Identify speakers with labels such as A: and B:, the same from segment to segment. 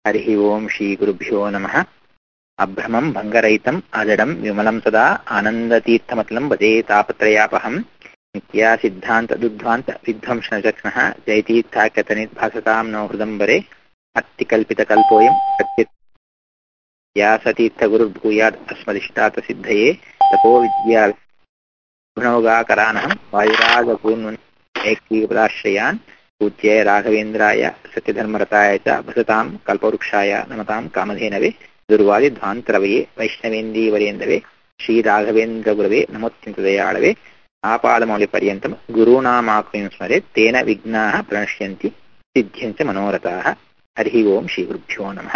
A: हरिः ओम् श्रीगुरुभ्यो नमः अभ्रमम् भङ्गरहितम् अजडम् विमलम् सदा आनन्दतीर्थमतलम् भजे तापत्रयापहम् नित्या सिद्धान्तदुद्ध्वान्त विध्वंसनचक्ष्णः जयतीर्थाख्यतनिर्भासताम् नो हृदम्बरे अत्तिकल्पितकल्पोऽयम् सत्यत् व्यासतीर्थगुरुर्भूयात् अस्मदिष्टातसिद्धये ततो विद्या गुणौगाकरानहम् वायुरागपूर्णन् ऐक्यपदाश्रयान् पूज्य राघवेन्द्राय सत्यधर्मरताय च भसताम् कल्पवृक्षाय नमताम् कामधेनवे दुर्वादिध्वान्तरवये वैष्णवेन्दीवरेन्दवे श्रीराघवेन्द्रगुरवे नमोत्यन्तदयाळवे आपादमौलिपर्यन्तम् गुरूणामाकृतिं स्मरेत् तेन विघ्नाः प्रणश्यन्ति ಸಿದ್ಧ್ಯಂಚ ಮನೋರಥಾಹ ಹರಿ ಓಂ ಶ್ರೀ ಗುರುಭ್ಯೋ ನಮಃ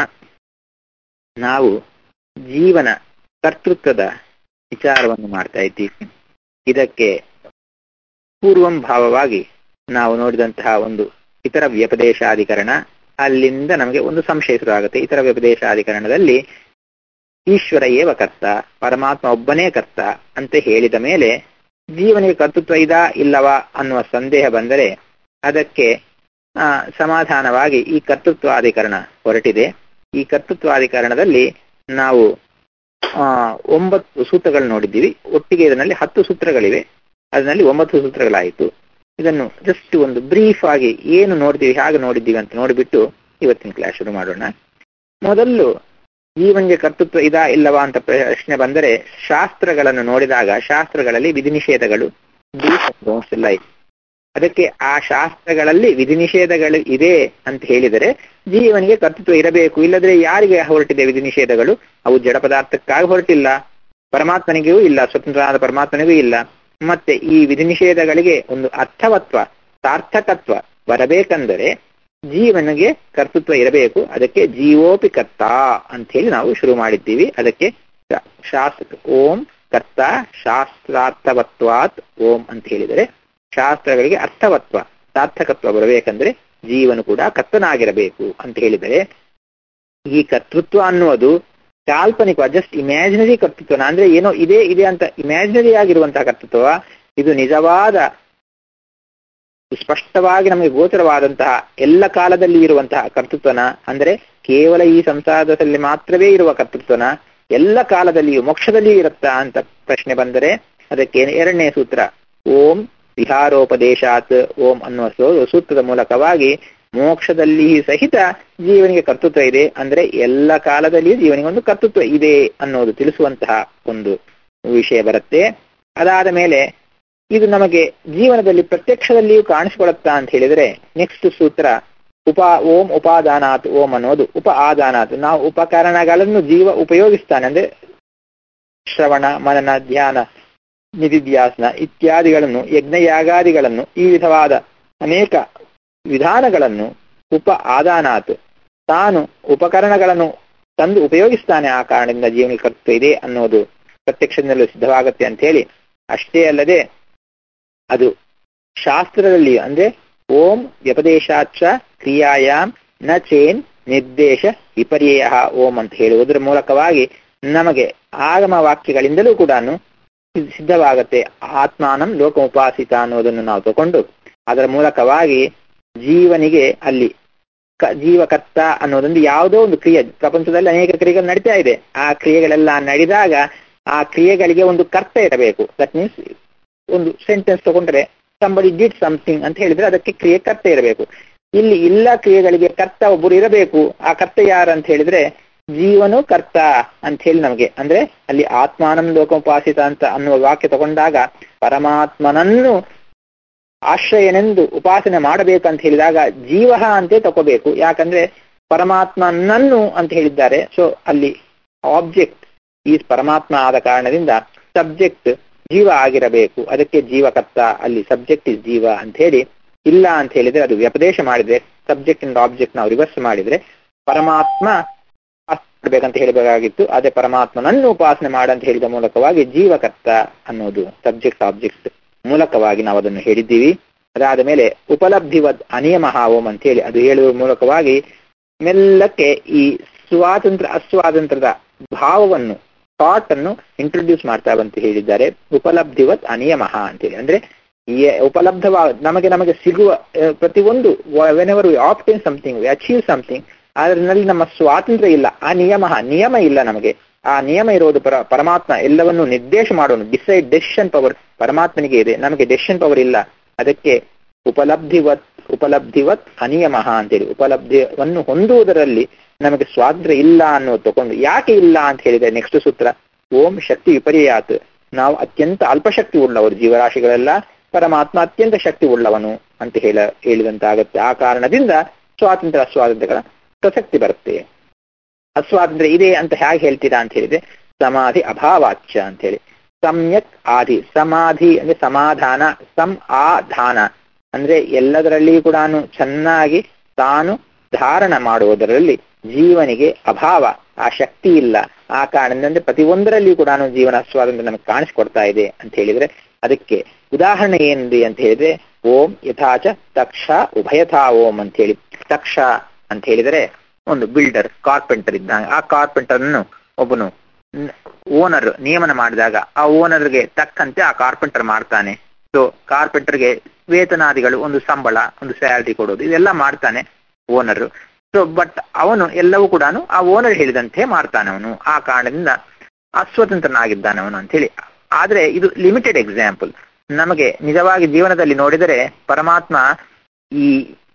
A: ನಾವು ಜೀವನ ಕರ್ತೃತ್ವದ ವಿಚಾರವನ್ನು ಮಾಡ್ತಾ ಇದ್ದೀವಿ ಇದಕ್ಕೆ ಪೂರ್ವಂ ಭಾವವಾಗಿ ನಾವು ನೋಡಿದಂತಹ ಒಂದು ಇತರ ವ್ಯಪದೇಶಾಧಿಕರಣ ಅಲ್ಲಿಂದ ನಮಗೆ ಒಂದು ಸಂಶಯ ಶುರುವಾಗುತ್ತೆ ಇತರ ವ್ಯಪದೇಶಾಧಿಕರಣದಲ್ಲಿ ಈಶ್ವರ ಏವ ಕರ್ತ ಪರಮಾತ್ಮ ಒಬ್ಬನೇ ಕರ್ತ ಅಂತ ಹೇಳಿದ ಮೇಲೆ ಜೀವನಿಗೆ ಕರ್ತೃತ್ವ ಇದಾ ಇಲ್ಲವಾ ಅನ್ನುವ ಸಂದೇಹ ಬಂದರೆ ಅದಕ್ಕೆ ಆ ಸಮಾಧಾನವಾಗಿ ಈ ಕರ್ತೃತ್ವಾಧಿಕರಣ ಹೊರಟಿದೆ ಈ ಕರ್ತೃತ್ವಾಧಿಕರಣದಲ್ಲಿ ನಾವು ಆ ಒಂಬತ್ತು ಸೂತ್ರಗಳು ನೋಡಿದ್ದೀವಿ ಒಟ್ಟಿಗೆ ಇದರಲ್ಲಿ ಹತ್ತು ಸೂತ್ರಗಳಿವೆ ಅದರಲ್ಲಿ ಒಂಬತ್ತು ಸೂತ್ರಗಳಾಯಿತು ಇದನ್ನು ಜಸ್ಟ್ ಒಂದು ಬ್ರೀಫ್ ಆಗಿ ಏನು ನೋಡಿದ್ದೀವಿ ಹೇಗೆ ನೋಡಿದ್ದೀವಿ ಅಂತ ನೋಡಿಬಿಟ್ಟು ಇವತ್ತಿನ ಕ್ಲಾಸ್ ಶುರು ಮಾಡೋಣ ಮೊದಲು ಜೀವನ್ಗೆ ಕರ್ತೃತ್ವ ಇದಾ ಇಲ್ಲವಾ ಅಂತ ಪ್ರಶ್ನೆ ಬಂದರೆ ಶಾಸ್ತ್ರಗಳನ್ನು ನೋಡಿದಾಗ ಶಾಸ್ತ್ರಗಳಲ್ಲಿ ವಿಧಿ ನಿಷೇಧಗಳು ಎಲ್ಲ ಇದೆ ಅದಕ್ಕೆ ಆ ಶಾಸ್ತ್ರಗಳಲ್ಲಿ ವಿಧಿ ನಿಷೇಧಗಳು ಇದೆ ಅಂತ ಹೇಳಿದರೆ ಜೀವನಿಗೆ ಕರ್ತೃತ್ವ ಇರಬೇಕು ಇಲ್ಲದ್ರೆ ಯಾರಿಗೆ ಹೊರಟಿದೆ ವಿಧಿ ನಿಷೇಧಗಳು ಅವು ಜಡ ಪದಾರ್ಥಕ್ಕಾಗಿ ಹೊರಟಿಲ್ಲ ಪರಮಾತ್ಮನಿಗೂ ಇಲ್ಲ ಸ್ವತಂತ್ರನಾದ ಪರಮಾತ್ಮನಿಗೂ ಇಲ್ಲ ಮತ್ತೆ ಈ ವಿಧಿ ನಿಷೇಧಗಳಿಗೆ ಒಂದು ಅರ್ಥವತ್ವ ಸಾರ್ಥಕತ್ವ ಬರಬೇಕಂದರೆ ಜೀವನಿಗೆ ಕರ್ತೃತ್ವ ಇರಬೇಕು ಅದಕ್ಕೆ ಜೀವೋಪಿ ಕರ್ತ ಅಂತ ಹೇಳಿ ನಾವು ಶುರು ಮಾಡಿದ್ದೀವಿ ಅದಕ್ಕೆ ಶಾಸ್ತ್ರ ಓಂ ಕರ್ತ ಶಾಸ್ತ್ರಾರ್ಥವತ್ವಾತ್ ಓಂ ಅಂತ ಹೇಳಿದರೆ ಶಾಸ್ತ್ರಗಳಿಗೆ ಅರ್ಥವತ್ವ ಸಾರ್ಥಕತ್ವ ಬರಬೇಕಂದ್ರೆ ಜೀವನು ಕೂಡ ಕರ್ತನಾಗಿರಬೇಕು ಅಂತ ಹೇಳಿದರೆ ಈ ಕರ್ತೃತ್ವ ಅನ್ನುವುದು ಕಾಲ್ಪನಿಕ ಜಸ್ಟ್ ಇಮ್ಯಾಜಿನರಿ ಕರ್ತೃತ್ವನ ಅಂದ್ರೆ ಏನೋ ಇದೆ ಇದೆ ಅಂತ ಇಮ್ಯಾಜಿನರಿ ಆಗಿರುವಂತಹ ಕರ್ತೃತ್ವ ಇದು ನಿಜವಾದ ಸ್ಪಷ್ಟವಾಗಿ ನಮಗೆ ಗೋಚರವಾದಂತಹ ಎಲ್ಲ ಕಾಲದಲ್ಲಿ ಇರುವಂತಹ ಕರ್ತೃತ್ವನ ಅಂದ್ರೆ ಕೇವಲ ಈ ಸಂಸಾರದಲ್ಲಿ ಮಾತ್ರವೇ ಇರುವ ಕರ್ತೃತ್ವನ ಎಲ್ಲ ಕಾಲದಲ್ಲಿಯೂ ಮೋಕ್ಷದಲ್ಲಿಯೂ ಇರುತ್ತಾ ಅಂತ ಪ್ರಶ್ನೆ ಬಂದರೆ ಅದಕ್ಕೆ ಎರಡನೇ ಸೂತ್ರ ಓಂ ವಿಹಾರೋಪದೇಶಾತ್ ಓಂ ಅನ್ನುವ ಸೂತ್ರದ ಮೂಲಕವಾಗಿ ಮೋಕ್ಷದಲ್ಲಿ ಸಹಿತ ಜೀವನಿಗೆ ಕರ್ತೃತ್ವ ಇದೆ ಅಂದ್ರೆ ಎಲ್ಲ ಕಾಲದಲ್ಲಿಯೂ ಜೀವನಿಗೆ ಒಂದು ಕರ್ತೃತ್ವ ಇದೆ ಅನ್ನೋದು ತಿಳಿಸುವಂತಹ ಒಂದು ವಿಷಯ ಬರುತ್ತೆ ಅದಾದ ಮೇಲೆ ಇದು ನಮಗೆ ಜೀವನದಲ್ಲಿ ಪ್ರತ್ಯಕ್ಷದಲ್ಲಿಯೂ ಕಾಣಿಸಿಕೊಳ್ಳುತ್ತಾ ಅಂತ ಹೇಳಿದರೆ ನೆಕ್ಸ್ಟ್ ಸೂತ್ರ ಉಪ ಓಂ ಉಪಾದಾನಾತ್ ಓಂ ಅನ್ನೋದು ಉಪ ಆದಾನಾತ್ ನಾವು ಉಪಕರಣಗಳನ್ನು ಜೀವ ಉಪಯೋಗಿಸ್ತಾನೆ ಅಂದ್ರೆ ಶ್ರವಣ ಮನನ ಧ್ಯಾನ ನಿಧಿಧ್ಯಾಸನ ಇತ್ಯಾದಿಗಳನ್ನು ಯಜ್ಞಯಾಗಾದಿಗಳನ್ನು ಈ ವಿಧವಾದ ಅನೇಕ ವಿಧಾನಗಳನ್ನು ಉಪ ಆದಾನಾತ್ ತಾನು ಉಪಕರಣಗಳನ್ನು ತಂದು ಉಪಯೋಗಿಸ್ತಾನೆ ಆ ಕಾರಣದಿಂದ ಜೀವನಿಗೆ ಕರ್ತೃತ್ವ ಇದೆ ಅನ್ನೋದು ಪ್ರತ್ಯಕ್ಷದಿಂದಲೂ ಸಿದ್ಧವಾಗುತ್ತೆ ಅಂತ ಹೇಳಿ ಅಷ್ಟೇ ಅಲ್ಲದೆ ಅದು ಶಾಸ್ತ್ರದಲ್ಲಿ ಅಂದ್ರೆ ಓಂ ವ್ಯಪದೇಶಾಚ ಕ್ರಿಯಾಯಾಮ್ ನ ಚೇನ್ ನಿರ್ದೇಶ ವಿಪರ್ಯಯ ಓಂ ಅಂತ ಹೇಳುವುದರ ಮೂಲಕವಾಗಿ ನಮಗೆ ಆಗಮ ವಾಕ್ಯಗಳಿಂದಲೂ ಕೂಡ ಸಿದ್ಧವಾಗತ್ತೆ ಆತ್ಮಾನಂ ಲೋಕ ಉಪಾಸಿತ ಅನ್ನೋದನ್ನು ನಾವು ತಗೊಂಡು ಅದರ ಮೂಲಕವಾಗಿ ಜೀವನಿಗೆ ಅಲ್ಲಿ ಜೀವಕರ್ತ ಅನ್ನೋದೊಂದು ಯಾವುದೋ ಒಂದು ಕ್ರಿಯೆ ಪ್ರಪಂಚದಲ್ಲಿ ಅನೇಕ ಕ್ರಿಯೆಗಳು ನಡೀತಾ ಇದೆ ಆ ಕ್ರಿಯೆಗಳೆಲ್ಲ ನಡೆದಾಗ ಆ ಕ್ರಿಯೆಗಳಿಗೆ ಒಂದು ಕರ್ತ ಇರಬೇಕು ದಟ್ ಮೀನ್ಸ್ ಒಂದು ಸೆಂಟೆನ್ಸ್ ತಗೊಂಡ್ರೆ ಸಂಬಡಿ ಡಿಡ್ ಸಮಥಿಂಗ್ ಅಂತ ಹೇಳಿದ್ರೆ ಅದಕ್ಕೆ ಕ್ರಿಯೆ ಕರ್ತ ಇರಬೇಕು ಇಲ್ಲಿ ಎಲ್ಲ ಕ್ರಿಯೆಗಳಿಗೆ ಕರ್ತ ಒಬ್ಬರು ಇರಬೇಕು ಆ ಕರ್ತ ಯಾರು ಅಂತ ಹೇಳಿದ್ರೆ ಜೀವನು ಕರ್ತ ಅಂತ ಹೇಳಿ ನಮಗೆ ಅಂದ್ರೆ ಅಲ್ಲಿ ಆತ್ಮಾನಂ ಲೋಕೋಪಾಸಿತ ಅಂತ ಅನ್ನುವ ವಾಕ್ಯ ತಗೊಂಡಾಗ ಪರಮಾತ್ಮನನ್ನು ಆಶ್ರಯನೆಂದು ಉಪಾಸನೆ ಮಾಡಬೇಕಂತ ಹೇಳಿದಾಗ ಜೀವ ಅಂತೇ ತಗೋಬೇಕು ಯಾಕಂದ್ರೆ ಪರಮಾತ್ಮನನ್ನು ಅಂತ ಹೇಳಿದ್ದಾರೆ ಸೊ ಅಲ್ಲಿ ಆಬ್ಜೆಕ್ಟ್ ಈ ಪರಮಾತ್ಮ ಆದ ಕಾರಣದಿಂದ ಸಬ್ಜೆಕ್ಟ್ ಜೀವ ಆಗಿರಬೇಕು ಅದಕ್ಕೆ ಜೀವಕರ್ತ ಅಲ್ಲಿ ಸಬ್ಜೆಕ್ಟ್ ಇಸ್ ಜೀವ ಅಂತ ಹೇಳಿ ಇಲ್ಲ ಅಂತ ಹೇಳಿದ್ರೆ ಅದು ವ್ಯಪದೇಶ ಮಾಡಿದ್ರೆ ಸಬ್ಜೆಕ್ಟ್ ಇಂದ ಆಬ್ಜೆಕ್ಟ್ ನಾವು ರಿವರ್ಸ್ ಮಾಡಿದ್ರೆ ಪರಮಾತ್ಮ ಮಾಡ್ಬೇಕಂತ ಹೇಳಬೇಕಾಗಿತ್ತು ಅದೇ ಪರಮಾತ್ಮನನ್ನು ಉಪಾಸನೆ ಮಾಡಂತ ಹೇಳಿದ ಮೂಲಕವಾಗಿ ಜೀವಕರ್ತ ಅನ್ನೋದು ಸಬ್ಜೆಕ್ಟ್ ಆಬ್ಜೆಕ್ಟ್ ಮೂಲಕವಾಗಿ ನಾವು ಅದನ್ನು ಹೇಳಿದ್ದೀವಿ ಅದಾದ ಮೇಲೆ ಉಪಲಬ್ಧಿವದ್ ಅನಿಯಮ ಓಂ ಅಂತ ಹೇಳಿ ಅದು ಹೇಳುವ ಮೂಲಕವಾಗಿ ಮೆಲ್ಲಕ್ಕೆ ಈ ಸ್ವಾತಂತ್ರ್ಯ ಅಸ್ವಾತಂತ್ರ್ಯದ ಭಾವವನ್ನು ಥಾಟ್ ಅನ್ನು ಇಂಟ್ರೊಡ್ಯೂಸ್ ಮಾಡ್ತಾ ಬಂತು ಹೇಳಿದ್ದಾರೆ ಉಪಲಬ್ಧಿವತ್ ಅನಿಯಮ ಅಂತೇಳಿ ಅಂದ್ರೆ ಉಪಲಬ್ಧವ ನಮಗೆ ನಮಗೆ ಸಿಗುವ ಪ್ರತಿಯೊಂದು whenever we obtain something we achieve something ಅದರಲ್ಲಿ ನಮ್ಮ ಸ್ವಾತಂತ್ರ್ಯ ಇಲ್ಲ ಆ ನಿಯಮ ನಿಯಮ ಇಲ್ಲ ನಮಗೆ ಆ ನಿಯಮ ಇರೋದು ಪರ ಪರಮಾತ್ಮ ಎಲ್ಲವನ್ನು ನಿರ್ದೇಶ ಮಾಡೋನು ಡಿಸೈಡ್ ಡೆಸಿಷನ್ ಪವರ್ ಪರಮಾತ್ಮನಿಗೆ ಇದೆ ನಮಗೆ ಡೆಸಿಷನ್ ಪವರ್ ಇಲ್ಲ ಅದಕ್ಕೆ ಉಪಲಬ್ಧಿವತ್ ಉಪಲಬ್ಧಿವತ್ ಅನಿಯಮ ಅಂತೇಳಿ ಉಪಲಬ್ಧಿಯನ್ನು ಹೊಂದುವುದರಲ್ಲಿ ನಮಗೆ ಸ್ವಾತಂತ್ರ್ಯ ಇಲ್ಲ ಅನ್ನೋದು ತಗೊಂಡು ಯಾಕೆ ಇಲ್ಲ ಅಂತ ಹೇಳಿದ್ರೆ ನೆಕ್ಸ್ಟ್ ಸೂತ್ರ ಓಂ ಶಕ್ತಿ ವಿಪರ್ಯಾತ್ ನಾವು ಅತ್ಯಂತ ಅಲ್ಪಶಕ್ತಿ ಉಳ್ಳವರು ಜೀವರಾಶಿಗಳೆಲ್ಲ ಪರಮಾತ್ಮ ಅತ್ಯಂತ ಶಕ್ತಿ ಉಳ್ಳವನು ಅಂತ ಹೇಳ ಹೇಳಿದಂತಾಗತ್ತೆ ಆ ಕಾರಣದಿಂದ ಸ್ವಾತಂತ್ರ್ಯ ಅಸ್ವಾತಂತ್ರ್ಯಗಳ ಪ್ರಸಕ್ತಿ ಬರುತ್ತೆ ಅಸ್ವಾತಂತ್ರ್ಯ ಇದೆ ಅಂತ ಹೇಗೆ ಹೇಳ್ತೀರಾ ಅಂತ ಹೇಳಿದ್ರೆ ಸಮಾಧಿ ಅಭಾವಾಚ್ಯ ಅಂತ ಹೇಳಿ ಸಮ್ಯಕ್ ಆಧಿ ಸಮಾಧಿ ಅಂದ್ರೆ ಸಮಾಧಾನ ಸಂ ಆಧಾನ ಅಂದ್ರೆ ಎಲ್ಲದರಲ್ಲಿಯೂ ಕೂಡ ಚೆನ್ನಾಗಿ ತಾನು ಧಾರಣ ಮಾಡುವುದರಲ್ಲಿ ಜೀವನಿಗೆ ಅಭಾವ ಆ ಶಕ್ತಿ ಇಲ್ಲ ಆ ಕಾರಣದಿಂದ ಪ್ರತಿಯೊಂದರಲ್ಲಿಯೂ ಕೂಡ ಜೀವನ ಸ್ವಾತಂತ್ರ್ಯ ನಮಗೆ ಕಾಣಿಸ್ಕೊಡ್ತಾ ಇದೆ ಅಂತ ಹೇಳಿದ್ರೆ ಅದಕ್ಕೆ ಉದಾಹರಣೆ ಏನಿದೆ ಅಂತ ಹೇಳಿದ್ರೆ ಓಂ ಯಥಾಚ ತಕ್ಷ ಉಭಯಥಾ ಓಂ ಅಂತ ಹೇಳಿ ತಕ್ಷ ಅಂತ ಹೇಳಿದರೆ ಒಂದು ಬಿಲ್ಡರ್ ಕಾರ್ಪೆಂಟರ್ ಇದ್ದಾನೆ ಆ ಕಾರ್ಪೆಂಟರ್ ಅನ್ನು ಒಬ್ಬನು ಓನರ್ ನಿಯಮನ ಮಾಡಿದಾಗ ಆ ಓನರ್ಗೆ ತಕ್ಕಂತೆ ಆ ಕಾರ್ಪೆಂಟರ್ ಮಾಡ್ತಾನೆ ಸೊ ಕಾರ್ಪೆಂಟರ್ಗೆ ವೇತನಾದಿಗಳು ಒಂದು ಸಂಬಳ ಒಂದು ಸ್ಯಾಲರಿ ಕೊಡೋದು ಇದೆಲ್ಲ ಮಾಡ್ತಾನೆ ಓನರ್ ಸೊ ಬಟ್ ಅವನು ಎಲ್ಲವೂ ಕೂಡ ಆ ಓನರ್ ಹೇಳಿದಂತೆ ಮಾಡ್ತಾನೆ ಅವನು ಆ ಕಾರಣದಿಂದ ಅಸ್ವತಂತ್ರನಾಗಿದ್ದಾನೆ ಅವನು ಅಂತ ಹೇಳಿ ಆದ್ರೆ ಇದು ಲಿಮಿಟೆಡ್ ಎಕ್ಸಾಂಪಲ್ ನಮಗೆ ನಿಜವಾಗಿ ಜೀವನದಲ್ಲಿ ನೋಡಿದರೆ ಪರಮಾತ್ಮ ಈ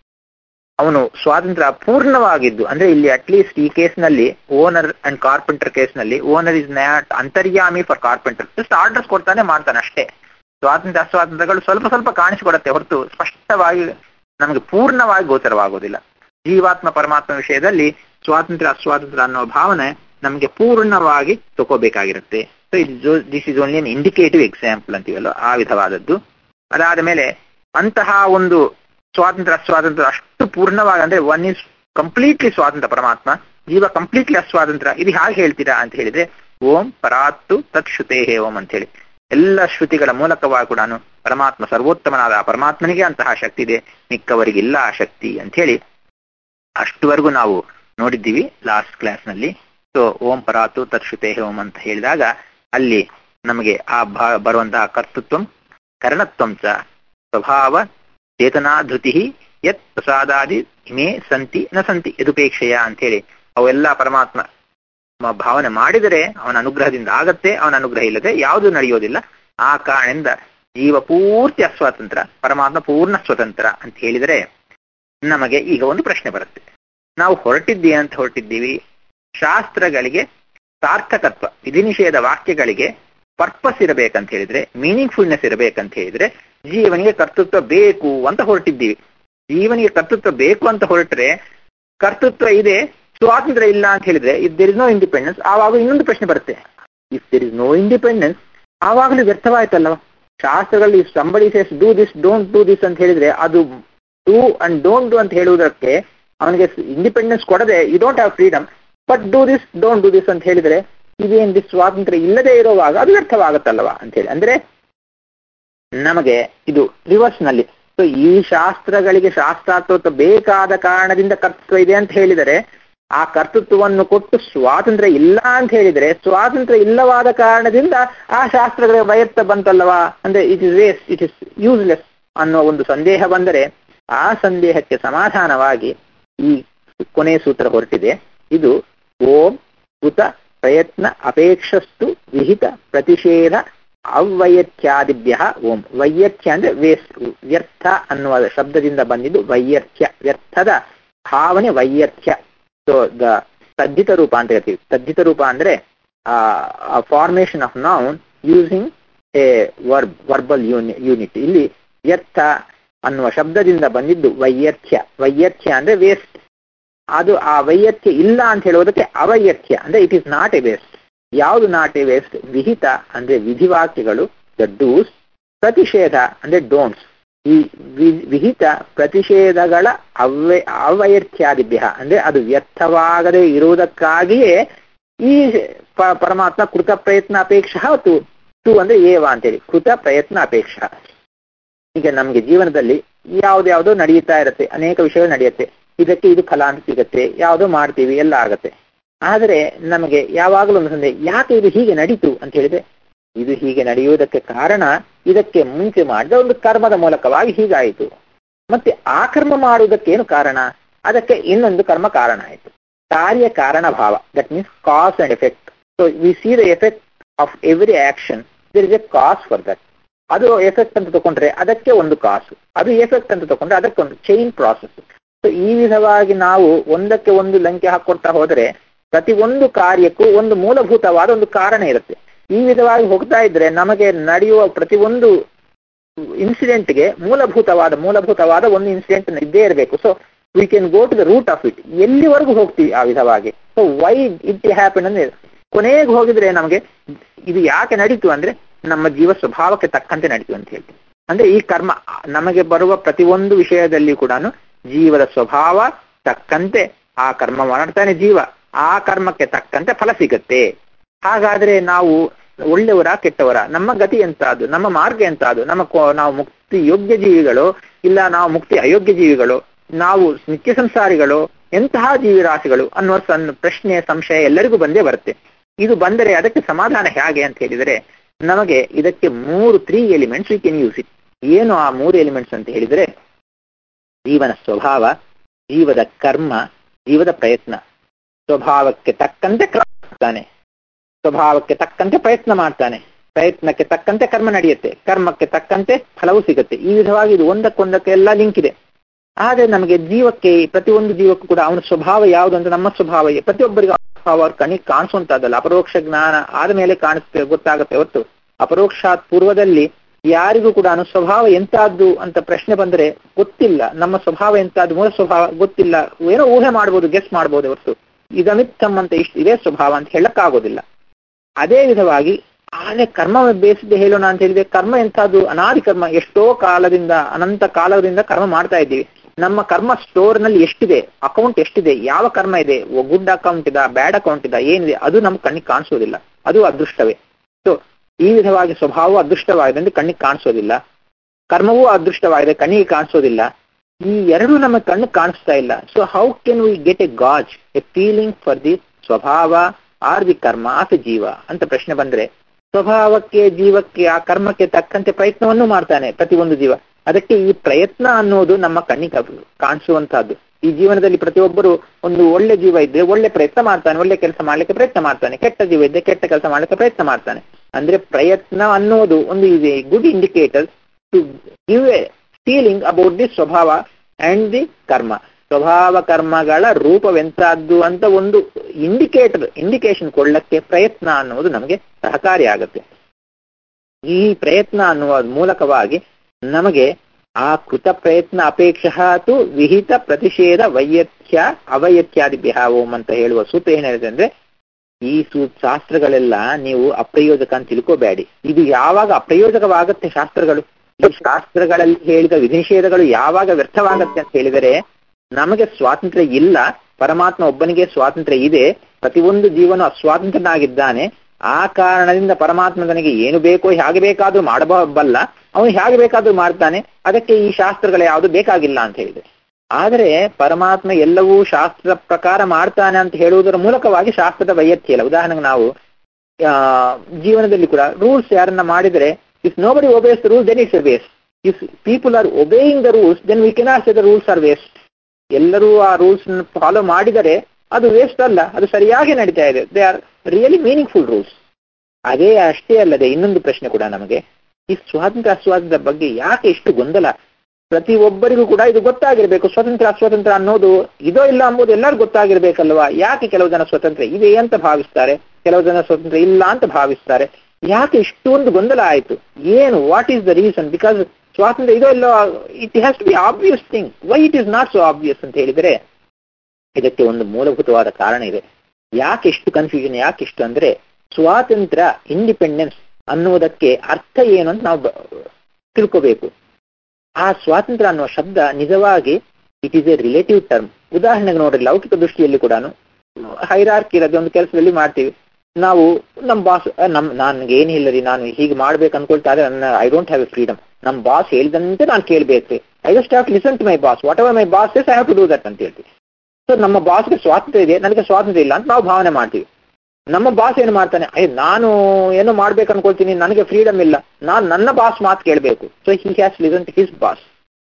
A: ಅವನು ಸ್ವಾತಂತ್ರ್ಯ ಪೂರ್ಣವಾಗಿದ್ದು ಅಂದ್ರೆ ಇಲ್ಲಿ ಅಟ್ಲೀಸ್ಟ್ ಈ ಕೇಸ್ನಲ್ಲಿ ಓನರ್ ಅಂಡ್ ಕಾರ್ಪೆಂಟರ್ ಕೇಸ್ನಲ್ಲಿ ಓನರ್ ಇಸ್ ನಾಟ್ ಅಂತರ್ಯಾಮಿ ಫಾರ್ ಕಾರ್ಪೆಂಟರ್ ಜಸ್ಟ್ ಆರ್ಡರ್ಸ್ ಕೊಡ್ತಾನೆ ಮಾಡ್ತಾನೆ ಅಷ್ಟೇ ಸ್ವಾತಂತ್ರ್ಯ ಅಸ್ವಾತಂತ್ರ್ಯಗಳು ಸ್ವಲ್ಪ ಸ್ವಲ್ಪ ಕಾಣಿಸಿಕೊಡುತ್ತೆ ಹೊರತು ಸ್ಪಷ್ಟವಾಗಿ ನಮಗೆ ಪೂರ್ಣವಾಗಿ ಗೋಚರವಾಗುವುದಿಲ್ಲ ಜೀವಾತ್ಮ ಪರಮಾತ್ಮ ವಿಷಯದಲ್ಲಿ ಸ್ವಾತಂತ್ರ್ಯ ಅಸ್ವಾತಂತ್ರ್ಯ ಅನ್ನೋ ಭಾವನೆ ನಮಗೆ ಪೂರ್ಣವಾಗಿ ತಗೋಬೇಕಾಗಿರುತ್ತೆ ಸೊ ಇದು this is only an indicative example ಅಂತೀವಲ್ಲ ಆ ವಿಧವಾದದ್ದು ಅದಾದ ಮೇಲೆ ಅಂತಹ ಒಂದು ಸ್ವಾತಂತ್ರ್ಯ ಅಸ್ವಾತಂತ್ರ್ಯ ಅಷ್ಟು ಪೂರ್ಣವಾಗಿ ಅಂದ್ರೆ ಒನ್ ಇಸ್ ಕಂಪ್ಲೀಟ್ಲಿ ಸ್ವಾತಂತ್ರ್ಯ ಪರಮಾತ್ಮ ಜೀವ ಕಂಪ್ಲೀಟ್ಲಿ ಅಸ್ವಾತಂತ್ರ್ಯ ಇದು ಹಾಗೆ ಹೇಳ್ತೀರಾ ಅಂತ ಹೇಳಿದ್ರೆ ಓಂ ಪರಾತ್ತು ತತ್ ಶ್ರುತೇ ಓಂ ಅಂತ ಹೇಳಿ ಎಲ್ಲ ಶ್ರುತಿಗಳ ಮೂಲಕವಾಗಿ ಕೂಡ ಪರಮಾತ್ಮ ಸರ್ವೋತ್ತಮನಾದ ಪರಮಾತ್ಮನಿಗೆ ಅಂತಹ ಶಕ್ತಿ ಇದೆ ಮಿಕ್ಕವರಿಗಿಲ್ಲ ಆ ಶಕ್ತಿ ಅಂತ ಹೇಳಿ ಅಷ್ಟುವರೆಗೂ ನಾವು ನೋಡಿದ್ದೀವಿ ಲಾಸ್ಟ್ ಕ್ಲಾಸ್ ನಲ್ಲಿ ಸೊ ಓಂ ಪರಾತು ತತ್ಶ್ರುತೇ ಓಂ ಅಂತ ಹೇಳಿದಾಗ ಅಲ್ಲಿ ನಮಗೆ ಆ ಬರುವಂತಹ ಕರ್ತೃತ್ವಂ ಕರ್ಣತ್ವಂ ಚ ಸ್ವಭಾವ ಚೇತನಾಧೃತಿ ಯತ್ ಪ್ರಸಾದಾದಿ ಇಮೇ ಸಂತಿ ನ ಸಂತಿ ಯದುಪೇಕ್ಷೆಯ ಅಂತ ಹೇಳಿ ಅವೆಲ್ಲ ಪರಮಾತ್ಮ ಭಾವನೆ ಮಾಡಿದರೆ ಅವನ ಅನುಗ್ರಹದಿಂದ ಆಗತ್ತೆ ಅವನ ಅನುಗ್ರಹ ಇಲ್ಲದೆ ಯಾವುದು ನಡೆಯೋದಿಲ್ಲ ಆ ಕಾರಣದಿಂದ ಜೀವ ಪೂರ್ತಿ ಅಸ್ವಾತಂತ್ರ್ಯ ಪರಮಾತ್ಮ ಪೂರ್ಣ ಸ್ವತಂತ್ರ ಅಂತ ಹೇಳಿದರೆ ನಮಗೆ ಈಗ ಒಂದು ಪ್ರಶ್ನೆ ಬರುತ್ತೆ ನಾವು ಹೊರಟಿದ್ದೀವಿ ಅಂತ ಹೊರಟಿದ್ದೀವಿ ಶಾಸ್ತ್ರಗಳಿಗೆ ಸಾರ್ಥಕತ್ವ ವಿಧಿನಿಷೇಧ ವಾಕ್ಯಗಳಿಗೆ ಪರ್ಪಸ್ ಇರಬೇಕಂತ ಹೇಳಿದ್ರೆ ಮೀನಿಂಗ್ಫುಲ್ನೆಸ್ ಇರಬೇಕಂತ ಹೇಳಿದ್ರೆ ಜೀವನಿಗೆ ಕರ್ತೃತ್ವ ಬೇಕು ಅಂತ ಹೊರಟಿದ್ದೀವಿ ಜೀವನಿಗೆ ಕರ್ತೃತ್ವ ಬೇಕು ಅಂತ ಹೊರಟ್ರೆ ಕರ್ತೃತ್ವ ಇದೆ ಸ್ವಾತಂತ್ರ್ಯ ಇಲ್ಲ ಅಂತ ಹೇಳಿದ್ರೆ if there is no independence ಆವಾಗ ಇನ್ನೊಂದು ಪ್ರಶ್ನೆ ಬರುತ್ತೆ if there is no independence ಆವಾಗಲೂ ವ್ಯರ್ಥವಾಯ್ತಲ್ಲವ ಶಾಸ್ತ್ರಗಳಲ್ಲಿ somebody says do this don't do this ಅಂತ ಹೇಳಿದ್ರೆ ಅದು ಡೂ ಅಂಡ್ ಡೋಂಟ್ ಡೂ ಅಂತ ಹೇಳುವುದಕ್ಕೆ ಅವನಿಗೆ ಇಂಡಿಪೆಂಡೆನ್ಸ್ ಕೊಡದೆ you don't have freedom but do this don't do this ಅಂತ ಹೇಳಿದ್ರೆ ಇದೇನ್ ದಿಸ್ ಸ್ವಾತಂತ್ರ್ಯ ಇಲ್ಲದೆ ಇರುವಾಗ ಅದು ವ್ಯರ್ಥವಾಗುತ್ತಲ್ಲವಾ ಅಂತ ಹೇಳಿ ಅಂದ್ರೆ ನಮಗೆ ಇದು ರಿವರ್ಸ್ ನಲ್ಲಿ ಸೊ ಈ ಶಾಸ್ತ್ರಗಳಿಗೆ ಶಾಸ್ತ್ರಾರ್ಥತ್ವ ಬೇಕಾದ ಕಾರಣದಿಂದ ಕರ್ತೃತ್ವ ಇದೆ ಅಂತ ಹೇಳಿದರೆ ಆ ಕರ್ತೃತ್ವವನ್ನು ಕೊಟ್ಟು ಸ್ವಾತಂತ್ರ್ಯ ಇಲ್ಲ ಅಂತ ಹೇಳಿದರೆ ಸ್ವಾತಂತ್ರ್ಯ ಇಲ್ಲವಾದ ಕಾರಣದಿಂದ ಆ ಶಾಸ್ತ್ರಗಳ ವಯತ್ತ ಬಂತಲ್ಲವಾ ಅಂದ್ರೆ it is waste it is useless ಅನ್ನೋ ಒಂದು ಸಂದೇಹ ಬಂದರೆ ಆ ಸಂದೇಹಕ್ಕೆ ಸಮಾಧಾನವಾಗಿ ಈ ಕೊನೆ ಸೂತ್ರ ಹೊರಟಿದೆ ಇದು ಓಂ ಕೃತ ಪ್ರಯತ್ನ ಅಪೇಕ್ಷಸ್ತು ವಿಹಿತ ಪ್ರತಿಷೇಧ ಅವ್ವೈಯತ್ಯಾದಿಭ್ಯ ಓಂ ವೈಯತ್ಯ ಅಂದ್ರೆ ವೇಸ್ಟ್ ವ್ಯರ್ಥ ಅನ್ನುವ ಶಬ್ದದಿಂದ ಬಂದಿದ್ದು ವೈಯರ್ಥ್ಯ ವ್ಯರ್ಥದ ಭಾವನೆ ವೈಯರ್ಥ್ಯ ಸೊ ದ ತದ್ದಿತ ರೂಪ ಅಂತ ಹೇಳ್ತೀವಿ ತದ್ದಿತ ರೂಪ ಅಂದ್ರೆ formation of noun using a verb verbal unit ಇಲ್ಲಿ ವ್ಯರ್ಥ ಅನ್ನುವ ಶಬ್ದದಿಂದ ಬಂದಿದ್ದು ವೈಯರ್ಥ್ಯ ವೈಯರ್ಥ್ಯ ಅಂದ್ರೆ ವೇಸ್ಟ್ ಅದು ಆ ವೈಯರ್ಥ್ಯ ಇಲ್ಲ ಅಂತ ಹೇಳುವುದಕ್ಕೆ ಅವೈಯರ್ಥ್ಯ ಅಂದ್ರೆ it is not a waste ಯಾವುದು ನಾಟ್ ಎ ವೇಸ್ಟ್ ವಿಹಿತ ಅಂದ್ರೆ ವಿಧಿವಾಕ್ಯಗಳು ದ ಡೂಸ್ ಪ್ರತಿಷೇಧ ಅಂದ್ರೆ ಡೋಂಟ್ಸ್ ಈ ವಿಹಿತ ಪ್ರತಿಷೇಧಗಳ ಅವ್ಯ ಅವೈರ್ಥ್ಯಾದಿಭ್ಯ ಅಂದ್ರೆ ಅದು ವ್ಯರ್ಥವಾಗದೇ ಇರುವುದಕ್ಕಾಗಿಯೇ ಈ ಪರಮಾತ್ಮ ಕೃತ ಪ್ರಯತ್ನ ಅಪೇಕ್ಷ ತು ತು ಅಂದ್ರೆ ಏವ ಅಂತೇಳಿ ಕೃತ ಪ್ರಯತ್ನ ಅಪೇಕ್ಷ ಈಗ ನಮ್ಗೆ ಜೀವನದಲ್ಲಿ ಯಾವ್ದ್ಯಾವ್ದೋ ನಡೆಯುತ್ತಾ ಇರುತ್ತೆ ಅನೇಕ ವಿಷಯಗಳು ನಡೆಯುತ್ತೆ ಇದಕ್ಕೆ ಇದು ಫಲ ಅಂತ ಸಿಗತ್ತೆ ಯಾವುದೋ ಮಾಡ್ತೀವಿ ಎಲ್ಲ ಆಗತ್ತೆ ಆದರೆ ನಮಗೆ ಯಾವಾಗಲೂ ಒಂದು ಸಂದೇಹ ಯಾಕೆ ಇದು ಹೀಗೆ ನಡೀತು ಅಂತ ಹೇಳಿದ್ರೆ ಇದು ಹೀಗೆ ನಡೆಯುವುದಕ್ಕೆ ಕಾರಣ ಇದಕ್ಕೆ ಮುಂಚೆ ಮಾಡಿದ ಒಂದು ಕರ್ಮದ ಮೂಲಕವಾಗಿ ಹೀಗಾಯಿತು ಮತ್ತೆ ಆ ಕರ್ಮ ಮಾಡುವುದಕ್ಕೇನು ಕಾರಣ ಅದಕ್ಕೆ ಇನ್ನೊಂದು ಕರ್ಮ ಕಾರಣ ಆಯಿತು ಕಾರ್ಯ ಕಾರಣ ಭಾವ that means cause and effect so we see the effect of every action there is a cause for that ಅದು ಎಫೆಕ್ಟ್ ಅಂತ ತಗೊಂಡ್ರೆ ಅದಕ್ಕೆ ಒಂದು ಕಾಸು ಅದು ಎಫೆಕ್ಟ್ ಅಂತ ತಗೊಂಡ್ರೆ ಅದಕ್ಕೆ ಒಂದು ಚೈನ್ ಪ್ರಾಸೆಸ್ ಸೊ ಈ ವಿಧವಾಗಿ ನಾವು ಒಂದಕ್ಕೆ ಒಂದು ಲಂಕೆ ಹಾಕೊಳ್ತಾ ಹೋದರೆ ಪ್ರತಿ ಒಂದು ಕಾರ್ಯಕ್ಕೂ ಒಂದು ಮೂಲಭೂತವಾದ ಒಂದು ಕಾರಣ ಇರುತ್ತೆ ಈ ವಿಧವಾಗಿ ಹೋಗ್ತಾ ಇದ್ರೆ ನಮಗೆ ನಡೆಯುವ ಪ್ರತಿ ಒಂದು ಇನ್ಸಿಡೆಂಟ್ಗೆ ಮೂಲಭೂತವಾದ ಮೂಲಭೂತವಾದ ಒಂದು ಇನ್ಸಿಡೆಂಟ್ ಇದ್ದೇ ಇರಬೇಕು so we can go to the root of it ಎಲ್ಲಿವರೆಗೂ ಹೋಗ್ತೀವಿ ಆ ವಿಧವಾಗಿ ಸೊ ವೈ ಇಟ್ ಹ್ಯಾಪನ್ ಅಂದ್ರೆ ಕೊನೆಗೆ ಹೋಗಿದ್ರೆ ನಮಗೆ ಇದು ಯಾಕೆ ನಡೀತು ಅಂದ್ರೆ ನಮ್ಮ ಜೀವ ಸ್ವಭಾವಕ್ಕೆ ತಕ್ಕಂತೆ ನಡೀತು ಅಂತ ಹೇಳ್ತೀವಿ ಅಂದ್ರೆ ಈ ಕರ್ಮ ನಮಗೆ ಬರುವ ಪ್ರತಿಯೊಂದು ವಿಷಯದಲ್ಲಿ ಕೂಡ ಜೀವದ ಸ್ವಭಾವ ತಕ್ಕಂತೆ ಆ ಕರ್ಮ ಮಾಡ್ತಾನೆ ಜೀವ ಆ ಕರ್ಮಕ್ಕೆ ತಕ್ಕಂತೆ ಫಲ ಸಿಗತ್ತೆ ಹಾಗಾದ್ರೆ ನಾವು ಒಳ್ಳೆಯವರ ಕೆಟ್ಟವರ ನಮ್ಮ ಗತಿ ಎಂತಾದು ನಮ್ಮ ಮಾರ್ಗ ಎಂತಾದು ನಮ್ಮ ನಾವು ಮುಕ್ತಿ ಯೋಗ್ಯ ಜೀವಿಗಳು ಇಲ್ಲ ನಾವು ಮುಕ್ತಿ ಅಯೋಗ್ಯ ಜೀವಿಗಳು ನಾವು ನಿತ್ಯ ಸಂಸಾರಿಗಳು ಎಂತಹ ಜೀವಿರಾಶಿಗಳು ಅನ್ನುವ ಸಣ್ಣ ಪ್ರಶ್ನೆ ಸಂಶಯ ಎಲ್ಲರಿಗೂ ಬಂದೇ ಬರುತ್ತೆ ಇದು ಬಂದರೆ ಅದಕ್ಕೆ ಸಮಾಧಾನ ಹೇಗೆ ಅಂತ ಹೇಳಿದರೆ ನಮಗೆ ಇದಕ್ಕೆ ಮೂರು three elements we can use it ಏನು ಆ ಮೂರು ಎಲಿಮೆಂಟ್ಸ್ ಅಂತ ಹೇಳಿದರೆ ಜೀವನ ಸ್ವಭಾವ ಜೀವದ ಕರ್ಮ ಜೀವದ ಪ್ರಯತ್ನ ಸ್ವಭಾವಕ್ಕೆ ತಕ್ಕಂತೆ ಕರ್ಮ ಮಾಡ್ತಾನೆ ಸ್ವಭಾವಕ್ಕೆ ತಕ್ಕಂತೆ ಪ್ರಯತ್ನ ಮಾಡ್ತಾನೆ ಪ್ರಯತ್ನಕ್ಕೆ ತಕ್ಕಂತೆ ಕರ್ಮ ನಡೆಯುತ್ತೆ ಕರ್ಮಕ್ಕೆ ತಕ್ಕಂತೆ ಫಲವೂ ಸಿಗುತ್ತೆ ಈ ವಿಧವಾಗಿ ಇದು ಒಂದಕ್ಕೊಂದಕ್ಕೆ ಎಲ್ಲ ಲಿಂಕ್ ಇದೆ ಆದ್ರೆ ನಮಗೆ ಜೀವಕ್ಕೆ ಪ್ರತಿಯೊಂದು ಜೀವಕ್ಕೂ ಕೂಡ ಅವನ ಸ್ವಭಾವ ಯಾವುದು ಅಂತ ನಮ್ಮ ಸ್ವಭಾವ ಪ್ರತಿಯೊಬ್ಬರಿಗೂ ಸ್ವಭಾವ ಅವ್ರ ಕಣಿಗೆ ಕಾಣಿಸುವಂತದ್ದಲ್ಲ ಅಪರೋಕ್ಷ ಜ್ಞಾನ ಆದ ಮೇಲೆ ಕಾಣಿಸ್ತೇ ಗೊತ್ತಾಗುತ್ತೆ ಹೊತ್ತು ಅಪರೋಕ್ಷಾತ್ ಪೂರ್ವದಲ್ಲಿ ಯಾರಿಗೂ ಕೂಡ ಸ್ವಭಾವ ಎಂತಾದ್ದು ಅಂತ ಪ್ರಶ್ನೆ ಬಂದ್ರೆ ಗೊತ್ತಿಲ್ಲ ನಮ್ಮ ಸ್ವಭಾವ ಎಂತಾದ್ದು ಮೂಲ ಸ್ವಭಾವ ಗೊತ್ತಿಲ್ಲ ಏನೋ ಊಹೆ ಮಾಡ್ಬೋದು ಗೆಸ್ ಮಾಡ್ಬೋದು ಹೊರತು ಇದಮಿತ್ತಮ್ ಅಂತ ಇಷ್ಟು ಇದೇ ಸ್ವಭಾವ ಅಂತ ಹೇಳಕ್ಕಾಗೋದಿಲ್ಲ ಅದೇ ವಿಧವಾಗಿ ಆನೆ ಕರ್ಮ ಬೇಸಿದೆ ಹೇಳೋಣ ಅಂತ ಹೇಳಿದ್ರೆ ಕರ್ಮ ಎಂತಾದ್ದು ಅನಾದಿ ಕರ್ಮ ಎಷ್ಟೋ ಕಾಲದಿಂದ ಅನಂತ ಕಾಲದಿಂದ ಕರ್ಮ ಮಾಡ್ತಾ ಇದ್ದೀವಿ ನಮ್ಮ ಕರ್ಮ ಸ್ಟೋರ್ ನಲ್ಲಿ ಎಷ್ಟಿದೆ ಅಕೌಂಟ್ ಎಷ್ಟಿದೆ ಯಾವ ಕರ್ಮ ಇದೆ ಗುಡ್ ಅಕೌಂಟ್ ಇದ ಬ್ಯಾಡ್ ಅಕೌಂಟ್ ಇದ ಏನಿದೆ ಅದು ನಮ್ ಕಣ್ಣಿಗೆ ಕಾಣಿಸೋದಿಲ್ಲ ಅದು ಅದೃಷ್ಟವೇ ಸೊ ಈ ವಿಧವಾಗಿ ಸ್ವಭಾವ ಅದೃಷ್ಟವಾಗಿದೆ ಕಣ್ಣಿಗೆ ಕಾಣಿಸೋದಿಲ್ಲ ಕರ್ಮವೂ ಅದೃಷ್ಟವಾಗಿದೆ ಕಣ್ಣಿಗೆ ಕಾಣಿಸೋದಿಲ್ಲ ಈ ಎರಡು ನಮ್ಮ ಕಣ್ಣು ಕಾಣಿಸ್ತಾ ಇಲ್ಲ so how can we get a gauge a feeling for the ಸ್ವಭಾವ ಆರ್ ದಿ ಕರ್ಮ ಆಫ್ ಜೀವ ಅಂತ ಪ್ರಶ್ನೆ ಬಂದ್ರೆ ಸ್ವಭಾವಕ್ಕೆ ಜೀವಕ್ಕೆ ಆ ಕರ್ಮಕ್ಕೆ ತಕ್ಕಂತೆ ಪ್ರಯತ್ನವನ್ನು ಮಾಡ್ತಾನೆ ಪ್ರತಿಯೊಂದು ಜೀವ ಅದಕ್ಕೆ ಈ ಪ್ರಯತ್ನ ಅನ್ನೋದು ನಮ್ಮ ಕಣ್ಣಿಗೆ ಕಾಣಿಸುವಂತಹದ್ದು ಈ ಜೀವನದಲ್ಲಿ ಪ್ರತಿಯೊಬ್ಬರು ಒಂದು ಒಳ್ಳೆ ಜೀವ ಇದ್ರೆ ಒಳ್ಳೆ ಪ್ರಯತ್ನ ಮಾಡ್ತಾನೆ ಒಳ್ಳೆ ಕೆಲಸ ಮಾಡ್ಲಿಕ್ಕೆ ಪ್ರಯತ್ನ ಮಾಡ್ತಾನೆ ಕೆಟ್ಟ ಜೀವ ಇದ್ರೆ ಕೆಟ್ಟ ಕೆಲಸ ಮಾಡ್ಲಿಕ್ಕೆ ಪ್ರಯತ್ನ ಮಾಡ್ತಾನೆ ಅಂದ್ರೆ ಪ್ರಯತ್ನ ಅನ್ನೋದು ಒಂದು ಇದೆ good indicator to give a feeling about the ಸ್ವಭಾವ ಅಂಡ್ ದಿ ಕರ್ಮ ಸ್ವಭಾವ ಕರ್ಮಗಳ ರೂಪವೆಂತದ್ದು ಅಂತ ಒಂದು ಇಂಡಿಕೇಟರ್ ಇಂಡಿಕೇಶನ್ ಕೊಡ್ಲಕ್ಕೆ ಪ್ರಯತ್ನ ಅನ್ನುವುದು ನಮಗೆ ಸಹಕಾರಿಯಾಗುತ್ತೆ ಈ ಪ್ರಯತ್ನ ಅನ್ನುವ ಮೂಲಕವಾಗಿ ನಮಗೆ ಆ ಕೃತ ಪ್ರಯತ್ನ ಅಪೇಕ್ಷಾತು ವಿಹಿತ ಪ್ರತಿಷೇಧ ವೈಯತ್ಯ ಅವಯತ್ಯಾದಿ ಓಂ ಅಂತ ಹೇಳುವ ಸೂತ್ರ ಏನಿದೆ ಅಂದ್ರೆ ಈ ಸೂ ಶಾಸ್ತ್ರಗಳೆಲ್ಲ ನೀವು ಅಪ್ರಯೋಜಕ ಅಂತ ತಿಳ್ಕೋಬೇಡಿ ಇದು ಯಾವಾಗ ಅಪ್ರಯೋಜಕವಾಗುತ್ತೆ ಶಾಸ್ತ್ರಗಳು ಈ ಶಾಸ್ತ್ರಗಳಲ್ಲಿ ಹೇಳಿದ ವಿಧಿನಿಷೇಧಗಳು ಯಾವಾಗ ವ್ಯರ್ಥವಾಗತ್ತೆ ಅಂತ ಹೇಳಿದರೆ ನಮಗೆ ಸ್ವಾತಂತ್ರ್ಯ ಇಲ್ಲ ಪರಮಾತ್ಮ ಒಬ್ಬನಿಗೆ ಸ್ವಾತಂತ್ರ್ಯ ಇದೆ ಪ್ರತಿಯೊಂದು ಜೀವನ ಅಸ್ವಾತಂತ್ರ್ಯನಾಗಿದ್ದಾನೆ ಆ ಕಾರಣದಿಂದ ಪರಮಾತ್ಮ ನನಗೆ ಏನು ಬೇಕೋ ಹೇಗೆ ಬೇಕಾದ್ರೂ ಮಾಡಬಲ್ಲ ಅವನು ಹೇಗೆ ಬೇಕಾದ್ರೂ ಮಾಡ್ತಾನೆ ಅದಕ್ಕೆ ಈ ಶಾಸ್ತ್ರಗಳು ಯಾವುದು ಬೇಕಾಗಿಲ್ಲ ಅಂತ ಹೇಳಿದೆ ಆದರೆ ಪರಮಾತ್ಮ ಎಲ್ಲವೂ ಶಾಸ್ತ್ರ ಪ್ರಕಾರ ಮಾಡ್ತಾನೆ ಅಂತ ಹೇಳುವುದರ ಮೂಲಕವಾಗಿ ಶಾಸ್ತ್ರದ ವೈಯತ್ಯ ಇಲ್ಲ ಉದಾಹರಣೆಗೆ ನಾವು ಆ ಜೀವನದಲ್ಲಿ ಕೂಡ ರೂಲ್ಸ್ ಯಾರನ್ನ ಮಾಡಿದರೆ if nobody obeys the rules then it's waste if people are obeying the rules then we cannot say the rules are waste ಎಲ್ಲರೂ ಆ ರೂಲ್ಸ್ ಫಾಲೋ ಮಾಡಿದರೆ ಅದು ವೇಸ್ಟ್ ಅಲ್ಲ ಅದು ಸರಿಯಾಗಿ ನಡೀತಾ ಇದೆ they are really meaningful rules ಅದೇ ಅಷ್ಟೇ ಅಲ್ಲದೆ ಇನ್ನೊಂದು ಪ್ರಶ್ನೆ ಕೂಡ ನಮಗೆ ಈ ಸ್ವಾತಂತ್ರ್ಯ ಅಸ್ವಾತಂತ್ರ್ಯ ಬಗ್ಗೆ ಯಾಕೆ ಇಷ್ಟು ಗೊಂದಲ ಪ್ರತಿ ಒಬ್ಬರಿಗೂ ಕೂಡ ಇದು ಗೊತ್ತಾಗಿರ್ಬೇಕು ಸ್ವತಂತ್ರ ಅಸ್ವತಂತ್ರ ಅನ್ನೋದು ಇದೋ ಇಲ್ಲ ಅಂಬುದು ಎಲ್ಲರಿಗೂ ಗೊತ್ತಾಗಿರ್ಬೇಕಲ್ವಾ ಯಾಕೆ ಕೆಲವು ಜನ ಸ್ವತಂತ್ರ ಇದೆ ಅಂತ ಭಾವಿಸ್ತಾರೆ ಕೆಲವು ಜನ ಸ್ವತಂತ್ರ ಇಲ್ಲ ಅಂತ ಭಾವಿಸ್ತಾರೆ ಯಾಕೆ ಇಷ್ಟೊಂದು ಗೊಂದಲ ಆಯ್ತು ಏನು what is the reason because ಸ್ವಾತಂತ್ರ್ಯ ಇದೋ ಇಲ್ಲ it has to be obvious thing why it is not so obvious ಅಂತ ಹೇಳಿದರೆ ಇದಕ್ಕೆ ಒಂದು ಮೂಲಭೂತವಾದ ಕಾರಣ ಇದೆ ಯಾಕೆ ಇಷ್ಟು ಕನ್ಫ್ಯೂಷನ್ ಯಾಕೆ ಇಷ್ಟು ಅಂದ್ರೆ ಸ್ವಾತಂತ್ರ್ಯ ಇಂಡಿಪೆಂಡೆನ್ಸ್ ಅನ್ನುವುದಕ್ಕೆ ಅರ್ಥ ಏನು ಅಂತ ನಾವು ತಿಳ್ಕೋಬೇಕು ಆ ಸ್ವಾತಂತ್ರ್ಯ ಅನ್ನುವ ಶಬ್ದ ನಿಜವಾಗಿ it is a relative term ಉದಾಹರಣೆಗೆ ನೋಡ್ರಿ ಲೌಕಿಕ ದೃಷ್ಟಿಯಲ್ಲಿ ಕೂಡ ಹೈರಾರ್ಕಿ ಇರೋದು ಒಂದು ಕೆಲಸದಲ್ಲಿ ಮಾಡ್ತೀವಿ ನಾವು ನಮ್ಮ ಬಾಸ್ ನಮ್ ನನ್ಗೆ ಏನಿಲ್ಲ ರೀ ನಾನು ಹೀಗೆ ಮಾಡ್ಬೇಕು ಅನ್ಕೊಳ್ತಾ ಇದ್ರೆ ನನ್ನ I don't have a freedom ನಮ್ಮ ಬಾಸ್ ಹೇಳಿದಂತೆ ನಾನು ಕೇಳ್ಬೇಕು I just have listen to my boss whatever my boss is I have to do that ಅಂತ ಹೇಳ್ತೀವಿ ಸೊ ನಮ್ಮ ಬಾಸ್ಗೆ ಸ್ವಾತಂತ್ರ್ಯ ಇದೆ ನನಗೆ ಸ್ವಾತಂತ್ರ್ಯ ಇಲ್ಲ ಅಂತ ನಾವು ಭಾವನೆ ಮಾಡ್ತೀವಿ ನಮ್ಮ ಬಾಸ್ ಏನು ಮಾಡ್ತಾನೆ ಅಯ್ಯ ನಾನು ಏನೋ ಮಾಡ್ಬೇಕು ಅನ್ಕೊಳ್ತೀನಿ ನನಗೆ ಫ್ರೀಡಮ್ ಇಲ್ಲ ನಾನು ನನ್ನ ಬಾಸ್ ಮಾತು ಕೇಳಬೇಕು so he has listen to his boss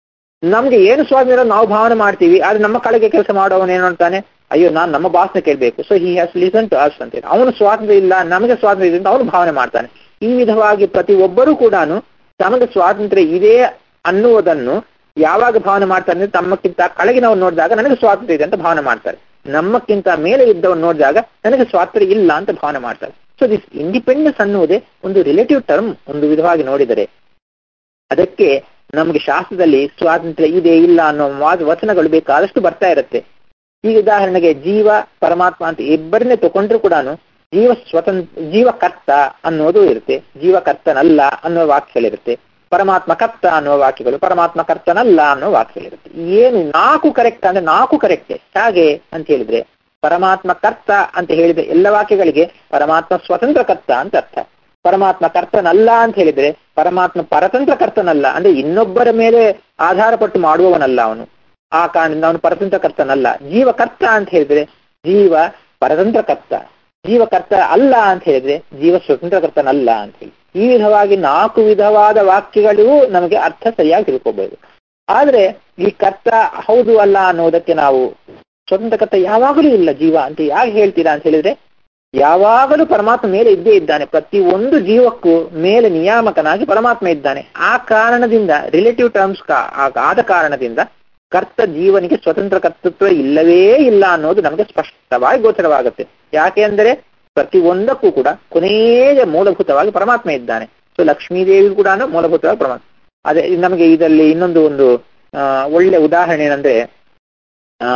A: ನಮ್ಗೆ ಏನು ಸ್ವಾತಂತ್ರ್ಯ ಇರೋದು ನಾವು ಭಾವನೆ ಮಾಡ್ತೀವಿ ಆದ್ರೆ ನಮ್ಮ ಕಡೆಗೆ ಕೆಲಸ ಮಾಡೋವನು ಏನು ಅಂತಾನೆ ಅಯ್ಯೋ ನಾನು ನಮ್ಮ ಬಾಸ್ನ ಕೇಳ್ಬೇಕು so he has listen to us ಅಂತ ಅವನು ಸ್ವಾತಂತ್ರ್ಯ ಇಲ್ಲ ನಮಗೆ ಸ್ವಾತಂತ್ರ್ಯ ಇದೆ ಅಂತ ಅವನು ಭಾವನೆ ಮಾಡ್ತಾನೆ ಈ ವಿಧವಾಗಿ ಪ್ರತಿ ಒಬ್ಬರೂ ಕೂಡ ತಮಗೆ ಸ್ವಾತಂತ್ರ್ಯ ಇದೆ ಅನ್ನುವುದನ್ನು ಯಾವಾಗ ಭಾವನೆ ಮಾಡ್ತಾರೆ ಅಂದ್ರೆ ತಮ್ಮಕ್ಕಿಂತ ಕೆಳಗಿನವ್ರು ನೋಡಿದಾಗ ನನಗೆ ಸ್ವಾತಂತ್ರ್ಯ ಇದೆ ಅಂತ ಭಾವನೆ ಮಾಡ್ತಾರೆ ನಮ್ಮಕ್ಕಿಂತ ಮೇಲೆ ಇದ್ದವನು ನೋಡಿದಾಗ ನನಗೆ ಸ್ವಾತಂತ್ರ್ಯ ಇಲ್ಲ ಅಂತ ಭಾವನೆ ಮಾಡ್ತಾರೆ ಸೊ ದಿಸ್ ಇಂಡಿಪೆಂಡೆನ್ಸ್ ಅನ್ನುವುದೇ ಒಂದು ರಿಲೇಟಿವ್ ಟರ್ಮ್ ಒಂದು ವಿಧವಾಗಿ ನೋಡಿದರೆ ಅದಕ್ಕೆ ನಮಗೆ ಶಾಸ್ತ್ರದಲ್ಲಿ ಸ್ವಾತಂತ್ರ್ಯ ಇದೆ ಇಲ್ಲ ಅನ್ನೋ ವಾದ ವಚನಗಳು ಬೇಕಾದಷ್ಟು ಬರ್ತಾ ಇರುತ್ತೆ ಈಗ ಉದಾಹರಣೆಗೆ ಜೀವ ಪರಮಾತ್ಮ ಅಂತ ಇಬ್ಬರನ್ನೇ ತಗೊಂಡ್ರು ಕೂಡ ಜೀವ ಸ್ವತಂತ್ರ ಜೀವಕರ್ತ ಅನ್ನೋದು ಇರುತ್ತೆ ಜೀವಕರ್ತನಲ್ಲ ಅನ್ನೋ ವಾಕ್ಯಗಳಿರುತ್ತೆ ಪರಮಾತ್ಮ ಕರ್ತ ಅನ್ನುವ ವಾಕ್ಯಗಳು ಪರಮಾತ್ಮ ಕರ್ತನಲ್ಲ ಅನ್ನೋ ವಾಕ್ಯಗಳಿರುತ್ತೆ ಏನು ನಾಲ್ಕು ಕರೆಕ್ಟ್ ಅಂದ್ರೆ ನಾಲ್ಕು ಕರೆಕ್ಟ್ ಹಾಗೆ ಅಂತ ಹೇಳಿದ್ರೆ ಪರಮಾತ್ಮ ಕರ್ತ ಅಂತ ಹೇಳಿದ್ರೆ ಎಲ್ಲ ವಾಕ್ಯಗಳಿಗೆ ಪರಮಾತ್ಮ ಸ್ವತಂತ್ರ ಕರ್ತ ಅಂತ ಅರ್ಥ ಪರಮಾತ್ಮ ಕರ್ತನಲ್ಲ ಅಂತ ಹೇಳಿದ್ರೆ ಪರಮಾತ್ಮ ಪರತಂತ್ರ ಕರ್ತನಲ್ಲ ಅಂದ್ರೆ ಇನ್ನೊಬ್ಬರ ಮೇಲೆ ಆಧಾರ ಪಟ್ಟು ಮಾಡುವವನಲ್ಲ ಅವನು ಆ ಕಾರಣದಿಂದ ಅವನು ಪರತಂತ್ರ ಕರ್ತನಲ್ಲ ಜೀವಕರ್ತ ಅಂತ ಹೇಳಿದ್ರೆ ಜೀವ ಪರತಂತ್ರ ಕರ್ತ ಜೀವಕರ್ತ ಅಲ್ಲ ಅಂತ ಹೇಳಿದ್ರೆ ಜೀವ ಸ್ವತಂತ್ರ ಕರ್ತನಲ್ಲ ಅಂತ ಹೇಳಿ ಈ ವಿಧವಾಗಿ ನಾಲ್ಕು ವಿಧವಾದ ವಾಕ್ಯಗಳು ನಮಗೆ ಅರ್ಥ ಸರಿಯಾಗಿ ತಿಳ್ಕೋಬಹುದು ಆದ್ರೆ ಈ ಕರ್ತ ಹೌದು ಅಲ್ಲ ಅನ್ನೋದಕ್ಕೆ ನಾವು ಸ್ವತಂತ್ರ ಕರ್ತ ಯಾವಾಗಲೂ ಇಲ್ಲ ಜೀವ ಅಂತ ಯಾಕೆ ಹೇಳ್ತೀರಾ ಅಂತ ಹೇಳಿದ್ರೆ ಯಾವಾಗಲೂ ಪರಮಾತ್ಮ ಮೇಲೆ ಇದ್ದೇ ಇದ್ದಾನೆ ಪ್ರತಿ ಒಂದು ಜೀವಕ್ಕೂ ಮೇಲೆ ನಿಯಾಮಕನಾಗಿ ಪರಮಾತ್ಮ ಇದ್ದಾನೆ ಆ ಕಾರಣದಿಂದ ರಿಲೇಟಿವ್ ಟರ್ಮ್ಸ್ ಆದ ಕಾರಣದಿಂದ ಕರ್ತ ಜೀವನಿಗೆ ಸ್ವತಂತ್ರ ಕರ್ತೃತ್ವ ಇಲ್ಲವೇ ಇಲ್ಲ ಅನ್ನೋದು ನಮಗೆ ಸ್ಪಷ್ಟವಾಗಿ ಗೋಚರವಾಗುತ್ತೆ ಯಾಕೆ ಅಂದರೆ ಪ್ರತಿ ಒಂದಕ್ಕೂ ಕೂಡ ಕೊನೆಯ ಮೂಲಭೂತವಾಗಿ ಪರಮಾತ್ಮ ಇದ್ದಾನೆ ಸೊ ಲಕ್ಷ್ಮೀದೇವಿ ಕೂಡ ಮೂಲಭೂತವಾಗಿ ಪರಮಾತ್ಮ ಅದೇ ನಮಗೆ ಇದರಲ್ಲಿ ಇನ್ನೊಂದು ಒಂದು ಒಳ್ಳೆ ಉದಾಹರಣೆ ಏನಂದ್ರೆ ಆ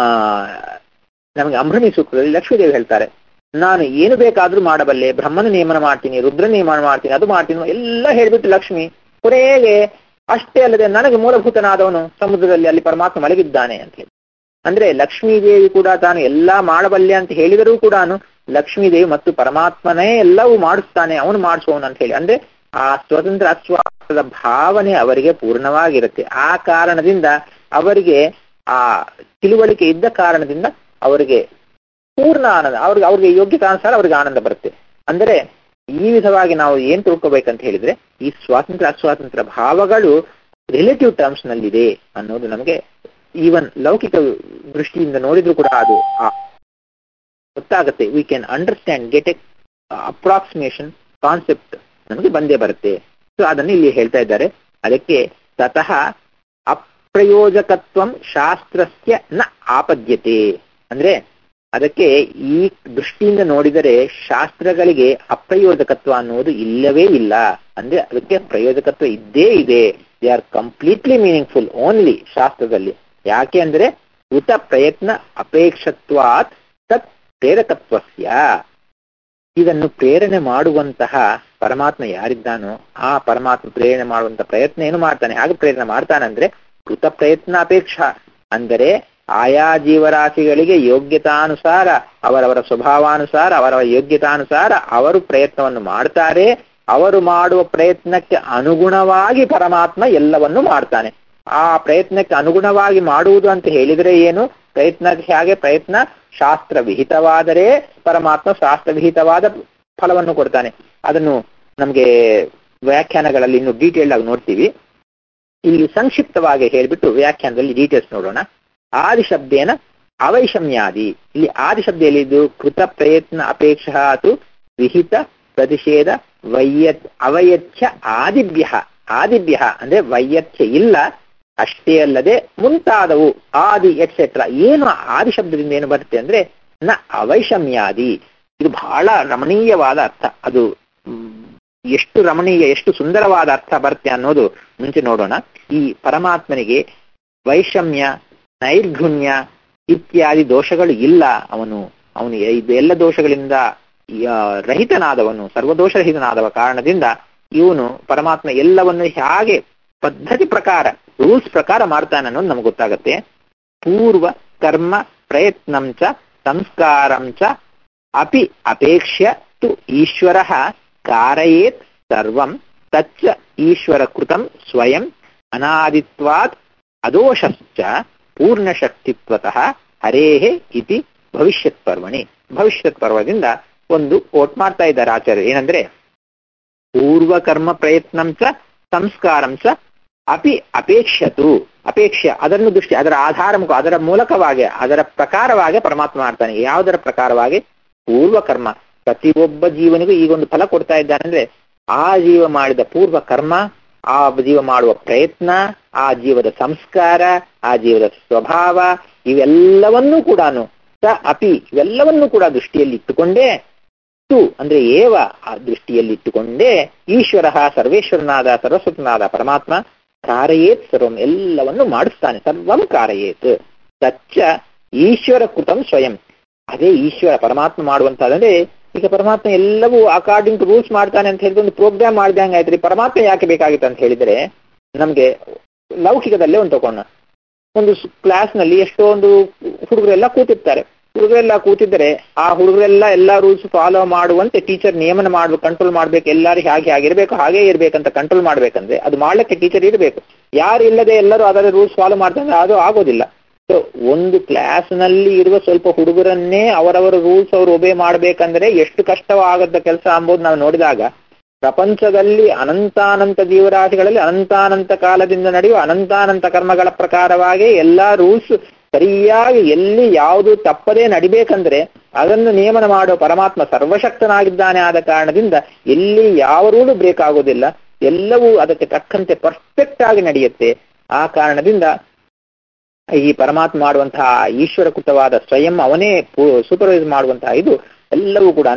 A: ನಮಗೆ ಅಂಬ್ರಮಿ ಸೂತ್ರದಲ್ಲಿ ಲಕ್ಷ್ಮೀದೇವಿ ಹೇಳ್ತಾರೆ ನಾನು ಏನು ಬೇಕಾದ್ರೂ ಮಾಡಬಲ್ಲೆ ಬ್ರಹ್ಮನ ನೇಮನ ಮಾಡ್ತೀನಿ ರುದ್ರ ನೇಮನ ಮಾಡ್ತೀನಿ ಅದು ಮಾಡ್ತೀನಿ ಎಲ್ಲ ಹೇಳ್ಬಿಟ್ಟು ಲಕ್ಷ್ಮಿ ಕೊನೆಗೆ ಅಷ್ಟೇ ಅಲ್ಲದೆ ನನಗೆ ಮೂಲಭೂತನಾದವನು ಸಮುದ್ರದಲ್ಲಿ ಅಲ್ಲಿ ಪರಮಾತ್ಮ ಮಲಗಿದ್ದಾನೆ ಅಂತ ಹೇಳಿ ಅಂದ್ರೆ ಲಕ್ಷ್ಮೀದೇವಿ ಕೂಡ ತಾನು ಎಲ್ಲಾ ಮಾಡಬಲ್ಲೆ ಅಂತ ಹೇಳಿದರೂ ಕೂಡ ಲಕ್ಷ್ಮೀದೇವಿ ಮತ್ತು ಪರಮಾತ್ಮನೇ ಎಲ್ಲವೂ ಮಾಡಿಸ್ತಾನೆ ಅವನು ಮಾಡಿಸುವವನು ಅಂತ ಹೇಳಿ ಅಂದ್ರೆ ಆ ಸ್ವತಂತ್ರ ಅಸ್ವಾದ ಭಾವನೆ ಅವರಿಗೆ ಪೂರ್ಣವಾಗಿರುತ್ತೆ ಆ ಕಾರಣದಿಂದ ಅವರಿಗೆ ಆ ತಿಳುವಳಿಕೆ ಇದ್ದ ಕಾರಣದಿಂದ ಅವರಿಗೆ ಪೂರ್ಣ ಆನಂದ ಅವ್ರಿಗೆ ಅವ್ರಿಗೆ ಯೋಗ್ಯತಾನುಸಾರ ಅವ್ರಿಗೆ ಆನಂದ ಬರುತ್ತೆ ಅಂದರೆ ಈ ವಿಧವಾಗಿ ನಾವು ಏನ್ ತಿಳ್ಕೊಬೇಕಂತ ಹೇಳಿದ್ರೆ ಈ ಸ್ವಾತಂತ್ರ್ಯ ಅಸ್ವಾತಂತ್ರ್ಯ ಭಾವಗಳು ರಿಲೇಟಿವ್ ಟರ್ಮ್ಸ್ ನಲ್ಲಿದೆ ಅನ್ನೋದು ನಮಗೆ ಈವನ್ ಲೌಕಿಕ ದೃಷ್ಟಿಯಿಂದ ನೋಡಿದ್ರು ಕೂಡ ಅದು ಗೊತ್ತಾಗುತ್ತೆ we can understand get a approximation concept ನಮಗೆ ಬಂದೇ ಬರುತ್ತೆ ಸೊ ಅದನ್ನು ಇಲ್ಲಿ ಹೇಳ್ತಾ ಇದ್ದಾರೆ ಅದಕ್ಕೆ ತತಃ ಅಪ್ರಯೋಜಕತ್ವಂ ಶಾಸ್ತ್ರಸ್ಯ ನ ಆಪದ್ಯತೆ ಅಂದ್ರೆ ಅದಕ್ಕೆ ಈ ದೃಷ್ಟಿಯಿಂದ ನೋಡಿದರೆ ಶಾಸ್ತ್ರಗಳಿಗೆ ಅಪ್ರಯೋಜಕತ್ವ ಅನ್ನುವುದು ಇಲ್ಲವೇ ಇಲ್ಲ ಅಂದ್ರೆ ಅದಕ್ಕೆ ಪ್ರಯೋಜಕತ್ವ ಇದ್ದೇ ಇದೆ they are completely meaningful only ಶಾಸ್ತ್ರದಲ್ಲಿ ಯಾಕೆ ಅಂದ್ರೆ ಕೃತ ಪ್ರಯತ್ನ ಅಪೇಕ್ಷತ್ವಾತ್ ತತ್ ಪ್ರೇರಕತ್ವಸ್ಯ ಇದನ್ನು ಪ್ರೇರಣೆ ಮಾಡುವಂತಹ ಪರಮಾತ್ಮ ಯಾರಿದ್ದಾನೋ ಆ ಪರಮಾತ್ಮ ಪ್ರೇರಣೆ ಮಾಡುವಂತ ಪ್ರಯತ್ನ ಏನು ಮಾಡ್ತಾನೆ ಹಾಗೆ ಪ್ರೇರಣೆ ಮಾಡ್ತಾನಂದ್ರೆ ಕೃತ ಪ್ರಯತ್ನ ಅಪೇಕ್ಷ ಅಂದರೆ ಆಯಾ ಜೀವರಾಶಿಗಳಿಗೆ ಯೋಗ್ಯತಾನುಸಾರ ಅವರವರ ಸ್ವಭಾವಾನುಸಾರ ಅವರವರ ಯೋಗ್ಯತಾನುಸಾರ ಅವರು ಪ್ರಯತ್ನವನ್ನು ಮಾಡ್ತಾರೆ ಅವರು ಮಾಡುವ ಪ್ರಯತ್ನಕ್ಕೆ ಅನುಗುಣವಾಗಿ ಪರಮಾತ್ಮ ಎಲ್ಲವನ್ನು ಮಾಡ್ತಾನೆ ಆ ಪ್ರಯತ್ನಕ್ಕೆ ಅನುಗುಣವಾಗಿ ಮಾಡುವುದು ಅಂತ ಹೇಳಿದ್ರೆ ಏನು ಪ್ರಯತ್ನಕ್ಕೆ ಹಾಗೆ ಪ್ರಯತ್ನ ಶಾಸ್ತ್ರ ವಿಹಿತವಾದರೆ ಪರಮಾತ್ಮ ಶಾಸ್ತ್ರ ವಿಹಿತವಾದ ಫಲವನ್ನು ಕೊಡ್ತಾನೆ ಅದನ್ನು ನಮಗೆ ವ್ಯಾಖ್ಯಾನಗಳಲ್ಲಿ ಇನ್ನು ಡೀಟೇಲ್ ಆಗಿ ನೋಡ್ತೀವಿ ಇಲ್ಲಿ ಸಂಕ್ಷಿಪ್ತವಾಗಿ ಹೇಳ್ಬಿಟ್ಟು ವ್ಯಾಖ್ಯಾನದಲ್ಲಿ ಡೀಟೇಲ್ಸ್ ನೋಡೋಣ ಆದಿಶಬ್ದೇನ ಅವೈಷಮ್ಯಾದಿ ಇಲ್ಲಿ ಆದಿಶಬ್ದದಲ್ಲಿ ಇದು ಕೃತ ಪ್ರಯತ್ನ ಅಪೇಕ್ಷ ಅದು ವಿಹಿತ ಪ್ರತಿಷೇಧ ವೈಯತ್ ಅವಯಚ್ಛ ಆದಿಭ್ಯ ಆದಿಭ್ಯ ಅಂದ್ರೆ ವೈಯಚ್ಛ ಇಲ್ಲ ಅಷ್ಟೇ ಅಲ್ಲದೆ ಮುಂತಾದವು ಆದಿ ಎಟ್ಸೆಟ್ರಾ ಏನು ಆದಿ ಶಬ್ದದಿಂದ ಏನು ಬರುತ್ತೆ ಅಂದ್ರೆ ನ ಅವೈಷಮ್ಯಾದಿ ಇದು ಬಹಳ ರಮಣೀಯವಾದ ಅರ್ಥ ಅದು ಎಷ್ಟು ರಮಣೀಯ ಎಷ್ಟು ಸುಂದರವಾದ ಅರ್ಥ ಬರುತ್ತೆ ಅನ್ನೋದು ಮುಂಚೆ ನೋಡೋಣ ಈ ಪರಮಾತ್ಮನಿಗೆ ವೈಷಮ್ಯ ನೈರ್ಘುಣ್ಯ ಇತ್ಯಾದಿ ದೋಷಗಳು ಇಲ್ಲ ಅವನು ಅವನು ಇದು ಎಲ್ಲ ದೋಷಗಳಿಂದ ರಹಿತನಾದವನು ಸರ್ವದೋಷರಹಿತನಾದವ ಕಾರಣದಿಂದ ಇವನು ಪರಮಾತ್ಮ ಎಲ್ಲವನ್ನು ಹೇಗೆ ಪದ್ಧತಿ ಪ್ರಕಾರ ರೂಲ್ಸ್ ಪ್ರಕಾರ ಮಾಡ್ತಾನೆ ಅನ್ನೋದು ನಮ್ಗೆ ಗೊತ್ತಾಗತ್ತೆ ಪೂರ್ವ ಕರ್ಮ ಪ್ರಯತ್ನಂಚ ಸಂಸ್ಕಾರಂಚ ಅಪಿ ಅಪೇಕ್ಷ್ಯ ತು ಈಶ್ವರ ಕಾರಯೇತ್ ಸರ್ವಂ ತಚ್ಚ ಈಶ್ವರ ಕೃತಂ ಸ್ವಯಂ ಅನಾದಿತ್ವಾತ್ ಅದೋಷಶ್ಚ ಪೂರ್ಣಶಕ್ತಿತ್ವತಃ ಹರೇಹೆ ಇತಿ ಭವಿಷ್ಯತ್ ಪರ್ವಣಿ ಭವಿಷ್ಯತ್ ಪರ್ವದಿಂದ ಒಂದು ಕೋಟ್ ಮಾಡ್ತಾ ಇದ್ದಾರೆ ಆಚಾರ್ಯ ಏನಂದ್ರೆ ಪೂರ್ವ ಕರ್ಮ ಪ್ರಯತ್ನಂಚ ಸಂಸ್ಕಾರಂಚ ಅಪಿ ಅಪೇಕ್ಷತು ಅಪೇಕ್ಷೆ ಅದನ್ನು ದೃಷ್ಟಿ ಅದರ ಆಧಾರ ಮುಖ ಅದರ ಮೂಲಕವಾಗಿ ಅದರ ಪ್ರಕಾರವಾಗಿ ಪರಮಾತ್ಮ ಮಾಡ್ತಾನೆ ಯಾವುದರ ಪ್ರಕಾರವಾಗಿ ಪೂರ್ವ ಕರ್ಮ ಪ್ರತಿಯೊಬ್ಬ ಜೀವನಿಗೂ ಈಗ ಒಂದು ಫಲ ಕೊಡ್ತಾ ಇದ್ದಾನೆ ಅಂದ್ರೆ ಆ ಜೀವ ಮಾಡಿದ ಪೂರ್ವ ಕರ್ಮ ಆ ಜೀವ ಮಾಡುವ ಪ್ರಯತ್ನ ಆ ಜೀವದ ಸಂಸ್ಕಾರ ಆ ಜೀವದ ಸ್ವಭಾವ ಇವೆಲ್ಲವನ್ನೂ ಕೂಡ ಸ ಅಪಿ ಇವೆಲ್ಲವನ್ನೂ ಕೂಡ ದೃಷ್ಟಿಯಲ್ಲಿ ಇಟ್ಟುಕೊಂಡೇ ತು ಅಂದ್ರೆ ಏವ ಆ ದೃಷ್ಟಿಯಲ್ಲಿ ಇಟ್ಟುಕೊಂಡೇ ಈಶ್ವರ ಸರ್ವೇಶ್ವರನಾದ ಸರ್ವಸ್ವತನಾದ ಪರಮಾತ್ಮ ಕಾರಯೇತ್ ಸರ್ವಂ ಎಲ್ಲವನ್ನು ಮಾಡಿಸ್ತಾನೆ ಸರ್ವಂ ಕಾರಯೇತ್ ತಚ್ಚ ಈಶ್ವರ ಕೃತಂ ಸ್ವಯಂ ಅದೇ ಈಶ್ವರ ಪರಮಾತ್ಮ ಮಾಡುವಂತಹದಂದ್ರೆ ಈಗ ಪರಮಾತ್ಮ ಎಲ್ಲವೂ ಅಕಾರ್ಡಿಂಗ್ ಟು ರೂಲ್ಸ್ ಮಾಡ್ತಾನೆ ಅಂತ ಹೇಳಿದ್ರೆ ಒಂದು ಪ್ರೋಗ್ರಾಮ್ ಮಾಡ್ದಂಗೆ ಆಯ್ತ್ರಿ ಪರಮಾತ್ಮ ಯಾಕೆ ಬೇಕಾಗಿತ್ತು ಅಂತ ಹೇಳಿದ್ರೆ ನಮ್ಗೆ ಲೌಕಿಕದಲ್ಲೇ ಒಂದು ತಗೊಂಡ ಒಂದು ಕ್ಲಾಸ್ ನಲ್ಲಿ ಎಷ್ಟೊಂದು ಹುಡುಗರೆಲ್ಲ ಕೂತಿರ್ತಾರೆ ಹುಡುಗರೆಲ್ಲ ಕೂತಿದ್ರೆ ಆ ಹುಡುಗರೆಲ್ಲ ಎಲ್ಲಾ ರೂಲ್ಸ್ ಫಾಲೋ ಮಾಡುವಂತೆ ಟೀಚರ್ ನಿಯಮನ ಮಾಡ್ಬೇಕು ಕಂಟ್ರೋಲ್ ಮಾಡ್ಬೇಕು ಎಲ್ಲರೂ ಹಾಗೆ ಆಗಿರ್ಬೇಕು ಹಾಗೆ ಇರ್ಬೇಕಂತ ಕಂಟ್ರೋಲ್ ಮಾಡ್ಬೇಕಂದ್ರೆ ಅದು ಮಾಡ್ಲಿಕ್ಕೆ ಟೀಚರ್ ಇರಬೇಕು ಯಾರು ಇಲ್ಲದೆ ಎಲ್ಲರೂ ಅದರ ರೂಲ್ಸ್ ಫಾಲೋ ಮಾಡ್ತಾರೆ ಅದು ಆಗೋದಿಲ್ಲ ಸೊ ಒಂದು ಕ್ಲಾಸ್ ನಲ್ಲಿ ಇರುವ ಸ್ವಲ್ಪ ಹುಡುಗರನ್ನೇ ಅವರವರ ರೂಲ್ಸ್ ಅವರು ಒಬೇ ಮಾಡ್ಬೇಕಂದ್ರೆ ಎಷ್ಟು ಕಷ್ಟವಾಗದ ಕೆಲಸ ಅಂಬುದು ನಾವು ನೋಡಿದಾಗ ಪ್ರಪಂಚದಲ್ಲಿ ಅನಂತಾನಂತ ಜೀವರಾಶಿಗಳಲ್ಲಿ ಅನಂತಾನಂತ ಕಾಲದಿಂದ ನಡೆಯುವ ಅನಂತಾನಂತ ಕರ್ಮಗಳ ಪ್ರಕಾರವಾಗಿ ಎಲ್ಲಾ ರೂಲ್ಸ್ ಸರಿಯಾಗಿ ಎಲ್ಲಿ ಯಾವುದು ತಪ್ಪದೇ ನಡಿಬೇಕಂದ್ರೆ ಅದನ್ನು ನಿಯಮನ ಮಾಡುವ ಪರಮಾತ್ಮ ಸರ್ವಶಕ್ತನಾಗಿದ್ದಾನೆ ಆದ ಕಾರಣದಿಂದ ಎಲ್ಲಿ ಯಾವ ರೂಲು ಬ್ರೇಕ್ ಆಗೋದಿಲ್ಲ ಎಲ್ಲವೂ ಅದಕ್ಕೆ ತಕ್ಕಂತೆ ಪರ್ಫೆಕ್ಟ್ ಆಗಿ ನಡೆಯುತ್ತೆ ಆ ಕಾರಣದಿಂದ ಈ ಪರಮಾತ್ಮ ಮಾಡುವಂತಹ ಈಶ್ವರಕೃತವಾದ ಸ್ವಯಂ ಅವನೇ ಸೂಪರ್ವೈಸ್ ಮಾಡುವಂತಹ ಇದು ಎಲ್ಲವೂ ಕೂಡ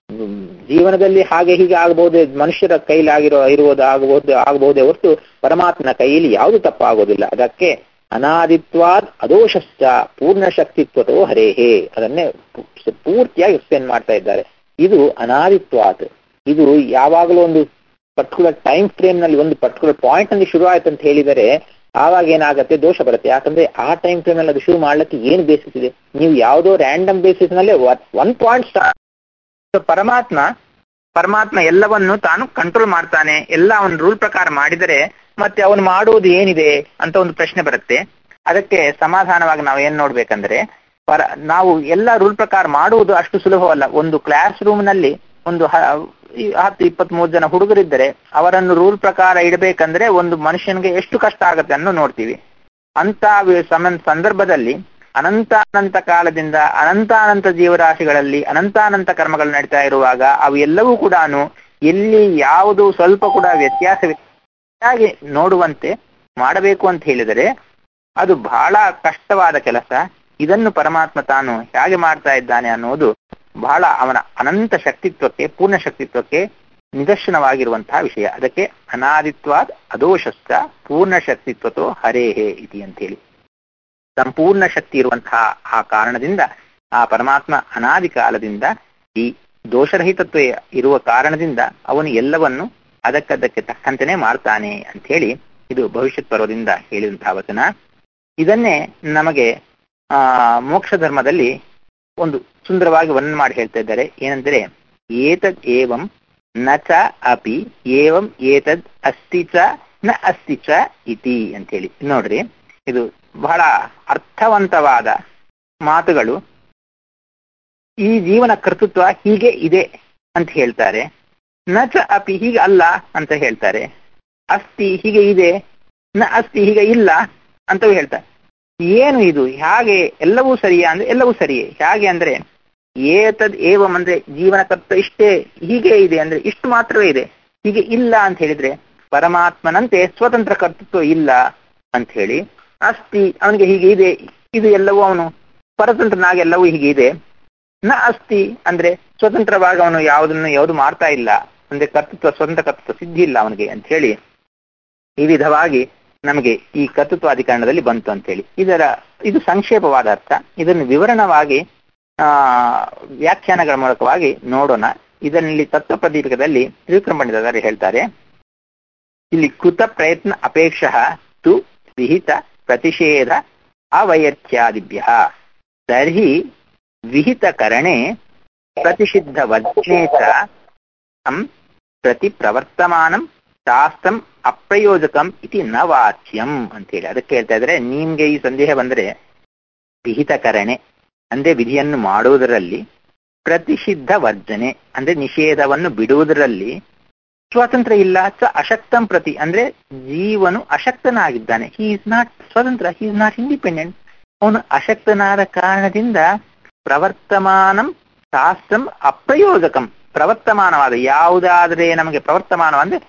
A: ಜೀವನದಲ್ಲಿ ಹಾಗೆ ಹೀಗೆ ಆಗಬಹುದೇ ಮನುಷ್ಯರ ಕೈಲಾಗಿರೋ ಇರುವುದು ಆಗಬಹುದು ಆಗಬಹುದೇ ಹೊರತು ಪರಮಾತ್ಮನ ಕೈಯಲ್ಲಿ ಯಾವುದು ತಪ್ಪಾಗೋದಿಲ್ಲ ಅದಕ್ಕೆ ಅನಾದಿತ್ವಾದ್ ಅದೋಷಶ್ಚ ಪೂರ್ಣ ಶಕ್ತಿತ್ವತೋ ಹರೇಹೇ ಅದನ್ನೇ ಪೂರ್ತಿಯಾಗಿ ಎಕ್ಸ್ಪ್ಲೇನ್ ಮಾಡ್ತಾ ಇದ್ದಾರೆ ಇದು ಅನಾದಿತ್ವಾತ್ ಇದು ಯಾವಾಗಲೂ ಒಂದು ಪರ್ಟಿಕ್ಯುಲರ್ ಟೈಮ್ ಫ್ರೇಮ್ ನಲ್ಲಿ ಒಂದು ಪರ್ಟಿಕ್ಯುಲರ್ ಪಾಯಿಂಟ್ ನಲ್ಲಿ ಶುರು ಆಯ್ತು ಅಂತ ಹೇಳಿದರೆ ಆವಾಗ ಏನಾಗುತ್ತೆ ದೋಷ ಬರುತ್ತೆ ಯಾಕಂದ್ರೆ ಆ ಟೈಮ್ ಫ್ರೇಮ್ ನಲ್ಲಿ ಅದು ಶುರು ಮಾಡ್ಲಿಕ್ಕೆ ಏನು ಬೇಸಿಸ್ ಇದೆ ನೀವು ಯಾವುದೋ ರ್ಯಾಂಡಮ್ ಬೇಸಿಸ್ ನಲ್ಲಿ ಒನ್ ಪಾಯಿಂಟ್ ಸ್ಟಾರ್ಟ್ ಪರಮಾತ್ಮ ಪರಮಾತ್ಮ ಎಲ್ಲವನ್ನು ತಾನು ಕಂಟ್ರೋಲ್ ಮಾಡ್ತಾನೆ ಎಲ್ಲ ಅವನ ರೂಲ್ ಪ್ರಕಾರ ಮಾಡಿದರೆ ಮತ್ತೆ ಅವನು ಮಾಡುವುದು ಏನಿದೆ ಅಂತ ಒಂದು ಪ್ರಶ್ನೆ ಬರುತ್ತೆ ಅದಕ್ಕೆ ಸಮಾಧಾನವಾಗಿ ನಾವು ಏನ್ ನೋಡ್ಬೇಕಂದ್ರೆ ಪರ ನಾವು ಎಲ್ಲ ರೂಲ್ ಪ್ರಕಾರ ಮಾಡುವುದು ಅಷ್ಟು ಸುಲಭವಲ್ಲ ಒಂದು ಕ್ಲಾಸ್ ರೂಮ್ ನಲ್ಲಿ ಒಂದು ಹತ್ತು ಇಪ್ಪತ್ತ್ ಮೂರು ಜನ ಹುಡುಗರಿದ್ದರೆ ಅವರನ್ನು ರೂಲ್ ಪ್ರಕಾರ ಇಡಬೇಕಂದ್ರೆ ಒಂದು ಮನುಷ್ಯನಿಗೆ ಎಷ್ಟು ಕಷ್ಟ ಆಗುತ್ತೆ ಅನ್ನೋ ನೋಡ್ತೀವಿ ಅಂತ ಸಂದರ್ಭದಲ್ಲಿ ಅನಂತಾನಂತ ಕಾಲದಿಂದ ಅನಂತಾನಂತ ಜೀವರಾಶಿಗಳಲ್ಲಿ ಅನಂತಾನಂತ ಕರ್ಮಗಳು ನಡೀತಾ ಇರುವಾಗ ಅವು ಎಲ್ಲವೂ ಕೂಡ ಎಲ್ಲಿ ಯಾವುದು ಸ್ವಲ್ಪ ಕೂಡ ವ್ಯತ್ಯಾಸವಾಗಿ ನೋಡುವಂತೆ ಮಾಡಬೇಕು ಅಂತ ಹೇಳಿದರೆ ಅದು ಬಹಳ ಕಷ್ಟವಾದ ಕೆಲಸ ಇದನ್ನು ಪರಮಾತ್ಮ ತಾನು ಹೇಗೆ ಮಾಡ್ತಾ ಇದ್ದಾನೆ ಅನ್ನೋದು ಬಹಳ ಅವನ ಅನಂತ ಶಕ್ತಿತ್ವಕ್ಕೆ ಪೂರ್ಣ ಶಕ್ತಿತ್ವಕ್ಕೆ ನಿದರ್ಶನವಾಗಿರುವಂತಹ ವಿಷಯ ಅದಕ್ಕೆ ಅನಾದಿತ್ವಾದ್ ಅದೋಷಸ್ಥ ಪೂರ್ಣ ಶಕ್ತಿತ್ವತೋ ಹರೇಹೇ ಇತಿ ಅಂತೇಳಿ ಸಂಪೂರ್ಣ ಶಕ್ತಿ ಇರುವಂತಹ ಆ ಕಾರಣದಿಂದ ಆ ಪರಮಾತ್ಮ ಅನಾದಿ ಕಾಲದಿಂದ ಈ ದೋಷರಹಿತತ್ವ ಇರುವ ಕಾರಣದಿಂದ ಅವನು ಎಲ್ಲವನ್ನು ಅದಕ್ಕದಕ್ಕೆ ತಕ್ಕಂತೆನೆ ಮಾಡ್ತಾನೆ ಅಂತ ಹೇಳಿ ಇದು ಭವಿಷ್ಯತ್ ಪರ್ವದಿಂದ ಹೇಳಿದಂತಹ ವಚನ ಇದನ್ನೇ ನಮಗೆ ಆ ಮೋಕ್ಷ ಧರ್ಮದಲ್ಲಿ ಒಂದು ಸುಂದರವಾಗಿ ವರ್ಣನೆ ಮಾಡಿ ಹೇಳ್ತಾ ಇದ್ದಾರೆ ಏನಂದ್ರೆ ಏತದ್ ಏವಂ ನ ಚ ಅಪಿ ಏವಂ ಏತದ್ ಅಸ್ತಿ ಚ ನ ಅಸ್ತಿ ಚ ಇತಿ ಅಂತ ಹೇಳಿ ನೋಡ್ರಿ ಇದು ಬಹಳ ಅರ್ಥವಂತವಾದ ಮಾತುಗಳು ಈ ಜೀವನ ಕರ್ತೃತ್ವ ಹೀಗೆ ಇದೆ ಅಂತ ಹೇಳ್ತಾರೆ ನ ಚ ಅಪಿ ಹೀಗೆ ಅಲ್ಲ ಅಂತ ಹೇಳ್ತಾರೆ ಅಸ್ತಿ ಹೀಗೆ ಇದೆ ನ ಅಸ್ತಿ ಹೀಗೆ ಇಲ್ಲ ಅಂತವೂ ಹೇಳ್ತಾರೆ ಏನು ಇದು ಹೇಗೆ ಎಲ್ಲವೂ ಸರಿಯಾ ಅಂದ್ರೆ ಎಲ್ಲವೂ ಸರಿಯೇ ಹೇಗೆ ಅಂದ್ರೆ ಏತದ್ ಏವಂ ಅಂದ್ರೆ ಜೀವನ ಕರ್ತೃತ್ವ ಇಷ್ಟೇ ಹೀಗೆ ಇದೆ ಅಂದ್ರೆ ಇಷ್ಟು ಮಾತ್ರವೇ ಇದೆ ಹೀಗೆ ಇಲ್ಲ ಅಂತ ಹೇಳಿದ್ರೆ ಪರಮಾತ್ಮನಂತೆ ಸ್ವತಂತ್ರ ಕರ್ತೃತ್ವ ಇಲ್ಲ ಅಂತ ಹೇಳಿ ಅಸ್ತಿ ಅವನಿಗೆ ಹೀಗೆ ಇದೆ ಇದು ಎಲ್ಲವೂ ಅವನು ಪರತಂತ್ರನಾಗಿ ಎಲ್ಲವೂ ಹೀಗೆ ಇದೆ ನ ಅಸ್ತಿ ಅಂದ್ರೆ ಸ್ವತಂತ್ರವಾಗಿ ಅವನು ಯಾವುದನ್ನು ಯಾವುದು ಮಾಡ್ತಾ ಇಲ್ಲ ಅಂದ್ರೆ ಕರ್ತೃತ್ವ ಸ್ವತಂತ್ರ ಕರ್ತೃತ್ವ ಸಿದ್ಧಿ ಇಲ್ಲ ಅವನಿಗೆ ಅಂತ ಹೇಳಿ ಈ ವಿಧವಾಗಿ ನಮಗೆ ಈ ಕರ್ತೃತ್ವಾಧಿಕರಣದಲ್ಲಿ ಬಂತು ಅಂತ ಹೇಳಿ ಇದರ ಇದು ಸಂಕ್ಷೇಪವಾದ ಅರ್ಥ ಇದನ್ನು ವಿವರಣವಾಗಿ ಆ ವ್ಯಾಖ್ಯಾನಗಳ ಮೂಲಕವಾಗಿ ನೋಡೋಣ ಇದರಲ್ಲಿ ತತ್ವ ಪ್ರದೀಪಕದಲ್ಲಿ ತ್ರಿವಿಕ್ರಮ ಪಂಡಿತರು ಹೇಳ್ತಾರೆ ಇಲ್ಲಿ ಕೃತ ಪ್ರಯತ್ನ ಅಪೇಕ್ಷ ತು ವಿಹಿತ ಪ್ರತಿಷೇಧ ಅವೈರ್ಥ್ಯಾದಿಭ್ಯ ತರ್ಹಿ ವಿಹಿತಕರಣೆ ಪ್ರತಿಷಿದ್ಧ ವಜ್ನೆ ಪ್ರತಿ ಪ್ರವರ್ತಮಾನಂ ಶಾಸ್ತ್ರಂ ಅಪ್ರಯೋಜಕಂ ಇತಿ ನ ವಾಚ್ಯಂ ಅಂತ ಹೇಳಿ ಅದಕ್ಕೆ ಹೇಳ್ತಾ ಇದ್ರೆ ನಿಮ್ಗೆ ಈ ಸಂದೇಹ ಬಂದ್ರೆ ವಿಹಿತಕರಣೆ ಅಂದ್ರೆ ವಿಧಿಯನ್ನು ಮಾಡುವುದರಲ್ಲಿ ಪ್ರತಿಷಿದ್ಧ ವರ್ಜನೆ ಅಂದ್ರೆ ನಿಷೇಧವನ್ನು ಬಿಡುವುದರಲ್ಲಿ ಸ್ವಾತಂತ್ರ್ಯ ಇಲ್ಲ ಸ ಅಶಕ್ತಂ ಪ್ರತಿ ಅಂದ್ರೆ ಜೀವನು ಅಶಕ್ತನಾಗಿದ್ದಾನೆ ಹಿ ಇಸ್ ನಾಟ್ ಸ್ವತಂತ್ರ ಹಿ ಇಸ್ ನಾಟ್ ಇಂಡಿಪೆಂಡೆಂಟ್ ಅವನು ಅಶಕ್ತನಾದ ಕಾರಣದಿಂದ ಪ್ರವರ್ತಮಾನಂ ಶಾಸ್ತ್ರಂ ಅಪ್ರಯೋಜಕಂ ಪ್ರವರ್ತಮಾನವಾದ ಯಾವುದಾದ್ರೆ ನಮಗೆ ಪ್ರವರ್ತಮಾನ ಅಂದ್ರೆ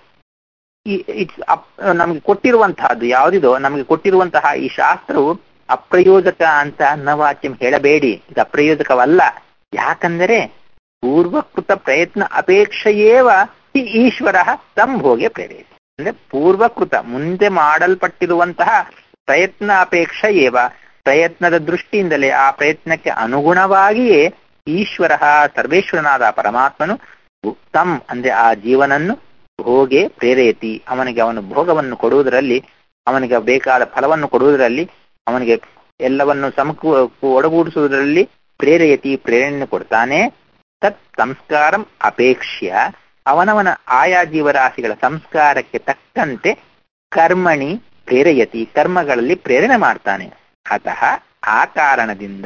A: ಇಟ್ಸ್ ನಮಗೆ ಕೊಟ್ಟಿರುವಂತಹದ್ದು ಯಾವುದಿದೋ ನಮಗೆ ಕೊಟ್ಟಿರುವಂತಹ ಈ ಶಾಸ್ತ್ರವು ಅಪ್ರಯೋಜಕ ಅಂತ ಅನ್ನವಾಚ್ಯಂ ಹೇಳಬೇಡಿ ಇದು ಅಪ್ರಯೋಜಕವಲ್ಲ ಯಾಕಂದರೆ ಪೂರ್ವಕೃತ ಪ್ರಯತ್ನ ಅಪೇಕ್ಷೆಯೇವ ಈ ಈಶ್ವರ ಸಂಭೋಗೆ ಪ್ರೇರೇಸಿ ಅಂದ್ರೆ ಪೂರ್ವಕೃತ ಮುಂದೆ ಮಾಡಲ್ಪಟ್ಟಿರುವಂತಹ ಪ್ರಯತ್ನ ಅಪೇಕ್ಷ ಏವ ಪ್ರಯತ್ನದ ದೃಷ್ಟಿಯಿಂದಲೇ ಆ ಪ್ರಯತ್ನಕ್ಕೆ ಅನುಗುಣವಾಗಿಯೇ ಈಶ್ವರ ಸರ್ವೇಶ್ವರನಾದ ಪರಮಾತ್ಮನು ತಮ್ ಅಂದ್ರೆ ಆ ಜೀವನನ್ನು ಭೋಗೆ ಪ್ರೇರೇತಿ ಅವನಿಗೆ ಅವನು ಭೋಗವನ್ನು ಕೊಡುವುದರಲ್ಲಿ ಅವನಿಗೆ ಬೇಕಾದ ಫಲವನ್ನು ಕೊಡುವುದರಲ್ಲಿ ಅವನಿಗೆ ಎಲ್ಲವನ್ನು ಸಮಕೂ ಒಡಗೂಡಿಸುವುದರಲ್ಲಿ ಪ್ರೇರೇತಿ ಪ್ರೇರಣೆ ಕೊಡ್ತಾನೆ ತತ್ ಸಂಸ್ಕಾರಂ ಅಪೇಕ್ಷ್ಯ ಅವನವನ ಆಯಾ ಜೀವರಾಶಿಗಳ ಸಂಸ್ಕಾರಕ್ಕೆ ತಕ್ಕಂತೆ ಕರ್ಮಣಿ ಪ್ರೇರಯತಿ ಕರ್ಮಗಳಲ್ಲಿ ಪ್ರೇರಣೆ ಮಾಡ್ತಾನೆ ಅತಃ ಆ ಕಾರಣದಿಂದ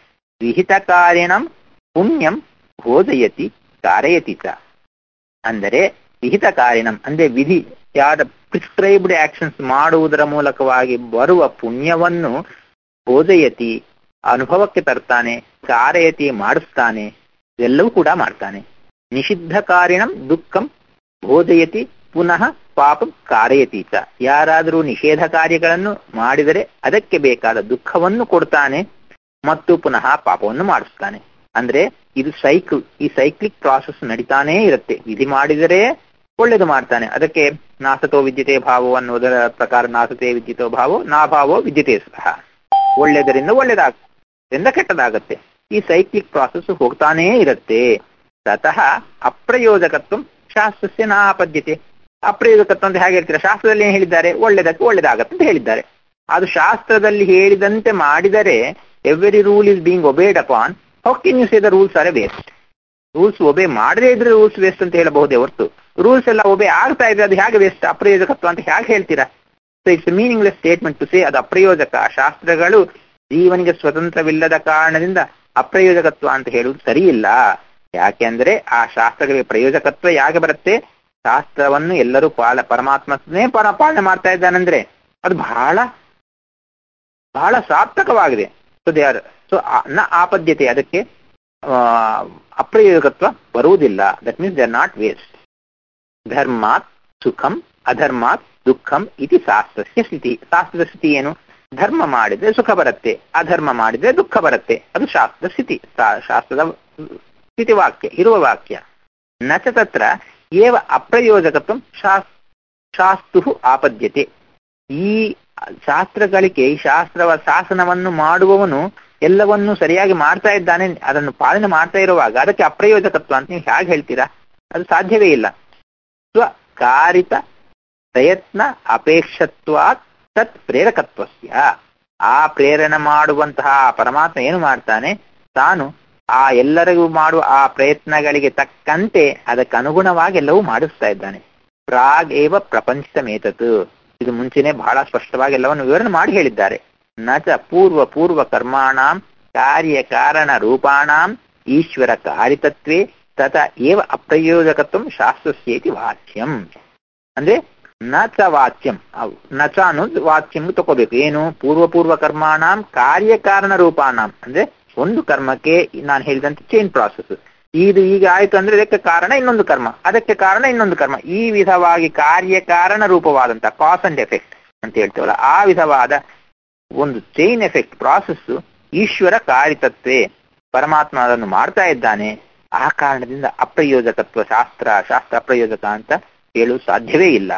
A: ವಿಹಿತ ಕಾರಿಣಂ ಪುಣ್ಯಂ ಬೋಧಯತಿ ಕಾರಯತಿ ಚ ಅಂದರೆ ವಿಹಿತ ಕಾರಿಣಂ ಅಂದ್ರೆ ವಿಧಿ ಯಾದ ಪ್ರಿಸ್ಕ್ರೈಬ್ಡ್ ಆಕ್ಷನ್ಸ್ ಮಾಡುವುದರ ಮೂಲಕವಾಗಿ ಬರುವ ಪುಣ್ಯವನ್ನು ಬೋಧಯತಿ ಅನುಭವಕ್ಕೆ ತರ್ತಾನೆ ಕಾರಯತಿ ಮಾಡಿಸ್ತಾನೆ ಇವೆಲ್ಲವೂ ಕೂಡ ಮಾಡ್ತಾನೆ ನಿಷಿದ್ಧ ಕಾರಿಣಂ ದುಃಖಂ ಬೋಧಯತಿ ಪುನಃ ಪಾಪಂ ಕಾರಯತಿ ಚ ಯಾರಾದರೂ ನಿಷೇಧ ಕಾರ್ಯಗಳನ್ನು ಮಾಡಿದರೆ ಅದಕ್ಕೆ ಬೇಕಾದ ದುಃಖವನ್ನು ಕೊಡ್ತಾನೆ ಮತ್ತು ಪುನಃ ಪಾಪವನ್ನು ಮಾಡಿಸ್ತಾನೆ ಅಂದ್ರೆ ಇದು ಸೈಕಲ್ ಈ ಸೈಕ್ಲಿಕ್ ಪ್ರಾಸೆಸ್ ನಡೀತಾನೇ ಇರುತ್ತೆ ವಿಧಿ ಮಾಡಿದರೆ ಒಳ್ಳೇದು ಮಾಡ್ತಾನೆ ಅದಕ್ಕೆ ನಾಸತೋ ವಿದ್ಯತೆ ಭಾವೋ ಅನ್ನೋದರ ಪ್ರಕಾರ ನಾಸತೆ ವಿದ್ಯುತೋ ಭಾವೋ ನಾಭಾವೋ ವಿದ್ಯತೆ ಸಹ ಒಳ್ಳೆದರಿಂದ ಒಳ್ಳೇದಾಗದಿಂದ ಕೆಟ್ಟದಾಗತ್ತೆ ಈ ಸೈಕ್ಲಿಕ್ ಪ್ರಾಸೆಸ್ ಹೋಗ್ತಾನೇ ಇರುತ್ತೆ ತತಃ ಅಪ್ರಯೋಜಕತ್ವ ಶಾಸ್ತ್ರಸ್ಯ ನಾಪದ್ಯತೆ ಅಪ್ರಯೋಜಕತ್ವ ಅಂತ ಹೇಗೆ ಹೇಳ್ತೀರಾ ಶಾಸ್ತ್ರದಲ್ಲಿ ಏನ್ ಹೇಳಿದ್ದಾರೆ ಒಳ್ಳೇದಕ್ಕೆ ಒಳ್ಳೇದಾಗತ್ತೆ ಅಂತ ಹೇಳಿದ್ದಾರೆ ಅದು ಶಾಸ್ತ್ರದಲ್ಲಿ ಹೇಳಿದಂತೆ ಮಾಡಿದರೆ every rule is being obeyed upon how can you say the rules are waste rules obey ಮಾಡದೇ ಇದ್ರೆ ರೂಲ್ಸ್ ವೇಸ್ಟ್ ಅಂತ ಹೇಳಬಹುದೇ ಹೊರತು ರೂಲ್ಸ್ ಎಲ್ಲ ಒಬೆ ಆಗ್ತಾ ಇದ್ರೆ ಅದು ಹೇಗೆ ವೇಸ್ಟ್ ಅಪ್ರಯೋಜಕತ್ವ ಅಂತ ಹೇಗೆ ಹೇಳ್ತೀರಾ so it's meaningless statement to say ಅದು ಅಪ್ರಯೋಜಕ ಶಾಸ್ತ್ರಗಳು ಜೀವನಿಗೆ ಸ್ವತಂತ್ರವಿಲ್ಲದ ಕಾರಣದಿಂದ ಅಪ್ರಯೋಜಕತ್ವ ಅಂತ ಹೇಳುವುದು ಸರಿಯಿಲ್ಲ ಯಾಕೆಂದ್ರೆ ಆ ಶಾಸ್ತ್ರಗಳಿಗೆ ಪ್ರಯೋಜಕತ್ವ ಯಾಕೆ ಬರುತ್ತೆ ಶಾಸ್ತ್ರವನ್ನು ಎಲ್ಲರೂ ಪಾಲ ಪರಮಾತ್ಮನೇ ಪರ ಪಾಲನೆ ಮಾಡ್ತಾ ಇದ್ದಾನಂದ್ರೆ ಅದು ಬಹಳ ಬಹಳ ಸಾರ್ಥಕವಾಗಿದೆ ಸೊ ದೇ ಆರ್ ಸೊ ನ ಆಪದ್ಯತೆ ಅದಕ್ಕೆ ಅಪ್ರಯೋಜಕತ್ವ ಬರುವುದಿಲ್ಲ that means they are not waste ಧರ್ಮಾತ್ ಸುಖಂ ಅಧರ್ಮಾತ್ ದುಃಖಂ ಇತಿ ಶಾಸ್ತ್ರಸ್ಯ ಸ್ಥಿತಿ ಶಾಸ್ತ್ರದ ಸ್ಥಿತಿ ಏನು ಧರ್ಮ ಮಾಡಿದ್ರೆ ಸುಖ ಬರುತ್ತೆ ಅಧರ್ಮ ಮಾಡಿದ್ರೆ ದುಃಖ ಬರುತ್ತೆ ಅದು ಶಾಸ್ತ್ರದ ಸ್ಥಿತಿ ಶಾಸ್ತ್ರದ ಸ್ಥಿತಿವಾಕ್ಯ ಇರುವ ವಾಕ್ಯ ನ ಚ ತತ್ರ ಏವ ಅಪ್ರಯೋಜಕತ್ವ ಶಾಸ್ತು ಆಪದ್ಯತೆ ಈ ಶಾಸ್ತ್ರಗಳಿಗೆ ಶಾಸ್ತ್ರವ ಶಾಸನವನ್ನು ಮಾಡುವವನು ಎಲ್ಲವನ್ನೂ ಸರಿಯಾಗಿ ಮಾಡ್ತಾ ಇದ್ದಾನೆ ಅದನ್ನು ಪಾಲನೆ ಮಾಡ್ತಾ ಇರುವಾಗ ಅದಕ್ಕೆ ಅಪ್ರಯೋಜಕತ್ವ ಅಂತ ನೀವು ಹೇಗೆ ಹೇಳ್ತೀರಾ ಅದು ಸಾಧ್ಯವೇ ಇಲ್ಲ ಸ್ವಕಾರಿತ ಪ್ರಯತ್ನ ಅಪೇಕ್ಷತ್ವಾತ್ ತತ್ ಪ್ರೇರಕತ್ವಸ್ಯ ಆ ಪ್ರೇರಣೆ ಮಾಡುವಂತಹ ಪರಮಾತ್ಮ ಏನು ಮಾಡ್ತಾನೆ ತಾನು ಆ ಎಲ್ಲರಿಗೂ ಮಾಡುವ ಆ ಪ್ರಯತ್ನಗಳಿಗೆ ತಕ್ಕಂತೆ ಅದಕ್ಕೆ ಅನುಗುಣವಾಗಿ ಎಲ್ಲವೂ ಮಾಡಿಸ್ತಾ ಇದ್ದಾನೆ ಪ್ರಾಗ್ ಏವ ಪ್ರಪಂಚಮೇತತ್ ಇದು ಮುಂಚೆನೆ ಬಹಳ ಸ್ಪಷ್ಟವಾಗಿ ಎಲ್ಲವನ್ನು ವಿವರಣೆ ಮಾಡಿ ಹೇಳಿದ್ದಾರೆ ನಚ ಪೂರ್ವ ಪೂರ್ವ ಕರ್ಮಾಣಾಂ ಕಾರ್ಯ ಕಾರಣ ರೂಪಾಣಾಂ ಈಶ್ವರ ಕಾರಿತತ್ವೇ ತತ ಏವ ಅಪ್ರಯೋಜಕತ್ವ ಶಾಸ್ತ್ರಸ್ಯೇತಿ ವಾಚ್ಯಂ ಅಂದ್ರೆ ನಚ ವಾಚ್ಯಂ ನಚ ಅನ್ನೋದು ವಾಚ್ಯಂ ತಗೋಬೇಕು ಏನು ಪೂರ್ವ ಪೂರ್ವ ಕರ್ಮಾಣಾಂ ಕಾರ್ಯಕಾರಣ ರೂಪಾಣಾಂ ಅಂದ್ರೆ ಒಂದು ಕರ್ಮಕ್ಕೆ ನಾನು ಹೇಳಿದಂತೆ ಚೈನ್ ಪ್ರಾಸೆಸ್ ಇದು ಈಗ ಆಯ್ತು ಅಂದ್ರೆ ಇದಕ್ಕೆ ಕಾರಣ ಇನ್ನೊಂದು ಕರ್ಮ ಅದಕ್ಕೆ ಕಾರಣ ಇನ್ನೊಂದು ಕರ್ಮ ಈ ವಿಧವಾಗಿ ಕಾರ್ಯಕಾರಣ ರೂಪವಾದಂತ ಕಾಸ್ ಅಂಡ್ ಎಫೆಕ್ಟ್ ಅಂತ ಹೇಳ್ತೇವಲ್ಲ ಆ ವಿಧವಾದ ಒಂದು ಚೈನ್ ಎಫೆಕ್ಟ್ ಪ್ರಾಸೆಸ್ ಈಶ್ವರ ಕಾರಿತತ್ವೇ ಪರಮಾತ್ಮ ಅದನ್ನು ಮಾಡ್ತಾ ಇದ್ದಾನೆ ಆ ಕಾರಣದಿಂದ ಅಪ್ರಯೋಜಕತ್ವ ಶಾಸ್ತ್ರ ಶಾಸ್ತ್ರ ಅಪ್ರಯೋಜಕ ಅಂತ ಹೇಳಲು ಸಾಧ್ಯವೇ ಇಲ್ಲ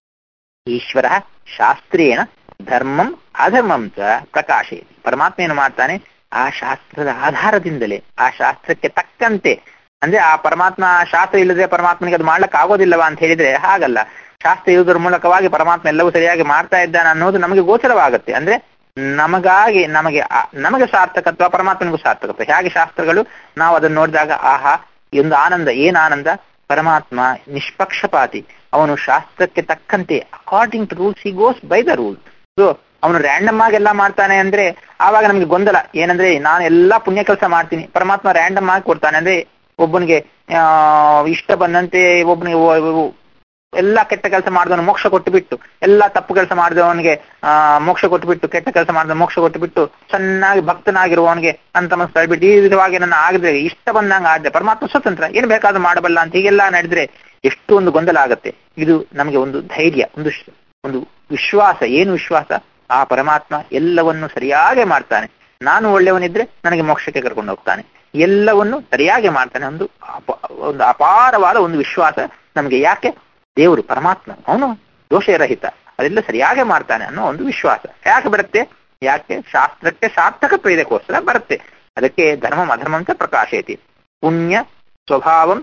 A: ಈಶ್ವರ ಶಾಸ್ತ್ರೇಣ ಧರ್ಮಂ ಅಧರ್ಮಂ ಚ ಪ್ರಕಾಶೆ ಪರಮಾತ್ಮ ಏನು ಮಾಡ್ತಾನೆ ಆ ಶಾಸ್ತ್ರದ ಆಧಾರದಿಂದಲೇ ಆ ಶಾಸ್ತ್ರಕ್ಕೆ ತಕ್ಕಂತೆ ಅಂದ್ರೆ ಆ ಪರಮಾತ್ಮ ಶಾಸ್ತ್ರ ಇಲ್ಲದೆ ಪರಮಾತ್ಮನಿಗೆ ಅದು ಮಾಡ್ಲಿಕ್ಕೆ ಆಗೋದಿಲ್ಲವಾ ಅಂತ ಹೇಳಿದ್ರೆ ಹಾಗಲ್ಲ ಶಾಸ್ತ್ರ ಇರುವುದರ ಮೂಲಕವಾಗಿ ಪರಮಾತ್ಮ ಎಲ್ಲವೂ ಸರಿಯಾಗಿ ಮಾಡ್ತಾ ಇದ್ದಾನೆ ಅನ್ನೋದು ನಮಗೆ ಗೋಚರವಾಗುತ್ತೆ ಅಂದ್ರೆ ನಮಗಾಗಿ ನಮಗೆ ನಮಗೆ ಸಾರ್ಥಕತ್ವ ಪರಮಾತ್ಮನಿಗೂ ಸಾರ್ಥಕತ್ವ ಹೇಗೆ ಶಾಸ್ತ್ರಗಳು ನಾವು ಅದನ್ನು ನೋಡಿದಾಗ ಆಹಾ ಒಂದು ಆನಂದ ಏನ್ ಆನಂದ ಪರಮಾತ್ಮ ನಿಷ್ಪಕ್ಷಪಾತಿ ಅವನು ಶಾಸ್ತ್ರಕ್ಕೆ ತಕ್ಕಂತೆ according to rules he goes by the rule so ಅವನು ರ್ಯಾಂಡಮ್ ಆಗಿ ಎಲ್ಲ ಮಾಡ್ತಾನೆ ಅಂದ್ರೆ ಆವಾಗ ನಮಗೆ ಗೊಂದಲ ಏನಂದ್ರೆ ನಾನು ಎಲ್ಲಾ ಪುಣ್ಯ ಕೆಲಸ ಮಾಡ್ತೀನಿ ಪರಮಾತ್ಮ ರ್ಯಾಂಡಮ್ ಆಗಿ ಕೊಡ್ತಾನೆ ಅಂದ್ರೆ ಒಬ್ಬನಿಗೆ ಇಷ್ಟ ಬಂದಂತೆ ಒಬ್ಬನಿಗೆ ಎಲ್ಲಾ ಕೆಟ್ಟ ಕೆಲಸ ಮಾಡಿದವನು ಮೋಕ್ಷ ಕೊಟ್ಟು ಬಿಟ್ಟು ಎಲ್ಲಾ ತಪ್ಪು ಕೆಲಸ ಮಾಡಿದವನಿಗೆ ಆ ಮೋಕ್ಷ ಕೊಟ್ಟು ಬಿಟ್ಟು ಕೆಟ್ಟ ಕೆಲಸ ಮಾಡಿದ ಮೋಕ್ಷ ಕೊಟ್ಟು ಬಿಟ್ಟು ಚೆನ್ನಾಗಿ ಭಕ್ತನಾಗಿರುವವನಿಗೆ ಅಂತ ಮನಸ್ಸು ತಳ್ಬಿಟ್ಟು ಈ ವಿಧವಾಗಿ ನನ್ನ ಆಗದೆ ಇಷ್ಟ ಬಂದಂಗ ಆದ್ರೆ ಪರಮಾತ್ಮ ಸ್ವತಂತ್ರ ಏನು ಬೇಕಾದ್ರೂ ಮಾಡಬಲ್ಲ ಅಂತ ಹೀಗೆಲ್ಲ ನಡೆದ್ರೆ ಎಷ್ಟು ಒಂದು ಗೊಂದಲ ಆಗತ್ತೆ ಇದು ನಮಗೆ ಒಂದು ಧೈರ್ಯ ಒಂದು ಶ್- ಒಂದು ವಿಶ್ವಾಸ ಏನು ವಿಶ್ವಾಸ ಆ ಪರಮಾತ್ಮ ಎಲ್ಲವನ್ನು ಸರಿಯಾಗಿ ಮಾಡ್ತಾನೆ ನಾನು ಒಳ್ಳೆಯವನಿದ್ರೆ ನನಗೆ ಮೋಕ್ಷಕ್ಕೆ ಕರ್ಕೊಂಡು ಹೋಗ್ತಾನೆ ಎಲ್ಲವನ್ನು ಸರಿಯಾಗಿ ಮಾಡ್ತಾನೆ ಒಂದು ಅಪ- ಒಂದು ಅಪಾರವಾದ ಒಂದು ವಿಶ್ವಾಸ ನಮಗೆ ಯಾಕೆ ದೇವರು ಪರಮಾತ್ಮ ಅವನು ದೋಷರಹಿತ ಅದೆಲ್ಲ ಸರಿಯಾಗಿ ಮಾಡ್ತಾನೆ ಅನ್ನೋ ಒಂದು ವಿಶ್ವಾಸ ಯಾಕೆ ಬರುತ್ತೆ ಯಾಕೆ ಶಾಸ್ತ್ರಕ್ಕೆ ಸಾರ್ಥಕತ್ವ ಇದಕ್ಕೋಸ್ಕರ ಬರುತ್ತೆ ಅದಕ್ಕೆ ಧರ್ಮಂ ಅಧರ್ಮಂ ಚ ಪ್ರಕಾಶಯತಿ ಪುಣ್ಯ ಸ್ವಭಾವಂ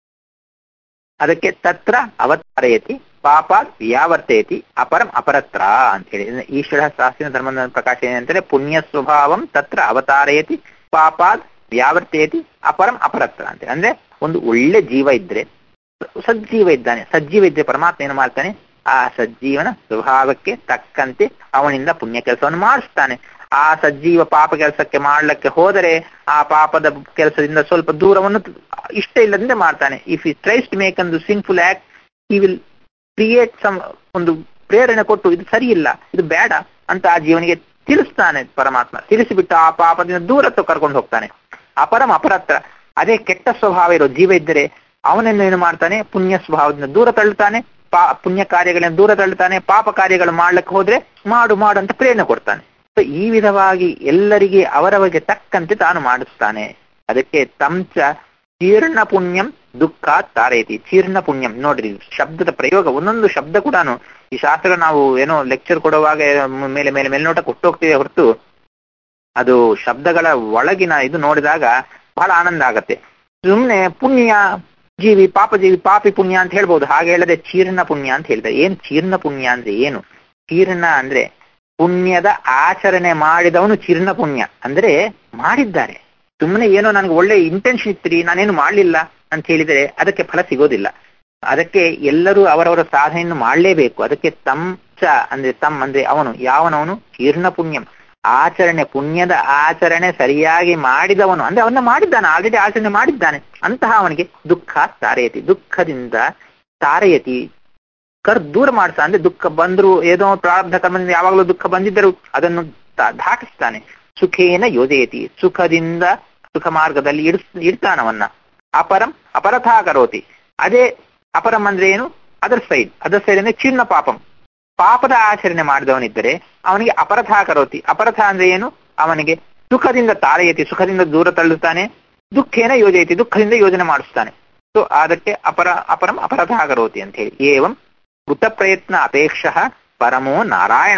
A: ಅದಕ್ಕೆ ತತ್ರ ಅವತಾರಯತಿ ಪಾಪ ವ್ಯಾವರ್ತಯತಿ ಅಪರಂ ಅಪರತ್ರ ಅಂತ ಹೇಳಿ ಈಶ್ವರ ಶಾಸ್ತ್ರೀಯ ಧರ್ಮದ ಪ್ರಕಾಶ ಏನಂತಾರೆ ಪುಣ್ಯ ಸ್ವಭಾವಂ ತತ್ರ ಅವತಾರಯತಿ ಪಾಪಾದ್ ವ್ಯಾವರ್ತಯತಿ ಅಪರಂ ಅಪರತ್ರ ಅಂತ ಅಂದ್ರೆ ಒಂದು ಒಳ್ಳೆ ಜೀವ ಇದ್ರೆ ಸಜ್ಜೀವ ಇದ್ದಾನೆ ಸಜ್ಜೀವ ಇದ್ರೆ ಪರಮಾತ್ಮ ಏನು ಮಾಡ್ತಾನೆ ಆ ಸಜ್ಜೀವನ ಸ್ವಭಾವಕ್ಕೆ ತಕ್ಕಂತೆ ಅವನಿಂದ ಪುಣ್ಯ ಕೆಲಸವನ್ನು ಮಾಡಿಸ್ತಾನೆ ಆ ಸಜ್ಜೀವ ಪಾಪ ಕೆಲಸಕ್ಕೆ ಮಾಡ್ಲಿಕ್ಕೆ ಹೋದರೆ ಆ ಪಾಪದ ಕೆಲಸದಿಂದ ಸ್ವಲ್ಪ ದೂರವನ್ನು ಇಷ್ಟ ಇಲ್ಲದಂತೆ ಮಾಡ್ತಾನೆ ಇಫ್ ಈ ಟ್ರೈಸ್ ಟು ಮೇಕ್ ಒಂದು ಸಿಂಫುಲ್ ಆಕ್ಟ್ ಈ ವಿಲ್ ಕ್ರಿಯೇಟ್ ಸಮ್ ಒಂದು ಪ್ರೇರಣೆ ಕೊಟ್ಟು ಇದು ಸರಿ ಇಲ್ಲ ಇದು ಬೇಡ ಅಂತ ಆ ಜೀವನಿಗೆ ತಿಳಿಸ್ತಾನೆ ಪರಮಾತ್ಮ ತಿಳಿಸಿಬಿಟ್ಟು ಆ ಪಾಪದಿಂದ ದೂರತ್ತು ಕರ್ಕೊಂಡು ಹೋಗ್ತಾನೆ ಅಪರಂ ಅಪರತ್ರ ಅದೇ ಕೆಟ್ಟ ಸ್ವಭಾವ ಇರೋ ಜೀವ ಇದ್ದರೆ ಅವನನ್ನು ಏನು ಮಾಡ್ತಾನೆ ಪುಣ್ಯ ಸ್ವಭಾವದಿಂದ ದೂರ ತಳ್ಳುತ್ತಾನೆ ಪಾ ಪುಣ್ಯ ಕಾರ್ಯಗಳನ್ನು ದೂರ ತಳ್ಳುತ್ತಾನೆ ಪಾಪ ಕಾರ್ಯಗಳು ಮಾಡ್ಲಿಕ್ಕೆ ಹೋದ್ರೆ ಮಾಡು ಮಾಡು ಅಂತ ಪ್ರೇರಣೆ ಕೊಡ್ತಾನೆ So, ಈ ವಿಧವಾಗಿ ಎಲ್ಲರಿಗೆ ಅವರವರಿಗೆ ತಕ್ಕಂತೆ ತಾನು ಮಾಡಿಸ್ತಾನೆ ಅದಕ್ಕೆ ತಂಚ ಚೀರ್ಣ ಪುಣ್ಯಂ ದುಃಖ ತಾರಯತಿ ಚೀರ್ಣ ಪುಣ್ಯಂ ನೋಡ್ರಿ ಶಬ್ದದ ಪ್ರಯೋಗ ಒಂದೊಂದು ಶಬ್ದ ಕೂಡ ಈ ಶಾಸ್ತ್ರ ನಾವು ಏನೋ ಲೆಕ್ಚರ್ ಕೊಡುವಾಗ ಮೇಲೆ ಮೇಲೆ ಮೇಲ್ನೋಟ ಕೊಟ್ಟು ಹೋಗ್ತೀವಿ ಹೊರತು ಅದು ಶಬ್ದಗಳ ಒಳಗಿನ ಇದು ನೋಡಿದಾಗ ಬಹಳ ಆನಂದ ಆಗತ್ತೆ ಸುಮ್ನೆ ಪುಣ್ಯ ಜೀವಿ ಪಾಪ ಜೀವಿ ಪಾಪಿ ಪುಣ್ಯ ಅಂತ ಹೇಳ್ಬೋದು ಹಾಗೆ ಹೇಳದೆ ಚೀರ್ಣ ಪುಣ್ಯ ಅಂತ ಹೇಳ್ತಾರೆ ಏನ್ ಚೀರ್ಣ ಪುಣ್ಯ ಅಂದ್ರೆ ಏನು ಚೀರ್ಣ ಅಂದ್ರೆ ಪುಣ್ಯದ ಆಚರಣೆ ಮಾಡಿದವನು ಚೀರ್ಣ ಪುಣ್ಯ ಅಂದ್ರೆ ಮಾಡಿದ್ದಾರೆ ಸುಮ್ಮನೆ ಏನೋ ನನಗೆ ಒಳ್ಳೆ ಇಂಟೆನ್ಷನ್ ಇತ್ರಿ ನಾನೇನು ಮಾಡ್ಲಿಲ್ಲ ಅಂತ ಹೇಳಿದ್ರೆ ಅದಕ್ಕೆ ಫಲ ಸಿಗೋದಿಲ್ಲ ಅದಕ್ಕೆ ಎಲ್ಲರೂ ಅವರವರ ಸಾಧನೆಯನ್ನು ಮಾಡಲೇಬೇಕು ಅದಕ್ಕೆ ತಂಚ ಅಂದ್ರೆ ತಮ್ ಅಂದ್ರೆ ಅವನು ಯಾವನವನು ಚೀರ್ಣ ಪುಣ್ಯಂ ಆಚರಣೆ ಪುಣ್ಯದ ಆಚರಣೆ ಸರಿಯಾಗಿ ಮಾಡಿದವನು ಅಂದ್ರೆ ಅವನ್ನ ಮಾಡಿದ್ದಾನೆ ಆಲ್ರೆಡಿ ಆಚರಣೆ ಮಾಡಿದ್ದಾನೆ ಅಂತಹ ಅವನಿಗೆ ದುಃಖ ತಾರಯತಿ ದುಃಖದಿಂದ ತಾರಯತಿ ಕರ್ ದೂರ ಮಾಡ್ತಾ ಅಂದ್ರೆ ದುಃಖ ಬಂದ್ರು ಏನೋ ಪ್ರಾರಬ್ಧ ಕರ್ಮದಿಂದ ಯಾವಾಗಲೂ ದುಃಖ ಬಂದಿದ್ದರೂ ಅದನ್ನು ದ- ದಾಟಿಸ್ತಾನೆ ಸುಖೇನ ಯೋಜಯತಿ ಸುಖದಿಂದ ಸುಖ ಮಾರ್ಗದಲ್ಲಿ ಇಡ್ಸ್ ಇಡ್ತಾನವನ್ನ ಅಪರಂ ಅಪರಥಾ ಕರೋತಿ ಅದೇ ಅಪರಂ ಅಂದ್ರೆ ಏನು ಅದರ್ ಸೈಡ್ ಅದರ್ ಸೈಡ್ ಅಂದ್ರೆ ಚಿನ್ನ ಪಾಪಂ ಪಾಪದ ಆಚರಣೆ ಮಾಡಿದವನಿದ್ದರೆ ಅವನಿಗೆ ಅಪರಥ ಕರೋತಿ ಅಪರಥ ಅಂದ್ರೆ ಏನು ಅವನಿಗೆ ಸುಖದಿಂದ ತಾರಯತಿ ಸುಖದಿಂದ ದೂರ ತಳ್ಳುತ್ತಾನೆ ದುಃಖೇನ ಯೋಜಯತಿ ದುಃಖದಿಂದ ಯೋಜನೆ ಮಾಡಿಸ್ತಾನೆ ಸೊ ಅದಕ್ಕೆ ಅಪರ ಅಪರಂ ಅಪರಥ ಕರೋತಿ ಅಂತ ಹೇಳಿ ಏವಂ ಕೃತ ಪ್ರಯತ್ನ ಅಪೇಕ್ಷ ಪರಮೋ ನಾರಾಯಣ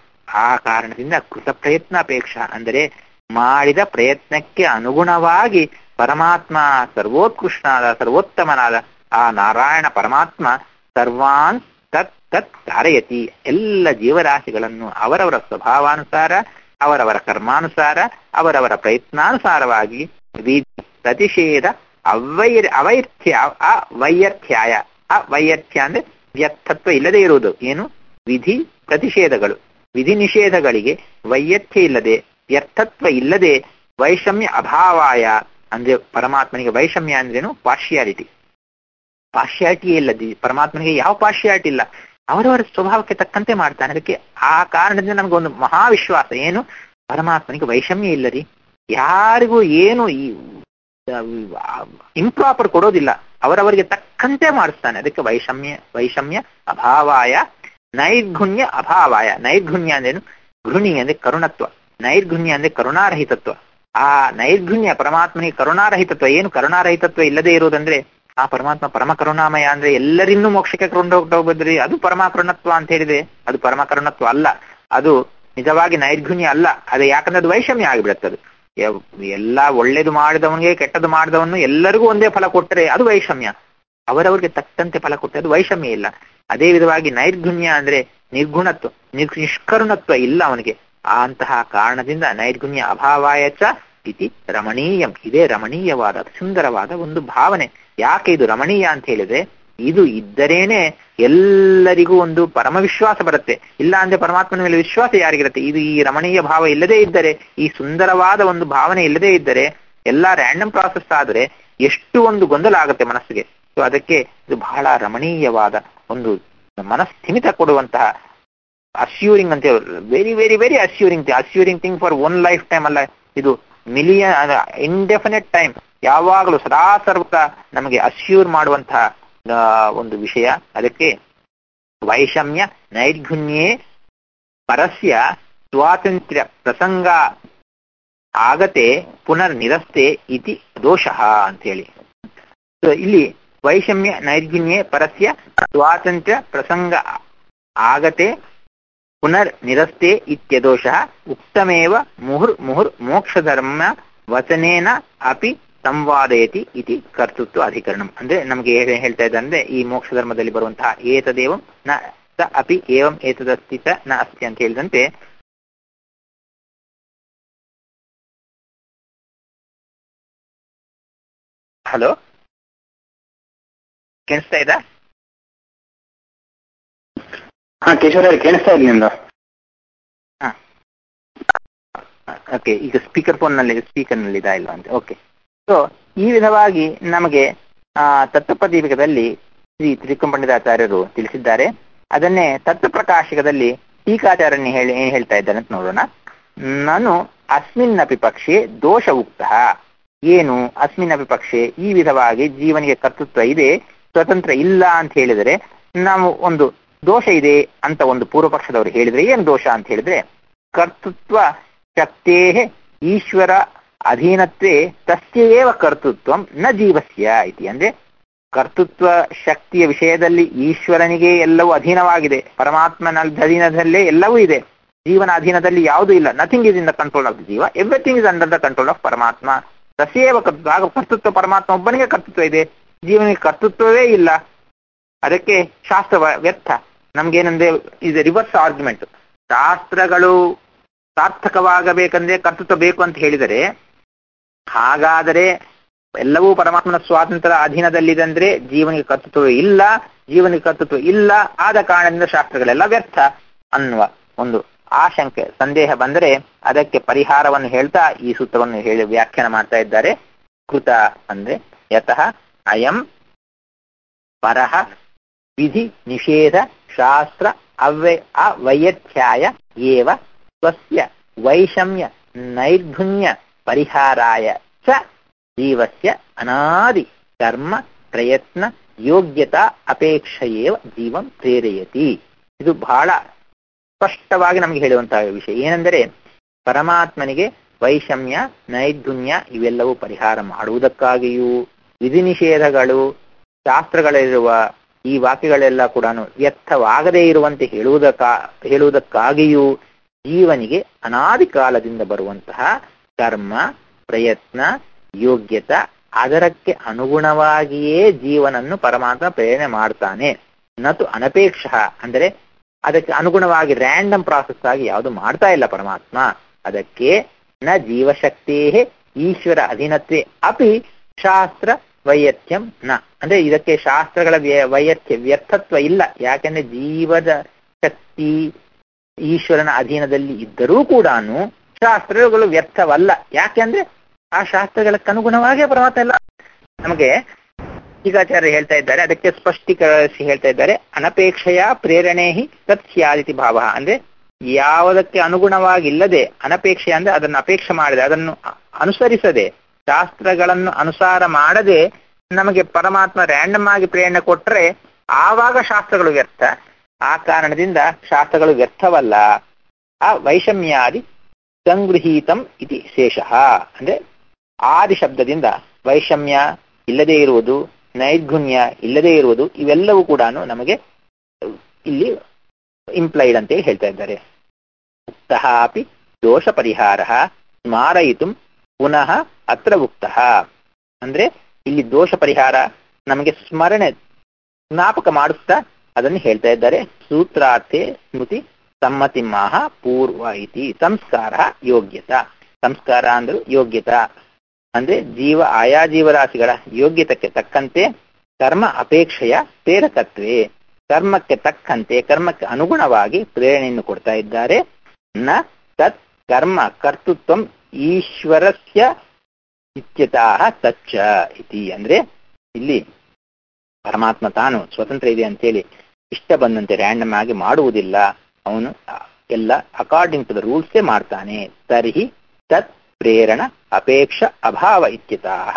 A: ಆ ಕಾರಣದಿಂದ ಕೃತ ಪ್ರಯತ್ನ ಅಪೇಕ್ಷ ಅಂದರೆ ಮಾಡಿದ ಪ್ರಯತ್ನಕ್ಕೆ ಅನುಗುಣವಾಗಿ ಪರಮಾತ್ಮ ಸರ್ವೋತ್ಕೃಷ್ಟನಾದ ಸರ್ವೋತ್ತಮನಾದ ಆ ನಾರಾಯಣ ಪರಮಾತ್ಮ ಸರ್ವಾನ್ ತತ್ ತತ್ ತಾರಯತಿ ಎಲ್ಲ ಜೀವರಾಶಿಗಳನ್ನು ಅವರವರ ಸ್ವಭಾವಾನುಸಾರ ಅವರವರ ಕರ್ಮಾನುಸಾರ ಅವರವರ ಪ್ರಯತ್ನಾನುಸಾರವಾಗಿ ವಿಧಿ ಪ್ರತಿಷೇಧ ಅವೈರ್ ಅವೈರ್ಥ್ಯ ಅವೈರ್ಥ್ಯಾಯ ಅವೈರ್ಥ್ಯ ಅಂದ್ರೆ ವ್ಯರ್ಥತ್ವ ಇಲ್ಲದೆ ಇರುವುದು ಏನು ವಿಧಿ ಪ್ರತಿಷೇಧಗಳು ವಿಧಿ ನಿಷೇಧಗಳಿಗೆ ವೈಯರ್ಥ್ಯ ಇಲ್ಲದೆ ವ್ಯರ್ಥತ್ವ ಇಲ್ಲದೆ ವೈಷಮ್ಯ ಅಭಾವಾಯ ಅಂದ್ರೆ ಪರಮಾತ್ಮನಿಗೆ ವೈಷಮ್ಯ ಅಂದ್ರೇನು ಪಾರ್ಶಿಯಾಲಿಟಿ ಪಾರ್ಶಿಯಾಲಿಟಿ ಇಲ್ಲದೆ ಪರಮಾತ್ಮನಿಗೆ ಯಾವ ಪಾರ್ಶಿಯಾಲಿಟಿ ಇಲ್ಲ ಅವರವರ ಸ್ವಭಾವಕ್ಕೆ ತಕ್ಕಂತೆ ಮಾಡ್ತಾನೆ ಅದಕ್ಕೆ ಆ ಕಾರಣದಿಂದ ನಮಗೊಂದು ಮಹಾವಿಶ್ವಾಸ ಏನು ಪರಮಾತ್ಮನಿಗೆ ವೈಷಮ್ಯ ಇಲ್ಲರಿ ಯಾರಿಗೂ ಏನು ಈ ಇಂಪ್ರಾಪರ್ ಕೊಡೋದಿಲ್ಲ ಅವರವರಿಗೆ ತಕ್ಕಂತೆ ಮಾಡಿಸ್ತಾನೆ ಅದಕ್ಕೆ ವೈಷಮ್ಯ ವೈಷಮ್ಯ ಅಭಾವಾಯ ನೈರ್ಗುಣ್ಯ ಅಭಾವಾಯ ನೈರ್ಗುಣ್ಯ ಅಂದ್ರೇನು ಗೃಣಿ ಅಂದ್ರೆ ಕರುಣತ್ವ ನೈರ್ಗುಣ್ಯ ಅಂದ್ರೆ ಕರುಣಾರಹಿತತ್ವ ಆ ನೈರ್ಗುಣ್ಯ ಪರಮಾತ್ಮನಿಗೆ ಕರುಣಾರಹಿತತ್ವ ಏನು ಕರುಣಾರಹಿತತ್ವ ಇಲ್ಲದೆ ಇರುವುದಂದ್ರೆ ಆ ಪರಮಾತ್ಮ ಪರಮ ಕರುಣಾಮಯ ಅಂದ್ರೆ ಎಲ್ಲರಿನ್ನೂ ಮೋಕ್ಷಕ್ಕೆ ಕೊಂಡು ಹೋಗ್ಬೋದ್ರಿ ಅದು ಪರಮ ಕರುಣತ್ವ ಅಂತ ಹೇಳಿದ್ರೆ ಅದು ಪರಮ ಕರುಣತ್ವ ಅಲ್ಲ ಅದು ನಿಜವಾಗಿ ನೈರ್ಗುಣ್ಯ ಅಲ್ಲ ಅದು ಯಾಕಂದ್ರೆ ಅದು ವೈಷಮ್ಯ ಆಗಿಬಿಡುತ್ತೆ ಅದು ಎಲ್ಲ ಒಳ್ಳೇದು ಮಾಡಿದವನಿಗೆ ಕೆಟ್ಟದ್ದು ಮಾಡಿದವನು ಎಲ್ಲರಿಗೂ ಒಂದೇ ಫಲ ಕೊಟ್ಟರೆ ಅದು ವೈಷಮ್ಯ ಅವರವರಿಗೆ ತಕ್ಕಂತೆ ಫಲ ಕೊಟ್ಟರೆ ಅದು ವೈಷಮ್ಯ ಇಲ್ಲ ಅದೇ ವಿಧವಾಗಿ ನೈರ್ಗುಣ್ಯ ಅಂದ್ರೆ ನಿರ್ಗುಣತ್ವ ನಿರ್ ನಿಷ್ಕರುಣತ್ವ ಇಲ್ಲ ಅವನಿಗೆ ಆ ಅಂತಹ ಕಾರಣದಿಂದ ನೈರ್ಗುಣ್ಯ ಅಭಾವಾಯಚ ಇತಿ ರಮಣೀಯಂ ಇದೇ ರಮಣೀಯವಾದ ಸುಂದರವಾದ ಒಂದು ಭಾವನೆ ಯಾಕೆ ಇದು ರಮಣೀಯ ಅಂತ ಹೇಳಿದ್ರೆ ಇದು ಇದ್ದರೇನೆ ಎಲ್ಲರಿಗೂ ಒಂದು ಪರಮ ವಿಶ್ವಾಸ ಬರುತ್ತೆ ಇಲ್ಲ ಅಂದ್ರೆ ಪರಮಾತ್ಮನ ಮೇಲೆ ವಿಶ್ವಾಸ ಯಾರಿಗಿರುತ್ತೆ ಇದು ಈ ರಮಣೀಯ ಭಾವ ಇಲ್ಲದೇ ಇದ್ದರೆ ಈ ಸುಂದರವಾದ ಒಂದು ಭಾವನೆ ಇಲ್ಲದೇ ಇದ್ದರೆ ಎಲ್ಲಾ ರ್ಯಾಂಡಮ್ ಪ್ರಾಸೆಸ್ ಆದ್ರೆ ಎಷ್ಟು ಒಂದು ಗೊಂದಲ ಆಗುತ್ತೆ ಮನಸ್ಸಿಗೆ ಸೊ ಅದಕ್ಕೆ ಇದು ಬಹಳ ರಮಣೀಯವಾದ ಒಂದು ಮನಸ್ಥಿಮಿತ ಕೊಡುವಂತಹ ಅಸ್ಯೂರಿಂಗ್ ಅಂತ very very very assuring assuring thing for one life time ಅಲ್ಲ ಇದು ಮಿಲಿಯನ್ ಇಂಡೆಫಿನೆಟ್ ಟೈಮ್ ಯಾವಾಗಲೂ ಸದಾ ಸರ್ವತ ನಮಗೆ ಅಸ್ಯೂರ್ ಮಾಡುವಂತಹ ಆ, ಒಂದು ವಿಷಯ ಅದಕ್ಕೆ ವೈಷಮ್ಯ ನೈರ್ಘುಣ್ಯೇ ಪರಸ್ಯ ಸ್ವಾತಂತ್ರ್ಯ ಪ್ರಸಂಗ ಆಗತೆ ಪುನರ್ ನಿರಸ್ತೆ ಇತಿ ದೋಷಃ ಅಂತ ಹೇಳಿ So, ಇಲ್ಲಿ ವೈಷಮ್ಯ ನೈರ್ಘುಣ್ಯೇ ಪರಸ್ಯ ಸ್ವಾತಂತ್ರ್ಯ ಪ್ರಸಂಗ ಆಗತೆ ಪುನರ್ ನಿರಸ್ತೆ ಇತ್ಯದೋಷ ಉಕ್ತಮೇವ ಮುಹುರ್ ಮುಹುರ್ ಮೋಕ್ಷಧರ್ಮ ವಚನೇನ ಅಪಿ ಸಂವಾದಯತಿ ಇತಿ ಕರ್ತೃತ್ವ ಅಧಿಕರಣಂ ಅಂದ್ರೆ ನಮಗೆ ಏನ್ ಹೇಳ್ತಾ ಇದ್ದಾರೆ ಅಂದ್ರೆ ಈ ಮೋಕ್ಷ ಧರ್ಮದಲ್ಲಿ ಬರುವಂತಹ ಏತದೇವಂ ನ ಸ ಅಪಿ ಏವಂ ಏತದಸ್ತಿ ಸ ನ ಅಸ್ತಿ ಅಂತ ಹೇಳಿದಂತೆ ಹಲೋ ಕೇಳಿಸ್ತಾ ಇದ್ದಾ
B: ಹಾ ಕೇಶವರ ಕೇಳಿಸ್ತಾ ಇದೆ ನಿಮ್ದು
A: ಓಕೆ ಈಗ ಸ್ಪೀಕರ್ ಫೋನ್ ನಲ್ಲಿ ಸ್ಪೀಕರ್ ನಲ್ಲಿ ಇದಾ ಇಲ್ಲ ಅಂತ ಓಕೆ ಸೊ ಈ ವಿಧವಾಗಿ ನಮಗೆ ಆ ತತ್ವಪ್ರದೀಪಕದಲ್ಲಿ ಶ್ರೀ ತ್ರಿಕಂಪಂಡಿತಾಚಾರ್ಯರು ತಿಳಿಸಿದ್ದಾರೆ ಅದನ್ನೇ ತತ್ವಪ್ರಕಾಶಕದಲ್ಲಿ ಟೀಕಾಚಾರ್ಯನ ಹೇಳಿ ಏನ್ ಹೇಳ್ತಾ ಇದ್ದಾರೆ ಅಂತ ನೋಡೋಣ ನಾನು ಅಸ್ಮಿನ್ನಪಿ ಪಕ್ಷೆ ದೋಷ ಉಕ್ತ ಏನು ಅಸ್ಮಿನ್ನಪಿ ಪಕ್ಷೆ ಈ ವಿಧವಾಗಿ ಜೀವನಿಗೆ ಕರ್ತೃತ್ವ ಇದೆ ಸ್ವತಂತ್ರ ಇಲ್ಲ ಅಂತ ಹೇಳಿದರೆ ನಾವು ಒಂದು ದೋಷ ಇದೆ ಅಂತ ಒಂದು ಪೂರ್ವ ಪಕ್ಷದವರು ಹೇಳಿದ್ರೆ ಏನು ದೋಷ ಅಂತ ಹೇಳಿದ್ರೆ ಕರ್ತೃತ್ವ ಶಕ್ತೇ ಈಶ್ವರ ಅಧೀನತ್ವೇ ತಸ್ಯೇವ ಕರ್ತೃತ್ವ ನ ಜೀವಸ್ಯ ಇತಿ ಅಂದ್ರೆ ಕರ್ತೃತ್ವ ಶಕ್ತಿಯ ವಿಷಯದಲ್ಲಿ ಈಶ್ವರನಿಗೆ ಎಲ್ಲವೂ ಅಧೀನವಾಗಿದೆ ಪರಮಾತ್ಮನ ಅಧೀನದಲ್ಲೇ ಎಲ್ಲವೂ ಇದೆ ಜೀವನ ಅಧೀನದಲ್ಲಿ ಯಾವುದೂ ಇಲ್ಲ nothing is in the control of the ಜೀವ everything is under the control of ಪರಮಾತ್ಮ ತಸ್ಯೇವ ಕರ್ತೃತ್ವ ಆಗ ಕರ್ತೃತ್ವ ಪರಮಾತ್ಮ ಒಬ್ಬನಿಗೆ ಕರ್ತೃತ್ವ ಇದೆ ಜೀವನಿಗೆ ಕರ್ತೃತ್ವವೇ ಇಲ್ಲ ಅದಕ್ಕೆ ಶಾಸ್ತ್ರ ವ್ಯರ್ಥ ನಮ್ಗೇನಂದ್ರೆ ಇದು ರಿವರ್ಸ್ ಆರ್ಗ್ಯುಮೆಂಟ್ ಶಾಸ್ತ್ರಗಳು ಸಾರ್ಥಕವಾಗಬೇಕಂದ್ರೆ ಕರ್ತೃತ್ವ ಬೇಕು ಅಂತ ಹೇಳಿದರೆ ಹಾಗಾದರೆ ಎಲ್ಲವೂ ಪರಮಾತ್ಮನ ಸ್ವಾತಂತ್ರ್ಯ ಅಧೀನದಲ್ಲಿದೆ ಅಂದ್ರೆ ಜೀವನಿಗೆ ಕರ್ತೃತ್ವ ಇಲ್ಲ ಜೀವನಿಗೆ ಕರ್ತೃತ್ವ ಇಲ್ಲ ಆದ ಕಾರಣದಿಂದ ಶಾಸ್ತ್ರಗಳೆಲ್ಲ ವ್ಯರ್ಥ ಅನ್ನುವ ಒಂದು ಆಶಂಕೆ ಸಂದೇಹ ಬಂದರೆ ಅದಕ್ಕೆ ಪರಿಹಾರವನ್ನು ಹೇಳ್ತಾ ಈ ಸೂತ್ರವನ್ನು ಹೇಳಿ ವ್ಯಾಖ್ಯಾನ ಮಾಡ್ತಾ ಇದ್ದಾರೆ ಕೃತ ಅಂದ್ರೆ ಯತಃ ಅಯಂ ಪರಹ ವಿಧಿ ನಿಷೇಧ ಶಾಸ್ತ್ರ ಅವ್ಯ ಅವೈಯಥ್ಯಾಯ ಏವ ಸ್ವಸ್ಯ ವೈಷಮ್ಯ ನೈರ್ಘುಣ್ಯ ಪರಿಹಾರಾಯ ಚ ಜೀವಸ್ಯ ಅನಾದಿ ಕರ್ಮ ಪ್ರಯತ್ನ ಯೋಗ್ಯತಾ ಅಪೇಕ್ಷೆಯೇವ ಜೀವಂ ಪ್ರೇರೆಯತಿ ಇದು ಬಹಳ ಸ್ಪಷ್ಟವಾಗಿ ನಮಗೆ ಹೇಳುವಂತಹ ವಿಷಯ ಏನೆಂದರೆ ಪರಮಾತ್ಮನಿಗೆ ವೈಷಮ್ಯ ನೈರ್ಗುಣ್ಯ ಇವೆಲ್ಲವೂ ಪರಿಹಾರ ಮಾಡುವುದಕ್ಕಾಗಿಯೂ ವಿಧಿ ನಿಷೇಧಗಳು ಶಾಸ್ತ್ರಗಳಲ್ಲಿರುವ ಈ ವಾಕ್ಯಗಳೆಲ್ಲ ಕೂಡ ವ್ಯರ್ಥವಾಗದೇ ಇರುವಂತೆ ಹೇಳುವುದಕ್ಕ ಹೇಳುವುದಕ್ಕಾಗಿಯೂ ಜೀವನಿಗೆ ಅನಾದಿ ಕಾಲದಿಂದ ಬರುವಂತಹ ಕರ್ಮ ಪ್ರಯತ್ನ ಯೋಗ್ಯತ ಅದರಕ್ಕೆ ಅನುಗುಣವಾಗಿಯೇ ಜೀವನನ್ನು ಪರಮಾತ್ಮ ಪ್ರೇರಣೆ ಮಾಡ್ತಾನೆ ನತು ಅನಪೇಕ್ಷ ಅಂದರೆ ಅದಕ್ಕೆ ಅನುಗುಣವಾಗಿ ರ್ಯಾಂಡಮ್ ಪ್ರಾಸೆಸ್ ಆಗಿ ಯಾವುದು ಮಾಡ್ತಾ ಇಲ್ಲ ಪರಮಾತ್ಮ ಅದಕ್ಕೆ ನ ಜೀವಶಕ್ತೇ ಈಶ್ವರ ಅಧೀನತ್ವೇ ಅಪಿ ಶಾಸ್ತ್ರ ವೈಯತ್ಯಂ ನ ಅಂದ್ರೆ ಇದಕ್ಕೆ ಶಾಸ್ತ್ರಗಳ ವ್ಯ- ವೈಯತ್ಯ ವ್ಯರ್ಥತ್ವ ಇಲ್ಲ ಯಾಕೆಂದ್ರೆ ಜೀವದ ಶಕ್ತಿ ಈಶ್ವರನ ಅಧೀನದಲ್ಲಿ ಇದ್ದರೂ ಕೂಡ ಶಾಸ್ತ್ರಗಳು ವ್ಯರ್ಥವಲ್ಲ ಯಾಕೆಂದ್ರೆ ಆ ಶಾಸ್ತ್ರಗಳಕ್ಕೆ ಅನುಗುಣವಾಗಿ ಪರಮಾತ್ಮ ಎಲ್ಲ ನಮಗೆ ಟೀಕಾಚಾರ್ಯ ಹೇಳ್ತಾ ಇದ್ದಾರೆ ಅದಕ್ಕೆ ಸ್ಪಷ್ಟೀಕರಿಸಿ ಹೇಳ್ತಾ ಇದ್ದಾರೆ ಅನಪೇಕ್ಷೆಯ ಪ್ರೇರಣೆ ಹಿ ತತ್ ಸ್ಯಾದಿತಿ ಭಾವ ಅಂದ್ರೆ ಯಾವುದಕ್ಕೆ ಅನುಗುಣವಾಗಿಲ್ಲದೆ ಅನಪೇಕ್ಷೆ ಅಂದ್ರೆ ಅದನ್ನು ಅಪೇಕ್ಷೆ ಮಾಡದೆ ಅದನ್ನು ಅ- ಅನುಸರಿಸದೆ ಶಾಸ್ತ್ರಗಳನ್ನು ಅನುಸಾರ ಮಾಡದೆ ನಮಗೆ ಪರಮಾತ್ಮ ರ್ಯಾಂಡಮ್ ಆಗಿ ಪ್ರೇರಣೆ ಕೊಟ್ರೆ ಆವಾಗ ಶಾಸ್ತ್ರಗಳು ವ್ಯರ್ಥ ಆ ಕಾರಣದಿಂದ ಶಾಸ್ತ್ರಗಳು ವ್ಯರ್ಥವಲ್ಲ ಆ ವೈಷಮ್ಯಾದಿ ಸಂಗೃಹೀತಂ ಇತಿ ಶೇಷಃ ಅಂದ್ರೆ ಆದಿ ಶಬ್ದದಿಂದ ವೈಷಮ್ಯ ಇಲ್ಲದೆ ಇರುವುದು ನೈರ್ಗುಣ್ಯ ಇಲ್ಲದೆ ಇರುವುದು ಇವೆಲ್ಲವೂ ಕೂಡ ನಮಗೆ ಇಲ್ಲಿ ಇಂಪ್ಲೈಡ್ ಅಂತ ಹೇಳ್ತಾ ಇದ್ದಾರೆ ಉಕ್ತಃ ಅಪಿ ದೋಷ ಪರಿಹಾರ ಸ್ಮಾರಯಿತು ಪುನಃ ಅತ್ರ ಉಕ್ತಃ ಅಂದ್ರೆ ಇಲ್ಲಿ ದೋಷ ಪರಿಹಾರ ನಮಗೆ ಸ್ಮರಣೆ ಜ್ಞಾಪಕ ಮಾಡುತ್ತಾ ಅದನ್ನು ಹೇಳ್ತಾ ಇದ್ದಾರೆ ಸೂತ್ರಾರ್ಥೆ ಸ್ಮೃತಿ ಸಮ್ಮತಿಮಾಹ ಪೂರ್ವ ಇತಿ ಸಂಸ್ಕಾರ ಯೋಗ್ಯತಾ ಸಂಸ್ಕಾರ ಅಂದ್ರೆ ಯೋಗ್ಯತಾ ಅಂದ್ರೆ ಜೀವ ಆಯಾ ಜೀವರಾಶಿಗಳ ಯೋಗ್ಯತೆಗೆ ತಕ್ಕಂತೆ ಕರ್ಮ ಅಪೇಕ್ಷೆಯ ಪ್ರೇರಕತ್ವೇ ಕರ್ಮಕ್ಕೆ ತಕ್ಕಂತೆ ಕರ್ಮಕ್ಕೆ ಅನುಗುಣವಾಗಿ ಪ್ರೇರಣೆಯನ್ನು ಕೊಡ್ತಾ ಇದ್ದಾರೆ ನ ತತ್ ಕರ್ಮ ಕರ್ತೃತ್ವ ಈಶ್ವರಸ್ಯ ಇತ್ಯತಃ ತಚ್ಚ ಇತಿ ಅಂದ್ರೆ ಇಲ್ಲಿ ಪರಮಾತ್ಮ ತಾನು ಸ್ವತಂತ್ರ ಇದೆ ಅಂತೇಳಿ ಇಷ್ಟ ಬಂದಂತೆ ರ್ಯಾಂಡಮ್ ಆಗಿ ಮಾಡುವುದಿಲ್ಲ ಅವನು ಎಲ್ಲ ಅಕಾರ್ಡಿಂಗ್ ಟು ದ ರೂಲ್ಸೇ ಮಾಡ್ತಾನೆ ತರ್ಹಿ ತತ್ ಪ್ರೇರಣ ಅಪೇಕ್ಷ ಅಭಾವ ಇತ್ಯತಃ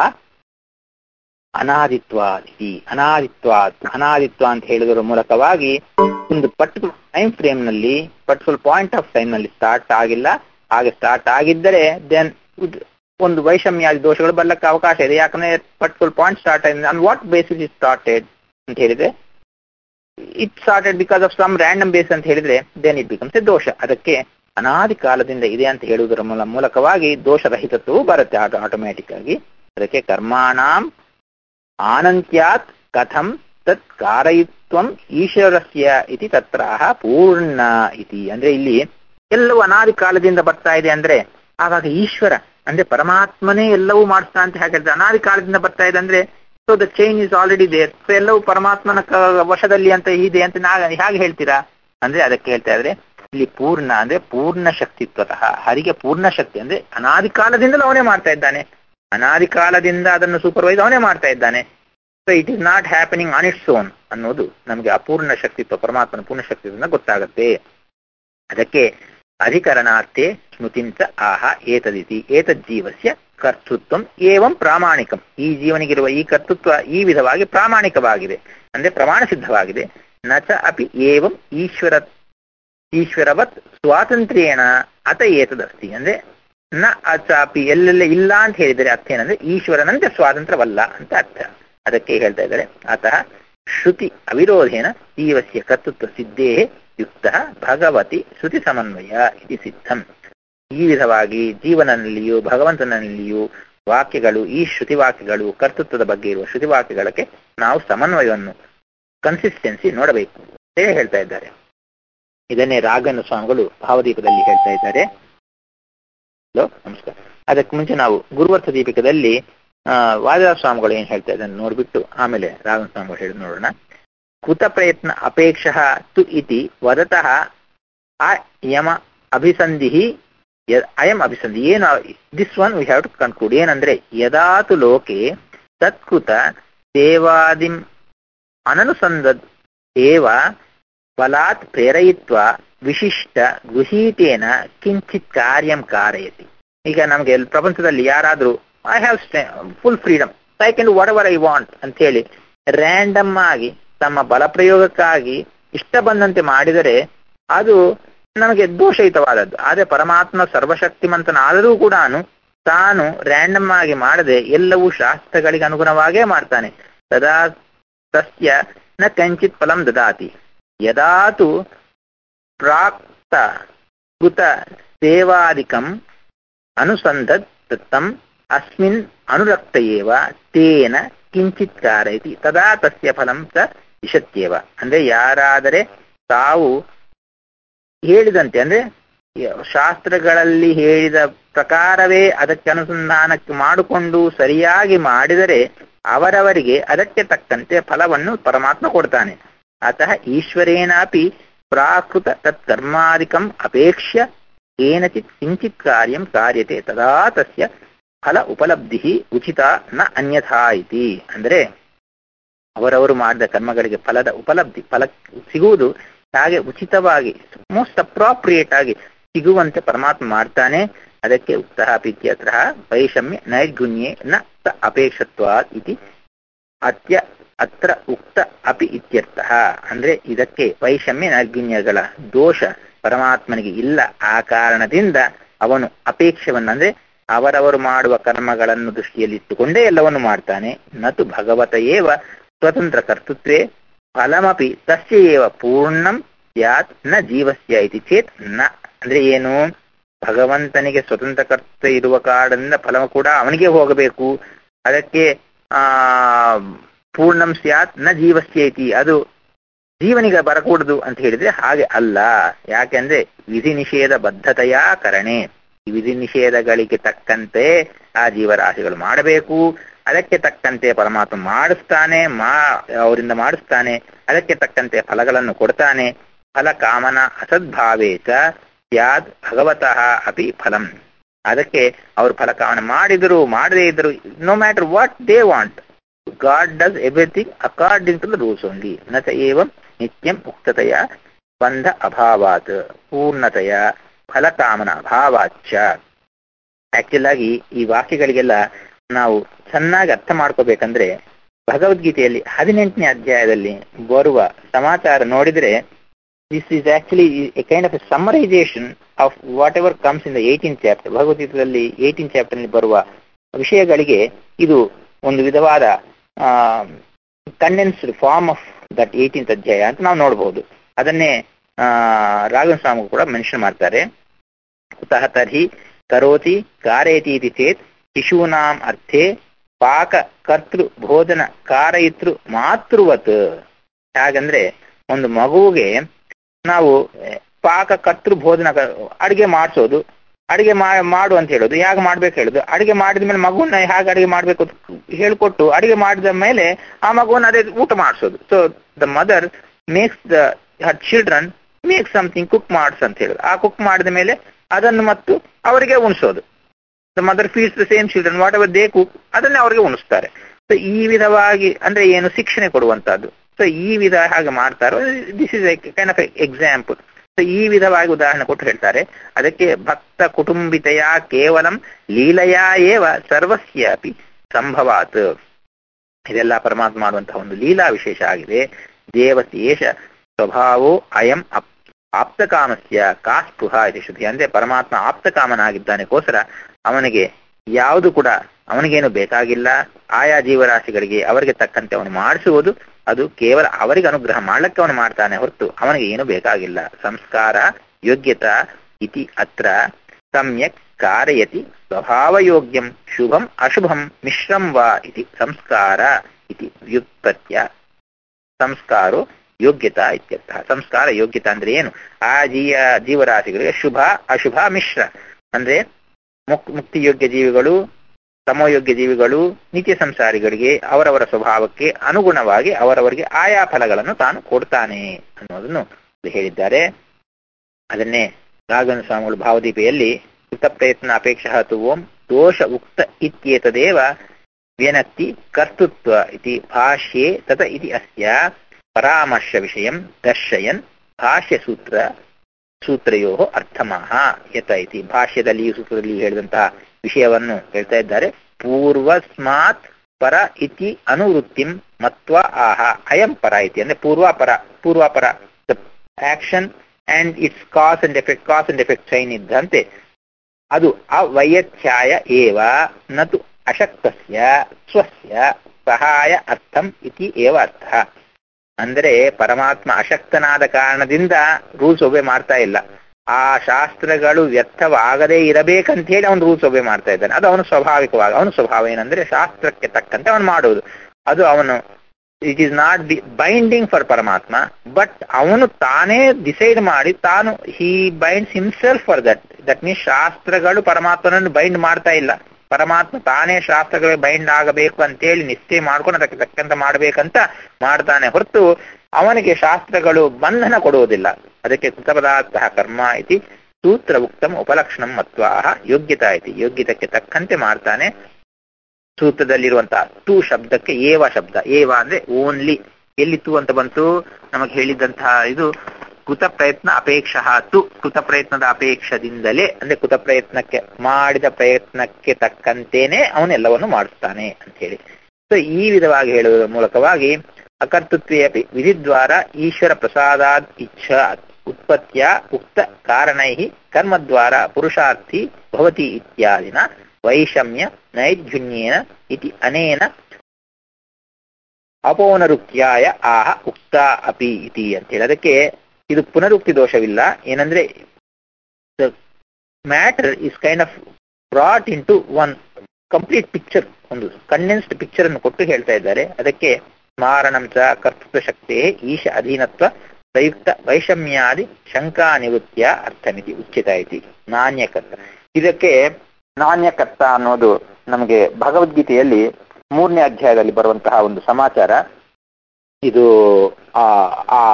A: ಅನಾದಿತ್ವಾದಿ ಅನಾದಿತ್ವ ಅನಾದಿತ್ವ ಅಂತ ಹೇಳುವುದರ ಮೂಲಕವಾಗಿ ಒಂದು ಪರ್ಟಿಕ್ಯುಲರ್ ಟೈಮ್ ಫ್ರೇಮ್ ನಲ್ಲಿ ಪರ್ಟಿಕ್ಯುಲರ್ ಪಾಯಿಂಟ್ ಆಫ್ ಟೈಮ್ ನಲ್ಲಿ ಸ್ಟಾರ್ಟ್ ಆಗಿಲ್ಲ ಹಾಗೆ ಸ್ಟಾರ್ಟ್ ಆಗಿದ್ದರೆ ದೆನ್ ಒಂದು ವೈಷಮ್ಯಾದಿ ದೋಷಗಳು ಬರ್ಲಕ್ಕೆ ಅವಕಾಶ ಇದೆ ಯಾಕಂದ್ರೆ ಪರ್ಟಿಕ್ಯುಲರ್ ಪಾಯಿಂಟ್ ಸ್ಟಾರ್ಟ್ ಆಗಿದೆ on what basis it started ಅಂತ ಹೇಳಿದ್ರೆ it started because of some random base ಅಂತ ಹೇಳಿದ್ರೆ ದೆನ್ ಇಟ್ ಬಿಕಮ್ಸ್ ಎ ದೋಷ ಅದಕ್ಕೆ ಅನಾದಿ ಕಾಲದಿಂದ ಇದೆ ಅಂತ ಹೇಳುವುದರ ಮೂಲ ಮೂಲಕವಾಗಿ ದೋಷರಹಿತತ್ವವು ಬರುತ್ತೆ ಆಟೋ ಆಟೋಮ್ಯಾಟಿಕ್ ಆಗಿ ಅದಕ್ಕೆ ಕರ್ಮಾಣಾಂ ಆನಂತ್ಯಾತ್ ಕಥಂ ತತ್ ಕಾರಯಿತ್ವಂ ಈಶ್ವರಸ್ಯ ಇತಿ ತತ್ರಾಹ ಪೂರ್ಣ ಇತಿ ಅಂದ್ರೆ ಇಲ್ಲಿ ಎಲ್ಲವೂ ಅನಾದಿ ಕಾಲದಿಂದ ಬರ್ತಾ ಇದೆ ಅಂದ್ರೆ ಆವಾಗ ಈಶ್ವರ ಅಂದ್ರೆ ಪರಮಾತ್ಮನೇ ಎಲ್ಲವೂ ಮಾಡಿಸ್ತಾ ಅಂತ ಹೇಳಿದ್ರೆ ಅನಾದಿ ಕಾಲದಿಂದ ಬರ್ತಾ ಇದೆ ಅಂದ್ರೆ so the chain is already there so ಎಲ್ಲವೂ ಪರಮಾತ್ಮನ ವಶದಲ್ಲಿ ಅಂತ ಇದೆ ಅಂತ ನಾ ಹೇಗೆ ಹೇಳ್ತೀರಾ ಅಂದ್ರೆ ಅದಕ್ಕೆ ಹೇಳ್ತಾ ಇದ್ರೆ ಇಲ್ಲಿ ಪೂರ್ಣ ಅಂದ್ರೆ ಪೂರ್ಣ ಶಕ್ತಿತ್ವತಃ ಹರಿಗೆ ಪೂರ್ಣ ಶಕ್ತಿ ಅಂದ್ರೆ ಅನಾದಿ ಕಾಲದಿಂದಲೂ ಅವನೇ ಮಾಡ್ತಾ ಇದ್ದಾನೆ ಅನಾದಿ ಕಾಲದಿಂದ ಅದನ್ನು ಸೂಪರ್ವೈಸ್ ಅವನೇ ಮಾಡ್ತಾ ಇದ್ದಾನೆ so it is not happening on its own ಅನ್ನೋದು ನಮಗೆ ಅಪೂರ್ಣ ಶಕ್ತಿತ್ವ ಪರಮಾತ್ಮನ ಪೂರ್ಣ ಶಕ್ತಿಯಿಂದ ಗೊತ್ತಾಗುತ್ತೆ ಅದಕ್ಕೆ ಅಧಿಕರಣಾರ್ಥೆ ಸ್ಮೃತಿಂಚ ಆಹ ಏತದಿತಿ ಏತಜ್ಜೀವಸ್ಯ ಕರ್ತೃತ್ವ ಏವಂ ಪ್ರಾಮಾಣಿಕಂ ಈ ಜೀವನಿಗಿರುವ ಈ ಕರ್ತೃತ್ವ ಈ ವಿಧವಾಗಿ ಪ್ರಾಮಾಣಿಕವಾಗಿದೆ ಅಂದ್ರೆ ಪ್ರಮಾಣ ಸಿದ್ಧವಾಗಿದೆ ನಚ ಅಪಿ ಏವಂ ಈಶ್ವರ ಈಶ್ವರವತ್ ಸ್ವಾತಂತ್ರ್ಯೇಣ ಅತ ಏತದಸ್ತಿ ಅಂದ್ರೆ ನ ಅಚಾಪಿ ಎಲ್ಲೆಲ್ಲ ಇಲ್ಲ ಅಂತ ಹೇಳಿದರೆ ಅರ್ಥ ಏನಂದ್ರೆ ಈಶ್ವರನಂತೆ ಸ್ವಾತಂತ್ರ್ಯವಲ್ಲ ಅಂತ ಅರ್ಥ ಅದಕ್ಕೆ ಹೇಳ್ತಾ ಇದ್ದಾರೆ ಅತಃ ಶ್ರುತಿ ಅವಿರೋಧೇನ ಜೀವಸ್ಯ ಕರ್ತೃತ್ವ ಸಿದ್ಧೇ ಯುಕ್ತ ಭಗವತಿ ಶ್ರುತಿ ಸಮನ್ವಯ ಇದು ಸಿದ್ಧಂ ಈ ವಿಧವಾಗಿ ಜೀವನದಲ್ಲಿಯೂ ಭಗವಂತನಲ್ಲಿಯೂ ವಾಕ್ಯಗಳು ಈ ಶ್ರುತಿ ವಾಕ್ಯಗಳು ಕರ್ತೃತ್ವದ ಬಗ್ಗೆ ಇರುವ ಶ್ರುತಿ ವಾಕ್ಯಗಳಿಗೆ ನಾವು ಸಮನ್ವಯವನ್ನು ಕನ್ಸಿಸ್ಟೆನ್ಸಿ ನೋಡಬೇಕು ಅಂತ ಹೇಳ್ತಾ ಇದ್ದಾರೆ ಇದನ್ನೇ ರಾಘನ ಸ್ವಾಮಿಗಳು ಭಾವದೀಪದಲ್ಲಿ ಹೇಳ್ತಾ ಇದ್ದಾರೆ ಹಲೋ ನಮಸ್ಕಾರ ಅದಕ್ಕೆ ಮುಂಚೆ ನಾವು ಗುರುವರ್ಥ ದೀಪಿಕದಲ್ಲಿ ಆ ವಾದಿರಾಜ ಸ್ವಾಮಿಗಳು ಏನ್ ಹೇಳ್ತಾ ಇದ್ದಾರೆ ನೋಡ್ಬಿಟ್ಟು ಆಮೇಲೆ ರಾಘನ ಸ್ವಾಮಿಗಳು ಹೇಳಿ ನೋಡೋಣ ಕೃತ ಪ್ರಯತ್ನ ಅಪೇಕ್ಷ ತು ಇತಿ ವದತಃ ಅಯಮ ಅಭಿಸಂಧಿ ಅಯಂ ಅಭಿಸಂಧಿ ಏನು this one we have to conclude ಏನಂದ್ರೆ ಯದಾತು ಲೋಕೆ ತತ್ಕೃತ ಸೇವಾದಿಂ ಅನನುಸಂಧದ್ ಏವ ಫಲಾತ್ ಪ್ರೇರಯಿತ್ವ ವಿಶಿಷ್ಟ ಗೃಹೀತೇನ ಕಿಂಚಿತ್ ಕಾರ್ಯಂ ಕಾರಯತಿ ಈಗ ನಮ್ಗೆ ಪ್ರಪಂಚದಲ್ಲಿ ಯಾರಾದ್ರೂ I have full freedom I can whatever I want ಅಂತ ಹೇಳಿ ರ್ಯಾಂಡಮ್ ಆಗಿ ತಮ್ಮ ಬಲಪ್ರಯೋಗಕ್ಕಾಗಿ ಇಷ್ಟ ಬಂದಂತೆ ಮಾಡಿದರೆ ಅದು ನಮಗೆ ದೋಷಯುತವಾದದ್ದು ಆದ್ರೆ ಪರಮಾತ್ಮ ಸರ್ವಶಕ್ತಿಮಂತನಾದರೂ ಕೂಡ ತಾನು ರ್ಯಾಂಡಮ್ ಆಗಿ ಮಾಡದೆ ಎಲ್ಲವೂ ಶಾಸ್ತ್ರಗಳಿಗೆ ಅನುಗುಣವಾಗೇ ಮಾಡ್ತಾನೆ ತದಾ ತಸ್ಯ ನ ಕಂಚಿತ್ ಫಲಂ ದದಾತಿ ಯದಾತು ಪ್ರಾಕ್ತ ಕೃತ ಸೇವಾದಿಕಂ ಅನುಸಂಧತ್ ತತ್ತಂ ಅಸ್ಮಿನ್ ಅನುರಕ್ತ ಏವ ತೇನ ಕಿಂಚಿತ್ ಕಾರಯತಿ ತದಾ ತಸ್ಯ ಫಲಂ ಸ ಇಷತ್ಯೇವ ಅಂದ್ರೆ ಯಾರಾದರೆ ತಾವು ಹೇಳಿದಂತೆ ಅಂದ್ರೆ ಶಾಸ್ತ್ರಗಳಲ್ಲಿ ಹೇಳಿದ ಪ್ರಕಾರವೇ ಅದಕ್ಕೆ ಅನುಸಂಧಾನಕ್ಕೆ ಮಾಡಿಕೊಂಡು ಸರಿಯಾಗಿ ಮಾಡಿದರೆ ಅವರವರಿಗೆ ಅದಕ್ಕೆ ತಕ್ಕಂತೆ ಫಲವನ್ನು ಪರಮಾತ್ಮ ಕೊಡ್ತಾನೆ ಅತಃ ಈಶ್ವರೇನಾಪಿ ಪ್ರಾಕೃತ ತತ್ಕರ್ಮಾದಿಕಂ ಅಪೇಕ್ಷ್ಯ ಕೇನಚಿತ್ ಕಿಂಚಿತ್ ಕಾರ್ಯಂ ಕಾರ್ಯತೆ ತದಾ ತಸ್ಯ ಫಲ ಉಪಲಬ್ಧಿ ಉಚಿತ ನ ಅನ್ಯಥಾ ಇತಿ ಅಂದ್ರೆ ಅವರವರು ಮಾಡಿದ ಕರ್ಮಗಳಿಗೆ ಫಲದ ಉಪಲಬ್ಧಿ ಫಲ ಸಿಗುವುದು ಹಾಗೆ ಉಚಿತವಾಗಿ ಮೋಸ್ಟ್ ಅಪ್ರಾಪ್ರಿಯೇಟ್ ಆಗಿ ಸಿಗುವಂತೆ ಪರಮಾತ್ಮ ಮಾಡ್ತಾನೆ ಅದಕ್ಕೆ ಉಕ್ತಃ ಇತ್ಯತ್ರ ವೈಷಮ್ಯ ನೈರ್ಗುಣ್ಯೇ ನ ಅಪೇಕ್ಷತ್ವ ಇತಿ ಅತ್ಯ ಅತ್ರ ಉಕ್ತ ಅಪಿ ಇತ್ಯರ್ಥ ಅಂದ್ರೆ ಇದಕ್ಕೆ ವೈಷಮ್ಯ ನೈರ್ಗುಣ್ಯಗಳ ದೋಷ ಪರಮಾತ್ಮನಿಗೆ ಇಲ್ಲ ಆ ಕಾರಣದಿಂದ ಅವನು ಅಪೇಕ್ಷವನ್ನು ಅಂದ್ರೆ ಅವರವರು ಮಾಡುವ ಕರ್ಮಗಳನ್ನು ದೃಷ್ಟಿಯಲ್ಲಿಟ್ಟುಕೊಂಡೇ ಎಲ್ಲವನ್ನು ಮಾಡ್ತಾನೆ ನತು ಭಗವತ ಏವ ಸ್ವತಂತ್ರ ಕರ್ತೃತ್ವೇ ಫಲಮಪಿ ತಸ್ಯ ಏವ ಪೂರ್ಣಂ ಸ್ಯಾತ್ ನ ಜೀವಸ್ಯ ಇತಿ ಚೇತ್ ನ ಅಂದ್ರೆ ಏನು ಭಗವಂತನಿಗೆ ಸ್ವತಂತ್ರ ಕರ್ತ ಇರುವ ಕಾರಣದಿಂದ ಫಲ ಕೂಡ ಅವನಿಗೆ ಹೋಗಬೇಕು ಅದಕ್ಕೆ ಆ ಪೂರ್ಣಂ ಸ್ಯಾತ್ ನ ಜೀವಸ್ಯ ಇತಿ ಅದು ಜೀವನಿಗೆ ಬರಕೂಡದು ಅಂತ ಹೇಳಿದ್ರೆ ಹಾಗೆ ಅಲ್ಲ ಯಾಕೆಂದ್ರೆ ವಿಧಿ ನಿಷೇಧ ಬದ್ಧತೆಯ ಕರಣೆ ವಿಧಿ ನಿಷೇಧಗಳಿಗೆ ತಕ್ಕಂತೆ ಆ ಜೀವರಾಶಿಗಳು ಮಾಡಬೇಕು ಅದಕ್ಕೆ ತಕ್ಕಂತೆ ಪರಮಾತ್ಮ ಮಾಡಿಸ್ತಾನೆ ಮಾ ಅವರಿಂದ ಮಾಡಿಸ್ತಾನೆ ಅದಕ್ಕೆ ತಕ್ಕಂತೆ ಫಲಗಳನ್ನು ಕೊಡ್ತಾನೆ ಫಲ ಕಾಮನ ಅಸದ್ಭಾವೇಚ ಸ್ಯಾದ್ ಭಗವತಃ ಅಪಿ ಫಲಂ ಅದಕ್ಕೆ ಅವರು ಫಲಕಾಮನ ಮಾಡಿದ್ರು ಮಾಡದೇ ಇದ್ರು no matter what they want God does everything according to the rules only ನ ಚ ಏವಂ ನಿತ್ಯಂ ಉಕ್ತತೆಯ ಬಂಧ ಅಭಾವಾತ್ ಪೂರ್ಣತೆಯ ಫಲಕಾಮನ ಅಭಾವಾಚ್ಚ ಆಕ್ಚುಲ್ ಆಗಿ ಈ ವಾಕ್ಯಗಳಿಗೆಲ್ಲ ನಾವು ಚೆನ್ನಾಗಿ ಅರ್ಥ ಮಾಡ್ಕೋಬೇಕಂದ್ರೆ ಭಗವದ್ಗೀತೆಯಲ್ಲಿ ಹದಿನೆಂಟನೇ ಅಧ್ಯಾಯದಲ್ಲಿ ಬರುವ ಸಮಾಚಾರ ನೋಡಿದ್ರೆ this is actually a kind of a summarisation of whatever comes in the eighteen chapter ಭಗವದ್ಗೀತೆಯಲ್ಲಿ ಏಯ್ಟೀನ್ ಚಾಪ್ಟರ್ ನಲ್ಲಿ ಬರುವ ವಿಷಯಗಳಿಗೆ ಇದು ಒಂದು ವಿಧವಾದ condensed form of that eighteenth ಅಧ್ಯಾಯ ಅಂತ ನಾವು ನೋಡಬಹುದು ಅದನ್ನೇ ರಾಘವ ಸ್ವಾಮಿ ಕೂಡ ಮೆನ್ಷನ್ ಮಾಡ್ತಾರೆ ಕುತಃ ತರ್ಹಿ ಕರೋತಿ ಕಾರಯತಿ ಇತಿ ಚೇತ್ ಶಿಶೂನಾಂ ಅರ್ಥೆ ಪಾಕ ಕರ್ತೃ ಭೋಜನ ಕಾರಯಿತೃ ಮಾತೃವತ್ ಹಾಗಂದ್ರೆ ಒಂದು ಮಗುವಿಗೆ ನಾವು ಪಾಕ ಕರ್ತೃ ಭೋಜನ ಅಡಿಗೆ ಮಾಡಿಸೋದು ಅಡಿಗೆ ಮಾಡು ಅಂತ ಹೇಳೋದು ಹೇಗೆ ಮಾಡ್ಬೇಕು ಹೇಳೋದು ಅಡಿಗೆ ಮಾಡಿದ ಮೇಲೆ ಮಗುವನ್ನ ಹೇಗೆ ಅಡಿಗೆ ಮಾಡ್ಬೇಕು ಹೇಳ್ಕೊಟ್ಟು ಅಡಿಗೆ ಮಾಡಿದ ಮೇಲೆ ಆ ಮಗುವನ್ನ ಅದೇ ಊಟ ಮಾಡಿಸೋದು so the mother makes the her children make something cook ಮಾಡ್ಸ್ ಅಂತ ಹೇಳೋದು ಆ ಕುಕ್ ಮಾಡಿದ ಮೇಲೆ ಅದನ್ನು ಮತ್ತು ಅವರಿಗೆ ಉಣಿಸೋದು the mother feeds the same children whatever they cook ಅದನ್ನೇ ಅವರಿಗೆ ಉಣಿಸ್ತಾರೆ ಸೊ ಈ ವಿಧವಾಗಿ ಅಂದ್ರೆ ಏನು ಶಿಕ್ಷಣೆ ಕೊಡುವಂತಹದ್ದು ಸೊ ಈ ವಿಧ ಹಾಗೆ ಮಾಡ್ತಾರೋ this is kind of example so ಈ ವಿಧವಾಗಿ ಉದಾಹರಣೆ ಕೊಟ್ಟು ಹೇಳ್ತಾರೆ ಅದಕ್ಕೆ ಭಕ್ತ ಕುಟುಂಬಿತೆಯ ಕೇವಲಂ ಲೀಲೆಯಾ ಏವ ಸರ್ವಸ್ಯಾಪಿ ಸಂಭವಾತ್ ಇದೆಲ್ಲ ಪರಮಾತ್ಮ ಮಾಡುವಂತಹ ಒಂದು ಲೀಲಾ ವಿಶೇಷ ಆಗಿದೆ ದೇವಶೇಷ ಸ್ವಭಾವೋ ಅಯಂ ಅಪ್ ಆಪ್ತಕಾಮಸ್ಯ ಕಾಸ್ಪೃಹ ಇದು ಶ್ರುತಿ ಅಂದ್ರೆ ಪರಮಾತ್ಮ ಆಪ್ತಕಾಮನಾಗಿದ್ದಾನೆಗೋಸ್ಕರ ಅವನಿಗೆ ಯಾವುದು ಕೂಡ ಅವನಿಗೇನು ಬೇಕಾಗಿಲ್ಲ ಆಯಾ ಜೀವರಾಶಿಗಳಿಗೆ ಅವರಿಗೆ ತಕ್ಕಂತೆ ಅವನು ಮಾಡಿಸುವುದು ಅದು ಕೇವಲ ಅವರಿಗೆ ಅನುಗ್ರಹ ಮಾಡ್ಲಿಕ್ಕೆ ಅವನು ಮಾಡ್ತಾನೆ ಹೊರತು ಅವನಿಗೆ ಏನು ಬೇಕಾಗಿಲ್ಲ ಸಂಸ್ಕಾರ ಯೋಗ್ಯತಾ ಇತಿ ಅತ್ರ ಸಮ್ಯಕ್ ಕಾರಯತಿ ಸ್ವಭಾವಯೋಗ್ಯಂ ಶುಭಂ ಅಶುಭಂ ಮಿಶ್ರಂ ವಾ ಇತಿ ಸಂಸ್ಕಾರ ಇತಿ ವ್ಯುತ್ಪತ್ಯ ಸಂಸ್ಕಾರೋ ಯೋಗ್ಯತಾ ಇತ್ಯರ್ಥ ಸಂಸ್ಕಾರ ಯೋಗ್ಯತಾ ಅಂದ್ರೆ ಏನು ಆ ಜೀಯ ಜೀವರಾಶಿಗಳಿಗೆ ಶುಭ ಅಶುಭ ಮಿಶ್ರ ಅಂದ್ರೆ ಮುಕ್ ಮುಕ್ತಿಯೋಗ್ಯ ಜೀವಿಗಳು ಸಮಯೋಗ್ಯ ಜೀವಿಗಳು ನಿತ್ಯ ಸಂಸಾರಿಗಳಿಗೆ ಅವರವರ ಸ್ವಭಾವಕ್ಕೆ ಅನುಗುಣವಾಗಿ ಅವರವರಿಗೆ ಆಯಾ ಫಲಗಳನ್ನು ತಾನು ಕೊಡ್ತಾನೆ ಅನ್ನೋದನ್ನು ಹೇಳಿದ್ದಾರೆ ಅದನ್ನೇ ರಾಘವನ ಸ್ವಾಮಿಗಳು ಭಾವದೀಪೆಯಲ್ಲಿ ಕೃತ ಪ್ರಯತ್ನ ಅಪೇಕ್ಷ ತು ಓಂ ದೋಷ ಉಕ್ತ ಇತ್ಯೇತದೇವ ವ್ಯನಕ್ತಿ ಕರ್ತೃತ್ವ ಇತಿ ಭಾಷ್ಯೆ ತತ ಇತಿ ಅಸ್ಯ ಪರಾಮರ್ಶ ವಿಷಯಂ ದರ್ಶಯನ್ ಭಾಷ್ಯ ಸೂತ್ರ ಸೂತ್ರಯೋ ಅರ್ಥಮಃ ಯತ ಇತಿ ಭಾಷ್ಯದಲ್ಲಿ ಈ ಸೂತ್ರದಲ್ಲಿ ಹೇಳಿದಂತಹ ವಿಷಯವನ್ನು ಹೇಳ್ತಾ ಇದ್ದಾರೆ ಪೂರ್ವಸ್ಮಾತ್ ಪರ ಇತಿ ಅನುವೃತ್ತಿಂ ಮತ್ವ ಆಹ ಅಯಂ ಪರ ಇತಿ ಅಂದ್ರೆ ಪೂರ್ವಾಪರ ಪೂರ್ವಾಪರ action and its cause and effect cause and effect chain ಇದ್ದಂತೆ ಅದು ಅವಯಚ್ಛಾಯ ಏವ ನತು ಅಶಕ್ತಸ್ಯ ಸ್ವಸ್ಯ ಸಹಾಯ ಅರ್ಥಂ ಇತಿ ಏವ ಅರ್ಥ ಅಂದರೆ ಪರಮಾತ್ಮ ಅಶಕ್ತನಾದ ಕಾರಣದಿಂದ ರೂಲ್ಸ್ ಒಬೆ ಮಾಡ್ತಾ ಇಲ್ಲ ಆ ಶಾಸ್ತ್ರಗಳು ವ್ಯರ್ಥವಾಗದೇ ಇರಬೇಕಂತ ಹೇಳಿ ಅವನು ರೂಲ್ಸ್ ಒಬೆ ಮಾಡ್ತಾ ಇದ್ದಾನೆ ಅದು ಅವನು ಸ್ವಾಭಾವಿಕವಾಗಿ ಅವನ ಸ್ವಭಾವ ಏನಂದ್ರೆ ಶಾಸ್ತ್ರಕ್ಕೆ ತಕ್ಕಂತೆ ಅವನು ಮಾಡುವುದು ಅದು ಅವನು it is not the binding for ಪರಮಾತ್ಮ ಬಟ್ ಅವನು ತಾನೇ ಡಿಸೈಡ್ ಮಾಡಿ ತಾನು he binds himself for that that means ಶಾಸ್ತ್ರಗಳು ಪರಮಾತ್ಮನನ್ನು ಬೈಂಡ್ ಮಾಡ್ತಾ ಇಲ್ಲ ಪರಮಾತ್ಮ ತಾನೇ ಶಾಸ್ತ್ರಗಳಿಗೆ ಬೈಂಡ್ ಆಗಬೇಕು ಅಂತೇಳಿ ನಿಶ್ಚಯ ಮಾಡ್ಕೊಂಡು ಅದಕ್ಕೆ ತಕ್ಕಂತ ಮಾಡ್ಬೇಕಂತ ಮಾಡ್ತಾನೆ ಹೊರತು ಅವನಿಗೆ ಶಾಸ್ತ್ರಗಳು ಬಂಧನ ಕೊಡುವುದಿಲ್ಲ ಅದಕ್ಕೆ ಕೃತಪದಾರ್ಥ ಕರ್ಮ ಇತಿ ಸೂತ್ರ ಉಕ್ತಂ ಉಪಲಕ್ಷಣಂ ಮತ್ವಾಹ ಯೋಗ್ಯತಾ ಇತಿ ಯೋಗ್ಯತಕ್ಕೆ ತಕ್ಕಂತೆ ಮಾಡ್ತಾನೆ ಸೂತ್ರದಲ್ಲಿರುವಂತಹ ತು ಶಬ್ದಕ್ಕೆ ಏವ ಶಬ್ದ ಏವ ಅಂದ್ರೆ ಓನ್ಲಿ ಎಲ್ಲಿ ತು ಅಂತ ಬಂತು ನಮಗೆ ಹೇಳಿದಂತಹ ಇದು ಕೃತ ಪ್ರಯತ್ನ ಅಪೇಕ್ಷ ತು ಕೃತ ಪ್ರಯತ್ನದ ಅಪೇಕ್ಷದಿಂದಲೇ ಅಂದ್ರೆ ಕೃತ ಪ್ರಯತ್ನಕ್ಕೆ ಮಾಡಿದ ಪ್ರಯತ್ನಕ್ಕೆ ತಕ್ಕಂತೇನೆ ಅವನೆಲ್ಲವನ್ನು ಮಾಡಿಸ್ತಾನೆ ಅಂತ ಹೇಳಿ ಸೊ ಈ ವಿಧವಾಗಿ ಹೇಳುವುದರ ಮೂಲಕವಾಗಿ ಅಕರ್ತೃತ್ವೇ ಅಪಿ ವಿಧಿದ್ವಾರ ಈಶ್ವರ ಪ್ರಸಾದಾದ್ ಇಚ್ಛಾ ಉತ್ಪತ್ತಿಯ ಉಕ್ತ ಕಾರಣೈ ಕರ್ಮದ್ವಾರ ಪುರುಷಾರ್ಥಿ ಭವತಿ ಇತ್ಯಾದಿನ ವೈಷಮ್ಯ ನೈರ್ಜುನ್ಯೇನ ಇತಿ ಅನೇನ ಅಪೌನರುಕ್ತ್ಯಾಯ ಆಹ ಉಕ್ತ ಅಪಿ ಇತಿ ಅಂತ ಹೇಳಿ ಅದಕ್ಕೆ ಇದು ಪುನರುಕ್ತಿ ದೋಷವಿಲ್ಲ ಏನಂದ್ರೆ matter is kind of brought in to one complete picture ಒಂದು ಕಂಡೆನ್ಸ್ಡ್ ಪಿಕ್ಚರ್ ಅನ್ನು ಕೊಟ್ಟು ಹೇಳ್ತಾ ಇದ್ದಾರೆ ಅದಕ್ಕೆ ಸ್ಮಾರಣಂ ಚ ಕರ್ತೃತ್ವ ಶಕ್ತಿ ಈಶ ಅಧೀನತ್ವ ಪ್ರಯುಕ್ತ ವೈಷಮ್ಯಾದಿ ಶಂಕಾ ನಿವೃತ್ತಿಯ ಅರ್ಥಮಿತಿ ಉಚಿತ ಇತಿ ನಾಣ್ಯಕರ್ತ ಇದಕ್ಕೆ ನಾಣ್ಯಕರ್ತ ಅನ್ನೋದು ನಮಗೆ ಭಗವದ್ಗೀತೆಯಲ್ಲಿ ಮೂರನೇ ಅಧ್ಯಾಯದಲ್ಲಿ ಬರುವಂತಹ ಒಂದು ಸಮಾಚಾರ ಇದು ಆ ಆ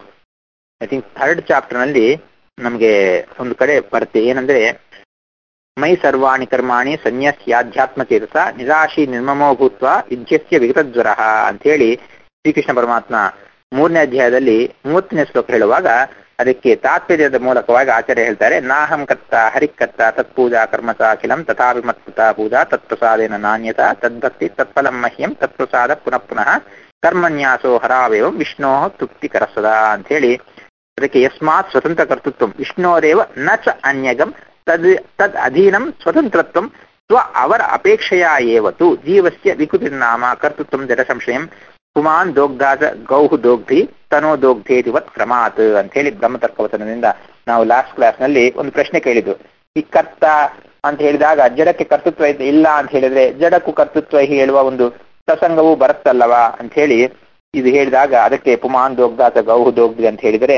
A: ಐ ಥಿಂಕ್ ಥರ್ಡ್ ಚಾಪ್ಟರ್ ನಲ್ಲಿ ನಮಗೆ ಒಂದು ಕಡೆ ಬರುತ್ತೆ ಏನಂದ್ರೆ ಮೈ ಸರ್ವಾಣಿ ಕರ್ಮಾಣಿ ಸನ್ಯಸ್ಯಾಧ್ಯಾತ್ಮ ಚೇತಸ ನಿರಾಶಿ ನಿರ್ಮಮೋ ಭೂತ್ವ ಯುಜ್ಯಸ್ಯ ವಿಗತಜ್ವರ ಅಂತ ಹೇಳಿ ಶ್ರೀಕೃಷ್ಣ ಪರಮಾತ್ಮ ಮೂರನೇ ಅಧ್ಯಾಯದಲ್ಲಿ ಮೂವತ್ತನೇ ಶ್ಲೋಕ ಹೇಳುವಾಗ ಅದಕ್ಕೆ ತಾತ್ಪರ್ಯದ ಮೂಲಕವಾಗಿ ಆಚಾರ್ಯ ಹೇಳ್ತಾರೆ ನಾಹಂ ಕತ್ತ ಹರಿಕತ್ತ ತತ್ಪೂಜಾ ಕರ್ಮಸ ಅಖಿಲಂ ತಥಾಪಿ ಮತ್ಕೃತ ಪೂಜಾ ತತ್ಪ್ರಸಾದೇನ ನಾಣ್ಯತ ತದ್ಭಕ್ತಿ ತತ್ಫಲಂ ಮಹ್ಯಂ ತತ್ಪ್ರಸಾದ ಪುನಃ ಪುನಃ ಕರ್ಮನ್ಯಾಸೋ ಹರಾವೇವಂ ವಿಷ್ಣೋ ತೃಪ್ತಿಕರಸದ ಅಂತ ಹೇಳಿ ಅದಕ್ಕೆ ಯಸ್ಮಾತ್ ಸ್ವತಂತ್ರ ಕರ್ತೃತ್ವ ವಿಷ್ಣೋರೇವ ನ ಚ ಅನ್ಯಗಂ ತದ್ ತದ್ ಅಧೀನಂ ಸ್ವತಂತ್ರತ್ವಂ ಸ್ವ ಅವರ ಅಪೇಕ್ಷೆಯ ಏವತು ಜೀವಸ್ಯ ವಿಕೃತಿರ್ನಾಮ ಕರ್ತೃತ್ವಂ ಜಡ ಸಂಶಯಂ ಪುಮಾನ್ ದೋಗ್ಧಾಜ ಗೌಹು ದೋಗ್ಧಿ ತನೋ ದೋಗ್ಧೇದಿವತ್ ಕ್ರಮಾತ್ ಅಂತ ಹೇಳಿ ಬ್ರಹ್ಮತರ್ಕವಚನದಿಂದ ನಾವು ಲಾಸ್ಟ್ ಕ್ಲಾಸ್ ನಲ್ಲಿ ಒಂದು ಪ್ರಶ್ನೆ ಕೇಳಿದ್ವು ಈ ಕರ್ತ ಅಂತ ಹೇಳಿದಾಗ ಜಡಕ್ಕೆ ಕರ್ತೃತ್ವ ಇದೆ ಇಲ್ಲ ಅಂತ ಹೇಳಿದ್ರೆ ಜಡಕ್ಕೂ ಕರ್ತೃತ್ವ ಹೇಳುವ ಒಂದು ಪ್ರಸಂಗವು ಬರುತ್ತಲ್ಲವಾ ಅಂತ ಹೇಳಿ ಇದು ಹೇಳಿದಾಗ ಅದಕ್ಕೆ ಪುಮಾನ್ ದೋಗ್ಧಾಜ ಗೌಹು ದೋಗ್ಧಿ ಅಂತ ಹೇಳಿದರೆ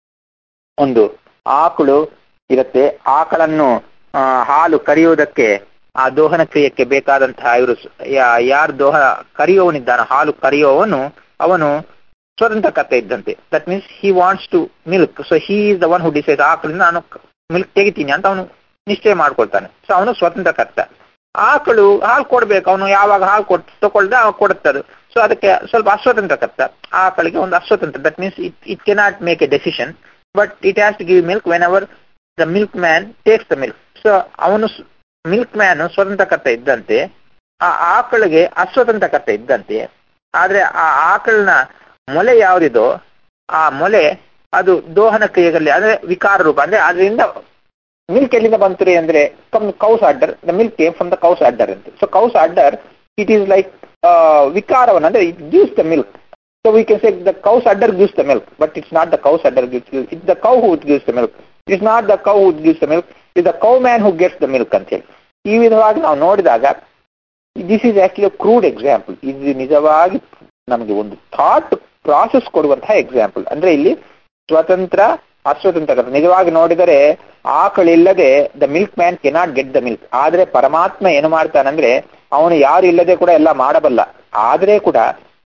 A: ಒಂದು ಆಕಳು ಇರುತ್ತೆ ಆಕಳನ್ನು ಆ, ಹಾಲು ಕರೆಯುವುದಕ್ಕೆ ಆ ದೋಹನ ಕ್ರಿಯೆಗೆ ಬೇಕಾದಂತಹ ಇವರು ಯಾರು ದೋಹ ಕರೆಯುವವನಿದ್ದಾನ ಹಾಲು ಕರೆಯುವವನು ಅವನು ಸ್ವತಂತ್ರ ಕರ್ತ ಇದ್ದಂತೆ that means he wants to milk so he is the one who decide ಆಕಳಿಂದ ನಾನು ಮಿಲ್ಕ್ ತೆಗಿತೀನಿ ಅಂತ ಅವನು ನಿಶ್ಚಯ ಮಾಡ್ಕೊಳ್ತಾನೆ ಸೊ ಅವನು ಸ್ವತಂತ್ರ ಕರ್ತ ಆಕಳು ಹಾಲು ಕೊಡ್ಬೇಕು ಅವನು ಯಾವಾಗ ಹಾಲು ಕೊಟ್ ತಗೊಳ್ದೆ ಅವಾಗ ಕೊಡುತ್ತೆ ಅದು ಸೊ ಅದಕ್ಕೆ ಸ್ವಲ್ಪ ಅಸ್ವತಂತ್ರ ಕರ್ತ ಆಕಳಿಗೆ ಒಂದು ಅಸ್ವತಂತ್ರ that means it it cannot make a decision but it has to give milk whenever the milkman takes the milk so ಅವನು ಮಿಲ್ಕ್ ಮ್ಯಾನ್ ಸ್ವತಂತ್ರ ಕರ್ತ ಇದ್ದಂತೆ ಆ ಆಕಳಿಗೆ ಅಸ್ವತಂತ್ರ ಕರ್ತ ಇದ್ದಂತೆ ಆದ್ರೆ ಆ ಆಕಳನ ಮೊಲೆ ಯಾವ್ದಿದೋ ಆ ಮೊಲೆ ಅದು ದೋಹನ ಕ್ರಿಯೆಗಳಲ್ಲಿ ಅಂದ್ರೆ ವಿಕಾರ ರೂಪ ಅಂದ್ರೆ ಅದರಿಂದ ಮಿಲ್ಕ್ ಎಲ್ಲಿಂದ ಬಂತು ಅಂದ್ರೆ from cow's udder the milk came from the cow's udder ಅಂತ so cow's udder it is like ವಿಕಾರವನ್ನು ಅಂದ್ರೆ it gives the milk so we can say the cow's udder gives the milk but it's not the cow's udder gives it the cow who gives the milk it's not the cow who gives the milk is the cow man who gets the milk ಅಂತ ಹೇಳಿ ಈ ವಿಧವಾಗಿ ನಾವು ನೋಡಿದಾಗ this is actually crude example ಇದು ನಿಜವಾಗಿ ನಮಗೆ ಒಂದು ಥಾಟ್ ಪ್ರಾಸೆಸ್ ಕೊಡುವಂತಹ ಎಕ್ಸಾಂಪಲ್ ಅಂದ್ರೆ ಇಲ್ಲಿ ಸ್ವತಂತ್ರ ಅಸ್ವತಂತ್ರ ನಿಜವಾಗಿ ನೋಡಿದರೆ ಆಕಳಿಲ್ಲದೆ the milkman cannot get the milk ಆದ್ರೆ ಪರಮಾತ್ಮ ಏನು ಮಾಡ್ತಾನಂದ್ರೆ ಅವನು ಯಾರು ಇಲ್ಲದೆ ಕೂಡ ಎಲ್ಲ ಮಾಡಬಲ್ಲ ಆದ್ರೆ ಕೂಡ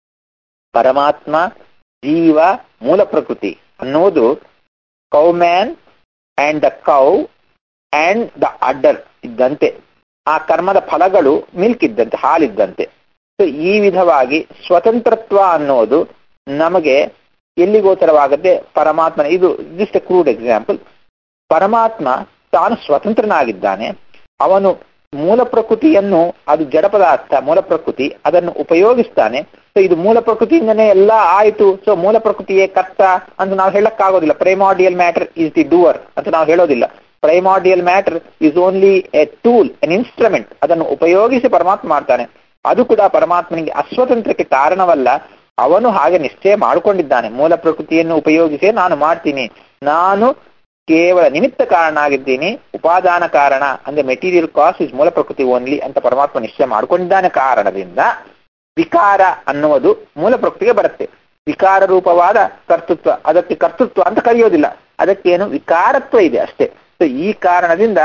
A: ಪರಮಾತ್ಮ ಜೀವ ಮೂಲ ಪ್ರಕೃತಿ ಅನ್ನುವುದು cow man and the cow and the udder ಇದ್ದಂತೆ ಆ ಕರ್ಮದ ಫಲಗಳು ಮಿಲ್ಕ್ ಇದ್ದಂತೆ ಹಾಲಿದ್ದಂತೆ ಸೊ ಈ ವಿಧವಾಗಿ ಸ್ವತಂತ್ರತ್ವ ಅನ್ನೋದು ನಮಗೆ ಎಲ್ಲಿ ಗೋಚರವಾಗುತ್ತೆ ಪರಮಾತ್ಮನ ಇದು ಜಸ್ಟ್ ಎ ಕ್ರೂಡ್ ಎಕ್ಸಾಂಪಲ್ ಪರಮಾತ್ಮ ತಾನು ಸ್ವತಂತ್ರನಾಗಿದ್ದಾನೆ ಅವನು ಮೂಲ ಪ್ರಕೃತಿಯನ್ನು ಅದು ಜಡ ಪದಾರ್ಥ ಮೂಲ ಪ್ರಕೃತಿ ಅದನ್ನು ಉಪಯೋಗಿಸ್ತಾನೆ ಸೊ ಇದು ಮೂಲ ಪ್ರಕೃತಿಯಿಂದನೇ ಎಲ್ಲ ಆಯಿತು ಸೊ ಮೂಲ ಪ್ರಕೃತಿಯೇ ಕರ್ತ ಅಂತ ನಾವು ಹೇಳಕ್ಕಾಗೋದಿಲ್ಲ primordial matter is the doer ಅಂತ ನಾವು ಹೇಳೋದಿಲ್ಲ primordial matter is only a tool an instrument ಅದನ್ನು ಉಪಯೋಗಿಸಿ ಪರಮಾತ್ಮ ಮಾಡ್ತಾನೆ ಅದು ಕೂಡ ಪರಮಾತ್ಮನಿಗೆ ಅಸ್ವತಂತ್ರಕ್ಕೆ ಕಾರಣವಲ್ಲ ಅವನು ಹಾಗೆ ನಿಶ್ಚಯ ಮಾಡಿಕೊಂಡಿದ್ದಾನೆ ಮೂಲ ಪ್ರಕೃತಿಯನ್ನು ಉಪಯೋಗಿಸಿ ನಾನು ಮಾಡ್ತೀನಿ ನಾನು ಕೇವಲ ನಿಮಿತ್ತ ಕಾರಣ ಆಗಿದ್ದೀನಿ ಉಪಾದಾನ ಕಾರಣ ಅಂದ್ರೆ ಮೆಟೀರಿಯಲ್ ಕಾಸ್ಟ್ ಇಸ್ ಮೂಲ ಪ್ರಕೃತಿ ಓನ್ಲಿ ಅಂತ ಪರಮಾತ್ಮ ನಿಶ್ಚಯ ಮಾಡಿಕೊಂಡಿದ್ದಾನೆ ಕಾರಣದಿಂದ ವಿಕಾರ ಅನ್ನುವುದು ಮೂಲ ಪ್ರಕೃತಿಗೆ ಬರುತ್ತೆ ವಿಕಾರ ರೂಪವಾದ ಕರ್ತೃತ್ವ ಅದಕ್ಕೆ ಕರ್ತೃತ್ವ ಅಂತ ಕರೆಯೋದಿಲ್ಲ ಅದಕ್ಕೇನು ವಿಕಾರತ್ವ ಇದೆ ಅಷ್ಟೇ ಸೊ ಈ ಕಾರಣದಿಂದ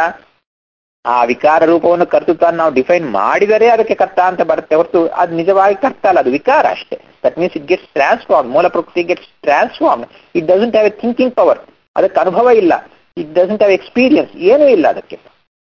A: ಆ ವಿಕಾರ ರೂಪವನ್ನು ಕರ್ತೃತ್ವ ನಾವು ಡಿಫೈನ್ ಮಾಡಿದರೆ ಅದಕ್ಕೆ ಕರ್ತ ಅಂತ ಬರುತ್ತೆ ಹೊರತು ಅದು ನಿಜವಾಗಿ ಕರ್ತ ಅಲ್ಲ ಅದು ವಿಕಾರ ಅಷ್ಟೇ that means it gets transform ಮೂಲ ಪ್ರಕೃತಿ gets transform it doesn't have a thinking power ಅದಕ್ಕೆ ಅನುಭವ ಇಲ್ಲ ಇಟ್ ಡಸಂಟ್ ಹ್ಯಾವ್ ಎಕ್ಸ್ಪೀರಿಯನ್ಸ್ ಏನೂ ಇಲ್ಲ ಅದಕ್ಕೆ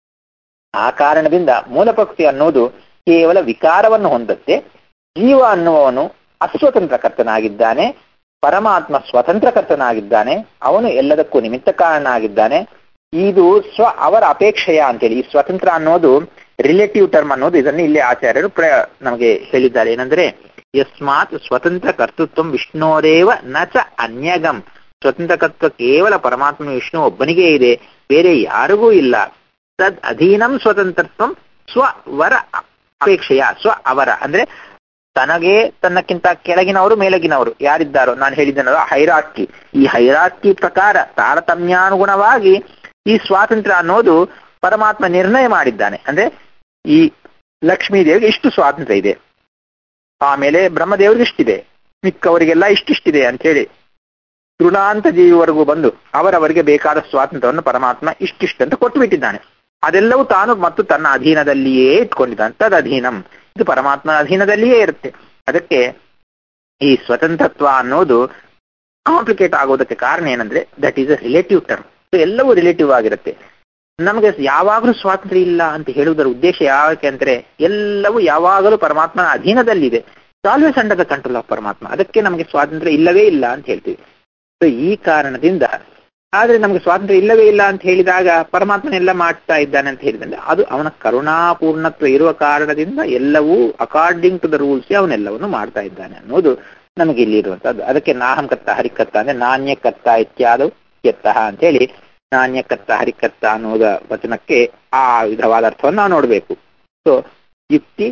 A: ಆ ಕಾರಣದಿಂದ ಮೂಲ ಪ್ರಕೃತಿ ಅನ್ನೋದು ಕೇವಲ ವಿಕಾರವನ್ನು ಹೊಂದುತ್ತೆ ಜೀವ ಅನ್ನುವವನು ಅಸ್ವತಂತ್ರ ಕರ್ತನಾಗಿದ್ದಾನೆ ಪರಮಾತ್ಮ ಸ್ವತಂತ್ರ ಕರ್ತನಾಗಿದ್ದಾನೆ ಅವನು ಎಲ್ಲದಕ್ಕೂ ನಿಮಿತ್ತ ಕಾರಣನಾಗಿದ್ದಾನೆ ಇದು ಸ್ವ ಅವರ ಅಪೇಕ್ಷೆಯ ಅಂತೇಳಿ ಈ ಸ್ವತಂತ್ರ ಅನ್ನೋದು ರಿಲೇಟಿವ್ ಟರ್ಮ್ ಅನ್ನೋದು ಇದನ್ನು ಇಲ್ಲಿ ಆಚಾರ್ಯರು ಪ್ರ ನಮಗೆ ಹೇಳಿದ್ದಾರೆ ಏನಂದ್ರೆ ಯಸ್ಮಾತ್ ಸ್ವತಂತ್ರ ಕರ್ತೃತ್ವ ವಿಷ್ಣೋರೇವ ನ ಚ ಅನ್ಯಗಂ ಸ್ವತಂತ್ರ ಕರ್ತೃತ್ವ ಕೇವಲ ಪರಮಾತ್ಮ ವಿಷ್ಣು ಒಬ್ಬನಿಗೆ ಇದೆ ಬೇರೆ ಯಾರಿಗೂ ಇಲ್ಲ ತದ್ ಅಧೀನಂ ಸ್ವತಂತ್ರತ್ವ ಸ್ವ ವರ ಅಪೇಕ್ಷೆಯ ಸ್ವ ಅವರ ಅಂದ್ರೆ ತನಗೆ ತನ್ನಕ್ಕಿಂತ ಕೆಳಗಿನವರು ಮೇಲಗಿನವರು ಯಾರಿದ್ದಾರೋ ನಾನು ಹೇಳಿದ್ದೇನಲ್ಲ ಹೈರಾಕಿ ಈ ಹೈರಾಕಿ ಪ್ರಕಾರ ತಾರತಮ್ಯಾನುಗುಣವಾಗಿ ಈ ಸ್ವಾತಂತ್ರ್ಯ ಅನ್ನೋದು ಪರಮಾತ್ಮ ನಿರ್ಣಯ ಮಾಡಿದ್ದಾನೆ ಅಂದ್ರೆ ಈ ಲಕ್ಷ್ಮೀ ದೇವಿಗೆ ಇಷ್ಟು ಸ್ವಾತಂತ್ರ್ಯ ಇದೆ ಆಮೇಲೆ ಬ್ರಹ್ಮದೇವರಿಗೆ ಇಷ್ಟಿದೆ ಮಿಕ್ಕವರಿಗೆಲ್ಲ ಇಷ್ಟಿಷ್ಟಿದೆ ಅಂತೇಳಿ ತೃಣಾಂತ ಜೀವಿವರೆಗೂ ಬಂದು ಅವರವರಿಗೆ ಬೇಕಾದ ಸ್ವಾತಂತ್ರ್ಯವನ್ನು ಪರಮಾತ್ಮ ಇಷ್ಟಿಷ್ಟಂತ ಕೊಟ್ಟು ಬಿಟ್ಟಿದ್ದಾನೆ ಅದೆಲ್ಲವೂ ತಾನು ಮತ್ತು ತನ್ನ ಅಧೀನದಲ್ಲಿಯೇ ಇಟ್ಕೊಂಡಿದ್ದಾನೆ ತದ್ ಅಧೀನಂ ಇದು ಪರಮಾತ್ಮನ ಅಧೀನದಲ್ಲಿಯೇ ಇರುತ್ತೆ ಅದಕ್ಕೆ ಈ ಸ್ವತಂತ್ರತ್ವ ಅನ್ನೋದು ಕಾಂಪ್ಲಿಕೇಟ್ ಆಗೋದಕ್ಕೆ ಕಾರಣ ಏನಂದ್ರೆ that is a relative term ಎಲ್ಲವೂ ರಿಲೇಟಿವ್ ಆಗಿರುತ್ತೆ ನಮಗೆ ಯಾವಾಗಲೂ ಸ್ವಾತಂತ್ರ್ಯ ಇಲ್ಲ ಅಂತ ಹೇಳುವುದರ ಉದ್ದೇಶ ಯಾಕೆ ಅಂದ್ರೆ ಎಲ್ಲವೂ ಯಾವಾಗಲೂ ಪರಮಾತ್ಮನ ಅಧೀನದಲ್ಲಿದೆ always under the control of ಪರಮಾತ್ಮ ಅದಕ್ಕೆ ನಮಗೆ ಸ್ವಾತಂತ್ರ್ಯ ಇಲ್ಲವೇ ಇಲ್ಲ ಅಂತ ಹೇಳ್ತೀವಿ ಸೊ ಈ ಕಾರಣದಿಂದ ಆದ್ರೆ ನಮಗೆ ಸ್ವಾತಂತ್ರ್ಯ ಇಲ್ಲವೇ ಇಲ್ಲ ಅಂತ ಹೇಳಿದಾಗ ಪರಮಾತ್ಮನೆಲ್ಲ ಮಾಡ್ತಾ ಇದ್ದಾನೆ ಅಂತ ಹೇಳಿದ್ರೆ ಅದು ಅವನ ಕರುಣಾಪೂರ್ಣತ್ವ ಇರುವ ಕಾರಣದಿಂದ ಎಲ್ಲವೂ ಅಕಾರ್ಡಿಂಗ್ ಟು ದ ರೂಲ್ಸ್ ಅವನೆಲ್ಲವನ್ನು ಮಾಡ್ತಾ ಇದ್ದಾನೆ ಅನ್ನೋದು ನಮಗೆ ಇಲ್ಲಿ ಇರುವಂತದ್ದು ಅದಕ್ಕೆ ನಾಹಂ ಕತ್ತ ಹರಿಕತ್ತ ಅಂದ್ರೆ ನಾಣ್ಯ ಕತ್ತ ಇತ್ಯಾದು ಎತ್ತಹ ಅಂತ ಹೇಳಿ ನಾಣ್ಯ ಕತ್ತ ಹರಿಕತ್ತ ಅನ್ನೋದ ವಚನಕ್ಕೆ ಆ ವಿಧವಾದ ಅರ್ಥವನ್ನು ನಾವು ನೋಡಬೇಕು ಸೊ ಯುಕ್ತಿ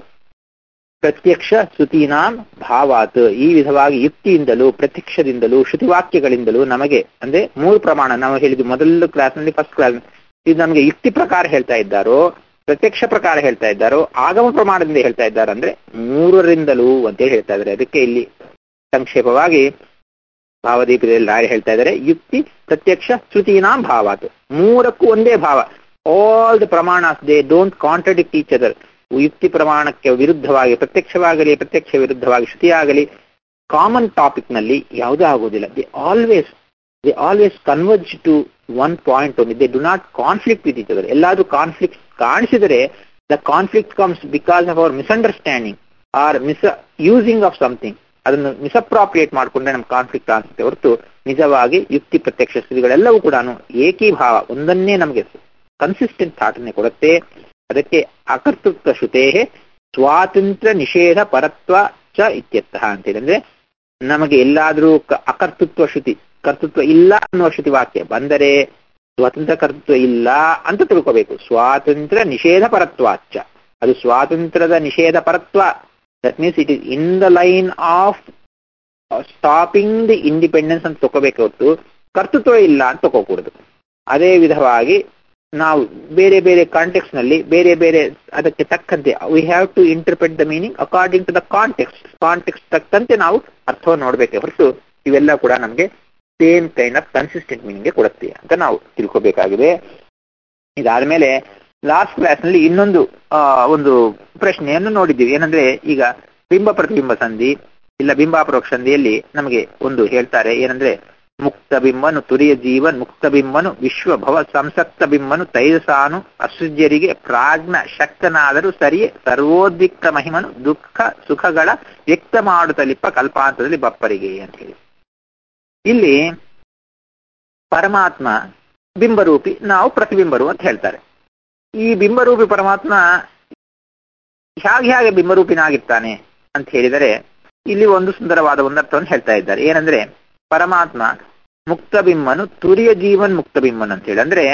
A: ಪ್ರತ್ಯಕ್ಷ ಶ್ರುತೀನಾಂ ಭಾವಾತ್ ಈ ವಿಧವಾಗಿ ಯುಕ್ತಿಯಿಂದಲೂ ಪ್ರತ್ಯಕ್ಷದಿಂದಲೂ ಶ್ರುತಿವಾಕ್ಯಗಳಿಂದಲೂ ನಮಗೆ ಅಂದ್ರೆ ಮೂರು ಪ್ರಮಾಣ ನಾವು ಹೇಳಿದ್ವಿ ಮೊದಲ ಕ್ಲಾಸ್ನಲ್ಲಿ ಫಸ್ಟ್ ಕ್ಲಾಸ್ ಇದು ನಮಗೆ ಯುಕ್ತಿ ಪ್ರಕಾರ ಹೇಳ್ತಾ ಇದ್ದಾರೋ ಪ್ರತ್ಯಕ್ಷ ಪ್ರಕಾರ ಹೇಳ್ತಾ ಇದ್ದಾರೋ ಆಗಮ ಪ್ರಮಾಣದಿಂದ ಹೇಳ್ತಾ ಇದ್ದಾರೆ ಅಂದ್ರೆ ಮೂರರಿಂದಲೂ ಅಂತೇಳಿ ಹೇಳ್ತಾ ಇದ್ದಾರೆ ಅದಕ್ಕೆ ಇಲ್ಲಿ ಸಂಕ್ಷೇಪವಾಗಿ ಭಾವದೀಪದಲ್ಲಿ ರಾಯ ಹೇಳ್ತಾ ಇದ್ದಾರೆ ಯುಕ್ತಿ ಪ್ರತ್ಯಕ್ಷ ಶ್ರುತೀನಾಂ ಭಾವಾತ್ ಮೂರಕ್ಕೂ ಒಂದೇ ಭಾವ ಆಲ್ ದ ಪ್ರಮಾಣ they don't contradict each other ಯುಕ್ತಿ ಪ್ರಮಾಣಕ್ಕೆ ವಿರುದ್ಧವಾಗಿ ಪ್ರತ್ಯಕ್ಷವಾಗಲಿ ಪ್ರತ್ಯಕ್ಷ ವಿರುದ್ಧವಾಗಿ ಶ್ರುತಿಯಾಗಲಿ ಕಾಮನ್ ಟಾಪಿಕ್ ನಲ್ಲಿ ಯಾವುದೂ ಆಗುವುದಿಲ್ಲ they always they always converge to one point only they do not conflict with each other ಎಲ್ಲಾದ್ರೂ ಕಾನ್ಫ್ಲಿಕ್ಟ್ ಕಾಣಿಸಿದರೆ the conflict comes because of our misunderstanding or misusing of something ಅದನ್ನು misappropriate ಮಾಡಿಕೊಂಡ್ರೆ ನಮ್ಗೆ conflict ಅನ್ಸುತ್ತೆ ಹೊರತು ನಿಜವಾಗಿ ಯುಕ್ತಿ ಪ್ರತ್ಯಕ್ಷ ಶ್ರುತಿಗಳೆಲ್ಲವೂ ಕೂಡ ಏಕೀಭಾವ ಒಂದನ್ನೇ ನಮಗೆ ಕನ್ಸಿಸ್ಟೆಂಟ್ ಥಾಟನ್ನೇ ಕೊಡುತ್ತೆ ಅದಕ್ಕೆ ಅಕರ್ತೃತ್ವ ಶ್ರುತೇ ಸ್ವಾತಂತ್ರ್ಯ ನಿಷೇಧ ಪರತ್ವ ಚ ಇತ್ಯರ್ಥಃ ಅಂತೇಳಿ ಅಂದ್ರೆ ನಮಗೆ ಎಲ್ಲಾದ್ರೂ ಅಕರ್ತೃತ್ವ ಶ್ರುತಿ ಕರ್ತೃತ್ವ ಇಲ್ಲ ಅನ್ನುವ ಶ್ರುತಿ ವಾಕ್ಯ ಬಂದರೆ ಸ್ವಾತಂತ್ರ್ಯ ಕರ್ತೃತ್ವ ಇಲ್ಲ ಅಂತ ತಿಳ್ಕೋಬೇಕು ಸ್ವಾತಂತ್ರ್ಯ ನಿಷೇಧ ಪರತ್ವಾಚ ಅದು ಸ್ವಾತಂತ್ರ್ಯದ ನಿಷೇಧ ಪರತ್ವ that means it is in the line of stopping the independence ಅಂತ ತಗೋಬೇಕು ಹೊತ್ತು ಕರ್ತೃತ್ವ ಇಲ್ಲ ಅಂತ ತಗೋಕೂಡದು ಅದೇ ವಿಧವಾಗಿ ನಾವು ಬೇರೆ ಬೇರೆ ಕಾಂಟೆಕ್ಸ್ ನಲ್ಲಿ ಬೇರೆ ಬೇರೆ ಅದಕ್ಕೆ ತಕ್ಕಂತೆ we have to interpret the meaning according to the context context ತಕ್ಕಂತೆ ನಾವು ಅರ್ಥವನ್ನು ನೋಡ್ಬೇಕೆ ಹೊರತು ಇವೆಲ್ಲ ಕೂಡ ನಮಗೆ same kind of consistent meaning ಕೊಡುತ್ತೆ ಅಂತ ನಾವು ತಿಳ್ಕೋಬೇಕಾಗಿದೆ ಇದಾದ್ಮೇಲೆ ಲಾಸ್ಟ್ ಕ್ಲಾಸ್ ನಲ್ಲಿ ಇನ್ನೊಂದು ಒಂದು ಪ್ರಶ್ನೆಯನ್ನು ನೋಡಿದ್ದೀವಿ ಏನಂದ್ರೆ ಈಗ ಬಿಂಬ ಪ್ರತಿಬಿಂಬ ಸಂಧಿ ಇಲ್ಲ ಬಿಂಬಾಪರೋಕ್ಷ ಸಂಧಿಯಲ್ಲಿ ನಮಗೆ ಒಂದು ಹೇಳ್ತಾರೆ ಏನಂದ್ರೆ ಮುಕ್ತ ಬಿಂಬನು ತುರಿಯ ಜೀವನ್ ಮುಕ್ತ ಬಿಂಬನು ವಿಶ್ವಭವ ಸಂಸಕ್ತ ಬಿಂಬನು ತೈಜಸಾನು ಅಸೃಜ್ಯರಿಗೆ ಪ್ರಾಜ್ಞ ಶಕ್ತನಾದರೂ ಸರಿಯೇ ಸರ್ವೋದ್ವಿಕ್ತ ಮಹಿಮನು ದುಃಖ ಸುಖಗಳ ವ್ಯಕ್ತ ಮಾಡುತ್ತಲಿಪ್ಪ ಕಲ್ಪಾಂತದಲ್ಲಿ ಬಪ್ಪರಿಗೆ ಅಂತ ಹೇಳಿ ಇಲ್ಲಿ ಪರಮಾತ್ಮ ಬಿಂಬರೂಪಿ ನಾವು ಪ್ರತಿಬಿಂಬರು ಅಂತ ಹೇಳ್ತಾರೆ ಈ ಬಿಂಬರೂಪಿ ಪರಮಾತ್ಮ ಹೇಗೆ ಹೇಗೆ ಬಿಂಬರೂಪಿನಾಗಿರ್ತಾನೆ ಅಂತ ಹೇಳಿದರೆ ಇಲ್ಲಿ ಒಂದು ಸುಂದರವಾದ ಒಂದು ಅರ್ಥವನ್ನು ಹೇಳ್ತಾ ಇದ್ದಾರೆ ಏನಂದ್ರೆ ಪರಮಾತ್ಮ ಮುಕ್ತ ಬಿಂಬನು ತುರಿಯ ಜೀವನ್ ಮುಕ್ತ ಬಿಂಬನ್ ಅಂತ ಹೇಳಿ ಅಂದ್ರೆ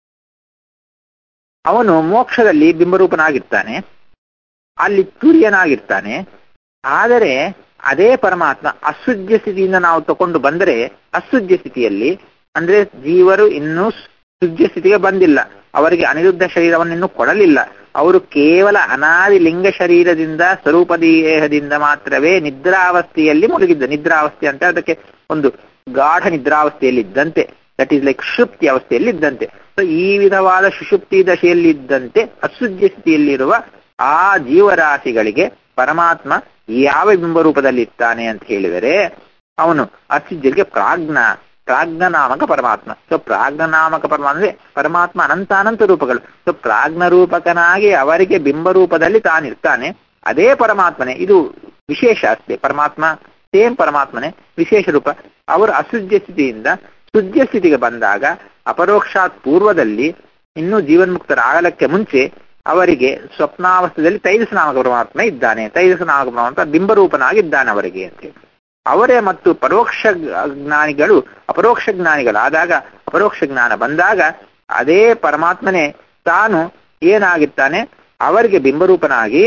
A: ಅವನು ಮೋಕ್ಷದಲ್ಲಿ ಬಿಂಬರೂಪನಾಗಿರ್ತಾನೆ ಅಲ್ಲಿ ತುರ್ಯನಾಗಿರ್ತಾನೆ ಆದರೆ ಅದೇ ಪರಮಾತ್ಮ ಅಸುಜ್ಯ ಸ್ಥಿತಿಯಿಂದ ನಾವು ತಕೊಂಡು ಬಂದರೆ ಅಸುಜ್ಯ ಸ್ಥಿತಿಯಲ್ಲಿ ಅಂದ್ರೆ ಜೀವರು ಇನ್ನೂ ಸುಜ್ಯ ಸ್ಥಿತಿಗೆ ಬಂದಿಲ್ಲ ಅವರಿಗೆ ಅನಿರುದ್ಧ ಶರೀರವನ್ನು ಇನ್ನೂ ಕೊಡಲಿಲ್ಲ ಅವರು ಕೇವಲ ಅನಾದಿ ಲಿಂಗ ಶರೀರದಿಂದ ಸ್ವರೂಪ ದೇಹದಿಂದ ಮಾತ್ರವೇ ನಿದ್ರಾವಸ್ಥೆಯಲ್ಲಿ ಮುಳುಗಿದ್ದ ನಿದ್ರಾವಸ್ಥೆ ಅಂತ ಅದಕ್ಕೆ ಒಂದು ಗಾಢ ನಿದ್ರಾವಸ್ಥೆಯಲ್ಲಿ ಇದ್ದಂತೆ ದಟ್ ಈಸ್ ಲೈಕ್ ಶುಪ್ತಿ ಅವಸ್ಥೆಯಲ್ಲಿ ಇದ್ದಂತೆ ಸೊ ಈ ವಿಧವಾದ ಸುಷುಪ್ತಿ ದಶೆಯಲ್ಲಿ ಇದ್ದಂತೆ ಅಸುಜ್ಯ ಸ್ಥಿತಿಯಲ್ಲಿರುವ ಆ ಜೀವರಾಶಿಗಳಿಗೆ ಪರಮಾತ್ಮ ಯಾವ ಬಿಂಬರೂಪದಲ್ಲಿ ಇರ್ತಾನೆ ಅಂತ ಹೇಳಿದರೆ ಅವನು ಅಸುಜ್ಯರಿಗೆ ಪ್ರಾಜ್ಞ ಪ್ರಾಜ್ಞ ನಾಮಕ ಪರಮಾತ್ಮ ಸೊ ಪ್ರಾಜ್ಞ ನಾಮಕ ಪರಮಾತ್ಮ ಅಂದ್ರೆ ಪರಮಾತ್ಮ ಅನಂತ ಅನಂತ ರೂಪಗಳು ಸೊ ಪ್ರಾಜ್ಞ ರೂಪಕನಾಗಿ ಅವರಿಗೆ ಬಿಂಬರೂಪದಲ್ಲಿ ತಾನಿರ್ತಾನೆ ಅದೇ ಪರಮಾತ್ಮನೇ ಇದು ವಿಶೇಷ ಅಷ್ಟೇ ಪರಮಾತ್ಮ ಸೇಮ್ ಪರಮಾತ್ಮನೇ ವಿಶೇಷ ರೂಪ ಅವರು ಅಸುಜ್ಯ ಸ್ಥಿತಿಯಿಂದ ಸುಜ್ಯ ಸ್ಥಿತಿಗೆ ಬಂದಾಗ ಅಪರೋಕ್ಷಾತ್ ಪೂರ್ವದಲ್ಲಿ ಇನ್ನೂ ಜೀವನ್ಮುಕ್ತರಾಗಲಕ್ಕೆ ಮುಂಚೆ ಅವರಿಗೆ ಸ್ವಪ್ನಾವಸ್ಥೆಯಲ್ಲಿ ತೈಜಸ ನಾಮಕ ಪರಮಾತ್ಮ ಇದ್ದಾನೆ ತೈಜಸ ನಾಮಕ ಪರಮಾತ್ಮ ಬಿಂಬರೂಪನಾಗಿದ್ದಾನೆ ಅವರಿಗೆ ಅಂತ ಅವರೇ ಮತ್ತು ಪರೋಕ್ಷ ಜ್ಞಾನಿಗಳು ಅಪರೋಕ್ಷ ಜ್ಞಾನಿಗಳಾದಾಗ ಅಪರೋಕ್ಷ ಜ್ಞಾನ ಬಂದಾಗ ಅದೇ ಪರಮಾತ್ಮನೇ ತಾನು ಏನಾಗಿರ್ತಾನೆ ಅವರಿಗೆ ಬಿಂಬರೂಪನಾಗಿ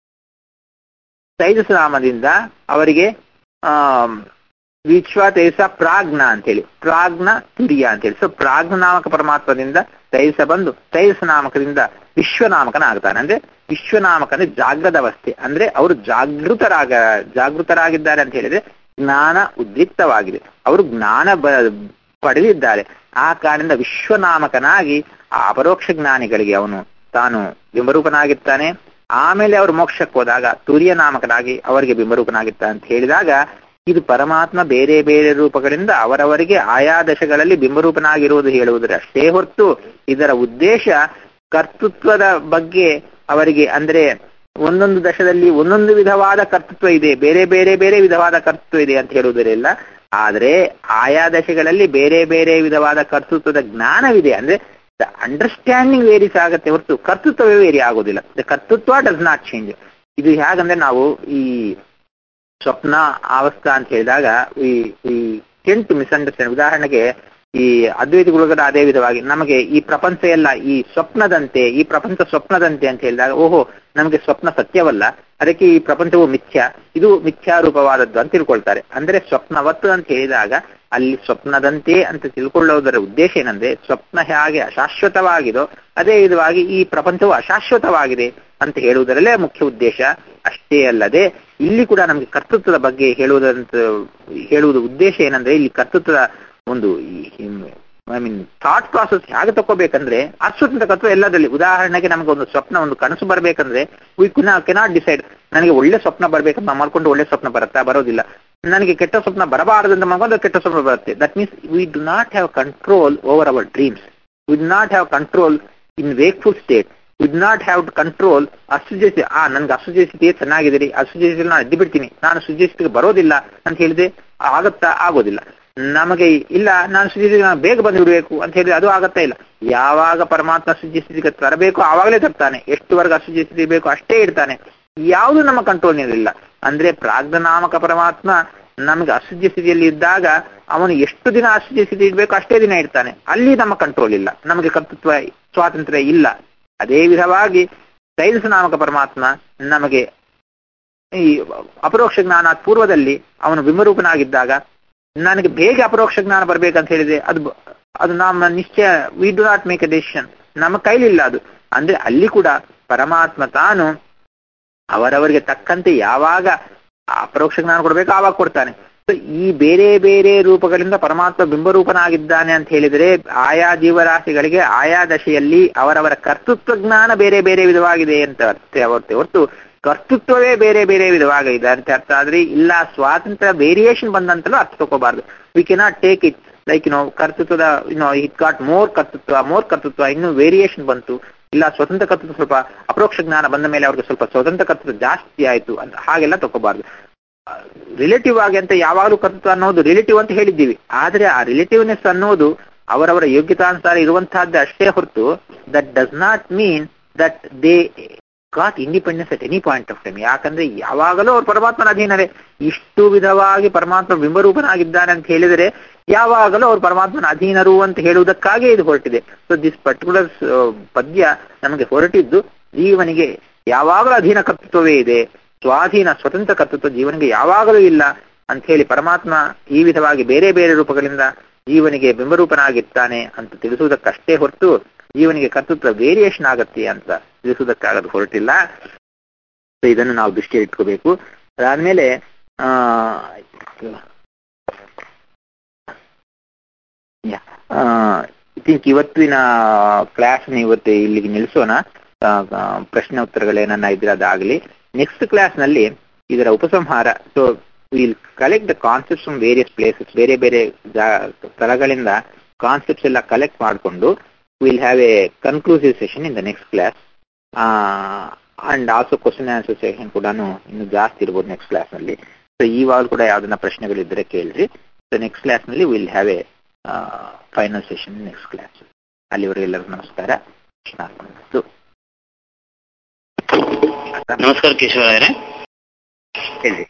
A: ತೈಜಸ ನಾಮದಿಂದ ಅವರಿಗೆ ಆ ವಿಶ್ವ ತೈಜಸ ಪ್ರಾಜ್ಞ ಅಂತೇಳಿ ಪ್ರಾಜ್ಞ ತುರಿಯ ಅಂತೇಳಿ ಸೊ ಪ್ರಾಜ್ಞ ನಾಮಕ ಪರಮಾತ್ಮದಿಂದ ತೈಜಸ ಬಂದು ತೈಜಸ ನಾಮಕದಿಂದ ವಿಶ್ವನಾಮಕನಾಗ್ತಾನೆ ಅಂದ್ರೆ ವಿಶ್ವನಾಮಕ ಅಂದ್ರೆ ಜಾಗ್ರದ ಅವಸ್ಥೆ ಅಂದ್ರೆ ಅವರು ಜಾಗೃತರಾಗ ಜಾಗೃತರಾಗಿದ್ದಾರೆ ಅಂತ ಹೇಳಿದ್ರೆ ಜ್ಞಾನ ಉದ್ರಿಕ್ತವಾಗಿದೆ ಅವರು ಜ್ಞಾನ ಪಡೆದಿದ್ದಾರೆ ಆ ಕಾರಣದಿಂದ ವಿಶ್ವನಾಮಕನಾಗಿ ಆ ಅಪರೋಕ್ಷ ಜ್ಞಾನಿಗಳಿಗೆ ಅವನು ತಾನು ಬಿಂಬರೂಪನಾಗಿರ್ತಾನೆ ಆಮೇಲೆ ಅವರು ಮೋಕ್ಷಕ್ಕೆ ಹೋದಾಗ ತುರ್ಯ ನಾಮಕನಾಗಿ ಅವರಿಗೆ ಬಿಂಬರೂಪನಾಗಿರ್ತಾನೆ ಅಂತ ಹೇಳಿದಾಗ ಇದು ಪರಮಾತ್ಮ ಬೇರೆ ಬೇರೆ ರೂಪಗಳಿಂದ ಅವರವರಿಗೆ ಆಯಾ ದಶಗಳಲ್ಲಿ ಬಿಂಬರೂಪನಾಗಿರುವುದು ಹೇಳುವುದರ ಅಷ್ಟೇ ಹೊರತು ಇದರ ಉದ್ದೇಶ ಕರ್ತೃತ್ವದ ಬಗ್ಗೆ ಅವರಿಗೆ ಅಂದ್ರೆ ಒಂದೊಂದು ದಶದಲ್ಲಿ ಒಂದೊಂದು ವಿಧವಾದ ಕರ್ತೃತ್ವ ಇದೆ ಬೇರೆ ಬೇರೆ ಬೇರೆ ವಿಧವಾದ ಕರ್ತೃತ್ವ ಇದೆ ಅಂತ ಹೇಳುವುದರಿಲ್ಲ ಆದರೆ ಆಯಾ ದಶೆಗಳಲ್ಲಿ ಬೇರೆ ಬೇರೆ ವಿಧವಾದ ಕರ್ತೃತ್ವದ ಜ್ಞಾನವಿದೆ ಅಂದ್ರೆ ದ ಅಂಡರ್ಸ್ಟ್ಯಾಂಡಿಂಗ್ ವೇರಿಸ್ ಆಗತ್ತೆ ಹೊರತು ಕರ್ತೃತ್ವವೇ ವೇರಿ ಆಗೋದಿಲ್ಲ ದ ಕರ್ತೃತ್ವ ಡಸ್ ನಾಟ್ ಚೇಂಜ್ ಇದು ಹೇಗಂದ್ರೆ ನಾವು ಈ ಸ್ವಪ್ನ ಅವಸ್ಥಾ ಅಂತ ಹೇಳಿದಾಗ ಈ ಈ ಟೆಂಟ್ ಮಿಸ್ಅಂಡರ್ಸ್ಟ್ಯಾಂಡ್ ಉದಾಹರಣೆಗೆ ಈ ಅದ್ವೈತಗಳೊಳಗಡೆ ಅದೇ ವಿಧವಾಗಿ ನಮಗೆ ಈ ಪ್ರಪಂಚ ಎಲ್ಲ ಈ ಸ್ವಪ್ನದಂತೆ ಈ ಪ್ರಪಂಚ ಸ್ವಪ್ನದಂತೆ ಅಂತ ಹೇಳಿದಾಗ ಓಹೋ ನಮಗೆ ಸ್ವಪ್ನ ಸತ್ಯವಲ್ಲ ಅದಕ್ಕೆ ಈ ಪ್ರಪಂಚವು ಮಿಥ್ಯ ಇದು ಮಿಥ್ಯಾರೂಪವಾದದ್ದು ಅಂತ ತಿಳ್ಕೊಳ್ತಾರೆ ಅಂದ್ರೆ ಸ್ವಪ್ನವತ್ತು ಅಂತ ಹೇಳಿದಾಗ ಅಲ್ಲಿ ಸ್ವಪ್ನದಂತೆ ಅಂತ ತಿಳ್ಕೊಳ್ಳುವುದರ ಉದ್ದೇಶ ಏನಂದ್ರೆ ಸ್ವಪ್ನ ಹೇಗೆ ಅಶಾಶ್ವತವಾಗಿದೋ ಅದೇ ವಿಧವಾಗಿ ಈ ಪ್ರಪಂಚವು ಅಶಾಶ್ವತವಾಗಿದೆ ಅಂತ ಹೇಳುವುದರಲ್ಲೇ ಮುಖ್ಯ ಉದ್ದೇಶ ಅಷ್ಟೇ ಅಲ್ಲದೆ ಇಲ್ಲಿ ಕೂಡ ನಮಗೆ ಕರ್ತೃತ್ವದ ಬಗ್ಗೆ ಹೇಳುವುದಂತ ಹೇಳುವುದ ಉದ್ದೇಶ ಏನಂದ್ರೆ ಇಲ್ಲಿ ಕರ್ತೃತ್ವದ ಒಂದು ಐ ಮೀನ್ ಥಾಟ್ ಪ್ರಾಸೆಸ್ ಹೇಗೆ ತಗೋಬೇಕಂದ್ರೆ ಅಸ್ವತಂತ್ರ ತತ್ವ ಎಲ್ಲದಲ್ಲಿ ಉದಾಹರಣೆಗೆ ನಮಗೆ ಒಂದು ಸ್ವಪ್ನ ಒಂದು ಕನಸು ಬರಬೇಕಂದ್ರೆ ವಿ ಕುನ ಕೆನಾಟ್ ಡಿಸೈಡ್ ನನಗೆ ಒಳ್ಳೆ ಸ್ವಪ್ನ ಬರ್ಬೇಕಂತ ಮಾಡ್ಕೊಂಡು ಒಳ್ಳೆ ಸ್ವಪ್ನ ಬರುತ್ತಾ ಬರೋದಿಲ್ಲ ನನಗೆ ಕೆಟ್ಟ ಸ್ವಪ್ನ ಬರಬಾರದು ಅಂತ ಮಾಡ್ಕೊಂಡು ಕೆಟ್ಟ ಸ್ವಪ್ನ ಬರುತ್ತೆ that means we do not have control over our dreams we do not have control in wakeful state we do not have to control ಅಸುಜೇಸಿ ಆ ನನ್ಗೆ ಅಸುಜೇಸಿದೆ ಚೆನ್ನಾಗಿದೆ ರೀ ಅಸುಜೇಸಿ ನಾನು ಎದ್ದು ಬಿಡ್ತೀನಿ ನಾನು ಸುಜೇಸಿಗೆ ಬರೋದಿಲ್ಲ ಅಂತ ಹೇಳಿದ್ರೆ ಆಗತ್ತಾ ಆಗೋದಿಲ್ಲ ನಮಗೆ ಇಲ್ಲ ನಾನು ಸುಜಿಸಿಗೆ ನಾನು ಬೇಗ ಬಂದು ಬಿಡಬೇಕು ಅಂತ ಹೇಳಿದ್ರೆ ಅದು ಆಗತ್ತಾ ಇಲ್ಲ ಯಾವಾಗ ಪರಮಾತ್ಮ ಸುಜಿಸಿಗೆ ತರಬೇಕು ಆವಾಗಲೇ ತರ್ತಾನೆ ಎಷ್ಟುವರೆಗೆ ಅಸುಜಿಸಿ ಬೇಕು ಅಷ್ಟೇ ಇಡ್ತಾನೆ ಯಾವುದು ನಮ್ಮ ಕಂಟ್ರೋಲ್ ಇರಲಿಲ್ಲ ಅಂದ್ರೆ ಪ್ರಾಗ್ನಾಮಕ ಪರಮಾತ್ಮ ನಮಗೆ ಅಸುಜ್ಯ ಸ್ಥಿತಿಯಲ್ಲಿ ಇದ್ದಾಗ ಅವನು ಎಷ್ಟು ದಿನ ಅಸುಜ್ಯ ಸ್ಥಿತಿ ಇಡಬೇಕು ಅಷ್ಟೇ ದಿನ ಇಡ್ತಾನೆ ಅಲ್ಲಿ ನಮ್ಮ ಕಂಟ್ರೋಲ್ ಇಲ್ಲ ನಮಗೆ ಕರ್ತೃತ್ವ ಸ್ವಾತಂತ್ರ್ಯ ಇಲ್ಲ ಅದೇ ವಿಧವಾಗಿ ತೈಲಸ ನಾಮಕ ಪರಮಾತ್ಮ ನಮಗೆ ಈ ಅಪರೋಕ್ಷ ಜ್ಞಾನ ಪೂರ್ವದಲ್ಲಿ ಅವನು ಬಿಂಬರೂಪನಾಗಿದ್ದಾಗ ನನಗೆ ಬೇಗ ಅಪರೋಕ್ಷ ಜ್ಞಾನ ಬರ್ಬೇಕಂತ ಹೇಳಿದ್ರೆ ಅದು ಅದು ನಮ್ಮ ನಿಶ್ಚಯ we do not make a decision ನಮ್ಮ ಕೈಲಿಲ್ಲ ಅದು ಅಂದ್ರೆ ಅಲ್ಲಿ ಕೂಡ ಪರಮಾತ್ಮ ತಾನು ಅವರವರಿಗೆ ತಕ್ಕಂತೆ ಯಾವಾಗ ಅಪರೋಕ್ಷ ಜ್ಞಾನ ಕೊಡ್ಬೇಕು ಆವಾಗ ಕೊಡ್ತಾನೆ ಸೊ ಈ ಬೇರೆ ಬೇರೆ ರೂಪಗಳಿಂದ ಪರಮಾತ್ಮ ಬಿಂಬರೂಪನಾಗಿದ್ದಾನೆ ಅಂತ ಹೇಳಿದರೆ ಆಯಾ ಜೀವರಾಶಿಗಳಿಗೆ ಆಯಾ ದಶೆಯಲ್ಲಿ ಅವರವರ ಕರ್ತೃತ್ವ ಜ್ಞಾನ ಬೇರೆ ಬೇರೆ ವಿಧವಾಗಿದೆ ಅಂತ ಅರ್ಥ ಹೊರತು ಹೊರತು ಕರ್ತೃತ್ವವೇ ಬೇರೆ ಬೇರೆ ವಿಧವಾಗಿದೆ ಅಂತ ಅರ್ಥ ಆದ್ರೆ ಇಲ್ಲ ಸ್ವಾತಂತ್ರ್ಯ ವೇರಿಯೇಷನ್ ಬಂದಂತಲೂ ಅರ್ಥ ತಗೋಬಾರ್ದು we cannot take it like no ಕರ್ತೃತ್ವದ ನೋ ಇಟ್ ಗಾಟ್ ಮೋರ್ ಕರ್ತೃತ್ವ ಮೋರ್ ಕರ್ತೃತ್ವ ಇನ್ನು ವೇರಿಯೇಷನ್ ಬಂತು ಇಲ್ಲ ಸ್ವತಂತ್ರ ಕರ್ತೃತ್ವ ಸ್ವಲ್ಪ ಅಪರೋಕ್ಷ ಜ್ಞಾನ ಬಂದ ಮೇಲೆ ಅವ್ರಿಗೆ ಸ್ವಲ್ಪ ಸ್ವತಂತ್ರ ಕರ್ತೃತ್ವ ಜಾಸ್ತಿ ಆಯ್ತು ಅಂತ ಹಾಗೆಲ್ಲ ತಗೋಬಾರ್ದು ರಿಲೇಟಿವ್ ಆಗಿ ಅಂತ ಯಾವಾಗಲೂ ಕರ್ತೃತ್ವ ಅನ್ನೋದು ರಿಲೇಟಿವ್ ಅಂತ ಹೇಳಿದ್ದೀವಿ ಆದ್ರೆ ಆ ರಿಲೇಟಿವ್ನೆಸ್ ಅನ್ನೋದು ಅವರವರ ಯೋಗ್ಯತಾನುಸಾರ ಇರುವಂತಹದ್ದೇ ಅಷ್ಟೇ ಹೊರತು that does not mean that they got independence at any point of time ಯಾಕಂದ್ರೆ ಯಾವಾಗಲೂ ಅವ್ರು ಪರಮಾತ್ಮನ ಅಧೀನರೇ ಇಷ್ಟು ವಿಧವಾಗಿ ಪರಮಾತ್ಮ ಬಿಂಬರೂಪನಾಗಿದ್ದಾನೆ ಅಂತ ಹೇಳಿದರೆ ಯಾವಾಗಲೂ ಅವ್ರು ಪರಮಾತ್ಮನ ಅಧೀನರು ಅಂತ ಹೇಳುವುದಕ್ಕಾಗಿ ಇದು ಹೊರಟಿದೆ ಸೊ ದಿಸ್ ಪರ್ಟಿಕ್ಯುಲರ್ ಪದ್ಯ ನಮಗೆ ಹೊರಟಿದ್ದು ಜೀವನಿಗೆ ಯಾವಾಗಲೂ ಅಧೀನ ಕರ್ತೃತ್ವವೇ ಇದೆ ಸ್ವಾಧೀನ ಸ್ವತಂತ್ರ ಕರ್ತೃತ್ವ ಜೀವನಿಗೆ ಯಾವಾಗಲೂ ಇಲ್ಲ ಅಂತ ಹೇಳಿ ಪರಮಾತ್ಮ ಈ ವಿಧವಾಗಿ ಬೇರೆ ಬೇರೆ ರೂಪಗಳಿಂದ ಜೀವನಿಗೆ ಬಿಂಬರೂಪನಾಗಿರ್ತಾನೆ ಅಂತ ತಿಳಿಸುವುದಕ್ಕಷ್ಟೇ ಹೊರತು ಜೀವನಿಗೆ ಕರ್ತೃತ್ವ ವೇರಿಯೇಷನ್ ಆಗತ್ತೆ ಅಂತ ತಿಳಿಸುವುದಕ್ಕಾಗದು ಹೊರಟಿಲ್ಲ ಸೊ ಇದನ್ನು ನಾವು ದೃಷ್ಟಿಯಲ್ಲಿ ಇಟ್ಕೋಬೇಕು ಅದಾದ್ಮೇಲೆ ಆ ಥಿಂಕ್ ಇವತ್ತಿನ ಕ್ಲಾಸ್ ಇವತ್ತು ಇಲ್ಲಿಗೆ ನಿಲ್ಲಿಸೋಣ ಪ್ರಶ್ನೆ ಉತ್ತರಗಳೇನನ್ನ ಇದ್ರೆ ಅದಾಗಲಿ ನೆಕ್ಸ್ಟ್ ಕ್ಲಾಸ್ ನಲ್ಲಿ ಇದರ ಉಪಸಂಹಾರ so will collect the concepts from various places ಬೇರೆ ಬೇರೆ ಸ್ಥಳಗಳಿಂದ ಕಾನ್ಸೆಪ್ಟ್ಸ್ ಎಲ್ಲ ಕಲೆಕ್ಟ್ ಮಾಡಿಕೊಂಡು will have a conclusive session in the next class and also question answer session ಕೂಡ ಇನ್ನು ಜಾಸ್ತಿ ಇರ್ಬೋದು ನೆಕ್ಸ್ಟ್ ಕ್ಲಾಸ್ ನಲ್ಲಿ ಸೊ ಇವಾಗ ಕೂಡ ಯಾವ್ದನ್ನ ಪ್ರಶ್ನೆಗಳಿದ್ರೆ ಕೇಳ್ರಿ ಸೊ ನೆಕ್ಸ್ಟ್ ಕ್ಲಾಸ್ ನಲ್ಲಿ will have a final session next class ಅಲ್ಲಿವರೆಗೆ ಎಲ್ಲರಿಗೂ ನಮಸ್ಕಾರ
B: ನಮಸ್ಕಾರ ಕೇಶವರಾಯರೇ
A: ಹೇಳಿ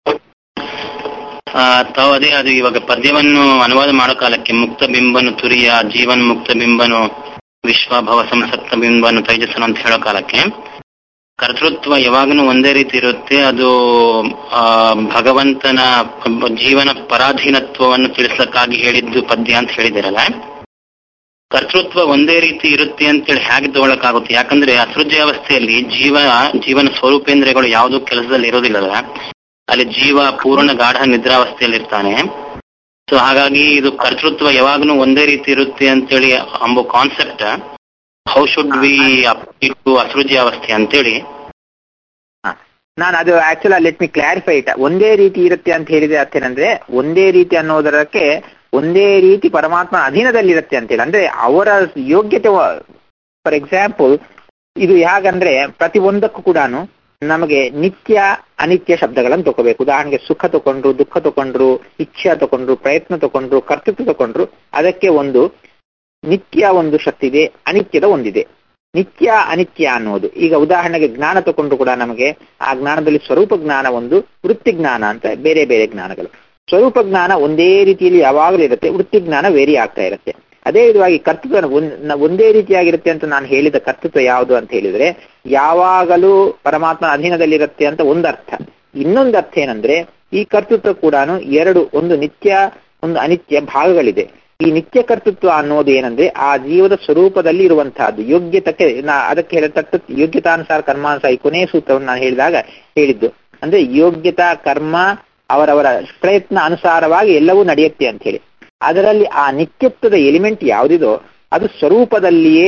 B: ತಾವು ಅದೇ ಅದು ಇವಾಗ ಪದ್ಯವನ್ನು ಅನುವಾದ ಮಾಡೋ ಕಾಲಕ್ಕೆ ಮುಕ್ತ ಬಿಂಬನು ತುರಿಯ ಜೀವನ್ ಮುಕ್ತ ಬಿಂಬನು ವಿಶ್ವಭವ ಸಂಸಕ್ತ ಬಿಂಬನು ತೈಜಸ್ಸನು ಅಂತ ಹೇಳೋ ಕಾಲಕ್ಕೆ ಕರ್ತೃತ್ವ ಯಾವಾಗಲೂ ಒಂದೇ ರೀತಿ ಇರುತ್ತೆ ಅದು ಆ ಭಗವಂತನ ಜೀವನ ಪರಾಧೀನತ್ವವನ್ನು ತಿಳಿಸಕ್ಕಾಗಿ ಹೇಳಿದ್ದು ಪದ್ಯ ಅಂತ ಹೇಳಿದಿರಲ್ಲ ಕರ್ತೃತ್ವ ಒಂದೇ ರೀತಿ ಇರುತ್ತೆ ಅಂತೇಳಿ ಹೇಗೆ ತಗೊಳಕ್ಕಾಗುತ್ತೆ ಯಾಕಂದ್ರೆ ಅಸೃಜ್ಯಾವಸ್ಥೆಯಲ್ಲಿ ಜೀವ ಜೀವನ ಸ್ವರೂಪೇಂದ್ರಿಯಗಳು ಯಾವುದೂ ಕೆಲಸದಲ್ಲಿ ಇರೋದಿಲ್ಲಲ್ಲ ಅಲ್ಲಿ ಜೀವ ಪೂರ್ಣ ಗಾಢ ನಿದ್ರಾವಸ್ಥೆಯಲ್ಲಿ ಇರ್ತಾನೆ ಸೊ ಹಾಗಾಗಿ ಇದು ಕರ್ತೃತ್ವ ಯಾವಾಗಲೂ ಒಂದೇ ರೀತಿ ಇರುತ್ತೆ ಅಂತೇಳಿ ಅಂಬೋ concept how should we up to ಅಸೃಜ್ಯಾವಸ್ಥೆ ಅಂತೇಳಿ
A: ನಾನು ಅದು actually let me clarify it ಒಂದೇ ರೀತಿ ಇರುತ್ತೆ ಅಂತ ಹೇಳಿದ್ರೆ ಅರ್ಥೇನಂದ್ರೆ ಒಂದೇ ರೀತಿ ಅನ್ನೋದರಕ್ಕೆ ಒಂದೇ ರೀತಿ ಪರಮಾತ್ಮ ಅಧೀನದಲ್ಲಿರುತ್ತೆ ಅಂತೇಳಿ ಅಂದ್ರೆ ಅವರ ಯೋಗ್ಯತೆ ಫಾರ್ ಎಕ್ಸಾಂಪಲ್ ಇದು ಹೇಗಂದ್ರೆ ಪ್ರತಿ ಒಂದಕ್ಕೂ ಕೂಡ ನಮಗೆ ನಿತ್ಯ ಅನಿತ್ಯ ಶಬ್ದಗಳನ್ನು ತಗೋಬೇಕು ಉದಾಹರಣೆಗೆ ಸುಖ ತಗೊಂಡ್ರು ದುಃಖ ತಗೊಂಡ್ರು ಇಚ್ಛೆ ತಗೊಂಡ್ರು ಪ್ರಯತ್ನ ತಗೊಂಡ್ರು ಕರ್ತೃತ್ವ ತಗೊಂಡ್ರು ಅದಕ್ಕೆ ಒಂದು ನಿತ್ಯ ಒಂದು ಶಕ್ತಿ ಇದೆ ಅನಿತ್ಯದ ಒಂದಿದೆ ನಿತ್ಯ ಅನಿತ್ಯ ಅನ್ನೋದು ಈಗ ಉದಾಹರಣೆಗೆ ಜ್ಞಾನ ತಗೊಂಡ್ರು ಕೂಡ ನಮಗೆ ಆ ಜ್ಞಾನದಲ್ಲಿ ಸ್ವರೂಪ ಜ್ಞಾನ ಒಂದು ವೃತ್ತಿ ಜ್ಞಾನ ಅಂತ ಬೇರೆ ಬೇರೆ ಜ್ಞಾನಗಳು ಸ್ವರೂಪ ಜ್ಞಾನ ಒಂದೇ ರೀತಿಯಲ್ಲಿ ಯಾವಾಗಲೂ ಇರುತ್ತೆ ವೃತ್ತಿ ಜ್ಞಾನ ವೇರಿ ಆಗ್ತಾ ಇರುತ್ತೆ ಅದೇ ವಿಧವಾಗಿ ಕರ್ತೃತ್ವ ಒಂದೇ ರೀತಿಯಾಗಿರುತ್ತೆ ಅಂತ ನಾನು ಹೇಳಿದ ಕರ್ತೃತ್ವ ಯಾವುದು ಅಂತ ಹೇಳಿದ್ರೆ ಯಾವಾಗಲೂ ಪರಮಾತ್ಮ ಅಧೀನದಲ್ಲಿರುತ್ತೆ ಅಂತ ಒಂದರ್ಥ ಇನ್ನೊಂದು ಅರ್ಥ ಏನಂದ್ರೆ ಈ ಕರ್ತೃತ್ವ ಕೂಡ ಎರಡು ಒಂದು ನಿತ್ಯ ಒಂದು ಅನಿತ್ಯ ಭಾಗಗಳಿದೆ ಈ ನಿತ್ಯ ಕರ್ತೃತ್ವ ಅನ್ನೋದು ಏನಂದ್ರೆ ಆ ಜೀವದ ಸ್ವರೂಪದಲ್ಲಿ ಇರುವಂತಹದ್ದು ಯೋಗ್ಯತಕ್ಕೆ ನಾ ಅದಕ್ಕೆ ಹೇಳತಕ್ಕ ಯೋಗ್ಯತಾನುಸಾರ ಕರ್ಮಾನುಸಾರ ಈ ಕೊನೆಯ ಸೂತ್ರವನ್ನು ನಾನು ಹೇಳಿದಾಗ ಹೇಳಿದ್ದು ಅಂದ್ರೆ ಯೋಗ್ಯತಾ ಕರ್ಮ ಅವರವರ ಪ್ರಯತ್ನ ಅನುಸಾರವಾಗಿ ಎಲ್ಲವೂ ನಡೆಯುತ್ತೆ ಅಂತ ಹೇಳಿ ಅದರಲ್ಲಿ ಆ ನಿತ್ಯತ್ವದ ಎಲಿಮೆಂಟ್ ಯಾವುದಿದೋ ಅದು ಸ್ವರೂಪದಲ್ಲಿಯೇ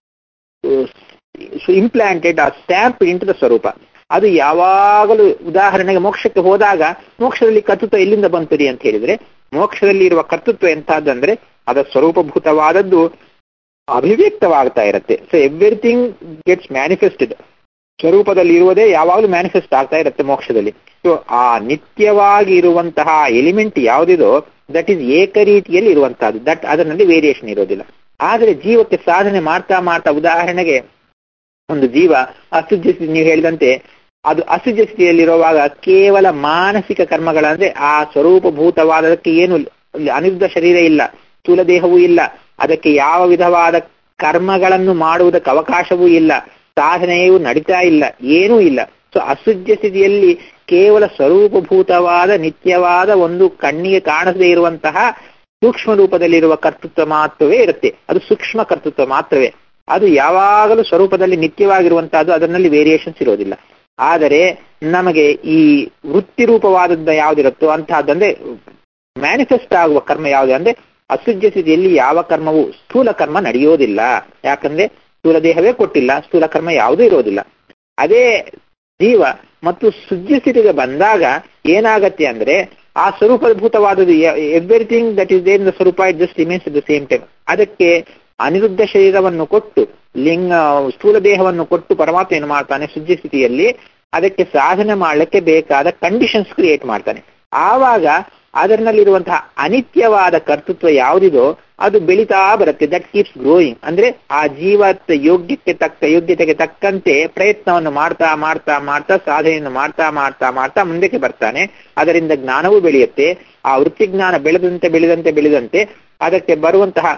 A: implanted a stamp into the ಸ್ವರೂಪ ಅದು ಯಾವಾಗಲೂ ಉದಾಹರಣೆಗೆ ಮೋಕ್ಷಕ್ಕೆ ಹೋದಾಗ ಮೋಕ್ಷದಲ್ಲಿ ಕರ್ತೃತ್ವ ಎಲ್ಲಿಂದ ಬಂತದೆ ಅಂತ ಹೇಳಿದ್ರೆ ಮೋಕ್ಷದಲ್ಲಿ ಇರುವ ಕರ್ತೃತ್ವ ಎಂತಹದ್ದಂದ್ರೆ ಅದರ ಸ್ವರೂಪಭೂತವಾದದ್ದು ಅಭಿವ್ಯಕ್ತವಾಗ್ತಾ ಇರುತ್ತೆ ಸೊ ಎವ್ರಿಥಿಂಗ್ ಗೆಟ್ಸ್ ಮ್ಯಾನಿಫೆಸ್ಟೆಡ್ ಸ್ವರೂಪದಲ್ಲಿ ಇರುವುದೇ ಯಾವಾಗಲೂ ಮ್ಯಾನಿಫೆಸ್ಟ್ ಆಗ್ತಾ ಇರುತ್ತೆ ಮೋಕ್ಷದಲ್ಲಿ ಸೊ ಆ ನಿತ್ಯವಾಗಿ ಇರುವಂತಹ ಎಲಿಮೆಂಟ್ ಯಾವುದಿದೋ ದಟ್ ಈಸ್ ಏಕರೀತಿಯಲ್ಲಿ ಇರುವಂತಹದ್ದು ದಟ್ ಅದರಲ್ಲಿ ವೇರಿಯೇಷನ್ ಇರೋದಿಲ್ಲ ಆದರೆ ಜೀವಕ್ಕೆ ಸಾಧನೆ ಮಾಡ್ತಾ ಮಾಡ್ತಾ ಉದಾಹರಣೆಗೆ ಒಂದು ಜೀವ ಅಸುಜ್ಯ ನೀವು ಹೇಳಿದಂತೆ ಅದು ಅಸುಜ್ಯ ಸ್ಥಿತಿಯಲ್ಲಿರುವಾಗ ಕೇವಲ ಮಾನಸಿಕ ಕರ್ಮಗಳಂದ್ರೆ ಆ ಸ್ವರೂಪಭೂತವಾದದಕ್ಕೆ ಏನು ಅನಿರುದ್ಧ ಶರೀರ ಇಲ್ಲ ಸ್ಥೂಲ ದೇಹವೂ ಇಲ್ಲ ಅದಕ್ಕೆ ಯಾವ ವಿಧವಾದ ಕರ್ಮಗಳನ್ನು ಮಾಡುವುದಕ್ಕೆ ಅವಕಾಶವೂ ಇಲ್ಲ ಸಾಧನೆಯೂ ನಡೀತಾ ಇಲ್ಲ ಏನೂ ಇಲ್ಲ ಸೊ ಅಸುಜ್ಯ ಸ್ಥಿತಿಯಲ್ಲಿ ಕೇವಲ ಸ್ವರೂಪಭೂತವಾದ ನಿತ್ಯವಾದ ಒಂದು ಕಣ್ಣಿಗೆ ಕಾಣದೇ ಇರುವಂತಹ ಸೂಕ್ಷ್ಮ ರೂಪದಲ್ಲಿರುವ ಕರ್ತೃತ್ವ ಮಾತ್ರವೇ ಇರುತ್ತೆ ಅದು ಸೂಕ್ಷ್ಮ ಕರ್ತೃತ್ವ ಮಾತ್ರವೇ ಅದು ಯಾವಾಗಲೂ ಸ್ವರೂಪದಲ್ಲಿ ನಿತ್ಯವಾಗಿರುವಂತಹದ್ದು ಅದರಲ್ಲಿ ವೇರಿಯೇಷನ್ಸ್ ಇರೋದಿಲ್ಲ ಆದರೆ ನಮಗೆ ಈ ವೃತ್ತಿ ರೂಪವಾದದ್ದು ಯಾವುದಿರುತ್ತೋ ಅಂತಹದ್ದಂದ್ರೆ ಮ್ಯಾನಿಫೆಸ್ಟ್ ಆಗುವ ಕರ್ಮ ಯಾವುದು ಅಂದ್ರೆ ಅಸುಜ್ಯ ಸ್ಥಿತಿಯಲ್ಲಿ ಯಾವ ಕರ್ಮವು ಸ್ಥೂಲ ಕರ್ಮ ನಡೆಯೋದಿಲ್ಲ ಯಾಕಂದ್ರೆ ಸ್ಥೂಲ ದೇಹವೇ ಕೊಟ್ಟಿಲ್ಲ ಸ್ಥೂಲ ಕರ್ಮ ಯಾವುದೂ ಇರೋದಿಲ್ಲ ಅದೇ ಜೀವ ಮತ್ತು ಸುಜ್ಯ ಸ್ಥಿತಿಗೆ ಬಂದಾಗ ಏನಾಗತ್ತೆ ಅಂದ್ರೆ ಆ ಸ್ವರೂಪಭೂತವಾದದ್ದು everything that is then the ಸ್ವರೂಪ it just remains the same time ಅದಕ್ಕೆ ಅನಿರುದ್ಧ ಶರೀರವನ್ನು ಕೊಟ್ಟು ಲಿಂಗ ಸ್ಥೂಲ ದೇಹವನ್ನು ಕೊಟ್ಟು ಪರಮಾತ್ಮ ಏನು ಮಾಡ್ತಾನೆ ಸುಜ್ಯ ಸ್ಥಿತಿಯಲ್ಲಿ ಅದಕ್ಕೆ ಸಾಧನೆ ಮಾಡಲಿಕ್ಕೆ ಬೇಕಾದ ಕಂಡೀಷನ್ಸ್ ಕ್ರಿಯೇಟ್ ಮಾಡ್ತಾನೆ ಆವಾಗ ಅದರಲ್ಲಿರುವಂತಹ ಅನಿತ್ಯವಾದ ಕರ್ತೃತ್ವ ಯಾವುದಿದೋ ಅದು ಬೆಳೀತಾ ಬರುತ್ತೆ ದಟ್ ಕೀಪ್ಸ್ ಗ್ರೋಯಿಂಗ್ ಅಂದ್ರೆ ಆ ಜೀವದ ಯೋಗ್ಯಕ್ಕೆ ತಕ್ಕ ಯೋಗ್ಯತೆಗೆ ತಕ್ಕಂತೆ ಪ್ರಯತ್ನವನ್ನು ಮಾಡ್ತಾ ಮಾಡ್ತಾ ಮಾಡ್ತಾ ಸಾಧನೆಯನ್ನು ಮಾಡ್ತಾ ಮಾಡ್ತಾ ಮಾಡ್ತಾ ಮುಂದಕ್ಕೆ ಬರ್ತಾನೆ ಅದರಿಂದ ಜ್ಞಾನವೂ ಬೆಳೆಯುತ್ತೆ ಆ ವೃತ್ತಿ ಜ್ಞಾನ ಬೆಳೆದಂತೆ ಬೆಳೆದಂತೆ ಬೆಳೆದಂತೆ ಅದಕ್ಕೆ ಬರುವಂತಹ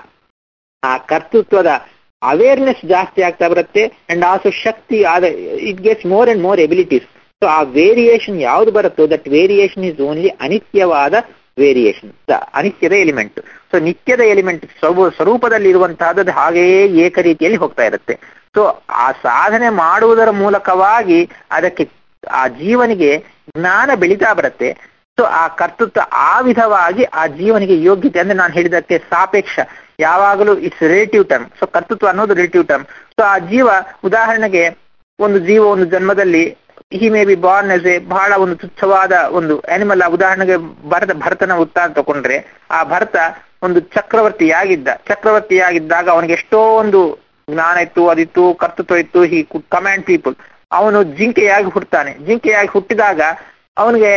A: ಆ ಕರ್ತೃತ್ವದ ಅವೇರ್ನೆಸ್ ಜಾಸ್ತಿ ಆಗ್ತಾ ಬರುತ್ತೆ ಅಂಡ್ ಆಲ್ಸೋ ಶಕ್ತಿ ಆದ it gets more and more abilities so ಆ ವೇರಿಯೇಷನ್ ಯಾವ್ದು ಬರುತ್ತೋ ದಟ್ ವೇರಿಯೇಷನ್ ಇಸ್ ಓನ್ಲಿ ಅನಿತ್ಯವಾದ ವೇರಿಯೇಷನ್ ಅನಿತ್ಯದ ಎಲಿಮೆಂಟ್ ಸೊ ನಿತ್ಯದ ಎಲಿಮೆಂಟ್ ಸ್ವರೂಪದಲ್ಲಿ ಇರುವಂತಹದ್ದು ಹಾಗೆಯೇ ಏಕ ರೀತಿಯಲ್ಲಿ ಹೋಗ್ತಾ ಇರುತ್ತೆ ಸೊ ಆ ಸಾಧನೆ ಮಾಡುವುದರ ಮೂಲಕವಾಗಿ ಅದಕ್ಕೆ ಆ ಜೀವನಿಗೆ ಜ್ಞಾನ ಬೆಳೀತಾ ಬರುತ್ತೆ ಸೊ ಆ ಕರ್ತೃತ್ವ ಆ ವಿಧವಾಗಿ ಆ ಜೀವನಿಗೆ ಯೋಗ್ಯತೆ ಅಂದ್ರೆ ನಾನು ಹೇಳಿದಕ್ಕೆ ಸಾಪೇಕ್ಷ ಯಾವಾಗಲೂ ಇಟ್ಸ್ ರಿಲೇಟಿವ್ ಟರ್ಮ್ ಸೊ ಕರ್ತೃತ್ವ ಅನ್ನೋದು ರಿಲೇಟಿವ್ ಟರ್ಮ್ ಸೊ ಆ ಜೀವ ಉದಾಹರಣೆಗೆ ಒಂದು ಜೀವ ಒಂದು ಜನ್ಮದಲ್ಲಿ he may be born as a ಬಹಳ ಒಂದು ತುಚ್ಛವಾದ ಒಂದು ಆನಿಮಲ್ ಉದಾಹರಣೆಗೆ ಭರತ ಭರತನ ಉತ್ತರ ತಗೊಂಡ್ರೆ ಆ ಭರತ ಒಂದು ಚಕ್ರವರ್ತಿಯಾಗಿದ್ದ ಚಕ್ರವರ್ತಿಯಾಗಿದ್ದಾಗ ಅವನಿಗೆ ಎಷ್ಟೋ ಒಂದು ಜ್ಞಾನ ಇತ್ತು ಅದಿತ್ತು ಕರ್ತೃತ್ವ ಇತ್ತು ಹಿ ಕಮಾಂಡ್ ಪೀಪಲ್ ಅವನು ಜಿಂಕೆಯಾಗಿ ಹುಟ್ಟುತ್ತಾನೆ ಜಿಂಕೆಯಾಗಿ ಹುಟ್ಟಿದಾಗ ಅವನಿಗೆ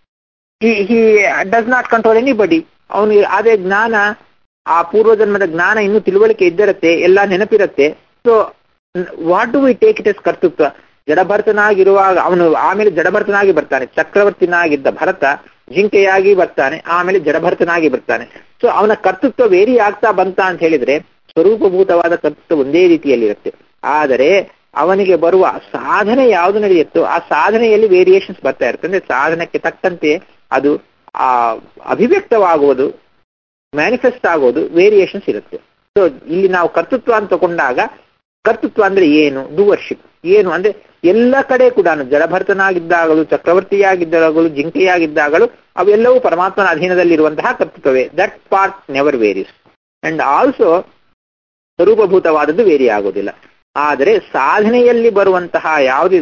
A: he does not control anybody ಅವನಿಗೆ ಅದೇ ಜ್ಞಾನ ಆ ಪೂರ್ವಜನ್ಮದ ಜ್ಞಾನ ಇನ್ನೂ ತಿಳುವಳಿಕೆ ಇದ್ದಿರತ್ತೆ ಎಲ್ಲ ನೆನಪಿರತ್ತೆ so what do we take it as ಕರ್ತೃತ್ವ ಜಡಭರತನಾಗಿರುವಾಗ ಅವನು ಆಮೇಲೆ ಜಡಭರತನಾಗಿ ಬರ್ತಾನೆ ಚಕ್ರವರ್ತಿನಾಗಿದ್ದ ಭರತ ಜಿಂಕೆಯಾಗಿ ಬರ್ತಾನೆ ಆಮೇಲೆ ಜಡಭರತನಾಗಿ ಬರ್ತಾನೆ ಸೊ ಅವನ ಕರ್ತೃತ್ವ ವೇರಿ ಆಗ್ತಾ ಬಂತ ಅಂತ ಹೇಳಿದ್ರೆ ಸ್ವರೂಪಭೂತವಾದ ಕರ್ತೃತ್ವ ಒಂದೇ ರೀತಿಯಲ್ಲಿರುತ್ತೆ ಆದರೆ ಅವನಿಗೆ ಬರುವ ಸಾಧನೆ ಯಾವುದು ನಡೆಯುತ್ತೋ ಆ ಸಾಧನೆಯಲ್ಲಿ ವೇರಿಯೇಷನ್ಸ್ ಬರ್ತಾ ಇರುತ್ತೆ ಅಂದ್ರೆ ಸಾಧನಕ್ಕೆ ತಕ್ಕಂತೆ ಅದು ಆ ಅಭಿವ್ಯಕ್ತವಾಗುವುದು ಮ್ಯಾನಿಫೆಸ್ಟ್ ಆಗೋದು ವೇರಿಯೇಷನ್ಸ್ ಇರುತ್ತೆ ಸೊ ಇಲ್ಲಿ ನಾವು ಕರ್ತೃತ್ವ ಅಂತ ತಗೊಂಡಾಗ ಕರ್ತೃತ್ವ ಅಂದ್ರೆ ಏನು ಡೂವರ್ಶಿಪ್ ಏನು ಅಂದ್ರೆ ಎಲ್ಲ ಕಡೆ ಕೂಡ ಜಡಭರತನಾಗಿದ್ದಾಗಲೂ ಚಕ್ರವರ್ತಿಯಾಗಿದ್ದಾಗಲೂ ಜಿಂಕೆಯಾಗಿದ್ದಾಗಲೂ ಅವೆಲ್ಲವೂ ಪರಮಾತ್ಮನ ಅಧೀನದಲ್ಲಿರುವಂತಹ ಕರ್ತೃತ್ವವೇ that part never varies and also ಸ್ವರೂಪಭೂತವಾದದ್ದು ವೇರಿ ಆಗೋದಿಲ್ಲ ಆದರೆ ಸಾಧನೆಯಲ್ಲಿ ಬರುವಂತಹ ಯಾವುದಿದೋ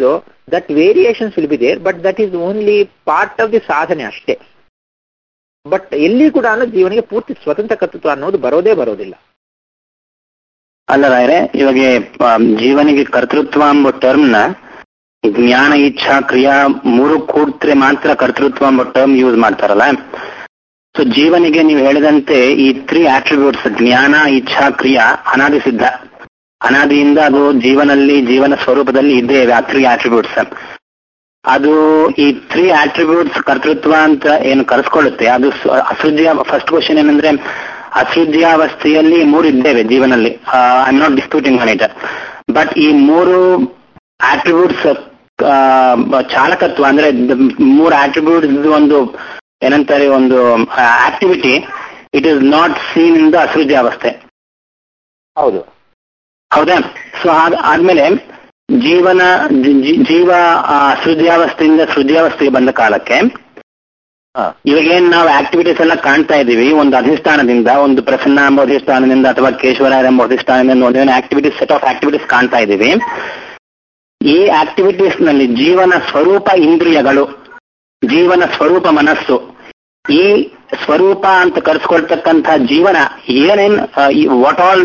A: that variations will be there but that is only part of the ಸಾಧನೆ ಅಷ್ಟೇ ಬಟ್ ಎಲ್ಲಿ ಕೂಡ ಜೀವನಿಗೆ ಪೂರ್ತಿ ಸ್ವತಂತ್ರ ಕರ್ತೃತ್ವ ಅನ್ನೋದು ಬರೋದೇ ಬರೋದಿಲ್ಲ
B: ಅಲ್ಲ ರಾಯ್ರೆ ಇವಾಗ ಆ, ಜೀವನಿಗೆ ಕರ್ತೃತ್ವ ಎಂಬ ಟರ್ಮ್ನ ಜ್ಞಾನ ಇಚ್ಛಾ ಕ್ರಿಯಾ ಮೂರು ಕೂಡ್ತ್ರೆ ಮಾತ್ರ ಕರ್ತೃತ್ವ ಎಂಬ ಟರ್ಮ್ ಯೂಸ್ ಮಾಡ್ತಾರಲ್ಲ ಸೊ ಜೀವನಿಗೆ ನೀವು ಹೇಳಿದಂತೆ ಈ ತ್ರೀ ಆಟ್ರಿಬ್ಯೂಟ್ಸ್ ಜ್ಞಾನ ಇಚ್ಛಾ ಕ್ರಿಯಾ ಅನಾದಿ ಸಿದ್ಧ ಅನಾದಿಯಿಂದ ಅದು ಜೀವನಲ್ಲಿ ಜೀವನ ಸ್ವರೂಪದಲ್ಲಿ ಇದ್ದೇವೆ ಆ ತ್ರೀ ಆಟ್ರಿಬ್ಯೂಟ್ಸ್ ಅದು ಈ ತ್ರೀ ಆಟ್ರಿಬ್ಯೂಟ್ಸ್ ಕರ್ತೃತ್ವ ಅಂತ ಏನು ಕರೆಸ್ಕೊಳ್ಳುತ್ತೆ ಅದು ಸ- ಅಸೃಜ್ಯ ಫಸ್ಟ್ ಕ್ವಶನ್ ಏನಂದ್ರೆ ಅಸೃಜ್ಯಾವಸ್ಥೆಯಲ್ಲಿ ಮೂರು ಇದ್ದೇವೆ ಜೀವನಲ್ಲಿ I am not disputing on it but ಈ ಮೂರು ಆಟ್ರಿಬ್ಯೂಟ್ಸ್ ಚಾಲಕತ್ವ ಅಂದ್ರೆ ದ- ಮೂರು ಆಟ್ರಿಬ್ಯೂಟ್ಸ್ ಒಂದು ಏನಂತಾರೆ ಒಂದು activity it is not seen in the ಅಸೃಜ್ಯಾವಸ್ಥೆ
A: ಹೌದು
B: ಹೌದಾ ಸೊ ಆದ್ಮೇಲೆ ಜೀವನ ಜಿ- ಜಿ- ಜೀವ ಆ, ಸೃಜ್ಯಾವಸ್ಥೆಯಿಂದ ಸೃಜ್ಯಾವಸ್ಥೆಗೆ ಬಂದ ಕಾಲಕ್ಕೆ
A: ಹಾ
B: ಇವಾಗ ಏನ್ ನಾವು ಆಕ್ಟಿವಿಟೀಸ್ ಎಲ್ಲ ಕಾಣ್ತಾ ಇದೀವಿ ಒಂದು ಅಧಿಷ್ಠಾನದಿಂದ ಒಂದು ಪ್ರಸನ್ನ ಎಂಬ ಅಧಿಷ್ಠಾನದಿಂದ ಅಥವಾ ಕೇಶವರಾಯ ಎಂಬ ಅಧಿಷ್ಠಾನದಿಂದ ಒಂದು ಆಕ್ಟಿವಿಟೀಸ್ ಸೆಟ್ ಆಫ್ ಆಕ್ಟಿವಿಟೀಸ್ ಕಾಣ್ತಾ ಇದೀವಿ ಈ ಆಕ್ಟಿವಿಟೀಸ್ ನಲ್ಲಿ ಜೀವನ ಸ್ವರೂಪ ಇಂದ್ರಿಯಗಳು ಜೀವನ ಸ್ವರೂಪ ಮನಸ್ಸು ಈ ಸ್ವರೂಪ ಅಂತ ಕರೆಸ್ಕೊಳ್ತಕ್ಕಂಥ ಜೀವನ ಏನೇನ್ what all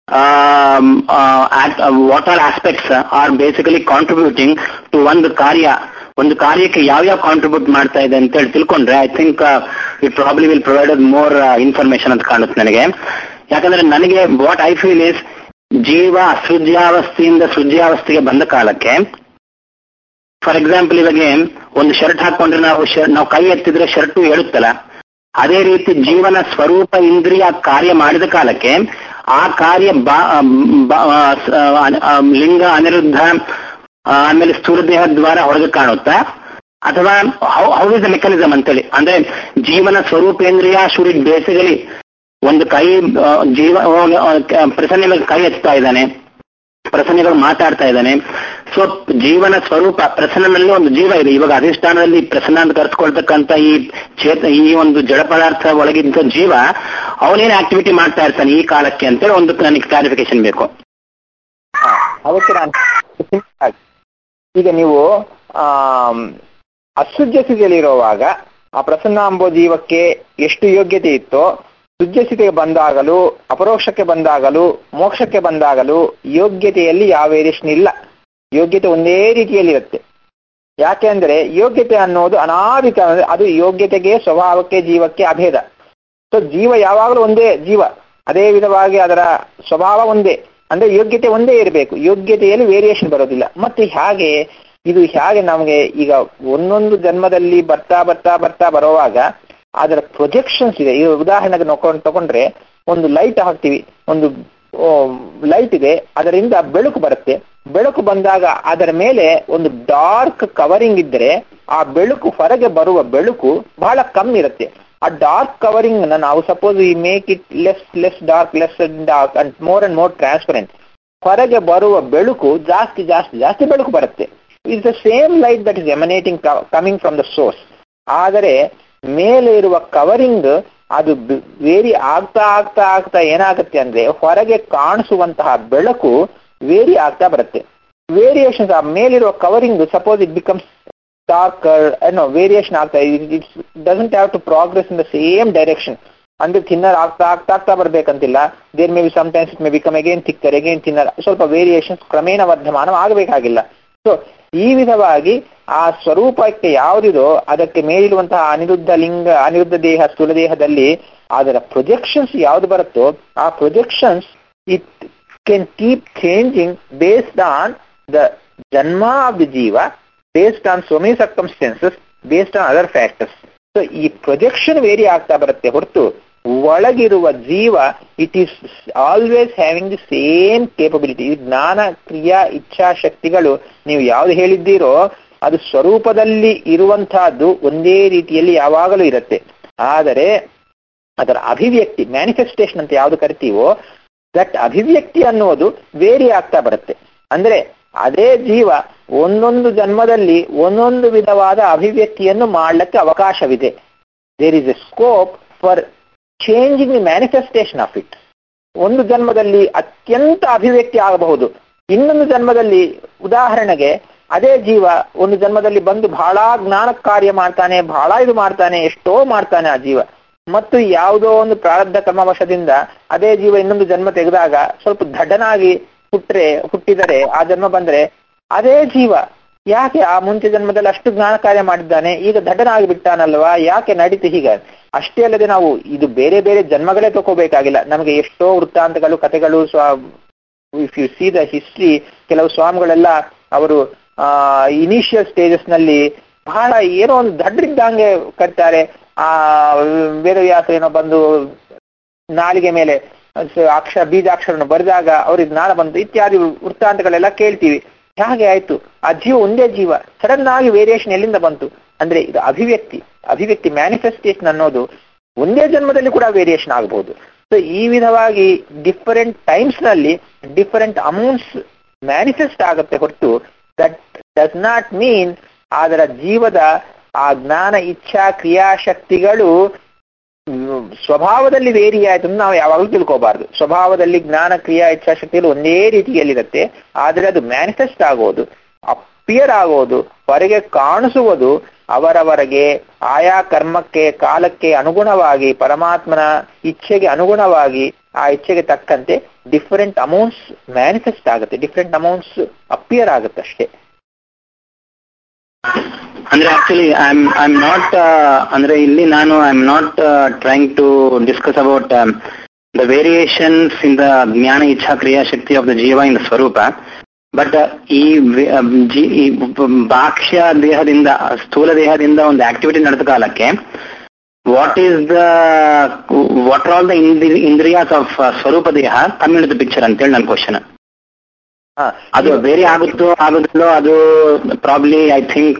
B: what all aspects are basically contributing to ಒಂದು ಕಾರ್ಯ ಒಂದು ಕಾರ್ಯಕ್ಕೆ ಯಾವ್ಯಾವ ಕಾಂಟ್ರಿಬ್ಯೂಟ್ ಮಾಡ್ತಾ ಇದೆ ಅಂತ ಹೇಳಿ ತಿಳ್ಕೊಂಡ್ರೆ I think it probably will provide more information ಅಂತ ಕಾಣುತ್ತೆ ನನಗೆ ಯಾಕಂದ್ರೆ ನನಗೆ ವಾಟ್ ಐ ಫೀಲ್ ಇಸ್ ಜೀವ ಅಸೃಜ್ಯಾವಸ್ಥೆಯಿಂದ ಸೃಜ್ಯಾವಸ್ಥೆಗೆ ಬಂದ ಕಾಲಕ್ಕೆ ಫಾರ್ ಎಕ್ಸಾಂಪಲ್ ಇವಾಗ ಒಂದು ಶರ್ಟ್ ಹಾಕೊಂಡ್ರೆ ನಾವು ಶರ್ಟ್ ನಾವು ಕೈ ಎತ್ತಿದ್ರೆ ಶರ್ಟು ಹೇಳುತ್ತಲ್ಲ ಅದೇ ರೀತಿ ಜೀವನ ಸ್ವರೂಪ ಇಂದ್ರಿಯ ಕಾರ್ಯ ಮಾಡಿದ ಕಾಲಕ್ಕೆ ಆ ಕಾರ್ಯ ಬಾ- ಬಾ- ಆ, ಆ, ಲಿಂಗ ಅನಿರುದ್ಧ ಆ, ಆಮೇಲೆ ಸ್ಥೂಲ ದೇಹ ದ್ವಾರ ಹೊರಗೆ ಕಾಣುತ್ತಾ ಅಥವಾ how how is the mechanism ಅಂತೇಳಿ ಅಂದ್ರೆ ಜೀವನ ಸ್ವರೂಪೇಂದ್ರಿಯ ಶುಡ್ ಬೇಸಿಕಲಿ ಒಂದು ಕೈ ಆ, ಜೀವ ಪ್ರಸನ್ನ ಕೈ ಎತ್ತಾ ಇದ್ದಾನೆ ಪ್ರಸನ್ನಗಳು ಮಾತಾಡ್ತಾ ಇದ್ದಾನೆ ಸೊ ಜೀವನ ಸ್ವರೂಪ ಪ್ರಸನ್ನನಲ್ಲಿ ಒಂದು ಜೀವ ಇದೆ ಇವಾಗ ಅಧಿಷ್ಠಾನದಲ್ಲಿ ಪ್ರಸನ್ನ ಅಂತ ಕರೆಸ್ಕೊಳ್ತಕ್ಕಂಥ ಈ ಚೇತ ಈ ಒಂದು ಜಡ ಪದಾರ್ಥ ಒಳಗಿದ್ದ ಜೀವ ಅವನೇನ್ ಆಕ್ಟಿವಿಟಿ ಮಾಡ್ತಾ ಇರ್ತಾನೆ ಈ ಕಾಲಕ್ಕೆ ಅಂತೇಳಿ ಒಂದು ನನಗೆ ಕ್ಲಾರಿಫಿಕೇಶನ್ ಬೇಕು
A: ಹಾ, ಅದಕ್ಕೆ ನಾನು ಈಗ ನೀವು ಆಮ್, ಅಸೃಜ್ಯ ಸ್ಥಿತಿಯಲ್ಲಿರುವಾಗ ಆ ಪ್ರಸನ್ನ ಎಂಬೋ ಜೀವಕ್ಕೆ ಎಷ್ಟು ಯೋಗ್ಯತೆ ಇತ್ತೋ ಸೃಜ್ಯ ಸ್ಥಿತಿಗೆ ಬಂದಾಗಲೂ ಅಪರೋಕ್ಷಕ್ಕೆ ಬಂದಾಗಲೂ ಮೋಕ್ಷಕ್ಕೆ ಬಂದಾಗಲೂ ಯೋಗ್ಯತೆಯಲ್ಲಿ ಯಾವ ವೇರಿಯೇಷನ್ ಇಲ್ಲ ಯೋಗ್ಯತೆ ಒಂದೇ ರೀತಿಯಲ್ಲಿರುತ್ತೆ ಯಾಕೆ ಅಂದ್ರೆ ಯೋಗ್ಯತೆ ಅನ್ನೋದು ಅನಾದಿ ಕಾಲ ಅದು ಯೋಗ್ಯತೆಗೆ ಸ್ವಭಾವಕ್ಕೆ ಜೀವಕ್ಕೆ ಅಭೇದ ಸೊ ಜೀವ ಯಾವಾಗಲೂ ಒಂದೇ ಜೀವ ಅದೇ ವಿಧವಾಗಿ ಅದರ ಸ್ವಭಾವ ಒಂದೇ ಅಂದ್ರೆ ಯೋಗ್ಯತೆ ಒಂದೇ ಇರಬೇಕು ಯೋಗ್ಯತೆಯಲ್ಲಿ ವೇರಿಯೇಷನ್ ಬರೋದಿಲ್ಲ ಮತ್ತೆ ಹಾಗೆ ಇದು ಹೇಗೆ ನಮಗೆ ಈಗ ಒಂದೊಂದು ಜನ್ಮದಲ್ಲಿ ಬರ್ತಾ ಬರ್ತಾ ಬರ್ತಾ ಬರುವಾಗ ಅದರ ಪ್ರೊಜೆಕ್ಷನ್ಸ್ ಇದೆ ಈಗ ಉದಾಹರಣೆಗೆ ನೋಡ್ಕೊಂಡು ತಗೊಂಡ್ರೆ ಒಂದು ಲೈಟ್ ಹಾಕ್ತಿವಿ ಒಂದು ಲೈಟ್ ಇದೆ ಅದರಿಂದ ಬೆಳಕು ಬರುತ್ತೆ ಬೆಳಕು ಬಂದಾಗ ಅದರ ಮೇಲೆ ಒಂದು ಡಾರ್ಕ್ ಕವರಿಂಗ್ ಇದ್ದರೆ ಆ ಬೆಳಕು ಹೊರಗೆ ಬರುವ ಬೆಳಕು ಬಹಳ ಕಮ್ಮಿ ಇರುತ್ತೆ ಆ ಡಾರ್ಕ್ ಕವರಿಂಗ್ ನ ನಾವು suppose we make it less less dark less dark and more and more transparent ಹೊರಗೆ ಬರುವ ಬೆಳಕು ಜಾಸ್ತಿ ಜಾಸ್ತಿ ಜಾಸ್ತಿ ಬೆಳಕು ಬರುತ್ತೆ it's the same light that is emanating coming from the source ಆದರೆ ಮೇಲೆ ಇರುವ ಕವರಿಂಗ್ ಅದು ವೇರಿ ಆಗ್ತಾ ಆಗ್ತಾ ಆಗ್ತಾ ಏನಾಗುತ್ತೆ ಅಂದ್ರೆ ಹೊರಗೆ ಕಾಣಿಸುವಂತಹ ಬೆಳಕು ವೇರಿ ಆಗ್ತಾ ಬರುತ್ತೆ ವೇರಿಯೇಷನ್ಸ್ ಆ ಮೇಲಿರುವ covering suppose it becomes dark ಏನೋ ವೇರಿಯೇಷನ್ ಆಗ್ತಾ it's doesn't have to progress in the same direction ಅಂದ್ರೆ ಥಿನ್ನರ್ ಆಗ್ತಾ ಆಗ್ತಾ ಆಗ್ತಾ ಬರ್ಬೇಕಂತಿಲ್ಲ there may be sometimes it may become again thicker again thinner ಸ್ವಲ್ಪ ವೇರಿಯೇಷನ್ಸ್ ಕ್ರಮೇಣ ವರ್ಧಮಾನ ಆಗಬೇಕಾಗಿಲ್ಲ ಸೊ ಈ ವಿಧವಾಗಿ ಆ ಸ್ವರೂಪಕ್ಕೆ ಯಾವುದಿದೋ ಅದಕ್ಕೆ ಮೇಲಿರುವಂತಹ ಅನಿರುದ್ಧ ಲಿಂಗ ಅನಿರುದ್ಧ ದೇಹ ಸ್ಥೂಲ ದೇಹದಲ್ಲಿ ಅದರ ಪ್ರೊಜೆಕ್ಷನ್ಸ್ ಯಾವ್ದು ಬರುತ್ತೋ ಆ projections it can keep changing based on the ಜನ್ಮ ಆಫ್ ದಿ ಜೀವ based on so many circumstances based on other factors so ಈ ಪ್ರೊಜೆಕ್ಷನ್ ವೇರಿ ಆಗ್ತಾ ಬರುತ್ತೆ ಹೊರತು ಒಳಗಿರುವ ಜೀವ it is always having the same capability ಜ್ಞಾನ ಕ್ರಿಯಾ ಇಚ್ಛಾಶಕ್ತಿಗಳು ನೀವು ಯಾವ್ದು ಹೇಳಿದ್ದೀರೋ ಅದು ಸ್ವರೂಪದಲ್ಲಿ ಇರುವಂತಹದ್ದು ಒಂದೇ ರೀತಿಯಲ್ಲಿ ಯಾವಾಗಲೂ ಇರುತ್ತೆ ಆದರೆ ಅದರ ಅಭಿವ್ಯಕ್ತಿ ಮ್ಯಾನಿಫೆಸ್ಟೇಷನ್ ಅಂತ ಯಾವ್ದು ಕರಿತೀವೋ ದಟ್ ಅಭಿವ್ಯಕ್ತಿ ಅನ್ನೋದು ವೇರಿ ಆಗ್ತಾ ಬರುತ್ತೆ ಅಂದ್ರೆ ಅದೇ ಜೀವ ಒಂದೊಂದು ಜನ್ಮದಲ್ಲಿ ಒಂದೊಂದು ವಿಧವಾದ ಅಭಿವ್ಯಕ್ತಿಯನ್ನು ಮಾಡಲಿಕ್ಕೆ ಅವಕಾಶವಿದೆ there is a scope for changing the manifestation of it ಒಂದು ಜನ್ಮದಲ್ಲಿ ಅತ್ಯಂತ ಅಭಿವ್ಯಕ್ತಿ ಆಗಬಹುದು ಇನ್ನೊಂದು ಜನ್ಮದಲ್ಲಿ ಉದಾಹರಣೆಗೆ ಅದೇ ಜೀವ ಒಂದು ಜನ್ಮದಲ್ಲಿ ಬಂದು ಬಹಳ ಜ್ಞಾನ ಕಾರ್ಯ ಮಾಡ್ತಾನೆ ಬಹಳ ಇದು ಮಾಡ್ತಾನೆ ಎಷ್ಟೋ ಮಾಡ್ತಾನೆ ಆ ಜೀವ ಮತ್ತು ಯಾವುದೋ ಒಂದು ಪ್ರಾರಬ್ಧ ಕ್ರಮವಶದಿಂದ ಅದೇ ಜೀವ ಇನ್ನೊಂದು ಜನ್ಮ ತೆಗೆದಾಗ ಸ್ವಲ್ಪ ದಡ್ಡನಾಗಿ ಹುಟ್ಟ್ರೆ ಹುಟ್ಟಿದರೆ ಆ ಜನ್ಮ ಬಂದ್ರೆ ಅದೇ ಜೀವ ಯಾಕೆ ಆ ಮುಂಚೆ ಜನ್ಮದಲ್ಲಿ ಅಷ್ಟು ಜ್ಞಾನ ಕಾರ್ಯ ಮಾಡಿದ್ದಾನೆ ಈಗ ದಡ್ಡನಾಗಿ ಬಿಟ್ಟಾನಲ್ವಾ ಯಾಕೆ ನಡೀತು ಹೀಗೆ ಅಷ್ಟೇ ಅಲ್ಲದೆ ನಾವು ಇದು ಬೇರೆ ಬೇರೆ ಜನ್ಮಗಳೇ ತಗೋಬೇಕಾಗಿಲ್ಲ ನಮಗೆ ಎಷ್ಟೋ ವೃತ್ತಾಂತಗಳು ಕಥೆಗಳು ಸ್ವ if you see the history ಕೆಲವು ಸ್ವಾಮಿಗಳೆಲ್ಲ ಅವರು ಆ ಇನಿಷಿಯಲ್ ಸ್ಟೇಜಸ್ ನಲ್ಲಿ ಬಹಳ ಏನೋ ಒಂದು ದಡ್ರಿದ್ದಂಗೆ ಕಟ್ತಾರೆ ಆ ವೇದವ್ಯಾಸ ಏನೋ ಬಂದು ನಾಲಿಗೆ ಮೇಲೆ ಅಕ್ಷರ ಬೀಜಾಕ್ಷರನ್ನು ಬರೆದಾಗ ಅವ್ರಿಗೆ ಜ್ಞಾನ ಬಂತು ಇತ್ಯಾದಿ ವೃತ್ತಾಂತಗಳೆಲ್ಲ ಕೇಳ್ತೀವಿ ಹೇಗೆ ಆಯ್ತು ಆ ಜೀವ ಒಂದೇ ಜೀವ ಸಡನ್ ಆಗಿ ವೇರಿಯೇಷನ್ ಎಲ್ಲಿಂದ ಬಂತು ಅಂದ್ರೆ ಇದು ಅಭಿವ್ಯಕ್ತಿ ಅಭಿವ್ಯಕ್ತಿ ಮ್ಯಾನಿಫೆಸ್ಟೇಷನ್ ಅನ್ನೋದು ಒಂದೇ ಜನ್ಮದಲ್ಲಿ ಕೂಡ ವೇರಿಯೇಷನ್ ಆಗಬಹುದು ಸೊ ಈ ವಿಧವಾಗಿ ಡಿಫರೆಂಟ್ ಟೈಮ್ಸ್ ನಲ್ಲಿ ಡಿಫರೆಂಟ್ ಅಮೌಂಟ್ಸ್ ಮ್ಯಾನಿಫೆಸ್ಟ್ ಆಗುತ್ತೆ ಹೊರತು ದಟ್ ಡಸ್ ನಾಟ್ ಮೀನ್ ಅದರ ಜೀವದ ಆ ಜ್ಞಾನ ಇಚ್ಛಾ ಕ್ರಿಯಾಶಕ್ತಿಗಳು ಸ್ವಭಾವದಲ್ಲಿ ವೇರಿ ಆಯ್ತು ಅಂತ ನಾವು ಯಾವಾಗಲೂ ತಿಳ್ಕೋಬಾರ್ದು ಸ್ವಭಾವದಲ್ಲಿ ಜ್ಞಾನ ಕ್ರಿಯಾ ಇಚ್ಛಾಶಕ್ತಿಗಳು ಒಂದೇ ರೀತಿಯಲ್ಲಿರುತ್ತೆ ಆದರೆ ಅದು ಮ್ಯಾನಿಫೆಸ್ಟ್ ಆಗೋದು ಅಪಿಯರ್ ಆಗೋದು ಹೊರಗೆ ಕಾಣಿಸುವುದು ಅವರವರಿಗೆ ಆಯಾ ಕರ್ಮಕ್ಕೆ ಕಾಲಕ್ಕೆ ಅನುಗುಣವಾಗಿ ಪರಮಾತ್ಮನ ಇಚ್ಛೆಗೆ ಅನುಗುಣವಾಗಿ ಆ ಇಚ್ಛೆಗೆ ತಕ್ಕಂತೆ ಡಿಫರೆಂಟ್ ಅಮೌಂಟ್ಸ್ ಮ್ಯಾನಿಫೆಸ್ಟ್ ಆಗುತ್ತೆ ಡಿಫರೆಂಟ್ ಅಮೌಂಟ್ಸ್ ಅಪಿಯರ್ ಆಗುತ್ತೆ ಅಷ್ಟೇ
B: ಅಂದ್ರೆ actually I am I am not ಅಂದ್ರೆ ಇಲ್ಲಿ ನಾನು I am not trying to discuss about the variations in the ಜ್ಞಾನ ಇಚ್ಛಾ ಕ್ರಿಯಾಶಕ್ತಿ ಆಫ್ ದ ಜೀವ ಇನ್ ದ ಸ್ವರೂಪ ಬಟ್ ಈ ಈ ಬಾಕ್ಷ್ಯ ದೇಹದಿಂದ ಸ್ಥೂಲ ದೇಹದಿಂದ ಒಂದು ಆಕ್ಟಿವಿಟಿ ನಡೆದ ಕಾಲಕ್ಕೆ what is the what are all the ಇಂದ್ರಿಯಾಸ್ ಆಫ್ ಸ್ವರೂಪ ದೇಹ ಕಮ್ಯುನಿಟಿ ಪಿಕ್ಚರ್ ಅಂತೇಳಿ ನನ್ನ ಕ್ವಶನ್ ಅದು ಬೇರೆ ಆಗುತ್ತೋ ಆಗುದಿಲ್ಲೋ ಅದು probably I think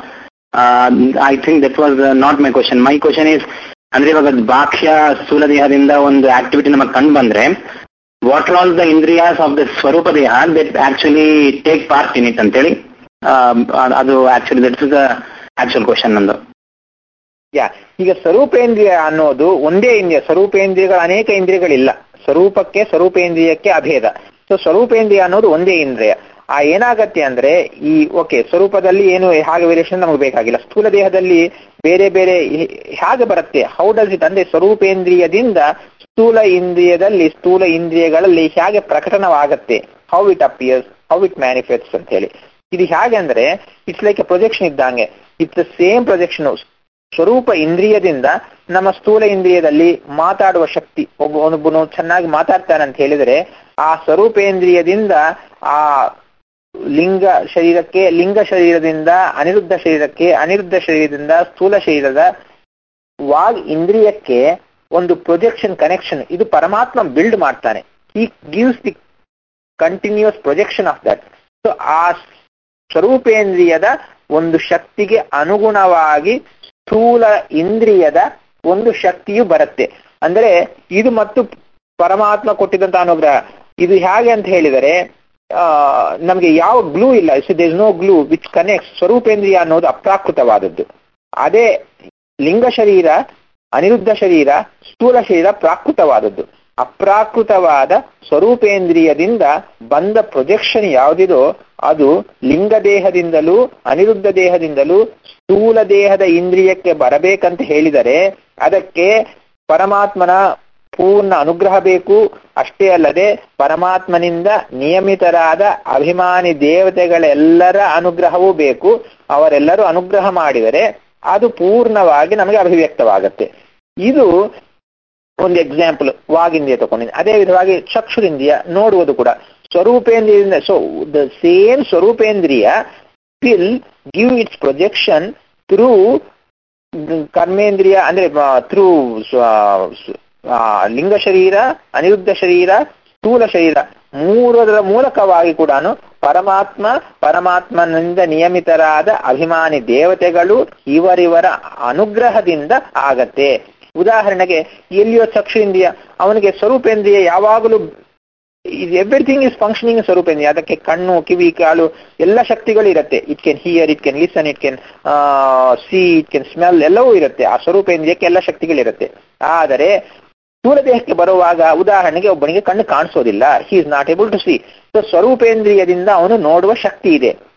B: I think that was not my question my question is ಅಂದ್ರೆ ಇವಾಗ ಬಾಕ್ಷ್ಯ ಸ್ಥೂಲ ದೇಹದಿಂದ ಒಂದು ಆಕ್ಟಿವಿಟಿ ನಮಗೆ ಕಂಡು ಬಂದ್ರೆ ವಾಟ್ ಆರ್ ಆಲ್ ದ ಇಂದ್ರಿಯಾಸ್ ಆಫ್ ದ ಸ್ವರೂಪ ದೇಹ that actually take part in it ಅಂತೇಳಿ ಅದು actually that is the actual question ನಂದು
A: ಯಾ ಈಗ ಸ್ವರೂಪೇಂದ್ರಿಯ ಅನ್ನೋದು ಒಂದೇ ಇಂದ್ರಿಯ ಸ್ವರೂಪೇಂದ್ರಿಯಗಳು ಅನೇಕ ಇಂದ್ರಿಯಗಳಿಲ್ಲ ಸ್ವರೂಪಕ್ಕೆ ಸ್ವರೂಪೇಂದ್ರಿಯಕ್ಕೆ ಅಭೇದ ಸೊ ಸ್ವರೂಪೇಂದ್ರಿಯ ಅನ್ನೋದು ಒಂದೇ ಇಂದ್ರಿಯ ಆ ಏನಾಗತ್ತೆ ಅಂದ್ರೆ ಈ ಓಕೆ ಸ್ವರೂಪದಲ್ಲಿ ಏನು ಹಾಗೆ ವೇರಿಯೇಷನ್ ನಮಗೆ ಬೇಕಾಗಿಲ್ಲ ಸ್ಥೂಲ ದೇಹದಲ್ಲಿ ಬೇರೆ ಬೇರೆ ಹೇಗೆ ಬರುತ್ತೆ ಹೌ ಡಸ್ ಇಟ್ ಅಂದ್ರೆ ಸ್ವರೂಪೇಂದ್ರಿಯದಿಂದ ಸ್ಥೂಲ ಇಂದ್ರಿಯದಲ್ಲಿ ಸ್ಥೂಲ ಇಂದ್ರಿಯಗಳಲ್ಲಿ ಹೇಗೆ ಪ್ರಕಟನವಾಗತ್ತೆ how it appears how it manifests ಅಂತ ಹೇಳಿ ಇದು ಹೇಗೆ ಅಂದ್ರೆ ಇಟ್ಸ್ ಲೈಕ್ ಎ ಪ್ರೊಜೆಕ್ಷನ್ ಇದ್ದಂಗೆ ಇಟ್ಸ್ ದ ಸೇಮ್ ಪ್ರೊಜೆಕ್ಷನ್ ಸ್ವರೂಪ ಇಂದ್ರಿಯದಿಂದ ನಮ್ಮ ಸ್ಥೂಲ ಇಂದ್ರಿಯದಲ್ಲಿ ಮಾತಾಡುವ ಶಕ್ತಿ ಒಬ್ಬ ಒಬ್ಬನು ಚೆನ್ನಾಗಿ ಮಾತಾಡ್ತಾನೆ ಅಂತ ಹೇಳಿದರೆ ಆ ಸ್ವರೂಪೇಂದ್ರಿಯದಿಂದ ಆ ಲಿಂಗ ಶರೀರಕ್ಕೆ ಲಿಂಗ ಶರೀರದಿಂದ ಅನಿರುದ್ಧ ಶರೀರಕ್ಕೆ ಅನಿರುದ್ಧ ಶರೀರದಿಂದ ಸ್ಥೂಲ ಶರೀರದ ವಾಗ್ ಇಂದ್ರಿಯಕ್ಕೆ ಒಂದು ಪ್ರೊಜೆಕ್ಷನ್ ಕನೆಕ್ಷನ್ ಇದು ಪರಮಾತ್ಮ ಬಿಲ್ಡ್ ಮಾಡ್ತಾನೆ ಈ gives the continuous projection of that so ಆ ಸ್ವರೂಪೇಂದ್ರಿಯದ ಒಂದು ಶಕ್ತಿಗೆ ಅನುಗುಣವಾಗಿ ಸ್ಥೂಲ ಇಂದ್ರಿಯದ ಒಂದು ಶಕ್ತಿಯು ಬರುತ್ತೆ ಅಂದ್ರೆ ಇದು ಮತ್ತು ಪರಮಾತ್ಮ ಕೊಟ್ಟಿದಂತ ಅನುಗ್ರಹ ಇದು ಹೇಗೆ ಅಂತ ಹೇಳಿದರೆ ನಮಗೆ ಯಾವ ಗ್ಲೂ ಇಲ್ಲ there no glue which connect ಸ್ವರೂಪೇಂದ್ರಿಯ ಅನ್ನೋದು ಅಪ್ರಾಕೃತವಾದದ್ದು ಅದೇ ಲಿಂಗ ಶರೀರ ಅನಿರುದ್ಧ ಶರೀರ ಸ್ಥೂಲ ಶರೀರ ಪ್ರಾಕೃತವಾದದ್ದು ಅಪ್ರಾಕೃತವಾದ ಸ್ವರೂಪೇಂದ್ರಿಯದಿಂದ ಬಂದ ಪ್ರೊಜೆಕ್ಷನ್ ಯಾವುದಿದೋ ಅದು ಲಿಂಗ ದೇಹದಿಂದಲೂ ಅನಿರುದ್ಧ ದೇಹದಿಂದಲೂ ಸ್ಥೂಲ ದೇಹದ ಇಂದ್ರಿಯಕ್ಕೆ ಬರಬೇಕಂತ ಹೇಳಿದರೆ ಅದಕ್ಕೆ ಪರಮಾತ್ಮನ ಪೂರ್ಣ ಅನುಗ್ರಹ ಬೇಕು ಅಷ್ಟೇ ಅಲ್ಲದೆ ಪರಮಾತ್ಮನಿಂದ ನಿಯಮಿತರಾದ ಅಭಿಮಾನಿ ದೇವತೆಗಳೆಲ್ಲರ ಅನುಗ್ರಹವೂ ಬೇಕು ಅವರೆಲ್ಲರೂ ಅನುಗ್ರಹ ಮಾಡಿದರೆ ಅದು ಪೂರ್ಣವಾಗಿ ನಮಗೆ ಅಭಿವ್ಯಕ್ತವಾಗತ್ತೆ ಇದು ಒಂದು ಎಕ್ಸಾಂಪಲ್ ವಾಗಿಂದ್ರಿಯ ತಗೊಂಡಿದೆ ಅದೇ ವಿಧವಾಗಿ ಚಕ್ಷುರಿಂದ್ರಿಯ ನೋಡುವುದು ಕೂಡ ಸ್ವರೂಪೇಂದ್ರಿಯದಿಂದ ಸೊ ದ ಸೇಮ್ ಸ್ವರೂಪೇಂದ್ರಿಯ will give its projection through ಕರ್ಮೇಂದ್ರಿಯ ಅಂದ್ರೆ ಥ್ರೂ ಲಿಂಗ ಶರೀರ ಅನಿರುದ್ಧ ಶರೀರ ಸ್ಥೂಲ ಶರೀರ ಮೂರರ ಮೂಲಕವಾಗಿ ಕೂಡ ಪರಮಾತ್ಮ ಪರಮಾತ್ಮನಿಂದ ನಿಯಮಿತರಾದ ಅಭಿಮಾನಿ ದೇವತೆಗಳು ಇವರಿವರ ಅನುಗ್ರಹದಿಂದ ಆಗತ್ತೆ ಉದಾಹರಣೆಗೆ ಎಲ್ಲಿಯೋ ಚಕ್ಷುರಿಂದ್ರಿಯ ಅವನಿಗೆ ಸ್ವರೂಪೇಂದ್ರಿಯ ಯಾವಾಗಲೂ ಎವ್ರಿಥಿಂಗ್ ಇಸ್ ಫಂಕ್ಷನಿಂಗ್ ಸ್ವರೂಪೇಂದ್ರಿಯ ಅದಕ್ಕೆ ಕಣ್ಣು ಕಿವಿ ಕಾಲು ಎಲ್ಲ ಶಕ್ತಿಗಳು ಇರುತ್ತೆ it can hear it can listen it can see it can smell ಎಲ್ಲವೂ ಇರುತ್ತೆ ಆ ಸ್ವರೂಪೇಂದ್ರಿಯಕ್ಕೆ ಎಲ್ಲ ಶಕ್ತಿಗಳಿರುತ್ತೆ ಆದರೆ ಸ್ಥೂಲ ದೇಹಕ್ಕೆ ಬರುವಾಗ ಉದಾಹರಣೆಗೆ ಒಬ್ಬನಿಗೆ ಕಣ್ಣು ಕಾಣಿಸೋದಿಲ್ಲ he is not able to see so ಸ್ವರೂಪೇಂದ್ರಿಯದಿಂದ ಅವನು ನೋಡುವ ಶಕ್ತಿ ಇದೆ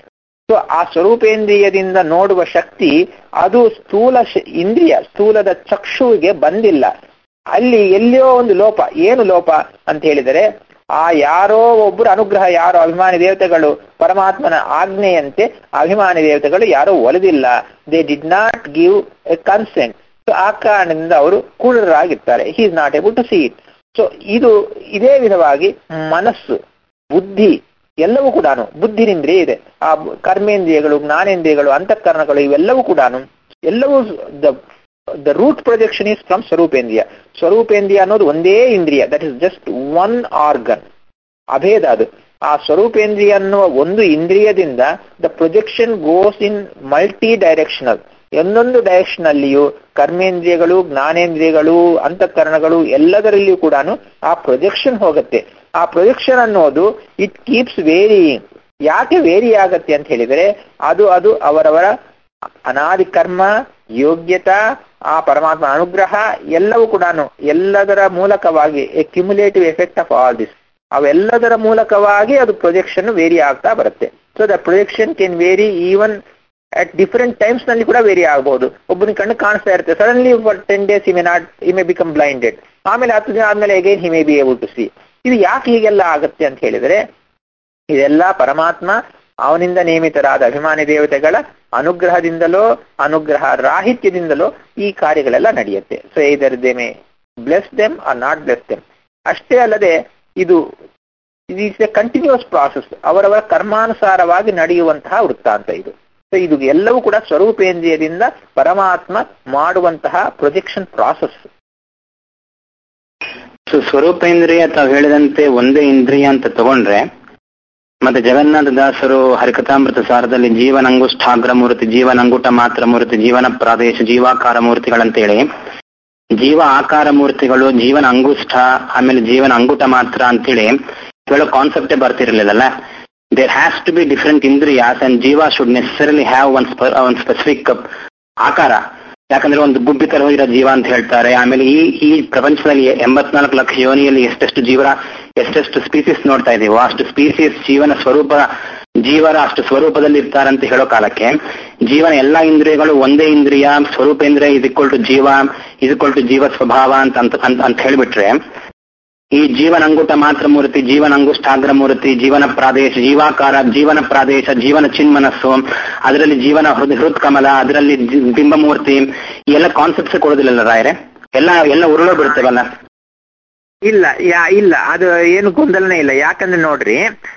A: ಸೊ ಆ ಸ್ವರೂಪೇಂದ್ರಿಯದಿಂದ ನೋಡುವ ಶಕ್ತಿ ಅದು ಸ್ಥೂಲ ಶ- ಇಂದ್ರಿಯ ಸ್ಥೂಲದ ಚಕ್ಷುವಿಗೆ ಬಂದಿಲ್ಲ ಅಲ್ಲಿ ಎಲ್ಲಿಯೋ ಒಂದು ಲೋಪ ಏನು ಲೋಪ ಅಂತ ಹೇಳಿದರೆ ಆ ಯಾರೋ ಒಬ್ಬರು ಅನುಗ್ರಹ ಯಾರೋ ಅಭಿಮಾನಿ ದೇವತೆಗಳು ಪರಮಾತ್ಮನ ಆಜ್ಞೆಯಂತೆ ಅಭಿಮಾನಿ ದೇವತೆಗಳು ಯಾರೋ ಒಲಿದಿಲ್ಲ they did not give a consent so ಆ ಕಾರಣದಿಂದ ಅವರು ಕೂಡರಾಗಿರ್ತಾರೆ he is not able to see it so ಇದು ಇದೇ ವಿಧವಾಗಿ ಮನಸ್ಸು ಬುದ್ಧಿ ಎಲ್ಲವೂ ಕೂಡ ಬುದ್ಧಿನಿಂದ್ರಿಯ ಇದೆ ಆ ಬು- ಕರ್ಮೇಂದ್ರಿಯಗಳು ಜ್ಞಾನೇಂದ್ರಿಯಗಳು ಅಂತಃಕರಣಗಳು ಇವೆಲ್ಲವೂ ಕೂಡ ಎಲ್ಲವೂ the the root projection is from ಸ್ವರೂಪೇಂದ್ರಿಯ ಸ್ವರೂಪೇಂದ್ರಿಯ ಅನ್ನೋದು ಒಂದೇ ಇಂದ್ರಿಯ that is just one organ ಅಭೇದ ಅದು ಆ ಸ್ವರೂಪೇಂದ್ರಿಯ ಅನ್ನುವ ಒಂದು ಇಂದ್ರಿಯದಿಂದ the projection goes in multi directional ಒಂದೊಂದು ಡೈರೆಕ್ಷನ್ ಅಲ್ಲಿಯೂ ಕರ್ಮೇಂದ್ರಿಯಗಳು ಜ್ಞಾನೇಂದ್ರಿಯಗಳು ಅಂತಃಕರಣಗಳು ಎಲ್ಲದರಲ್ಲಿಯೂ ಕೂಡ ಆ ಪ್ರೊಜೆಕ್ಷನ್ ಹೋಗುತ್ತೆ ಆ ಪ್ರೊಜೆಕ್ಷನ್ ಅನ್ನೋದು ಇಟ್ ಕೀಪ್ಸ್ ವೇರಿಯಿಂಗ್ ಯಾಕೆ ವೇರಿ ಆಗತ್ತೆ ಅಂತ ಹೇಳಿದರೆ ಅದು ಅದು ಅವರವರ ಅನಾದಿ ಕರ್ಮ ಯೋಗ್ಯತಾ ಆ ಪರಮಾತ್ಮ ಅನುಗ್ರಹ ಎಲ್ಲವೂ ಕೂಡ ಎಲ್ಲದರ ಮೂಲಕವಾಗಿ a cumulative effect of all this ಅವೆಲ್ಲದರ ಮೂಲಕವಾಗಿ ಅದು ಪ್ರೊಜೆಕ್ಷನ್ ವೇರಿ ಆಗ್ತಾ ಬರುತ್ತೆ so the projection can vary even at different times ನಲ್ಲಿ ಕೂಡ ವೇರಿ ಆಗಬಹುದು ಒಬ್ಬನ ಕಣ್ಣು ಕಾಣಿಸ್ತಾ ಇರುತ್ತೆ suddenly for ten days he may not he may become blinded ಆಮೇಲೆ ಹತ್ತು ದಿನ ಆದ್ಮೇಲೆ again he may be able to see ಇದು ಯಾಕೆ ಹೀಗೆಲ್ಲ ಆಗತ್ತೆ ಅಂತ ಹೇಳಿದ್ರೆ ಇದೆಲ್ಲ ಪರಮಾತ್ಮ ಅವನಿಂದ ನೇಮಿತರಾದ ಅಭಿಮಾನಿ ದೇವತೆಗಳ ಅನುಗ್ರಹದಿಂದಲೋ ಅನುಗ್ರಹ ರಾಹಿತ್ಯದಿಂದಲೋ ಈ ಕಾರ್ಯಗಳೆಲ್ಲ ನಡೆಯುತ್ತೆ so either they may bless them or not bless them ಅಷ್ಟೇ ಅಲ್ಲದೆ ಇದು ಇಸ್ ಎ ಕಂಟಿನ್ಯೂಸ್ ಪ್ರಾಸೆಸ್ ಅವರವರ ಕರ್ಮಾನುಸಾರವಾಗಿ ನಡೆಯುವಂತಹ ವೃತ್ತಾಂತ ಇದು ಸೊ ಇದು ಎಲ್ಲವೂ ಕೂಡ ಸ್ವರೂಪೇಂದ್ರಿಯದಿಂದ ಪರಮಾತ್ಮ ಮಾಡುವಂತಹ ಪ್ರೊಜೆಕ್ಷನ್ ಪ್ರಾಸೆಸ್
B: ಸೊ ಸ್ವರೂಪೇಂದ್ರಿಯ ತಾವು ಹೇಳಿದಂತೆ ಒಂದೇ ಇಂದ್ರಿಯ ಅಂತ ತಗೊಂಡ್ರೆ ಮತ್ತೆ ಜಗನ್ನಾಥ ದಾಸರು ಹರಿಕಥಾಮೃತ ಸಾರದಲ್ಲಿ ಜೀವನಂಗುಷ್ಠಾಗ್ರ ಮೂರ್ತಿ ಜೀವನಂಗುಟ ಮಾತ್ರ ಮೂರ್ತಿ ಜೀವನ ಪ್ರಾದೇಶ ಜೀವಾಕಾರ ಮೂರ್ತಿಗಳಂತೇಳಿ ಜೀವ ಆಕಾರ ಮೂರ್ತಿಗಳು ಜೀವನ ಅಂಗುಷ್ಠ ಆಮೇಲೆ ಜೀವನ ಅಂಗುಟ ಮಾತ್ರ ಅಂತೇಳಿ ಹೇಳೋ ಕಾನ್ಸೆಪ್ಟೇ ಬರ್ತಿರ್ಲಿಲ್ಲಲ್ಲ there has to be different ಇಂದ್ರಿಯಾಸ್ ಅಂಡ್ ಜೀವ should necessarily have one one specific ಆಕಾರ ಯಾಕಂದ್ರೆ ಒಂದು ಗುಬ್ಬಿ ತರ ಹೋಗಿರೋ ಜೀವ ಅಂತ ಹೇಳ್ತಾರೆ ಆಮೇಲೆ ಈ ಈ ಪ್ರಪಂಚದಲ್ಲಿ ಎಂಬತ್ನಾಲ್ಕು ಲಕ್ಷ ಯೋನಿಯಲ್ಲಿ ಎಷ್ಟೆಷ್ಟು ಜೀವ ಎಷ್ಟೆಷ್ಟು ಸ್ಪೀಸೀಸ್ ನೋಡ್ತಾ ಇದೀವೋ ಅಷ್ಟು ಸ್ಪೀಸೀಸ್ ಜೀವನ ಸ್ವರೂಪ ಜೀವರ ಅಷ್ಟು ಸ್ವರೂಪದಲ್ಲಿ ಇರ್ತಾರಂತ ಹೇಳೋ ಕಾಲಕ್ಕೆ ಜೀವನ ಎಲ್ಲಾ ಇಂದ್ರಿಯಗಳು ಒಂದೇ ಇಂದ್ರಿಯ ಸ್ವರೂಪೇಂದ್ರಿಯ ಇಸ್ ಇಕ್ವಲ್ ಟು ಜೀವ ಇಸ್ ಇಕ್ವಲ್ ಟು ಜೀವ ಸ್ವಭಾವ ಅಂತ ಅಂತ ಅಂತ- ಅಂತ ಹೇಳ್ಬಿಟ್ರೆ ಈ ಜೀವನ ಅಂಗುಟ ಮಾತ್ರ ಮೂರ್ತಿ ಜೀವನ ಅಂಗುಷ್ಠಾಗ್ರ ಮೂರ್ತಿ ಜೀವನ ಪ್ರಾದೇಶ ಜೀವಾಕಾರ ಜೀವನ ಪ್ರಾದೇಶ ಜೀವನ ಚಿನ್ಮನಸ್ಸು ಅದರಲ್ಲಿ ಜೀವನ ಹೃದ್ ಹೃತ್ ಕಮಲ ಅದರಲ್ಲಿ ಜಿ- ಬಿಂಬಮೂರ್ತಿ ಈ ಎಲ್ಲ ಕಾನ್ಸೆಪ್ಟ್ಸ್ ಕೊಡೋದಿಲ್ಲಲ್ಲ ರಾಯರೇ ಎಲ್ಲ ಎಲ್ಲ ಉರುಳೋ ಬಿಡ್ತೇವಲ್ಲ
A: ಇಲ್ಲ ಯಾ ಇಲ್ಲ ಅದು ಏನು ಗೊಂದಲನೇ ಇಲ್ಲ ಯಾಕಂದ್ರೆ ನೋಡ್ರಿ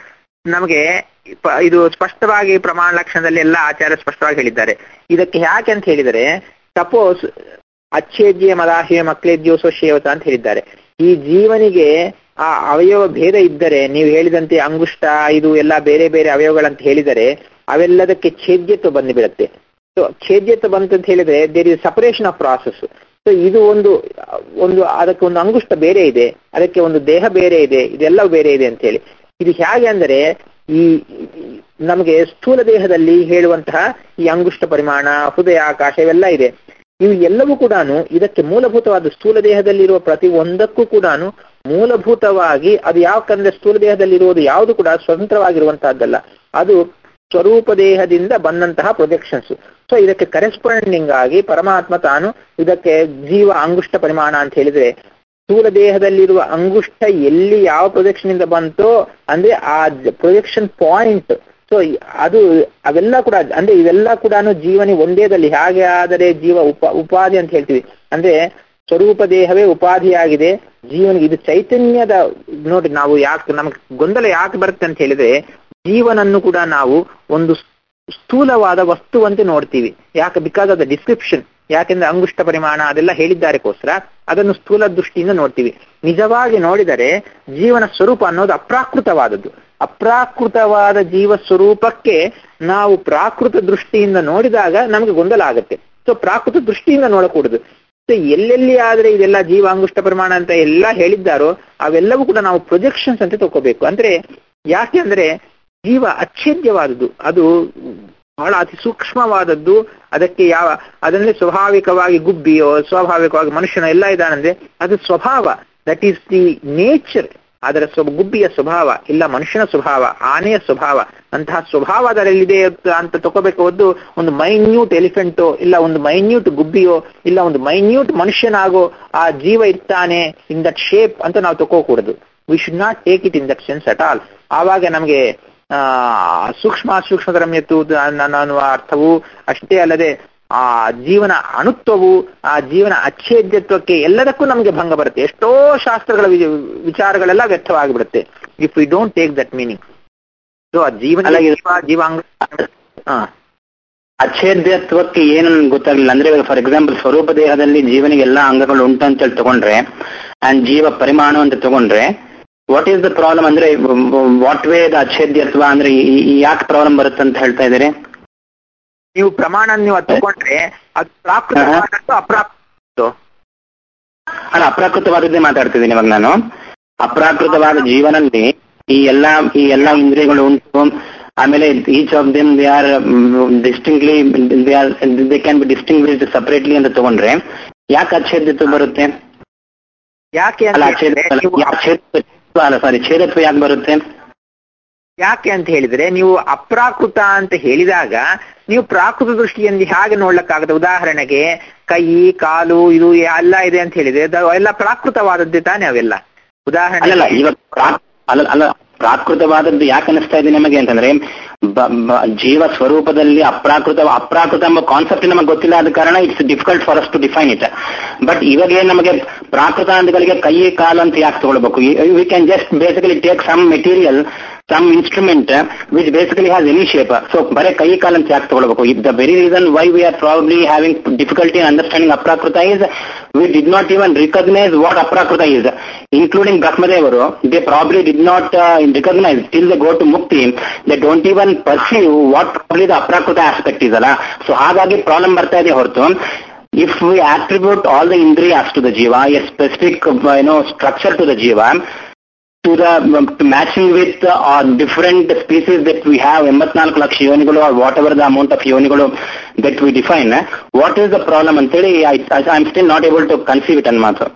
A: ನಮಗೆ ಪ- ಇದು ಸ್ಪಷ್ಟವಾಗಿ ಪ್ರಮಾಣ ಲಕ್ಷಣದಲ್ಲಿ ಎಲ್ಲ ಆಚಾರ್ಯ ಸ್ಪಷ್ಟವಾಗಿ ಹೇಳಿದ್ದಾರೆ ಇದಕ್ಕೆ ಯಾಕೆ ಅಂತ ಹೇಳಿದರೆ ಸಪೋಸ್ ಅಚ್ಛೇದ್ಯ ಮದಾಹ್ಯ ಮಕ್ಕಳೇದ್ಯೋ ಸ್ವಶೇವತ ಅಂತ ಹೇಳಿದ್ದಾರೆ ಈ ಜೀವನಿಗೆ ಆ ಅವಯವ ಭೇದ ಇದ್ದರೆ ನೀವು ಹೇಳಿದಂತೆ ಅಂಗುಷ್ಟ ಇದು ಎಲ್ಲ ಬೇರೆ ಬೇರೆ ಅವಯವಗಳಂತ ಹೇಳಿದರೆ ಅವೆಲ್ಲದಕ್ಕೆ ಛೇದ್ಯತ್ವ ಬಂದು ಬಿಡುತ್ತೆ ಸೊ ಛೇದ್ಯತ್ವ ಬಂತು ಅಂತ ಹೇಳಿದ್ರೆ there is separation of process so ಇದು ಒಂದು ಒಂದು ಅದಕ್ಕೆ ಒಂದು ಅಂಗುಷ್ಟ ಬೇರೆ ಇದೆ ಅದಕ್ಕೆ ಒಂದು ದೇಹ ಬೇರೆ ಇದೆ ಇದೆಲ್ಲ ಬೇರೆ ಇದೆ ಅಂತ ಹೇಳಿ ಇದು ಹೇಗೆ ಅಂದರೆ ಈ ನಮಗೆ ಸ್ಥೂಲ ದೇಹದಲ್ಲಿ ಹೇಳುವಂತಹ ಈ ಅಂಗುಷ್ಟ ಪರಿಮಾಣ ಹೃದಯ ಆಕಾಶ ಇವೆಲ್ಲ ಇದೆ ಇವು ಎಲ್ಲವೂ ಕೂಡ ಇದಕ್ಕೆ ಮೂಲಭೂತವಾದ ಸ್ಥೂಲ ದೇಹದಲ್ಲಿರುವ ಪ್ರತಿ ಒಂದಕ್ಕೂ ಕೂಡ ಮೂಲಭೂತವಾಗಿ ಅದು ಯಾಕಂದ್ರೆ ಸ್ಥೂಲ ದೇಹದಲ್ಲಿರುವುದು ಯಾವುದು ಕೂಡ ಸ್ವತಂತ್ರವಾಗಿರುವಂತಹದ್ದಲ್ಲ ಅದು ಸ್ವರೂಪ ದೇಹದಿಂದ ಬಂದಂತಹ ಪ್ರೊಜೆಕ್ಷನ್ಸ್ ಸೊ ಇದಕ್ಕೆ ಕರೆಸ್ಪಾಂಡಿಂಗ್ ಆಗಿ ಪರಮಾತ್ಮ ತಾನು ಇದಕ್ಕೆ ಜೀವ ಅಂಗುಷ್ಟ ಪರಿಮಾಣ ಅಂತ ಹೇಳಿದ್ರೆ ಸ್ಥೂಲ ದೇಹದಲ್ಲಿರುವ ಅಂಗುಷ್ಟ ಎಲ್ಲಿ ಯಾವ ಪ್ರೊಜೆಕ್ಷನ್ ಇಂದ ಬಂತೋ ಅಂದ್ರೆ ಆ ಪ್ರೊಜೆಕ್ಷನ್ ಪಾಯಿಂಟ್ ಸೊ ಅದು ಅವೆಲ್ಲ ಕೂಡ ಅಂದ್ರೆ ಇವೆಲ್ಲ ಕೂಡ ಜೀವನಿ ಒಂದೇದಲ್ಲಿ ಹಾಗೆ ಆದರೆ ಜೀವ ಉಪ ಉಪಾಧಿ ಅಂತ ಹೇಳ್ತೀವಿ ಅಂದ್ರೆ ಸ್ವರೂಪ ದೇಹವೇ ಉಪಾಧಿಯಾಗಿದೆ ಜೀವನಿಗೆ ಇದು ಚೈತನ್ಯದ ನೋಡಿ ನಾವು ಯಾಕೆ ನಮ್ಗೆ ಗೊಂದಲ ಯಾಕೆ ಬರುತ್ತೆ ಅಂತ ಹೇಳಿದ್ರೆ ಜೀವನನ್ನು ಕೂಡ ನಾವು ಒಂದು ಸ್ಥೂಲವಾದ ವಸ್ತುವಂತೆ ನೋಡ್ತೀವಿ ಯಾಕೆ ಬಿಕಾಸ್ ಆಫ್ ದ ಡಿಸ್ಕ್ರಿಪ್ಷನ್ ಯಾಕೆಂದ್ರೆ ಅಂಗುಷ್ಟ ಪರಿಮಾಣ ಅದೆಲ್ಲ ಹೇಳಿದ್ದಾರೆಗೋಸ್ಕರ ಅದನ್ನು ಸ್ಥೂಲ ದೃಷ್ಟಿಯಿಂದ ನೋಡ್ತೀವಿ ನಿಜವಾಗಿ ನೋಡಿದರೆ ಜೀವನ ಸ್ವರೂಪ ಅನ್ನೋದು ಅಪ್ರಾಕೃತವಾದದ್ದು ಅಪ್ರಾಕೃತವಾದ ಜೀವ ಸ್ವರೂಪಕ್ಕೆ ನಾವು ಪ್ರಾಕೃತ ದೃಷ್ಟಿಯಿಂದ ನೋಡಿದಾಗ ನಮಗೆ ಗೊಂದಲ ಆಗುತ್ತೆ ಸೊ ಪ್ರಾಕೃತ ದೃಷ್ಟಿಯಿಂದ ನೋಡಕೂಡದು ಸೊ ಎಲ್ಲೆಲ್ಲಿ ಆದ್ರೆ ಇದೆಲ್ಲ ಜೀವ ಅಂಗುಷ್ಟ ಪರಿಮಾಣ ಅಂತ ಎಲ್ಲ ಹೇಳಿದ್ದಾರೋ ಅವೆಲ್ಲವೂ ಕೂಡ ನಾವು ಪ್ರೊಜೆಕ್ಷನ್ಸ್ ಅಂತ ತಗೋಬೇಕು ಅಂದ್ರೆ ಯಾಕೆ ಅಂದ್ರೆ ಜೀವ ಅಚ್ಛೇದ್ಯವಾದದ್ದು ಅದು ಬಹಳ ಅತಿ ಸೂಕ್ಷ್ಮವಾದದ್ದು ಅದಕ್ಕೆ ಯಾವ ಅದನ್ನೇ ಸ್ವಾಭಾವಿಕವಾಗಿ ಗುಬ್ಬಿಯೋ ಸ್ವಾಭಾವಿಕವಾಗಿ ಮನುಷ್ಯನ ಎಲ್ಲ ಇದ್ದಾನಂದ್ರೆ ಅದು ಸ್ವಭಾವ ದಟ್ ಈಸ್ ದಿ ನೇಚರ್ ಅದರ ಸ್ವ ಗುಬ್ಬಿಯ ಸ್ವಭಾವ ಇಲ್ಲ ಮನುಷ್ಯನ ಸ್ವಭಾವ ಆನೆಯ ಸ್ವಭಾವ ಅಂತಹ ಸ್ವಭಾವ ಅದರಲ್ಲಿದೆ ಅಂತ ತಗೋಬೇಕು ಹೊದ್ದು ಒಂದು ಮೈನ್ಯೂಟ್ ಎಲಿಫೆಂಟೋ ಇಲ್ಲ ಒಂದು ಮೈನ್ಯೂಟ್ ಗುಬ್ಬಿಯೋ ಇಲ್ಲ ಒಂದು ಮೈನ್ಯೂಟ್ ಮನುಷ್ಯನಾಗೋ ಆ ಜೀವ ಇರ್ತಾನೆ ಇನ್ ದಟ್ ಶೇಪ್ ಅಂತ ನಾವು ತಗೋಕೂಡದು we should not take it in that sense at all ಆವಾಗ ನಮಗೆ ಆ ಸೂಕ್ಷ್ಮ ಸೂಕ್ಷ್ಮತರಮ್ಯತ್ತು ಅನ್ನುವ ಅರ್ಥವು ಅಷ್ಟೇ ಅಲ್ಲದೆ ಆ ಜೀವನ ಅಣುತ್ವವು ಆ ಜೀವನ ಅಚ್ಛೇದ್ಯತ್ವಕ್ಕೆ ಎಲ್ಲದಕ್ಕೂ ನಮಗೆ ಭಂಗ ಬರುತ್ತೆ ಎಷ್ಟೋ ಶಾಸ್ತ್ರಗಳ ವಿಚಾರಗಳೆಲ್ಲ ವ್ಯರ್ಥವಾಗಿಬಿಡುತ್ತೆ if we don't take that meaning so ಆ ಜೀವನ ಜೀವ ಜೀವಾಂಗ ಹಾ
B: ಅಚ್ಛೇದ್ಯತ್ವಕ್ಕೆ ಏನು ಗೊತ್ತಾಗಲಿಲ್ಲ ಅಂದ್ರೆ ಫಾರ್ ಎಕ್ಸಾಂಪಲ್ ಸ್ವರೂಪ ದೇಹದಲ್ಲಿ ಜೀವನಿಗೆ ಎಲ್ಲಾ ಅಂಗಗಳು ಉಂಟು ಅಂತೇಳಿ ತಗೊಂಡ್ರೆ ಅಂಡ್ ಜೀವ ಪರಿಮಾಣ ಅಂತ ತಗೊಂಡ್ರೆ ವಾಟ್ ಈಸ್ ದ ಪ್ರಾಬ್ಲಮ್ ಅಂದ್ರೆ ವಾಟ್ ವೇ ದ ಅಚ್ಛೇದ್ಯತ್ವ ಅಂದ್ರೆ ಯಾಕೆ ಪ್ರಾಬ್ಲಮ್ ಬರುತ್ತೆ ಅಂತ ಹೇಳ್ತಾ ಇದ್ದೀರಿ
A: ನೀವು ಪ್ರಮಾಣ ನೀವು ಅದು ತಗೊಂಡ್ರೆ ಅದು ಪ್ರಾಕೃತ ಅಪ್ರಾಕೃತ
B: ಅಲ್ಲ ಅಪ್ರಾಕೃತವಾದದ್ದೇ ಮಾತಾಡ್ತಿದ್ದೀನಿ ಇವಾಗ ನಾನು ಅಪ್ರಾಕೃತವಾದ ಜೀವನಲ್ಲಿ ಈ ಎಲ್ಲಾ ಈ ಎಲ್ಲಾ ಇಂದ್ರಿಯಗಳು ಉಂಟು ಆಮೇಲೆ each of them they are distinctly they are they can be distinguished separately ಅಂತ ತಗೊಂಡ್ರೆ ಯಾಕೆ ಅಚ್ಛೇದ್ಯತ್ವ ಬರುತ್ತೆ
A: ಯಾಕೆ
B: ಅಲ್ಲ ಅಚ್ಛೇದತ್ವ ಅಲ್ಲ ಸಾರಿ ಛೇದತ್ವ ಯಾಕೆ ಬರುತ್ತೆ
A: ಯಾಕೆ ಅಂತ ಹೇಳಿದ್ರೆ ನೀವು ಅಪ್ರಾಕೃತ ಅಂತ ಹೇಳಿದಾಗ ನೀವು ಪ್ರಾಕೃತ ದೃಷ್ಟಿಯಲ್ಲಿ ಹಾಗೆ ನೋಡ್ಲಕ್ಕಾಗತ್ತೆ ಉದಾಹರಣೆಗೆ ಕೈ ಕಾಲು ಇದು ಎಲ್ಲ ಇದೆ ಅಂತ ಹೇಳಿದ್ರೆ ಎಲ್ಲ ಪ್ರಾಕೃತವಾದದ್ದೇ ತಾನೇ ಅವೆಲ್ಲ ಉದಾಹರಣೆ
B: ಅಲ್ಲಲ್ಲ ಇವಾಗ ಅಲ್ಲ ಅಲ್ಲ ಪ್ರಾಕೃತವಾದದ್ದು ಯಾಕೆ ಅನಿಸ್ತಾ ಇದೆ ನಿಮಗೆ ಅಂತಂದ್ರೆ ಜೀವ ಸ್ವರೂಪದಲ್ಲಿ ಅಪ್ರಾಕೃತ ಅಪ್ರಾಕೃತ ಎಂಬ ಕಾನ್ಸೆಪ್ಟ್ ನಮಗೆ ಗೊತ್ತಿಲ್ಲ ಆದ ಕಾರಣ it's difficult for us to define it but ಇವಾಗ ಏನ್ ನಮಗೆ ಪ್ರಾಕೃತ ಅಂತಗಳಿಗೆ ಕೈ ಕಾಲು ಅಂತ ಯಾಕೆ ತಗೊಳ್ಬೇಕು we can just basically take some material some instrument which basically has any shape so ಬರೇ ಕೈ ಕಾಲು ಅಂತ ಯಾಕೆ ತಗೊಳ್ಬೇಕು if the very reason why we are probably having difficulty in understanding ಅಪ್ರಾಕೃತ is we did not even recognise what ಅಪ್ರಾಕೃತ is including ಬ್ರಹ್ಮದೇವರು they probably did not recognise till the go to ಮುಕ್ತಿ they don't even perceive what probably the ಅಪ್ರಾಕೃತ aspect ಇದಲ್ಲ so ಹಾಗಾಗಿ problem ಬರ್ತಾ ಇದೆ ಹೊರತು if we attribute all the indriyas to the jiva, a specific you know structure to the jiva, to the to matching with uh, different species that we have, ಎಂಬತ್ನಾಲ್ಕು ಲಕ್ಷ ಯೋನಿಗಳು or whatever the amount of ಯೋನಿಗಳು that we define, what is the problem ಅಂತೇಳಿ I am still not able to conceive it ಅನ್ ಮಾತು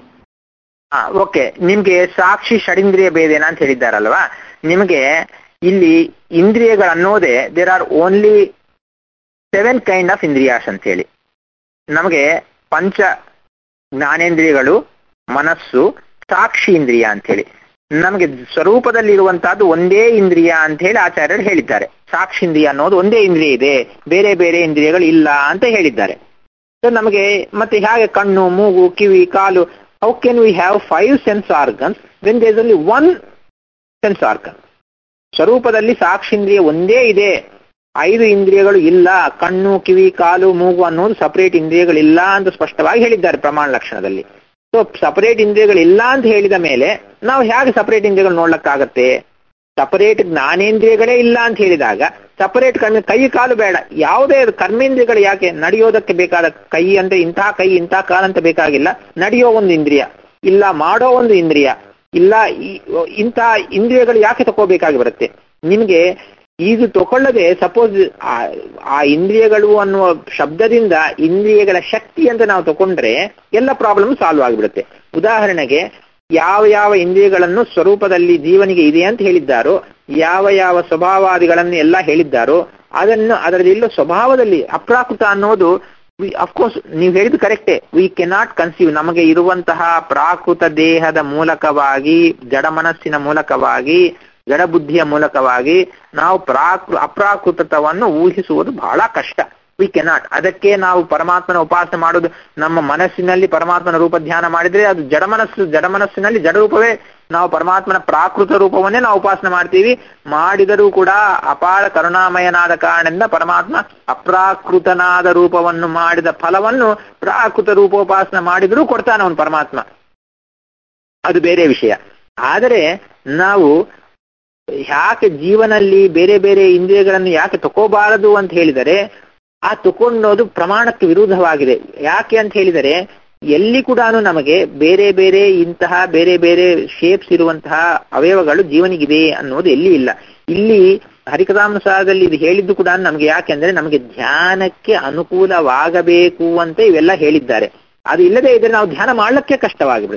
A: okay ನಿಮ್ಗೆ ಸಾಕ್ಷಿ ಷಡಿಂದ್ರಿಯ ಭೇದೇನ ಅಂತ ಹೇಳಿದ್ದಾರಲ್ವಾ ನಿಮಗೆ ಇಲ್ಲಿ ಇಂದ್ರಿಯಗಳು ಅನ್ನೋದೇ there are only seven kind of ಇಂದ್ರಿಯಾಸ್ ಅಂತ ಹೇಳಿ ನಮಗೆ ಪಂಚ ಜ್ಞಾನೇಂದ್ರಿಯಗಳು ಮನಸ್ಸು ಸಾಕ್ಷಿ ಇಂದ್ರಿಯ ಅಂತ ಹೇಳಿ ನಮಗೆ ಸ್ವರೂಪದಲ್ಲಿ ಇರುವಂತಹದ್ದು ಒಂದೇ ಇಂದ್ರಿಯ ಅಂತ ಹೇಳಿ ಆಚಾರ್ಯರು ಹೇಳಿದ್ದಾರೆ ಸಾಕ್ಷಿ ಇಂದ್ರಿಯ ಅನ್ನೋದು ಒಂದೇ ಇಂದ್ರಿಯ ಇದೆ ಬೇರೆ ಬೇರೆ ಇಂದ್ರಿಯಗಳು ಇಲ್ಲ ಅಂತ ಹೇಳಿದ್ದಾರೆ ಸೊ ನಮಗೆ ಮತ್ತೆ ಹೇಗೆ ಕಣ್ಣು ಮೂಗು ಕಿವಿ ಕಾಲು how can we have five sense organs when there's only one sense organ ಸ್ವರೂಪದಲ್ಲಿ ಸಾಕ್ಷಿಂದ್ರಿಯ ಒಂದೇ ಇದೆ ಐದು ಇಂದ್ರಿಯಗಳು ಇಲ್ಲ ಕಣ್ಣು ಕಿವಿ ಕಾಲು ಮೂಗು ಅನ್ನೋದು ಸಪರೇಟ್ ಇಂದ್ರಿಯಗಳಿಲ್ಲ ಅಂತ ಸ್ಪಷ್ಟವಾಗಿ ಹೇಳಿದ್ದಾರೆ ಪ್ರಮಾಣ ಲಕ್ಷಣದಲ್ಲಿ ಸೊ ಸಪರೇಟ್ ಇಂದ್ರಿಯಗಳಿಲ್ಲ ಅಂತ ಹೇಳಿದ ಮೇಲೆ ನಾವು ಹೇಗೆ ಸಪರೇಟ್ ಇಂದ್ರಿಯಗಳು ನೋಡ್ಲಕ್ಕಾಗತ್ತೆ ಸಪರೇಟ್ ಜ್ಞಾನೇಂದ್ರಿಯಗಳೇ ಇಲ್ಲ ಅಂತ ಹೇಳಿದಾಗ ಸಪರೇಟ್ ಕರ್ಮ ಕೈ ಕಾಲು ಬೇಡ ಯಾವುದೇ ಕರ್ಮೇಂದ್ರಿಯಗಳು ಯಾಕೆ ನಡೆಯೋದಕ್ಕೆ ಬೇಕಾದ ಕೈ ಅಂದ್ರೆ ಇಂತಹ ಕೈ ಇಂತಹ ಕಾಲು ಅಂತ ಬೇಕಾಗಿಲ್ಲ ನಡೆಯೋ ಒಂದು ಇಂದ್ರಿಯ ಇಲ್ಲ ಮಾಡೋ ಒಂದು ಇಂದ್ರಿಯ ಇಲ್ಲ ಇಂತಹ ಇಂದ್ರಿಯಗಳು ಯಾಕೆ ತಗೋಬೇಕಾಗಿ ಬರುತ್ತೆ ನಿಮ್ಗೆ ಇದು ತಗೊಳ್ಳದೆ ಸಪೋಸ್ ಆ ಇಂದ್ರಿಯಗಳು ಅನ್ನುವ ಶಬ್ದದಿಂದ ಇಂದ್ರಿಯಗಳ ಶಕ್ತಿ ಅಂತ ನಾವು ತಗೊಂಡ್ರೆ ಎಲ್ಲ ಪ್ರಾಬ್ಲಮ್ ಸಾಲ್ವ್ ಆಗಿಬಿಡುತ್ತೆ ಉದಾಹರಣೆಗೆ ಯಾವ ಯಾವ ಇಂದ್ರಿಯಗಳನ್ನು ಸ್ವರೂಪದಲ್ಲಿ ಜೀವನಿಗೆ ಇದೆ ಅಂತ ಹೇಳಿದ್ದಾರೋ ಯಾವ ಯಾವ ಸ್ವಭಾವಾದಿಗಳನ್ನು ಎಲ್ಲ ಹೇಳಿದ್ದಾರೋ ಅದನ್ನು ಅದರಲ್ಲಿಲ್ಲ ಸ್ವಭಾವದಲ್ಲಿ ಅಪ್ರಾಕೃತ ಅನ್ನೋದು ಅಫ್ಕೋರ್ಸ್ ನೀವು ಹೇಳಿದ್ದು ಕರೆಕ್ಟೇ ವಿ ಕೆನಾಟ್ ಕನ್ಸೀವ್ ನಮಗೆ ಇರುವಂತಹ ಪ್ರಾಕೃತ ದೇಹದ ಮೂಲಕವಾಗಿ ಜಡ ಮನಸ್ಸಿನ ಮೂಲಕವಾಗಿ ಜಡ ಬುದ್ಧಿಯ ಮೂಲಕವಾಗಿ ನಾವು ಪ್ರಾಕೃ ಅಪ್ರಾಕೃತತ್ವವನ್ನು ಊಹಿಸುವುದು ಬಹಳ ಕಷ್ಟ ವಿ ಕೆನಾಟ್ ಅದಕ್ಕೆ ನಾವು ಪರಮಾತ್ಮನ ಉಪಾಸನೆ ಮಾಡೋದು ನಮ್ಮ ಮನಸ್ಸಿನಲ್ಲಿ ಪರಮಾತ್ಮನ ರೂಪ ಧ್ಯಾನ ಮಾಡಿದ್ರೆ ಅದು ಜಡ ಮನಸ್ಸು ಜಡ ಮನಸ್ಸಿನಲ್ಲಿ ಜಡ ರೂಪವೇ ನಾವು ಪರಮಾತ್ಮನ ಪ್ರಾಕೃತ ರೂಪವನ್ನೇ ನಾವು ಉಪಾಸನೆ ಮಾಡ್ತೀವಿ ಮಾಡಿದರೂ ಕೂಡ ಅಪಾರ ಕರುಣಾಮಯನಾದ ಕಾರಣದಿಂದ ಪರಮಾತ್ಮ ಅಪ್ರಾಕೃತನಾದ ರೂಪವನ್ನು ಮಾಡಿದ ಫಲವನ್ನು ಪ್ರಾಕೃತ ರೂಪೋಪಾಸನೆ ಮಾಡಿದರೂ ಕೊಡ್ತಾನೆ ಅವನು ಪರಮಾತ್ಮ ಅದು ಬೇರೆ ವಿಷಯ ಆದರೆ ನಾವು ಯಾಕೆ ಜೀವನಲ್ಲಿ ಬೇರೆ ಬೇರೆ ಇಂದ್ರಿಯಗಳನ್ನು ಯಾಕೆ ತಗೋಬಾರದು ಅಂತ ಹೇಳಿದರೆ ಆ ತಗೊಂಡೋದು ಪ್ರಮಾಣಕ್ಕೆ ವಿರುದ್ಧವಾಗಿದೆ ಯಾಕೆ ಅಂತ ಹೇಳಿದರೆ ಎಲ್ಲಿ ಕೂಡ ನಮಗೆ ಬೇರೆ ಬೇರೆ ಇಂತಹ ಬೇರೆ ಬೇರೆ ಶೇಪ್ಸ್ ಇರುವಂತಹ ಅವಯವಗಳು ಜೀವನಿಗಿದೆ ಅನ್ನೋದು ಎಲ್ಲಿ ಇಲ್ಲ ಇಲ್ಲಿ ಹರಿಕಥಾನುಸಾರದಲ್ಲಿ ಇದು ಹೇಳಿದ್ದು ಕೂಡ ನಮಗೆ ಯಾಕೆಂದ್ರೆ ನಮಗೆ ಧ್ಯಾನಕ್ಕೆ ಅನುಕೂಲವಾಗಬೇಕು ಅಂತ ಇವೆಲ್ಲ ಹೇಳಿದ್ದಾರೆ ಅದು ಇಲ್ಲದೆ ಇದ್ರೆ ನಾವು ಧ್ಯಾನ ಮಾಡ್ಲಿಕ್ಕೆ ಕಷ್ಟವಾಗಿಬಿಡುತ್ತೆ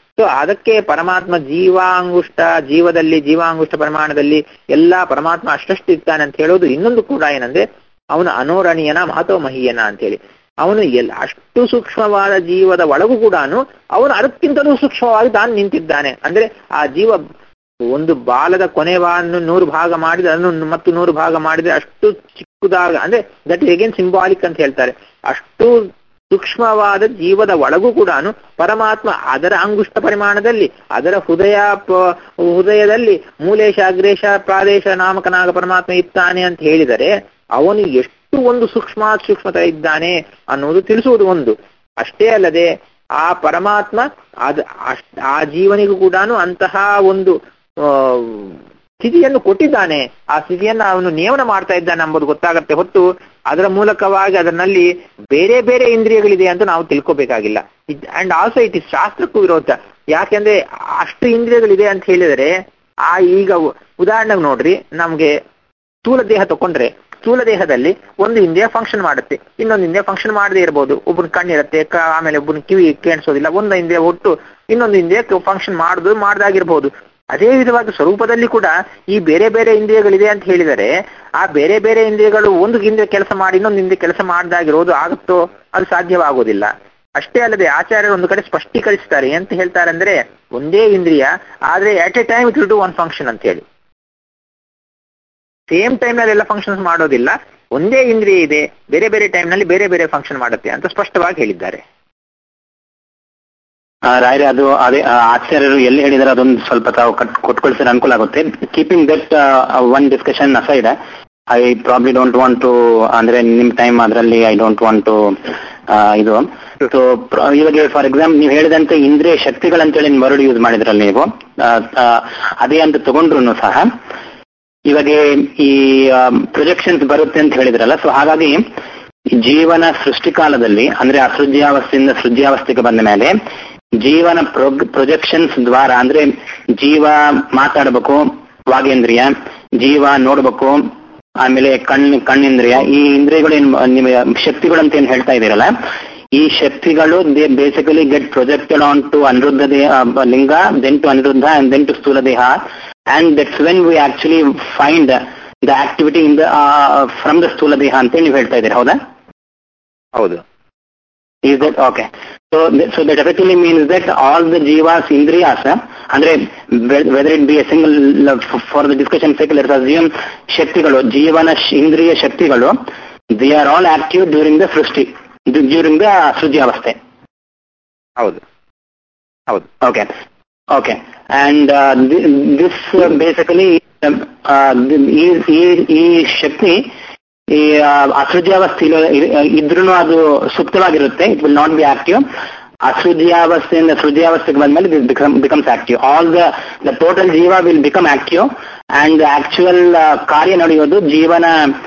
A: ಸೊ ಅದಕ್ಕೆ ಪರಮಾತ್ಮ ಜೀವಾಂಗುಷ್ಟ ಜೀವದಲ್ಲಿ ಜೀವಾಂಗುಷ್ಟ ಪ್ರಮಾಣದಲ್ಲಿ ಎಲ್ಲಾ ಪರಮಾತ್ಮ ಅಷ್ಟಷ್ಟು ಇರ್ತಾನೆ ಅಂತ ಹೇಳೋದು ಇನ್ನೊಂದು ಕೂಡ ಏನಂದ್ರೆ ಅವನು ಅನೋರಣೀಯನ ಮಹತೋ ಮಹೀಯನ ಅಂತ ಹೇಳಿ ಅವನು ಎಲ್ ಅಷ್ಟು ಸೂಕ್ಷ್ಮವಾದ ಜೀವದ ಒಳಗೂ ಕೂಡ ಅವನು ಅದಕ್ಕಿಂತಲೂ ಸೂಕ್ಷ್ಮವಾಗಿ ತಾನು ನಿಂತಿದ್ದಾನೆ ಅಂದ್ರೆ ಆ ಜೀವ ಒಂದು ಬಾಲದ ಕೊನೆವನ್ನು ನೂರು ಭಾಗ ಮಾಡಿದ್ರೆ ಅದನ್ನು ಮತ್ತು ನೂರು ಭಾಗ ಮಾಡಿದ್ರೆ ಅಷ್ಟು ಚಿಕ್ಕದಾಗ ಅಂದ್ರೆ ದಟ್ ಇಸ್ ಅಗೇನ್ ಸಿಂಬಾಲಿಕ್ ಅಂತ ಹೇಳ್ತಾರೆ ಅಷ್ಟು ಸೂಕ್ಷ್ಮವಾದ ಜೀವದ ಒಳಗೂ ಕೂಡ ಪರಮಾತ್ಮ ಅದರ ಅಂಗುಷ್ಟ ಪರಿಮಾಣದಲ್ಲಿ ಅದರ ಹೃದಯ ಪ- ಹೃದಯದಲ್ಲಿ ಮೂಲೇಶ ಅಗ್ರೇಶ ಪ್ರಾದೇಶ ನಾಮಕನಾಗ ಪರಮಾತ್ಮ ಇದ್ದಾನೆ ಅಂತ ಹೇಳಿದರೆ ಅವನು ಎಷ್ಟು ಒಂದು ಸೂಕ್ಷ್ಮ ಸೂಕ್ಷ್ಮತ ಇದ್ದಾನೆ ಅನ್ನೋದು ತಿಳಿಸುವುದು ಒಂದು ಅಷ್ಟೇ ಅಲ್ಲದೆ ಆ ಪರಮಾತ್ಮ ಅದ ಅಷ್ಟ್- ಆ ಜೀವನಿಗೂ ಕೂಡ ಅಂತಹ ಒಂದು ಆ, ಸ್ಥಿತಿಯನ್ನು ಕೊಟ್ಟಿದ್ದಾನೆ ಆ ಸ್ಥಿತಿಯನ್ನು ಅವನು ನಿಯಮನ ಮಾಡ್ತಾ ಇದ್ದಾನೆ ಎಂಬುದು ಗೊತ್ತಾಗತ್ತೆ ಹೊತ್ತು ಅದರ ಮೂಲಕವಾಗಿ ಅದರಲ್ಲಿ ಬೇರೆ ಬೇರೆ ಇಂದ್ರಿಯಗಳಿದೆ ಅಂತ ನಾವು ತಿಳ್ಕೊಬೇಕಾಗಿಲ್ಲ ಅಂಡ್ ಆಲ್ಸೋ ಇಟ್ ಇಸ್ ಶಾಸ್ತ್ರಕ್ಕೂ ವಿರೋಧ ಯಾಕೆಂದ್ರೆ ಅಷ್ಟು ಇಂದ್ರಿಯಗಳಿದೆ ಅಂತ ಹೇಳಿದರೆ ಆ ಈಗ ಉ- ಉದಾಹರಣೆಗೆ ನೋಡ್ರಿ ನಮ್ಗೆ ಸ್ಥೂಲ ದೇಹ ತಕೊಂಡ್ರೆ ಸ್ಥೂಲ ದೇಹದಲ್ಲಿ ಒಂದು ಇಂದ್ರಿಯ ಫಂಕ್ಷನ್ ಮಾಡುತ್ತೆ ಇನ್ನೊಂದು ಇಂದ್ರಿಯ ಫಂಕ್ಷನ್ ಮಾಡದೇ ಇರಬಹುದು ಒಬ್ಬನ ಕಣ್ಣಿರುತ್ತೆ ಕ- ಆಮೇಲೆ ಒಬ್ಬನ ಕಿವಿ ಕೇಳಿಸೋದಿಲ್ಲ ಒಂದು ಇಂದ್ರಿಯ ಒಟ್ಟು ಇನ್ನೊಂದು ಇಂದ್ರಿಯ ಫಂಕ್ಷನ್ ಮಾಡುದು ಮಾಡದಾಗಿರ್ಬಹುದು ಅದೇ ವಿಧವಾಗಿ ಸ್ವರೂಪದಲ್ಲಿ ಕೂಡ ಈ ಬೇರೆ ಬೇರೆ ಇಂದ್ರಿಯಗಳಿದೆ ಅಂತ ಹೇಳಿದರೆ ಆ ಬೇರೆ ಬೇರೆ ಇಂದ್ರಿಯಗಳು ಒಂದು ಇಂದ್ರಿಯ ಕೆಲಸ ಮಾಡಿ ಇನ್ನೊಂದು ಇಂದ್ರಿಯ ಕೆಲಸ ಮಾಡದಾಗಿರೋದು ಆಗುತ್ತೋ ಅದು ಸಾಧ್ಯವಾಗುವುದಿಲ್ಲ ಅಷ್ಟೇ ಅಲ್ಲದೆ ಆಚಾರ್ಯರು ಒಂದು ಕಡೆ ಸ್ಪಷ್ಟೀಕರಿಸ್ತಾರೆ ಅಂತ ಹೇಳ್ತಾರೆ ಅಂದ್ರೆ ಒಂದೇ ಇಂದ್ರಿಯ ಆದ್ರೆ at a time it will do one function ಅಂತ ಹೇಳಿ ಸೇಮ್ ಟೈಮ್ ನಲ್ಲಿ ಎಲ್ಲ ಫಂಕ್ಷನ್ಸ್ ಮಾಡೋದಿಲ್ಲ ಒಂದೇ ಇಂದ್ರಿಯ ಇದೆ ಬೇರೆ ಬೇರೆ ಟೈಮ್ ನಲ್ಲಿ ಬೇರೆ ಬೇರೆ ಫಂಕ್ಷನ್ ಮಾಡುತ್ತೆ ಅಂತ ಸ್ಪಷ್ಟವಾಗಿ ಹೇಳಿದ್ದಾರೆ
B: ಆ, ರಾಯರೇ ಅದು ಅದೇ ಆ, ಆಚಾರ್ಯರು ಎಲ್ಲಿ ಹೇಳಿದಾರೆ ಅದೊಂದು ಸ್ವಲ್ಪ ತಾವು ಕಟ್ ಕೊಟ್ಕೊಳ್ಸಿದ್ರೆ ಅನುಕೂಲ ಆಗುತ್ತೆ keeping that one discussion aside I probably don't want to ಅಂದ್ರೆ ನಿಮ್ ಟೈಮ್ ಅದರಲ್ಲಿ ಐ ಡೋಂಟ್ ವಾಂಟ್ ಟು ಇದು ಸೊ ಇವಾಗ ಫಾರ್ ಎಕ್ಸಾಂಪಲ್ ನೀವು ಹೇಳಿದಂತೆ ಇಂದ್ರಿಯ ಶಕ್ತಿಗಳಂತೇಳಿ ಮರಳು ಯೂಸ್ ಮಾಡಿದ್ರಲ್ಲ ನೀವು ಆ, ಆ, ಅದೇ ಅಂತ ತಗೊಂಡ್ರು ಸಹ ಇವಾಗ ಈ ಪ್ರೊಜೆಕ್ಷನ್ಸ್ ಬರುತ್ತೆ ಅಂತ ಹೇಳಿದ್ರಲ್ಲ ಸೊ ಹಾಗಾಗಿ ಜೀವನ ಸೃಷ್ಟಿಕಾಲದಲ್ಲಿ ಅಂದ್ರೆ ಅಸೃಜ್ಯಾವಸ್ಥೆಯಿಂದ ಸೃಜ್ಯಾವಸ್ಥೆಗೆ ಬಂದ ಮೇಲೆ ಜೀವನ ಪ್ರೊಜೆಕ್ಷನ್ಸ್ ದ್ವಾರ ಅಂದ್ರೆ ಜೀವ ಮಾತಾಡಬೇಕು ವಾಗೇಂದ್ರಿಯ ಜೀವ ನೋಡ್ಬೇಕು ಆಮೇಲೆ ಕಣ್ ಕಣ್ಣಿಂದ್ರಿಯ ಈ ಇಂದ್ರಿಯಗಳು ಏನ್ ನಿಮ್ಮ ಶಕ್ತಿಗಳು ಅಂತ ಏನ್ ಹೇಳ್ತಾ ಇದೀರಲ್ಲ ಈ ಶಕ್ತಿಗಳು they basically get projected on to Aniruddha ದೇಹ ಲಿಂಗ then to Aniruddha and then to ಸ್ಥೂಲ ದೇಹ and that's when we actually find the activity in the from the ಸ್ಥೂಲ ದೇಹ ಅಂತ ನೀವು ಹೇಳ್ತಾ ಇದ್ದೀರಿ ಹೌದಾ
A: ಹೌದು
B: is that okay so th- so that effectively means that all the jivas indriyas uh, andre whe- whether it be a single uh, f- for the discussion sake let's assume ಶಕ್ತಿಗಳು ಜೀವನ ಶ್- ಇಂದ್ರಿಯ ಶಕ್ತಿಗಳು they are all active during the ಸೃಷ್ಟಿ during the ಸೃಜ್ಯಾವಸ್ಥೆ
A: ಹೌದು ಹೌದು
B: Okay. Okay. And uh, thi- this uh, basically um, uh, th- ಈ ಈ- ಈ ಶಕ್ತಿ ಈ ಅಸೃಜ್ಯಾವಸ್ಥೆ ಇದ್ರೂ ಅದು ಸುಪ್ತವಾಗಿರುತ್ತೆ it will not be active ಅಸೃಜ್ಯಾವಸ್ಥೆಯಿಂದ ಸೃಜ್ಯಾವಸ್ಥೆಗೆ ಬಂದ್ಮೇಲೆ this become becomes active all the the total ಜೀವ will become active and actual ಕಾರ್ಯ ನಡೆಯೋದು ಜೀವನ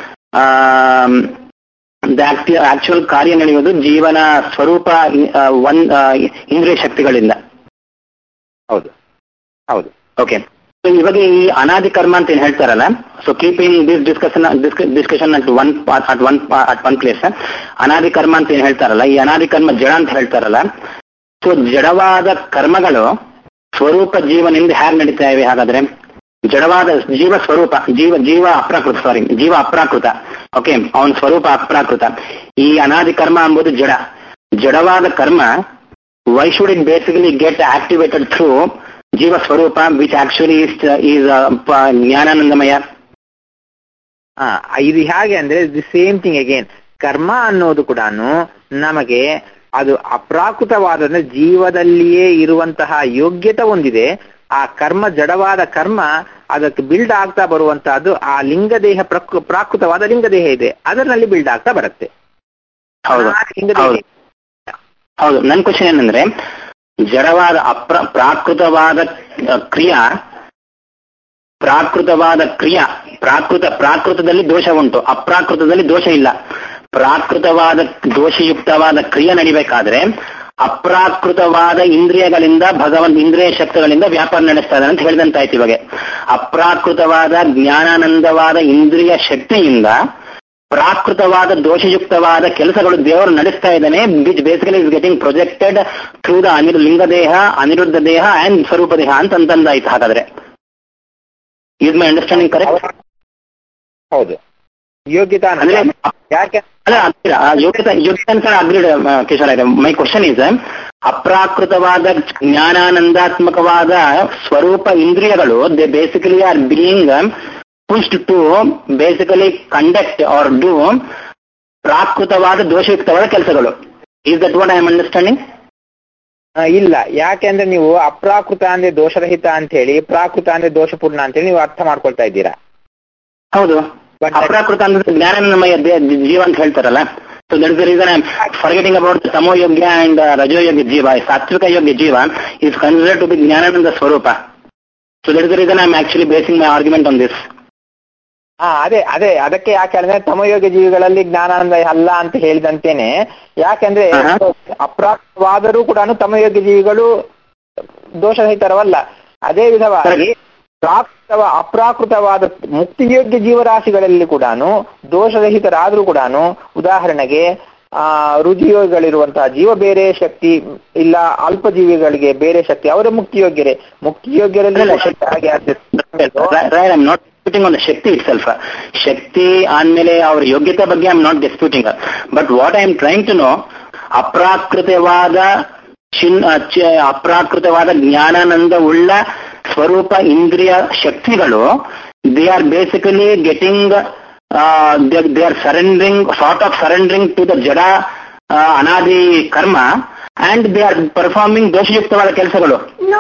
B: ಆಕ್ಚುಯಲ್ ಕಾರ್ಯ ನಡೆಯೋದು ಜೀವನ ಸ್ವರೂಪ ಆ, ಒನ್ ಆ, ಇಂದ್ರಿಯ ಶಕ್ತಿಗಳಿಂದ
A: ಹೌದು ಹೌದು
B: ಓಕೆ ಸೊ ಇವಾಗ ಈ ಅನಾದಿ ಕರ್ಮ ಅಂತ ಏನ್ ಹೇಳ್ತಾರಲ್ಲ so keeping this discussion discussion at one at one at one place ಅನಾದಿ ಕರ್ಮ ಅಂತ ಏನ್ ಹೇಳ್ತಾರಲ್ಲ ಈ ಅನಾದಿ ಕರ್ಮ ಜಡ ಅಂತ ಹೇಳ್ತಾರಲ್ಲ ಸೊ ಜಡವಾದ ಕರ್ಮಗಳು ಸ್ವರೂಪ ಜೀವನಿಂದ ಹೇಗೆ ನಡೀತಾ ಇವೆ ಹಾಗಾದ್ರೆ ಜಡವಾದ ಜೀವ ಸ್ವರೂಪ ಜೀವ ಜೀವ ಅಪ್ರಾಕೃತ ಸಾರಿ ಜೀವ ಅಪ್ರಾಕೃತ ಓಕೆ ಅವನ ಸ್ವರೂಪ ಅಪ್ರಾಕೃತ ಈ ಅನಾದಿ ಕರ್ಮ ಎಂಬುದು ಜಡ ಜಡವಾದ ಕರ್ಮ why should it basically get activated through Jiva Swarupa, which actually is, is uh, pa- ಜ್ಞಾನಾನಂದಮಯ
A: ಆ ಇದು ಹೇಗೆ ಅಂದ್ರೆ ದಿ ಸೇಮ್ ಥಿಂಗ್ ಅಗೇನ್ ಕರ್ಮ ಅನ್ನೋದು ಕೂಡ ನಮಗೆ ಅದು ಅಪ್ರಾಕೃತವಾದ ಅಂದ್ರೆ ಜೀವದಲ್ಲಿಯೇ ಇರುವಂತಹ ಯೋಗ್ಯತೆ ಒಂದಿದೆ ಆ ಕರ್ಮ ಜಡವಾದ ಕರ್ಮ ಅದಕ್ಕೆ ಬಿಲ್ಡ್ ಆಗ್ತಾ ಬರುವಂತಹದ್ದು ಆ ಲಿಂಗದೇಹ ಪ್ರಕೃ ಪ್ರಾಕೃತವಾದ ಲಿಂಗದೇಹ ಇದೆ ಅದರಲ್ಲಿ ಬಿಲ್ಡ್ ಆಗ್ತಾ ಬರುತ್ತೆ
B: ಹೌದು
A: ಆ ಲಿಂಗದೇಹ
B: ಹೌದು ಹೌದು ನನ್ನ ಕ್ವಶನ್ ಏನಂದ್ರೆ ಜಡವಾದ ಅಪ್ರ ಪ್ರಾಕೃತವಾದ ಅ, ಕ್ರಿಯಾ ಪ್ರಾಕೃತವಾದ ಕ್ರಿಯಾ ಪ್ರಾಕೃತ ಪ್ರಾಕೃತದಲ್ಲಿ ದೋಷ ಉಂಟು ಅಪ್ರಾಕೃತದಲ್ಲಿ ದೋಷ ಇಲ್ಲ ಪ್ರಾಕೃತವಾದ ದೋಷಯುಕ್ತವಾದ ಕ್ರಿಯೆ ನಡಿಬೇಕಾದ್ರೆ ಅಪ್ರಾಕೃತವಾದ ಇಂದ್ರಿಯಗಳಿಂದ ಭಗವಂತ ಇಂದ್ರಿಯ ಶಕ್ತಿಗಳಿಂದ ವ್ಯಾಪಾರ ನಡೆಸ್ತಾ ಇದ್ದಾನೆ ಅಂತ ಹೇಳಿದಂತಾಯ್ತು ಇವಾಗ ಅಪ್ರಾಕೃತವಾದ ಜ್ಞಾನಾನಂದವಾದ ಇಂದ್ರಿಯ ಶಕ್ತಿಯಿಂದ ಪ್ರಾಕೃತವಾದ ದೋಷಯುಕ್ತವಾದ ಕೆಲಸಗಳು ದೇವರು ನಡೆಸ್ತಾ ಇದ್ದಾನೆ which basically is getting projected through the ಅನಿರು ಲಿಂಗ ದೇಹ ಅನಿರುದ್ಧ ದೇಹ ಅಂಡ್ ಸ್ವರೂಪ ದೇಹ ಅಂತ ಅಂತಂದಾಯ್ತು ಹಾಗಾದ್ರೆ ಇಸ್ ಮೈ ಅಂಡರ್ಸ್ಟ್ಯಾಂಡಿಂಗ್ ಕರೆಕ್ಟ್
A: ಹೌದು ಯೋಗ್ಯತಾ
B: ಅಂದ್ರೆ
A: ಯಾಕೆ
B: ಅಲ್ಲ ಅಗ್ರೀಡ್. ಆ ಯೋಗ್ಯತೆ ಯೋಗ್ಯತೆ ಅಂತ ಅಗ್ರೀಡ್ ಕಿಶೋರ್ ಇದೆ ಮೈ ಕ್ವಶನ್ ಇಸ್ ಅಪ್ರಾಕೃತವಾದ ಜ್ಞಾನಾನಂದಾತ್ಮಕವಾದ ಸ್ವರೂಪ ಇಂದ್ರಿಯಗಳು they basically are being pushed to basically conduct or do ಪ್ರಾಕೃತವಾದ ದೋಷಯುಕ್ತವಾದ ಕೆಲಸಗಳು is that what I am understanding
A: ಆ, ಇಲ್ಲ ಯಾಕೆಂದ್ರೆ ನೀವು ಅಪ್ರಾಕೃತ ಅಂದ್ರೆ ದೋಷರಹಿತ ಅಂತ ಹೇಳಿ ಪ್ರಾಕೃತ ಅಂದ್ರೆ ದೋಷಪೂರ್ಣ ಅಂತ ಹೇಳಿ ನೀವು ಅರ್ಥ ಮಾಡ್ಕೊಳ್ತಾ ಇದ್ದೀರಾ
B: ಹೌದು
A: But-
B: ಅಪ್ರಾಕೃತ ಅಂದ್ರೆ ಜ್ಞಾನಮಯ ದೇ- ಜೀವ ಅಂತ ಹೇಳ್ತಾರಲ್ಲ so that the reason I forgetting about ತಮೋ ಯೋಗ್ಯ ಅಂಡ್ ರಜೋಯೋಗ್ಯ ಜೀವ ಸಾತ್ವಿಕ ಯೋಗ್ಯ ಜೀವ ಇಸ್ ಕನ್ಸಿಡರ್ ಟು ಬಿ ಜ್ಞಾನಾನಂದ ಸ್ವರೂಪ so that the reason I am actually basing my argument on this
A: ಹಾ ಅದೇ ಅದೇ ಅದಕ್ಕೆ ಯಾಕೆ ಅಂದ್ರೆ ತಮಯೋಗ ಜೀವಿಗಳಲ್ಲಿ ಜ್ಞಾನಾನಂದ ಅಲ್ಲ ಅಂತ ಹೇಳಿದಂತೇನೆ ಯಾಕೆಂದ್ರೆ
B: ಆಹಾ.
A: ಅಪ್ರಾಪ್ತವಾದರೂ ಕೂಡ ತಮಯೋಗ ಜೀವಿಗಳು ದೋಷರಹಿತರವಲ್ಲ ಅದೇ ವಿಧವಾಗಿ ಪ್ರಾಕೃತವ ಅಪ್ರಾಕೃತವಾದ ಮುಕ್ತಿಯೋಗ್ಯ ಜೀವರಾಶಿಗಳಲ್ಲಿ ಕೂಡ ದೋಷರಹಿತರಾದ್ರೂ ಕೂಡ ಉದಾಹರಣೆಗೆ ಆ ರುಜಿಯೋಗಿಗಳಿರುವಂತಹ ಜೀವ ಬೇರೆ ಶಕ್ತಿ ಇಲ್ಲ ಅಲ್ಪ ಜೀವಿಗಳಿಗೆ ಬೇರೆ ಶಕ್ತಿ ಅವರ ಮುಕ್ತಿಯೋಗ್ಯರೇ ಮುಕ್ತಿಯೋಗ್ಯರಲ್ಲಿ
B: ಅಲ್ಲ,
A: ಕೂಡ
B: ಶಕ್ತಿ-
A: ಹಾಗೆ ಆಗ್ತಿತ್ತು.
B: I am not disputing on the ಶಕ್ತಿ ಇಟ್ ಸೆಲ್ಫ್ ಶಕ್ತಿ ಆದ್ಮೇಲೆ ಅವ್ರ ಯೋಗ್ಯತೆ ಬಗ್ಗೆ I am not disputing but what I am trying to know ಅಪ್ರಾಕೃತವಾದ ಚಿನ್ ಅ, ಚ- ಅಪ್ರಾಕೃತವಾದ ಜ್ಞಾನಾನಂದ ಉಳ್ಳ ಸ್ವರೂಪ ಇಂದ್ರಿಯ ಶಕ್ತಿಗಳು they are basically getting they are surrendering sort of surrendering to the ಜಡ ಆ, ಅನಾದಿ ಕರ್ಮ ಅಂಡ್ ದೇ ಆರ್ ಪರ್ಫಾರ್ಮಿಂಗ್ ದೋಷಯುಕ್ತವಾದ ಕೆಲಸಗಳು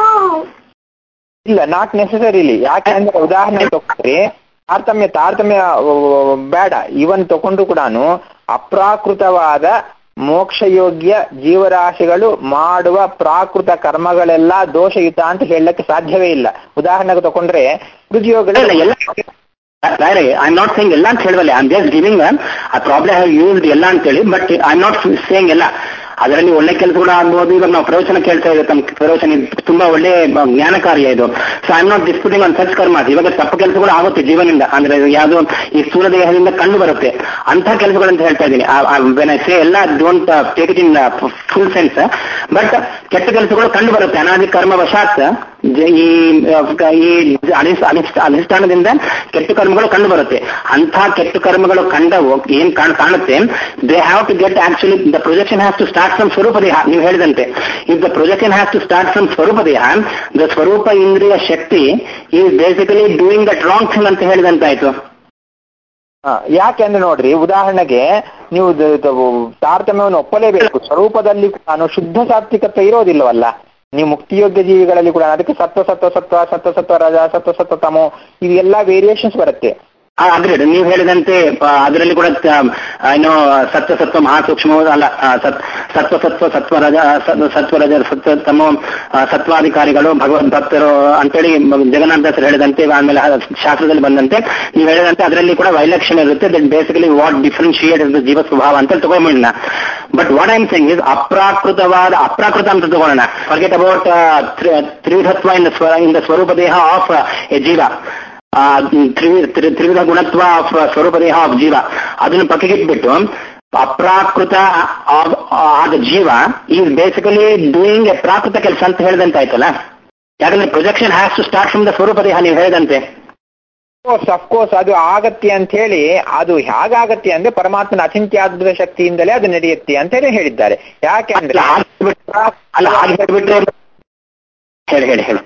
A: ಇಲ್ಲ ನಾಟ್ ನೆಸೆಸರಿಲಿ ಯಾಕೆ ಅಂದ್ರೆ ಉದಾಹರಣೆ ತಗೊಂಡ್ರೆ ತಾರತಮ್ಯ ತಾರತಮ್ಯ ಆ, ಬೇಡ ಇವನ್ ತಗೊಂಡು ಕೂಡ ಅಪ್ರಾಕೃತವಾದ ಮೋಕ್ಷಯೋಗ್ಯ ಜೀವರಾಶಿಗಳು ಮಾಡುವ ಪ್ರಾಕೃತ ಕರ್ಮಗಳೆಲ್ಲ ದೋಷಯುತ ಅಂತ ಹೇಳಕ್ಕೆ ಸಾಧ್ಯವೇ ಇಲ್ಲ ಉದಾಹರಣೆಗೆ ತಗೊಂಡ್ರೆ ರುಜಿಯೋಗಗಳು
B: ಇಲ್ಲ, ಎಲ್ಲ ಐ ಆಮ್ ನಾಟ್ ಸೇಯಿಂಗ್ ಎಲ್ಲ ಅಂತ ಹೇಳುವಲ್ಲ I am just giving a problem have used ಎಲ್ಲ ಅಂತೇಳಿ but I am not saying ಎಲ್ಲ ಅದರಲ್ಲಿ ಒಳ್ಳೆ ಕೆಲಸಗಳು ಆಗ್ಬೋದು ಇವಾಗ ನಾವು ಪ್ರವಚನ ಕೇಳ್ತಾ ಇದ್ದೀವಿ ತಮ್ಮ ಪ್ರವಚನ ಇದು ತುಂಬಾ ಒಳ್ಳೆ ಮ- ಜ್ಞಾನ ಕಾರ್ಯ ಇದು so I am not disputing on such ಕರ್ಮ ಇವಾಗ ತಪ್ಪು ಕೆಲಸಗಳು ಆಗುತ್ತೆ ಜೀವನದಿಂದ ಅಂದ್ರೆ ಯಾವುದು ಈ ಸ್ಥೂಲ ದೇಹದಿಂದ ಕಂಡು ಬರುತ್ತೆ ಅಂತ ಕೆಲಸಗಳು ಅಂತ ಹೇಳ್ತಾ ಇದ್ದೀನಿ ವೆನ್ ಐ ಸೇ ಎಲ್ಲ don't take it in full sense but ಕೆಟ್ಟ ಕೆಲಸಗಳು ಕಂಡು ಬರುತ್ತೆ ಅನಾದಿ ಕರ್ಮ ವಶಾತ್ ಜ- ಈ ಆ, ಈ ಅನಿಸ್- ಅನಿಸ್- ಅನುಷ್ಠಾನದಿಂದ ಕೆಟ್ಟ ಕರ್ಮಗಳು ಕಂಡು ಬರುತ್ತೆ ಅಂಥ ಕೆಟ್ಟ ಕರ್ಮಗಳು ಕಂಡವು ಏನ್ ಕಾಣ್- ಕಾಣುತ್ತೆ they have to get actually the projection has to start from ಸ್ವರೂಪ ದೇಹ ನೀವು ಹೇಳಿದಂತೆ if the projection has to start from ಸ್ವರೂಪ ದೇಹ ದ ಸ್ವರೂಪ ಇಂದ್ರಿಯ ಶಕ್ತಿ is basically doing that wrong thing ಅಂತ ಹೇಳಿದಂತಾಯ್ತು
A: ಆ, ಯಾಕೆಂದ್ರೆ ನೋಡ್ರಿ ಉದಾಹರಣೆಗೆ ನೀವು ದ- ದ- ತಾರತಮ್ಯವನ್ನು ಒಪ್ಪಲೇಬೇಕು ಸ್ವರೂಪದಲ್ಲಿ ನಾನು ಶುದ್ಧ ಸಾತ್ವಿಕತ್ವ ಇರೋದಿಲ್ಲವಲ್ಲ ನೀವು ಮುಕ್ತಿಯೋಗ್ಯ ಜೀವಿಗಳಲ್ಲಿ ಕೂಡ ಅದಕ್ಕೆ ಸತ್ವ ಸತ್ವ ಸತ್ವ ಸತ್ವ ಸತ್ವ ರಜ ಸತ್ವ ಸತ್ವ ತಮೋ ಇವೆಲ್ಲ ವೇರಿಯೇಷನ್ಸ್ ಬರುತ್ತೆ
B: ಅಗ್ರೇಡ್ ನೀವು ಹೇಳಿದಂತೆ ಆ, ಅದರಲ್ಲಿ ಕೂಡ ತ- ಆ, ಏನು ಸತ್ವ ಸತ್ವ ಮಹಾಸೂಕ್ಷ್ಮ ಅಲ್ಲ ಆ, ಸತ್- ಸತ್ವ ಸತ್ವ ಸತ್ವರಜ ಸತ್- ಸತ್ವರಜ ಸತ್ವ ತಮೋ ಆ, ಸತ್ವಾಧಿಕಾರಿಗಳು ಭಗವದ್ ಭಕ್ತರು ಅಂತೇಳಿ ಮ- ಜಗನ್ನಾಥ ದಾಸರು ಹೇಳಿದಂತೆ ಆಮೇಲೆ ಆ ಶಾಸ್ತ್ರದಲ್ಲಿ ಬಂದಂತೆ ನೀವು ಹೇಳಿದಂತೆ ಅದರಲ್ಲಿ ಕೂಡ ವೈಲಕ್ಷಣ್ಯ ಇರುತ್ತೆ that basically what differentiate the ಜೀವ ಸ್ವಭಾವ ಅಂತ ತಗೊಂಡ್ಬಿಡೋಣ but what I'm saying is ಅಪ್ರಾಕೃತವಾದ ಅಪ್ರಾಕೃತ ಅಂತ ತಗೊಳ್ಳೋಣ ಫರ್ಗೆಟ್ ಅಬೌಟ್ ತ್ರಿವಿಧತ್ವ ಇನ್ ದ ಸ್ವ ಇನ್ ದ ಸ್ವರೂಪ ದೇಹ ಆಫ್ ಎ ಜೀವ ಆ, ತ್ರಿವಿ- ತ್ರಿ- ತ್ರಿವಿಧ ಗುಣತ್ವ ಆಫ್ ಸ್ವರೂಪ ದೇಹ ಆಫ್ ಜೀವ ಅದನ್ನು ಪಕ್ಕಕ್ಕಿಟ್ಬಿಟ್ಟು ಅಪ್ರಾಕೃತ ಆಗ್- ಆದ ಜೀವ ಈಸ್ ಬೇಸಿಕಲಿ ಡೂಯಿಂಗ್ ಎ ಪ್ರಾಕೃತ ಕೆಲಸ ಅಂತ ಹೇಳಿದಂತೆ ಆಯ್ತಲ್ಲ ಯಾಕಂದ್ರೆ projection has to start from the ಸ್ವರೂಪ ದೇಹ ನೀವು ಹೇಳಿದಂತೆ
A: ಕೋರ್ಸ್ ಅಫ್ಕೋರ್ಸ್ ಅದು ಆಗತ್ತೆ ಅಂತ ಹೇಳಿ ಅದು ಹೇಗಾಗತ್ತೆ ಅಂದ್ರೆ ಪರಮಾತ್ಮನ ಅಚಿಂತ್ಯಾದ್ಭುತ ಶಕ್ತಿಯಿಂದಲೇ ಅದು ನಡೆಯುತ್ತೆ ಅಂತ ಹೇಳಿ ಹೇಳಿದ್ದಾರೆ ಯಾಕೆ
B: ಅಲ್ಲ
A: ಅಂದ್ರೆ
B: ಹಾಗೆ ಬಿಟ್ರೆ- ಅಲ್ಲ ಹಾಗೆ ಹೇಳ್ಬಿಟ್ರೆ ಹೇಳಿ ಹೇಳಿ ಹೇಳಿ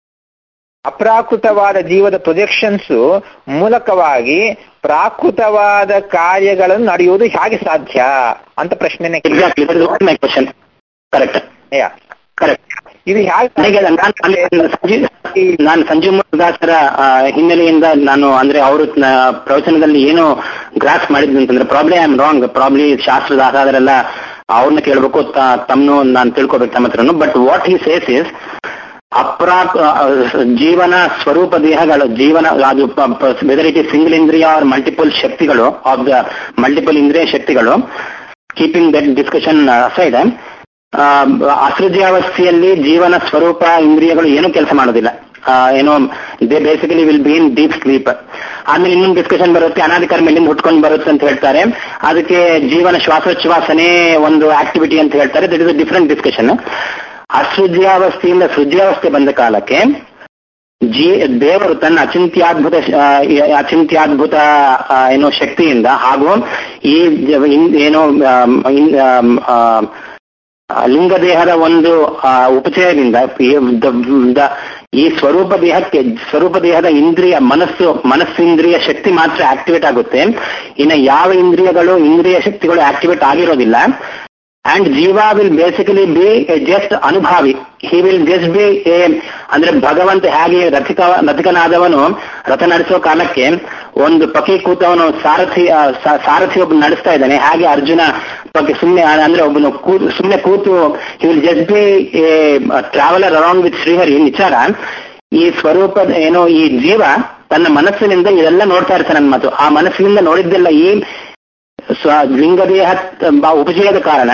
A: ಅಪ್ರಾಕೃತವಾದ ಜೀವದ ಪ್ರೊಜೆಕ್ಷನ್ಸ್ ಮೂಲಕವಾಗಿ ಪ್ರಾಕೃತವಾದ ಕಾರ್ಯಗಳನ್ನು ನಡೆಯುವುದು ಹೇಗೆ ಸಾಧ್ಯ ಅಂತ ಪ್ರಶ್ನೆನೇ
B: exactly my question correct
A: yeah.
B: Correct
A: ಇದು ಹೇಗೆ
B: ನನಗೆ ನಾನು ಅಲ್ಲಿ ಸಂಜೀವ್ ನಾನು ಸಂಜೀವ್ ದಾಸರ ಆ, ಹಿನ್ನೆಲೆಯಿಂದ ನಾನು ಅಂದ್ರೆ ಅವರು ಪ್ರವಚನದಲ್ಲಿ ಏನು ಗ್ರಾಸ್ ಮಾಡಿದ್ರು ಅಂತಂದ್ರೆ probably I am wrong probably ಶಾಸ್ತ್ರದ ಆಧಾರರೆಲ್ಲ ಅವ್ರನ್ನ ಕೇಳಬೇಕು ತಮ್ಮನು ನಾನು ತಿಳ್ಕೊಬೇಕು ತಮ್ಮ ಹತ್ರನು but what he says is ಅಪ್ರಾ ಜೀವನ ಸ್ವರೂಪ ದೇಹಗಳು ಜೀವನ ಅದು ವೆದರ್ ಇಟ್ ಇಸ್ ಸಿಂಗಲ್ ಇಂದ್ರಿಯ ಆರ್ ಮಲ್ಟಿಪಲ್ ಶಕ್ತಿಗಳು ಆಫ್ ದ ಮಲ್ಟಿಪಲ್ ಇಂದ್ರಿಯ ಶಕ್ತಿಗಳು ಕೀಪಿಂಗ್ ದಟ್ ಡಿಸ್ಕಷನ್ ಸೈಡ್ ಅಸೃಜ್ಯಾವಸ್ಥೆಯಲ್ಲಿ ಜೀವನ ಸ್ವರೂಪ ಇಂದ್ರಿಯಗಳು ಏನು ಕೆಲಸ ಮಾಡೋದಿಲ್ಲ ಏನೋ they basically will be in deep sleep ಆಮೇಲೆ ಇನ್ನೊಂದು ಡಿಸ್ಕಷನ್ ಬರುತ್ತೆ ಅನಾದಿ ಕರ್ಮ ಎಲ್ಲಿಂದ ಹುಟ್ಕೊಂಡು ಬರುತ್ತೆ ಅಂತ ಹೇಳ್ತಾರೆ ಅದಕ್ಕೆ ಜೀವನ ಶ್ವಾಸೋಚ್ಛ್ವಾಸನೇ ಒಂದು ಆಕ್ಟಿವಿಟಿ ಅಂತ ಹೇಳ್ತಾರೆ that is a different discussion ಅಸೃಜ್ಯಾವಸ್ಥೆಯಿಂದ ಸೃಜ್ಯಾವಸ್ಥೆ ಬಂದ ಕಾಲಕ್ಕೆ ಜೀ ದೇವರು ತನ್ನ ಅಚಿಂತ್ಯಾದ್ಭುತ ಶ- ಆ, ಈ- ಅಚಿಂತ್ಯಾದ್ಭುತ ಆ, ಏನೋ ಶಕ್ತಿಯಿಂದ ಹಾಗೂ ಈ ಜ- ಇನ್- ಏನೋ ಆಮ್, ಇನ್- ಆಮ್, ಆ, ಆ, ಲಿಂಗದೇಹದ ಒಂದು ಆ, ಉಪಚಯದಿಂದ ಈ ದ- ದ- ಈ ಸ್ವರೂಪ ದೇಹಕ್ಕೆ ಸ್ವರೂಪ ದೇಹದ ಇಂದ್ರಿಯ ಮನಸ್ಸು ಮನಸ್ಸಿಂದ್ರಿಯ ಶಕ್ತಿ ಮಾತ್ರ ಆಕ್ಟಿವೇಟ್ ಆಗುತ್ತೆ ಇನ್ನು ಯಾವ ಇಂದ್ರಿಯಗಳು ಇಂದ್ರಿಯ ಶಕ್ತಿಗಳು ಆಕ್ಟಿವೇಟ್ ಆಗಿರೋದಿಲ್ಲ ಅಂಡ್ ಜೀವ ವಿಲ್ ಬೇಸಿಕಲಿ ಬಿ ಜಸ್ಟ್ ಅನುಭಾವಿ he will just be a ಅಂದ್ರೆ ಭಗವಂತ ಹೇಗೆ ರಥಿಕ ರಥಿಕನಾದವನು ರಥ ನಡೆಸೋ ಕಾಲಕ್ಕೆ ಒಂದು ಪಕಿ ಕೂತವನು ಸಾರಥಿ ಆ, ಸಾ- ಸಾರಥಿ ಒಬ್ಬ ನಡೆಸ್ತಾ ಇದ್ದಾನೆ ಹಾಗೆ ಅರ್ಜುನ ಬಗ್ಗೆ ಸುಮ್ಮನೆ ಅಂದ್ರೆ ಒಬ್ಬನು ಕೂತು ಸುಮ್ಮನೆ ಕೂತು he will just be a traveller around with Srihari ವಿಚಾರ ಈ ಸ್ವರೂಪದ ಏನೋ ಈ ಜೀವ ತನ್ನ ಮನಸ್ಸಿನಿಂದ ಇದೆಲ್ಲ ನೋಡ್ತಾ ಇರ್ತಾನೆ ನನ್ನ ಮಾತು ಆ ಮನಸ್ಸಿನಿಂದ ನೋಡಿದ್ದೆಲ್ಲ ಈ ಸ್ವ ಲಿಂಗದೇಹ ಬ- ಉಪಚಯದ ಕಾರಣ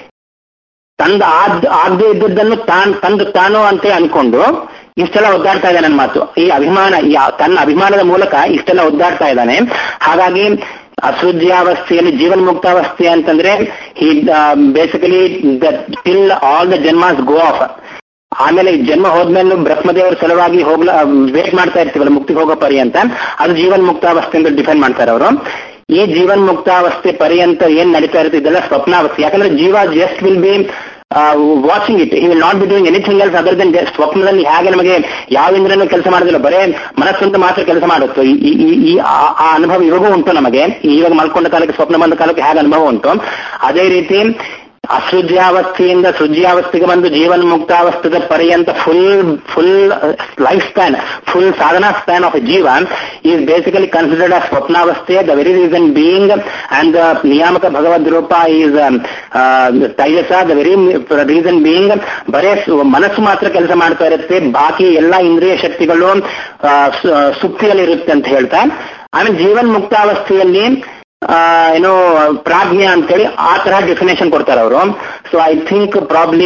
B: ತಂದ ಆದ್ ಆಗದೆ ಇದ್ದದ್ದನ್ನು ತಾನ್ ತಂದು ತಾನು ಅಂತ ಅನ್ಕೊಂಡು ಇಷ್ಟೆಲ್ಲ ಒದ್ದಾಡ್ತಾ ಇದ್ದಾನೆ ನನ್ನ ಮಾತು ಈ ಅಭಿಮಾನ ಈ ಆ- ತನ್ನ ಅಭಿಮಾನದ ಮೂಲಕ ಇಷ್ಟೆಲ್ಲ ಒದ್ದಾಡ್ತಾ ಇದ್ದಾನೆ ಹಾಗಾಗಿ ಅಸೃಜ್ಯಾವಸ್ಥೆಯಲ್ಲಿ ಜೀವನ್ಮುಕ್ತಾವಸ್ಥೆ ಅಂತಂದ್ರೆ ಈ ಬೇಸಿಕಲಿ ಟಿಲ್ ಆಲ್ ದ ಜನ್ಮಾಸ್ ಗೋ ಆಫ್ ಆಮೇಲೆ ಈ ಜನ್ಮ ಹೋದ್ಮೇಲೆ ಬ್ರಹ್ಮದೇವರ ಸಲುವಾಗಿ ಹೋಗ್ಲ ವೇಟ್ ಮಾಡ್ತಾ ಇರ್ತೀವಲ್ಲ ಮುಕ್ತಿಗೆ ಹೋಗೋ ಪರ್ಯಂತ ಅದು ಜೀವನ್ ಮುಕ್ತಾವಸ್ಥೆ ಅಂತ ಡಿಫೈನ್ ಮಾಡ್ತಾರೆ ಅವರು ಈ ಜೀವನ್ ಮುಕ್ತಾವಸ್ಥೆ ಪರ್ಯಂತ ಏನ್ ನಡೀತಾ ಇರುತ್ತೆ ಇದೆಲ್ಲ ಸ್ವಪ್ನಾವಸ್ಥೆ ಯಾಕಂದ್ರೆ ಜೀವ just will be watching it ಈ will not be doing anything else other than ಸ್ವಪ್ನದಲ್ಲಿ ಹೇಗೆ ನಮಗೆ ಯಾವ ಇಂದ್ರನೂ ಕೆಲಸ ಮಾಡೋದಿಲ್ಲ ಬರೇ ಮನಸ್ಸಂತ ಮಾತ್ರ ಕೆಲಸ ಮಾಡುತ್ತೆ ಈ- ಈ- ಈ- ಈ ಆ- ಆ ಅನುಭವ ಇವಾಗೂ ಉಂಟು ನಮಗೆ ಇವಾಗ ಮಲ್ಕೊಂಡ ಕಾಲಕ್ಕೆ ಸ್ವಪ್ನ ಬಂದ ಕಾಲಕ್ಕೆ ಹೇಗೆ ಅನುಭವ ಉಂಟು ಅದೇ ರೀತಿ ಅಸೃಜ್ಯಾವಸ್ಥೆಯಿಂದ ಸೃಜ್ಯಾವಸ್ಥೆಗೆ ಬಂದು ಜೀವನ್ ಮುಕ್ತಾವಸ್ಥೆದ ಪರ್ಯಂತ full full life span full ಸಾಧನಾ ಸ್ಪ್ಯಾನ್ ಆಫ್ ಜೀವ ಈಸ್ ಬೇಸಿಕಲಿ ಕನ್ಸಿಡರ್ಡ್ ಆಸ್ ಸ್ವಪ್ನಾವಸ್ಥೆ the very reason being and the ನಿಯಾಮಕ ಭಗವದ್ ರೂಪ ಈಸ್ ತೈಜಸ ದ ವೆರಿ ರೀಸನ್ ಬೀಯಿಂಗ್ ಬರೇ ಸು- ಮನಸ್ಸು ಮಾತ್ರ ಕೆಲಸ ಮಾಡ್ತಾ ಇರುತ್ತೆ ಬಾಕಿ ಎಲ್ಲಾ ಇಂದ್ರಿಯ ಶಕ್ತಿಗಳು ಆ, ಸು- ಸುಪ್ತಿಯಲ್ಲಿ ಇರುತ್ತೆ ಅಂತ ಹೇಳ್ತಾ ಆಮೇಲೆ ಜೀವನ್ ಮುಕ್ತಾವಸ್ಥೆಯಲ್ಲಿ ಆ, ಏನೋ ಪ್ರಾಜ್ಞೆ ಅಂತೇಳಿ ಆ ತರ ಡೆಫಿನೇಷನ್ ಕೊಡ್ತಾರೆ ಅವರು ಸೊ ಐ ಥಿಂಕ್ ಪ್ರಾಬ್ಲಿ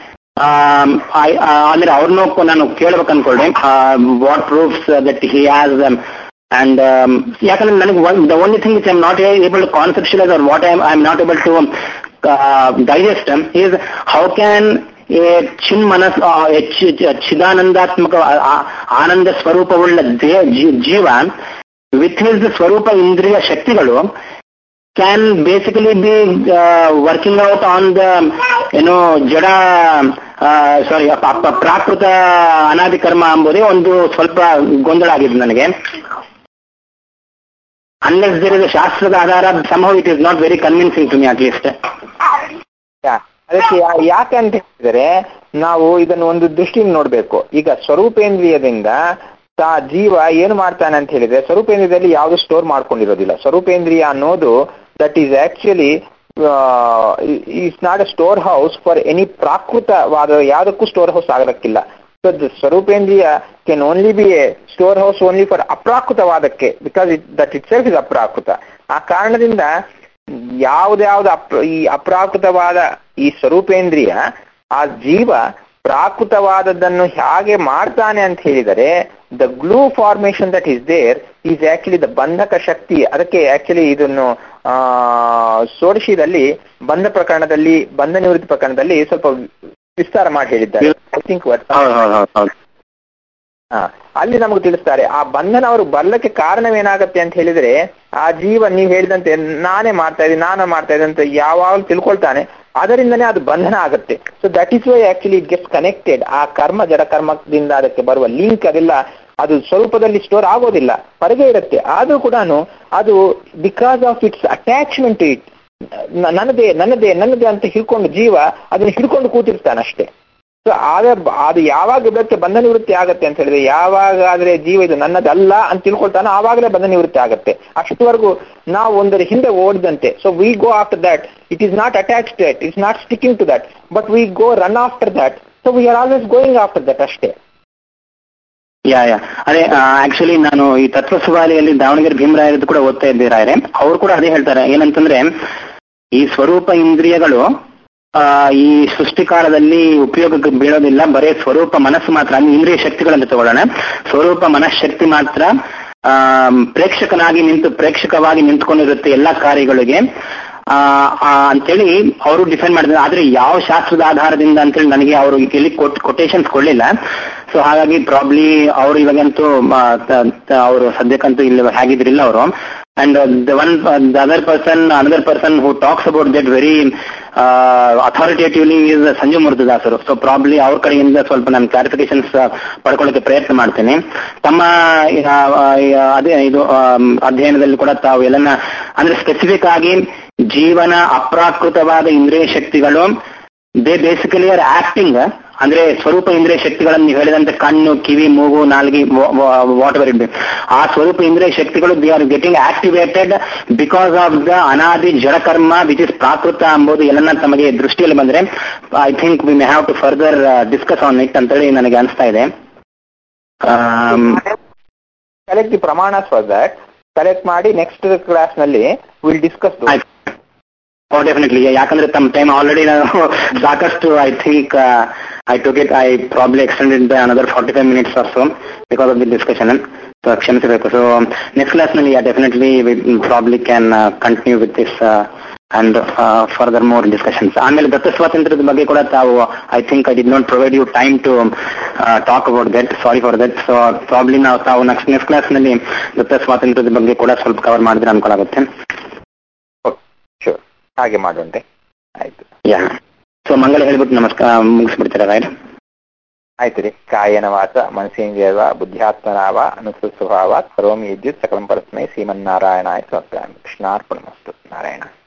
B: ಅಂದ್ರೆ ಅವ್ರನ್ನೂ ನಾನು ಕೇಳ್ಬೇಕು ಅನ್ಕೊಂಡೆ what proofs that he has and ಯಾಕಂದ್ರೆ ನನಗೆ the only thing is I am not able to conceptualise or what I I am not able to digest is how can a ಚಿನ್ ಮನಸ್ ah, A ಚಿ- ಚಿ- ಚಿದಾನಂದಾತ್ಮಕ ಆ- ಆ- ಆನಂದ ಸ್ವರೂಪವುಳ್ಳ they- ji- ಜೀವ with his ಸ್ವರೂಪ ಇಂದ್ರಿಯ ಶಕ್ತಿಗಳು can basically be working out on the ಏನೋ ಜಡ ಸಾರಿ ಪ್ರಾಕೃತ ಅನಾದಿ ಕರ್ಮ ಎಂಬುದೇ ಒಂದು ಸ್ವಲ್ಪ ಗೊಂದಲ ಆಗಿದೆ ನನಗೆ ಅನ್ಲೆಸ್ ದೇರ್ ಇಸ್ ಶಾಸ್ತ್ರದ ಆಧಾರ ಸಂಭವ it is not very convincing to me at least
A: ಯಾ- ಅದಕ್ಕೆ ಯಾ- ಯಾಕೆ ಅಂತ ಹೇಳಿದರೆ ನಾವು ಇದನ್ನು ಒಂದು ದೃಷ್ಟಿಯಿಂದ ನೋಡ್ಬೇಕು ಈಗ ಸ್ವರೂಪೇಂದ್ರಿಯದಿಂದ ತಾ ಜೀವ ಏನು ಮಾಡ್ತಾನೆ ಅಂತ ಹೇಳಿದ್ರೆ ಸ್ವರೂಪೇಂದ್ರಿಯದಲ್ಲಿ ಯಾವುದು ಸ್ಟೋರ್ ಮಾಡ್ಕೊಂಡಿರೋದಿಲ್ಲ ಸ್ವರೂಪೇಂದ್ರಿಯ ಅನ್ನೋದು that is actually is not a store house for any ಪ್ರಾಕೃತವಾದ ಯಾವುದಕ್ಕೂ ಸ್ಟೋರ್ ಹೌಸ್ ಆಗಲಿಕ್ಕಿಲ್ಲ ಸೊ ಸ್ವರೂಪೇಂದ್ರಿಯ can only be a store house only for ಅಪ್ರಾಕೃತವಾದಕ್ಕೆ because it that itself is ಅಪ್ರಾಕೃತ ಆ ಕಾರಣದಿಂದ ಯಾವ್ದ್ಯಾವ್ದು ಅಪ್ ಈ ಅಪ್ರಾಕೃತವಾದ ಈ ಸ್ವರೂಪೇಂದ್ರಿಯ ಆ ಜೀವ ಪ್ರಾಕೃತವಾದದ್ದನ್ನು ಹೇಗೆ ಮಾಡ್ತಾನೆ ಅಂತ ಹೇಳಿದರೆ the glue formation that is there is actually the ಬಂಧಕ ಶಕ್ತಿ ಅದಕ್ಕೆ ಆಕ್ಚುಲಿ ಇದನ್ನು ಆ ಸೋಡಿಶಿದಲ್ಲಿ ಬಂಧ ಪ್ರಕರಣದಲ್ಲಿ ಬಂಧ ನಿವೃತ್ತಿ ಪ್ರಕರಣದಲ್ಲಿ ಸ್ವಲ್ಪ ವಿಸ್ತಾರ ಮಾಡಿ ಹೇಳಿದ್ದಾರೆ ಐ ಥಿಂಕ್
B: ಹೌದು ಹೌದು ಹೌದು ಹೌದು
A: ಹಾ ಅಲ್ಲಿ ನಮಗೆ ತಿಳಿಸ್ತಾರೆ ಆ ಬಂಧನ ಅವರು ಬರ್ಲಕ್ಕೆ ಕಾರಣವೇನಾಗತ್ತೆ ಅಂತ ಹೇಳಿದ್ರೆ ಆ ಜೀವ ನೀವು ಹೇಳಿದಂತೆ ನಾನೇ ಮಾಡ್ತಾ ಇದ್ದೀನಿ ನಾನೇ ಮಾಡ್ತಾ ಇದ್ದೀನಿ ಅಂತ ಯಾವಾಗಲೂ ತಿಳ್ಕೊಳ್ತಾನೆ ಅದರಿಂದನೇ ಅದು ಬಂಧನ ಆಗುತ್ತೆ so that is why actually it gets connected ಆ ಕರ್ಮ ಜಡ ಕರ್ಮದಿಂದ ಅದಕ್ಕೆ ಬರುವ ಲಿಂಕ್ ಅದೆಲ್ಲ ಅದು ಸ್ವರೂಪದಲ್ಲಿ ಸ್ಟೋರ್ ಆಗೋದಿಲ್ಲ ಹೊರಗೆ ಇರುತ್ತೆ ಆದ್ರೂ ಕೂಡ ಅದು because of its attachment it ನನ್ನದೇ ನನ್ನದೇ ನನ್ನದೇ ಅಂತ ಹಿಡ್ಕೊಂಡು ಜೀವ ಅದನ್ನ ಹಿಡ್ಕೊಂಡು ಕೂತಿರ್ತಾನೆ ಅಷ್ಟೇ ಸೊ ಆಗ ಅದು ಯಾವಾಗ ಇದಕ್ಕೆ ಬಂಧ ನಿವೃತ್ತಿ ಆಗತ್ತೆ ಅಂತ ಹೇಳಿದ್ರೆ ಯಾವಾಗ ಆದ್ರೆ ಜೀವ ಇದು ನನ್ನದಲ್ಲ ಅಂತ ತಿಳ್ಕೊಳ್ತಾನೆ ಆವಾಗಲೇ ಬಂಧ ನಿವೃತ್ತಿ ಆಗತ್ತೆ ಅಷ್ಟವರೆಗೂ ನಾವು ಒಂದರ ಹಿಂದೆ ಓಡಿದಂತೆ so we go after that it is not attach to it is not sticking to that but we go run after that so we are always going after that ಅಷ್ಟೇ
B: ಯಾ ಯಾ ಅದೇ ಆಕ್ಚುಲಿ ನಾನು ಈ ತತ್ವ ಸುವಾಲಿಯಲ್ಲಿ ದಾವಣಗೆರೆ ಭೀಮರಾಯರದ್ದು ಕೂಡ ಓದ್ತಾ ಇದ್ದೀರಾರೆ ಅವ್ರು ಕೂಡ ಅದೇ ಹೇಳ್ತಾರೆ ಏನಂತಂದ್ರೆ ಈ ಸ್ವರೂಪ ಇಂದ್ರಿಯಗಳು ಆ, ಈ ಸೃಷ್ಟಿಕಾಲದಲ್ಲಿ ಉಪಯೋಗಕ್ಕೆ ಬೀಳೋದಿಲ್ಲ ಬರೀ ಸ್ವರೂಪ ಮನಸ್ಸು ಮಾತ್ರ ಅಲ್ಲಿ ಇಂದ್ರಿಯ ಶಕ್ತಿಗಳನ್ನು ತಗೊಳ್ಳೋಣ ಸ್ವರೂಪ ಮನಃಶಕ್ತಿ ಮಾತ್ರ ಆ, ಪ್ರೇಕ್ಷಕನಾಗಿ ನಿಂತು ಪ್ರೇಕ್ಷಕವಾಗಿ ನಿಂತ್ಕೊಂಡಿರುತ್ತೆ ಎಲ್ಲಾ ಕಾರ್ಯಗಳಿಗೆ ಆ, ಆ, ಅಂತೇಳಿ ಅವರು ಡಿಫೈನ್ ಮಾಡಿದ್ರು ಆದ್ರೆ ಯಾವ ಶಾಸ್ತ್ರದ ಆಧಾರದಿಂದ ಅಂತೇಳಿ ನನಗೆ ಅವರು ಎಲ್ಲಿ ಕೊಟೇಶನ್ಸ್ ಕೊಡ್ಲಿಲ್ಲ ಸೊ ಹಾಗಾಗಿ ಪ್ರಾಬ್ಲಿ ಅವರು ಇವಾಗಂತೂ ಅವರು ಸದ್ಯಕ್ಕಂತೂ ಇಲ್ಲಿ ಹೇಗಿದ್ರಿಲ್ಲ ಅವರು and the one the other person another person who talks about that very authoritatively is Sanju ಮುರುದಾಸರು ಸೊ ಪ್ರಾಬ್ಲಿ ಅವ್ರ ಕಡೆಯಿಂದ ಸ್ವಲ್ಪ ನಾನು ಕ್ಲಾರಿಫಿಕೇಶನ್ಸ್ ಪಡ್ಕೊಳ್ಳೋಕೆ ಪ್ರಯತ್ನ ಮಾಡ್ತೇನೆ ತಮ್ಮ ಆ, ಆ, ಅದೇ ಇದು ಆಮ್, ಅಧ್ಯಯನದಲ್ಲಿ ಕೂಡ ತಾವು ಎಲ್ಲನ್ನ ಅಂದ್ರೆ ಸ್ಪೆಸಿಫಿಕ್ ಆಗಿ ಜೀವನ ಅಪ್ರಾಕೃತವಾದ ಇಂದ್ರಿಯ ಶಕ್ತಿಗಳು ದೇ ಬೇಸಿಕಲಿ ಆರ್ ಆಕ್ಟಿಂಗ್ ಅಂದ್ರೆ ಸ್ವರೂಪ ಇಂದ್ರಿಯ ಶಕ್ತಿಗಳನ್ನು ನೀವು ಹೇಳಿದಂತೆ ಕಣ್ಣು ಕಿವಿ ಮೂಗು ನಾಲ್ಗಿ ವಾಟ್ ಎವರ್ ಇಟ್ ಆ ಸ್ವರೂಪ ಇಂದ್ರಿಯ ಶಕ್ತಿಗಳು they are getting activated because of the ಅನಾದಿ ಜಡಕರ್ಮ ವಿಚ್ ಇಸ್ ಪ್ರಾಕೃತ ಎಂಬುದು ಎಲ್ಲನ್ನ ತಮಗೆ ದೃಷ್ಟಿಯಲ್ಲಿ ಬಂದ್ರೆ I think we may have to further discuss on it ಅಂತೇಳಿ ನನಗೆ ಅನಿಸ್ತಾ ಇದೆ ಆಮ್,
A: ಕಲೆಕ್ಟ್ ದಿ ಪ್ರಮಾಣ ಫಾರ್ ದಟ್ ಕಲೆಕ್ಟ್ ಮಾಡಿ ನೆಕ್ಸ್ಟ್ ಕ್ಲಾಸ್ ನಲ್ಲಿ ವಿಲ್ ಡಿಸ್ಕಸ್
B: ಆಯ್ತು ಓ ಡೆಫಿನೆಟ್ಲಿ ಯಾಕಂದ್ರೆ ತಮ್ಮ ಟೈಮ್ ಆಲ್ರೆಡಿ ನಾನು ಸಾಕಷ್ಟು I think I took it I probably extended another forty five minutes or so because of the discussion so ಕ್ಷಮಿಸಬೇಕು so next class ನಲ್ಲಿ definitely probably can continue with this and furthermore discussions ಆಮೇಲೆ ದತ್ತ ಸ್ವಾತಂತ್ರ್ಯದ ಬಗ್ಗೆ ಕೂಡ ತಾವು I think I did not provide you time to talk about that sorry for that so probably ನಾವು ತಾವು ನೆಕ್ಸ್ಟ್ ನೆಕ್ಸ್ಟ್ ಕ್ಲಾಸ್ ನಲ್ಲಿ ದತ್ತ ಸ್ವಾತಂತ್ರ್ಯದ ಬಗ್ಗೆ ಕೂಡ ಸ್ವಲ್ಪ ಕವರ್ ಮಾಡಿದ್ರೆ ಅನ್ಕೊಳ್ಳಾಗುತ್ತೆ
A: ಶೂರ್ ಹಾಗೆ ಮಾಡುವಂತೆ ಆಯ್ತು
B: ಯಾ ಸೊ ಮಂಗಳ ಹೇಳ್ಬಿಟ್ಟು ನಮಸ್ಕಾರ ಮುಗಿಸ್ಬಿಡ್ತೀರಾ ರೈಟ್
A: ಆಯ್ತು ರೀ ಕಾಯನ ವಾಚ ಮನಸೇಂದ್ರಿಯವ ಬುದ್ಧ್ಯಾತ್ಮನಾವ ಅನುಸೃತ ಸ್ವಭಾವ ಕರೋಮಿ ವಿದ್ಯುತ್ ಸಕಲಂ ಪರಸ್ಮೈ ಶ್ರೀಮನ್ನಾರಾಯಣಾಯ ಸ್ವಪ್ರಾಮಿ ಕೃಷ್ಣಾರ್ಪಣಮಸ್ತು ನಾರಾಯಣ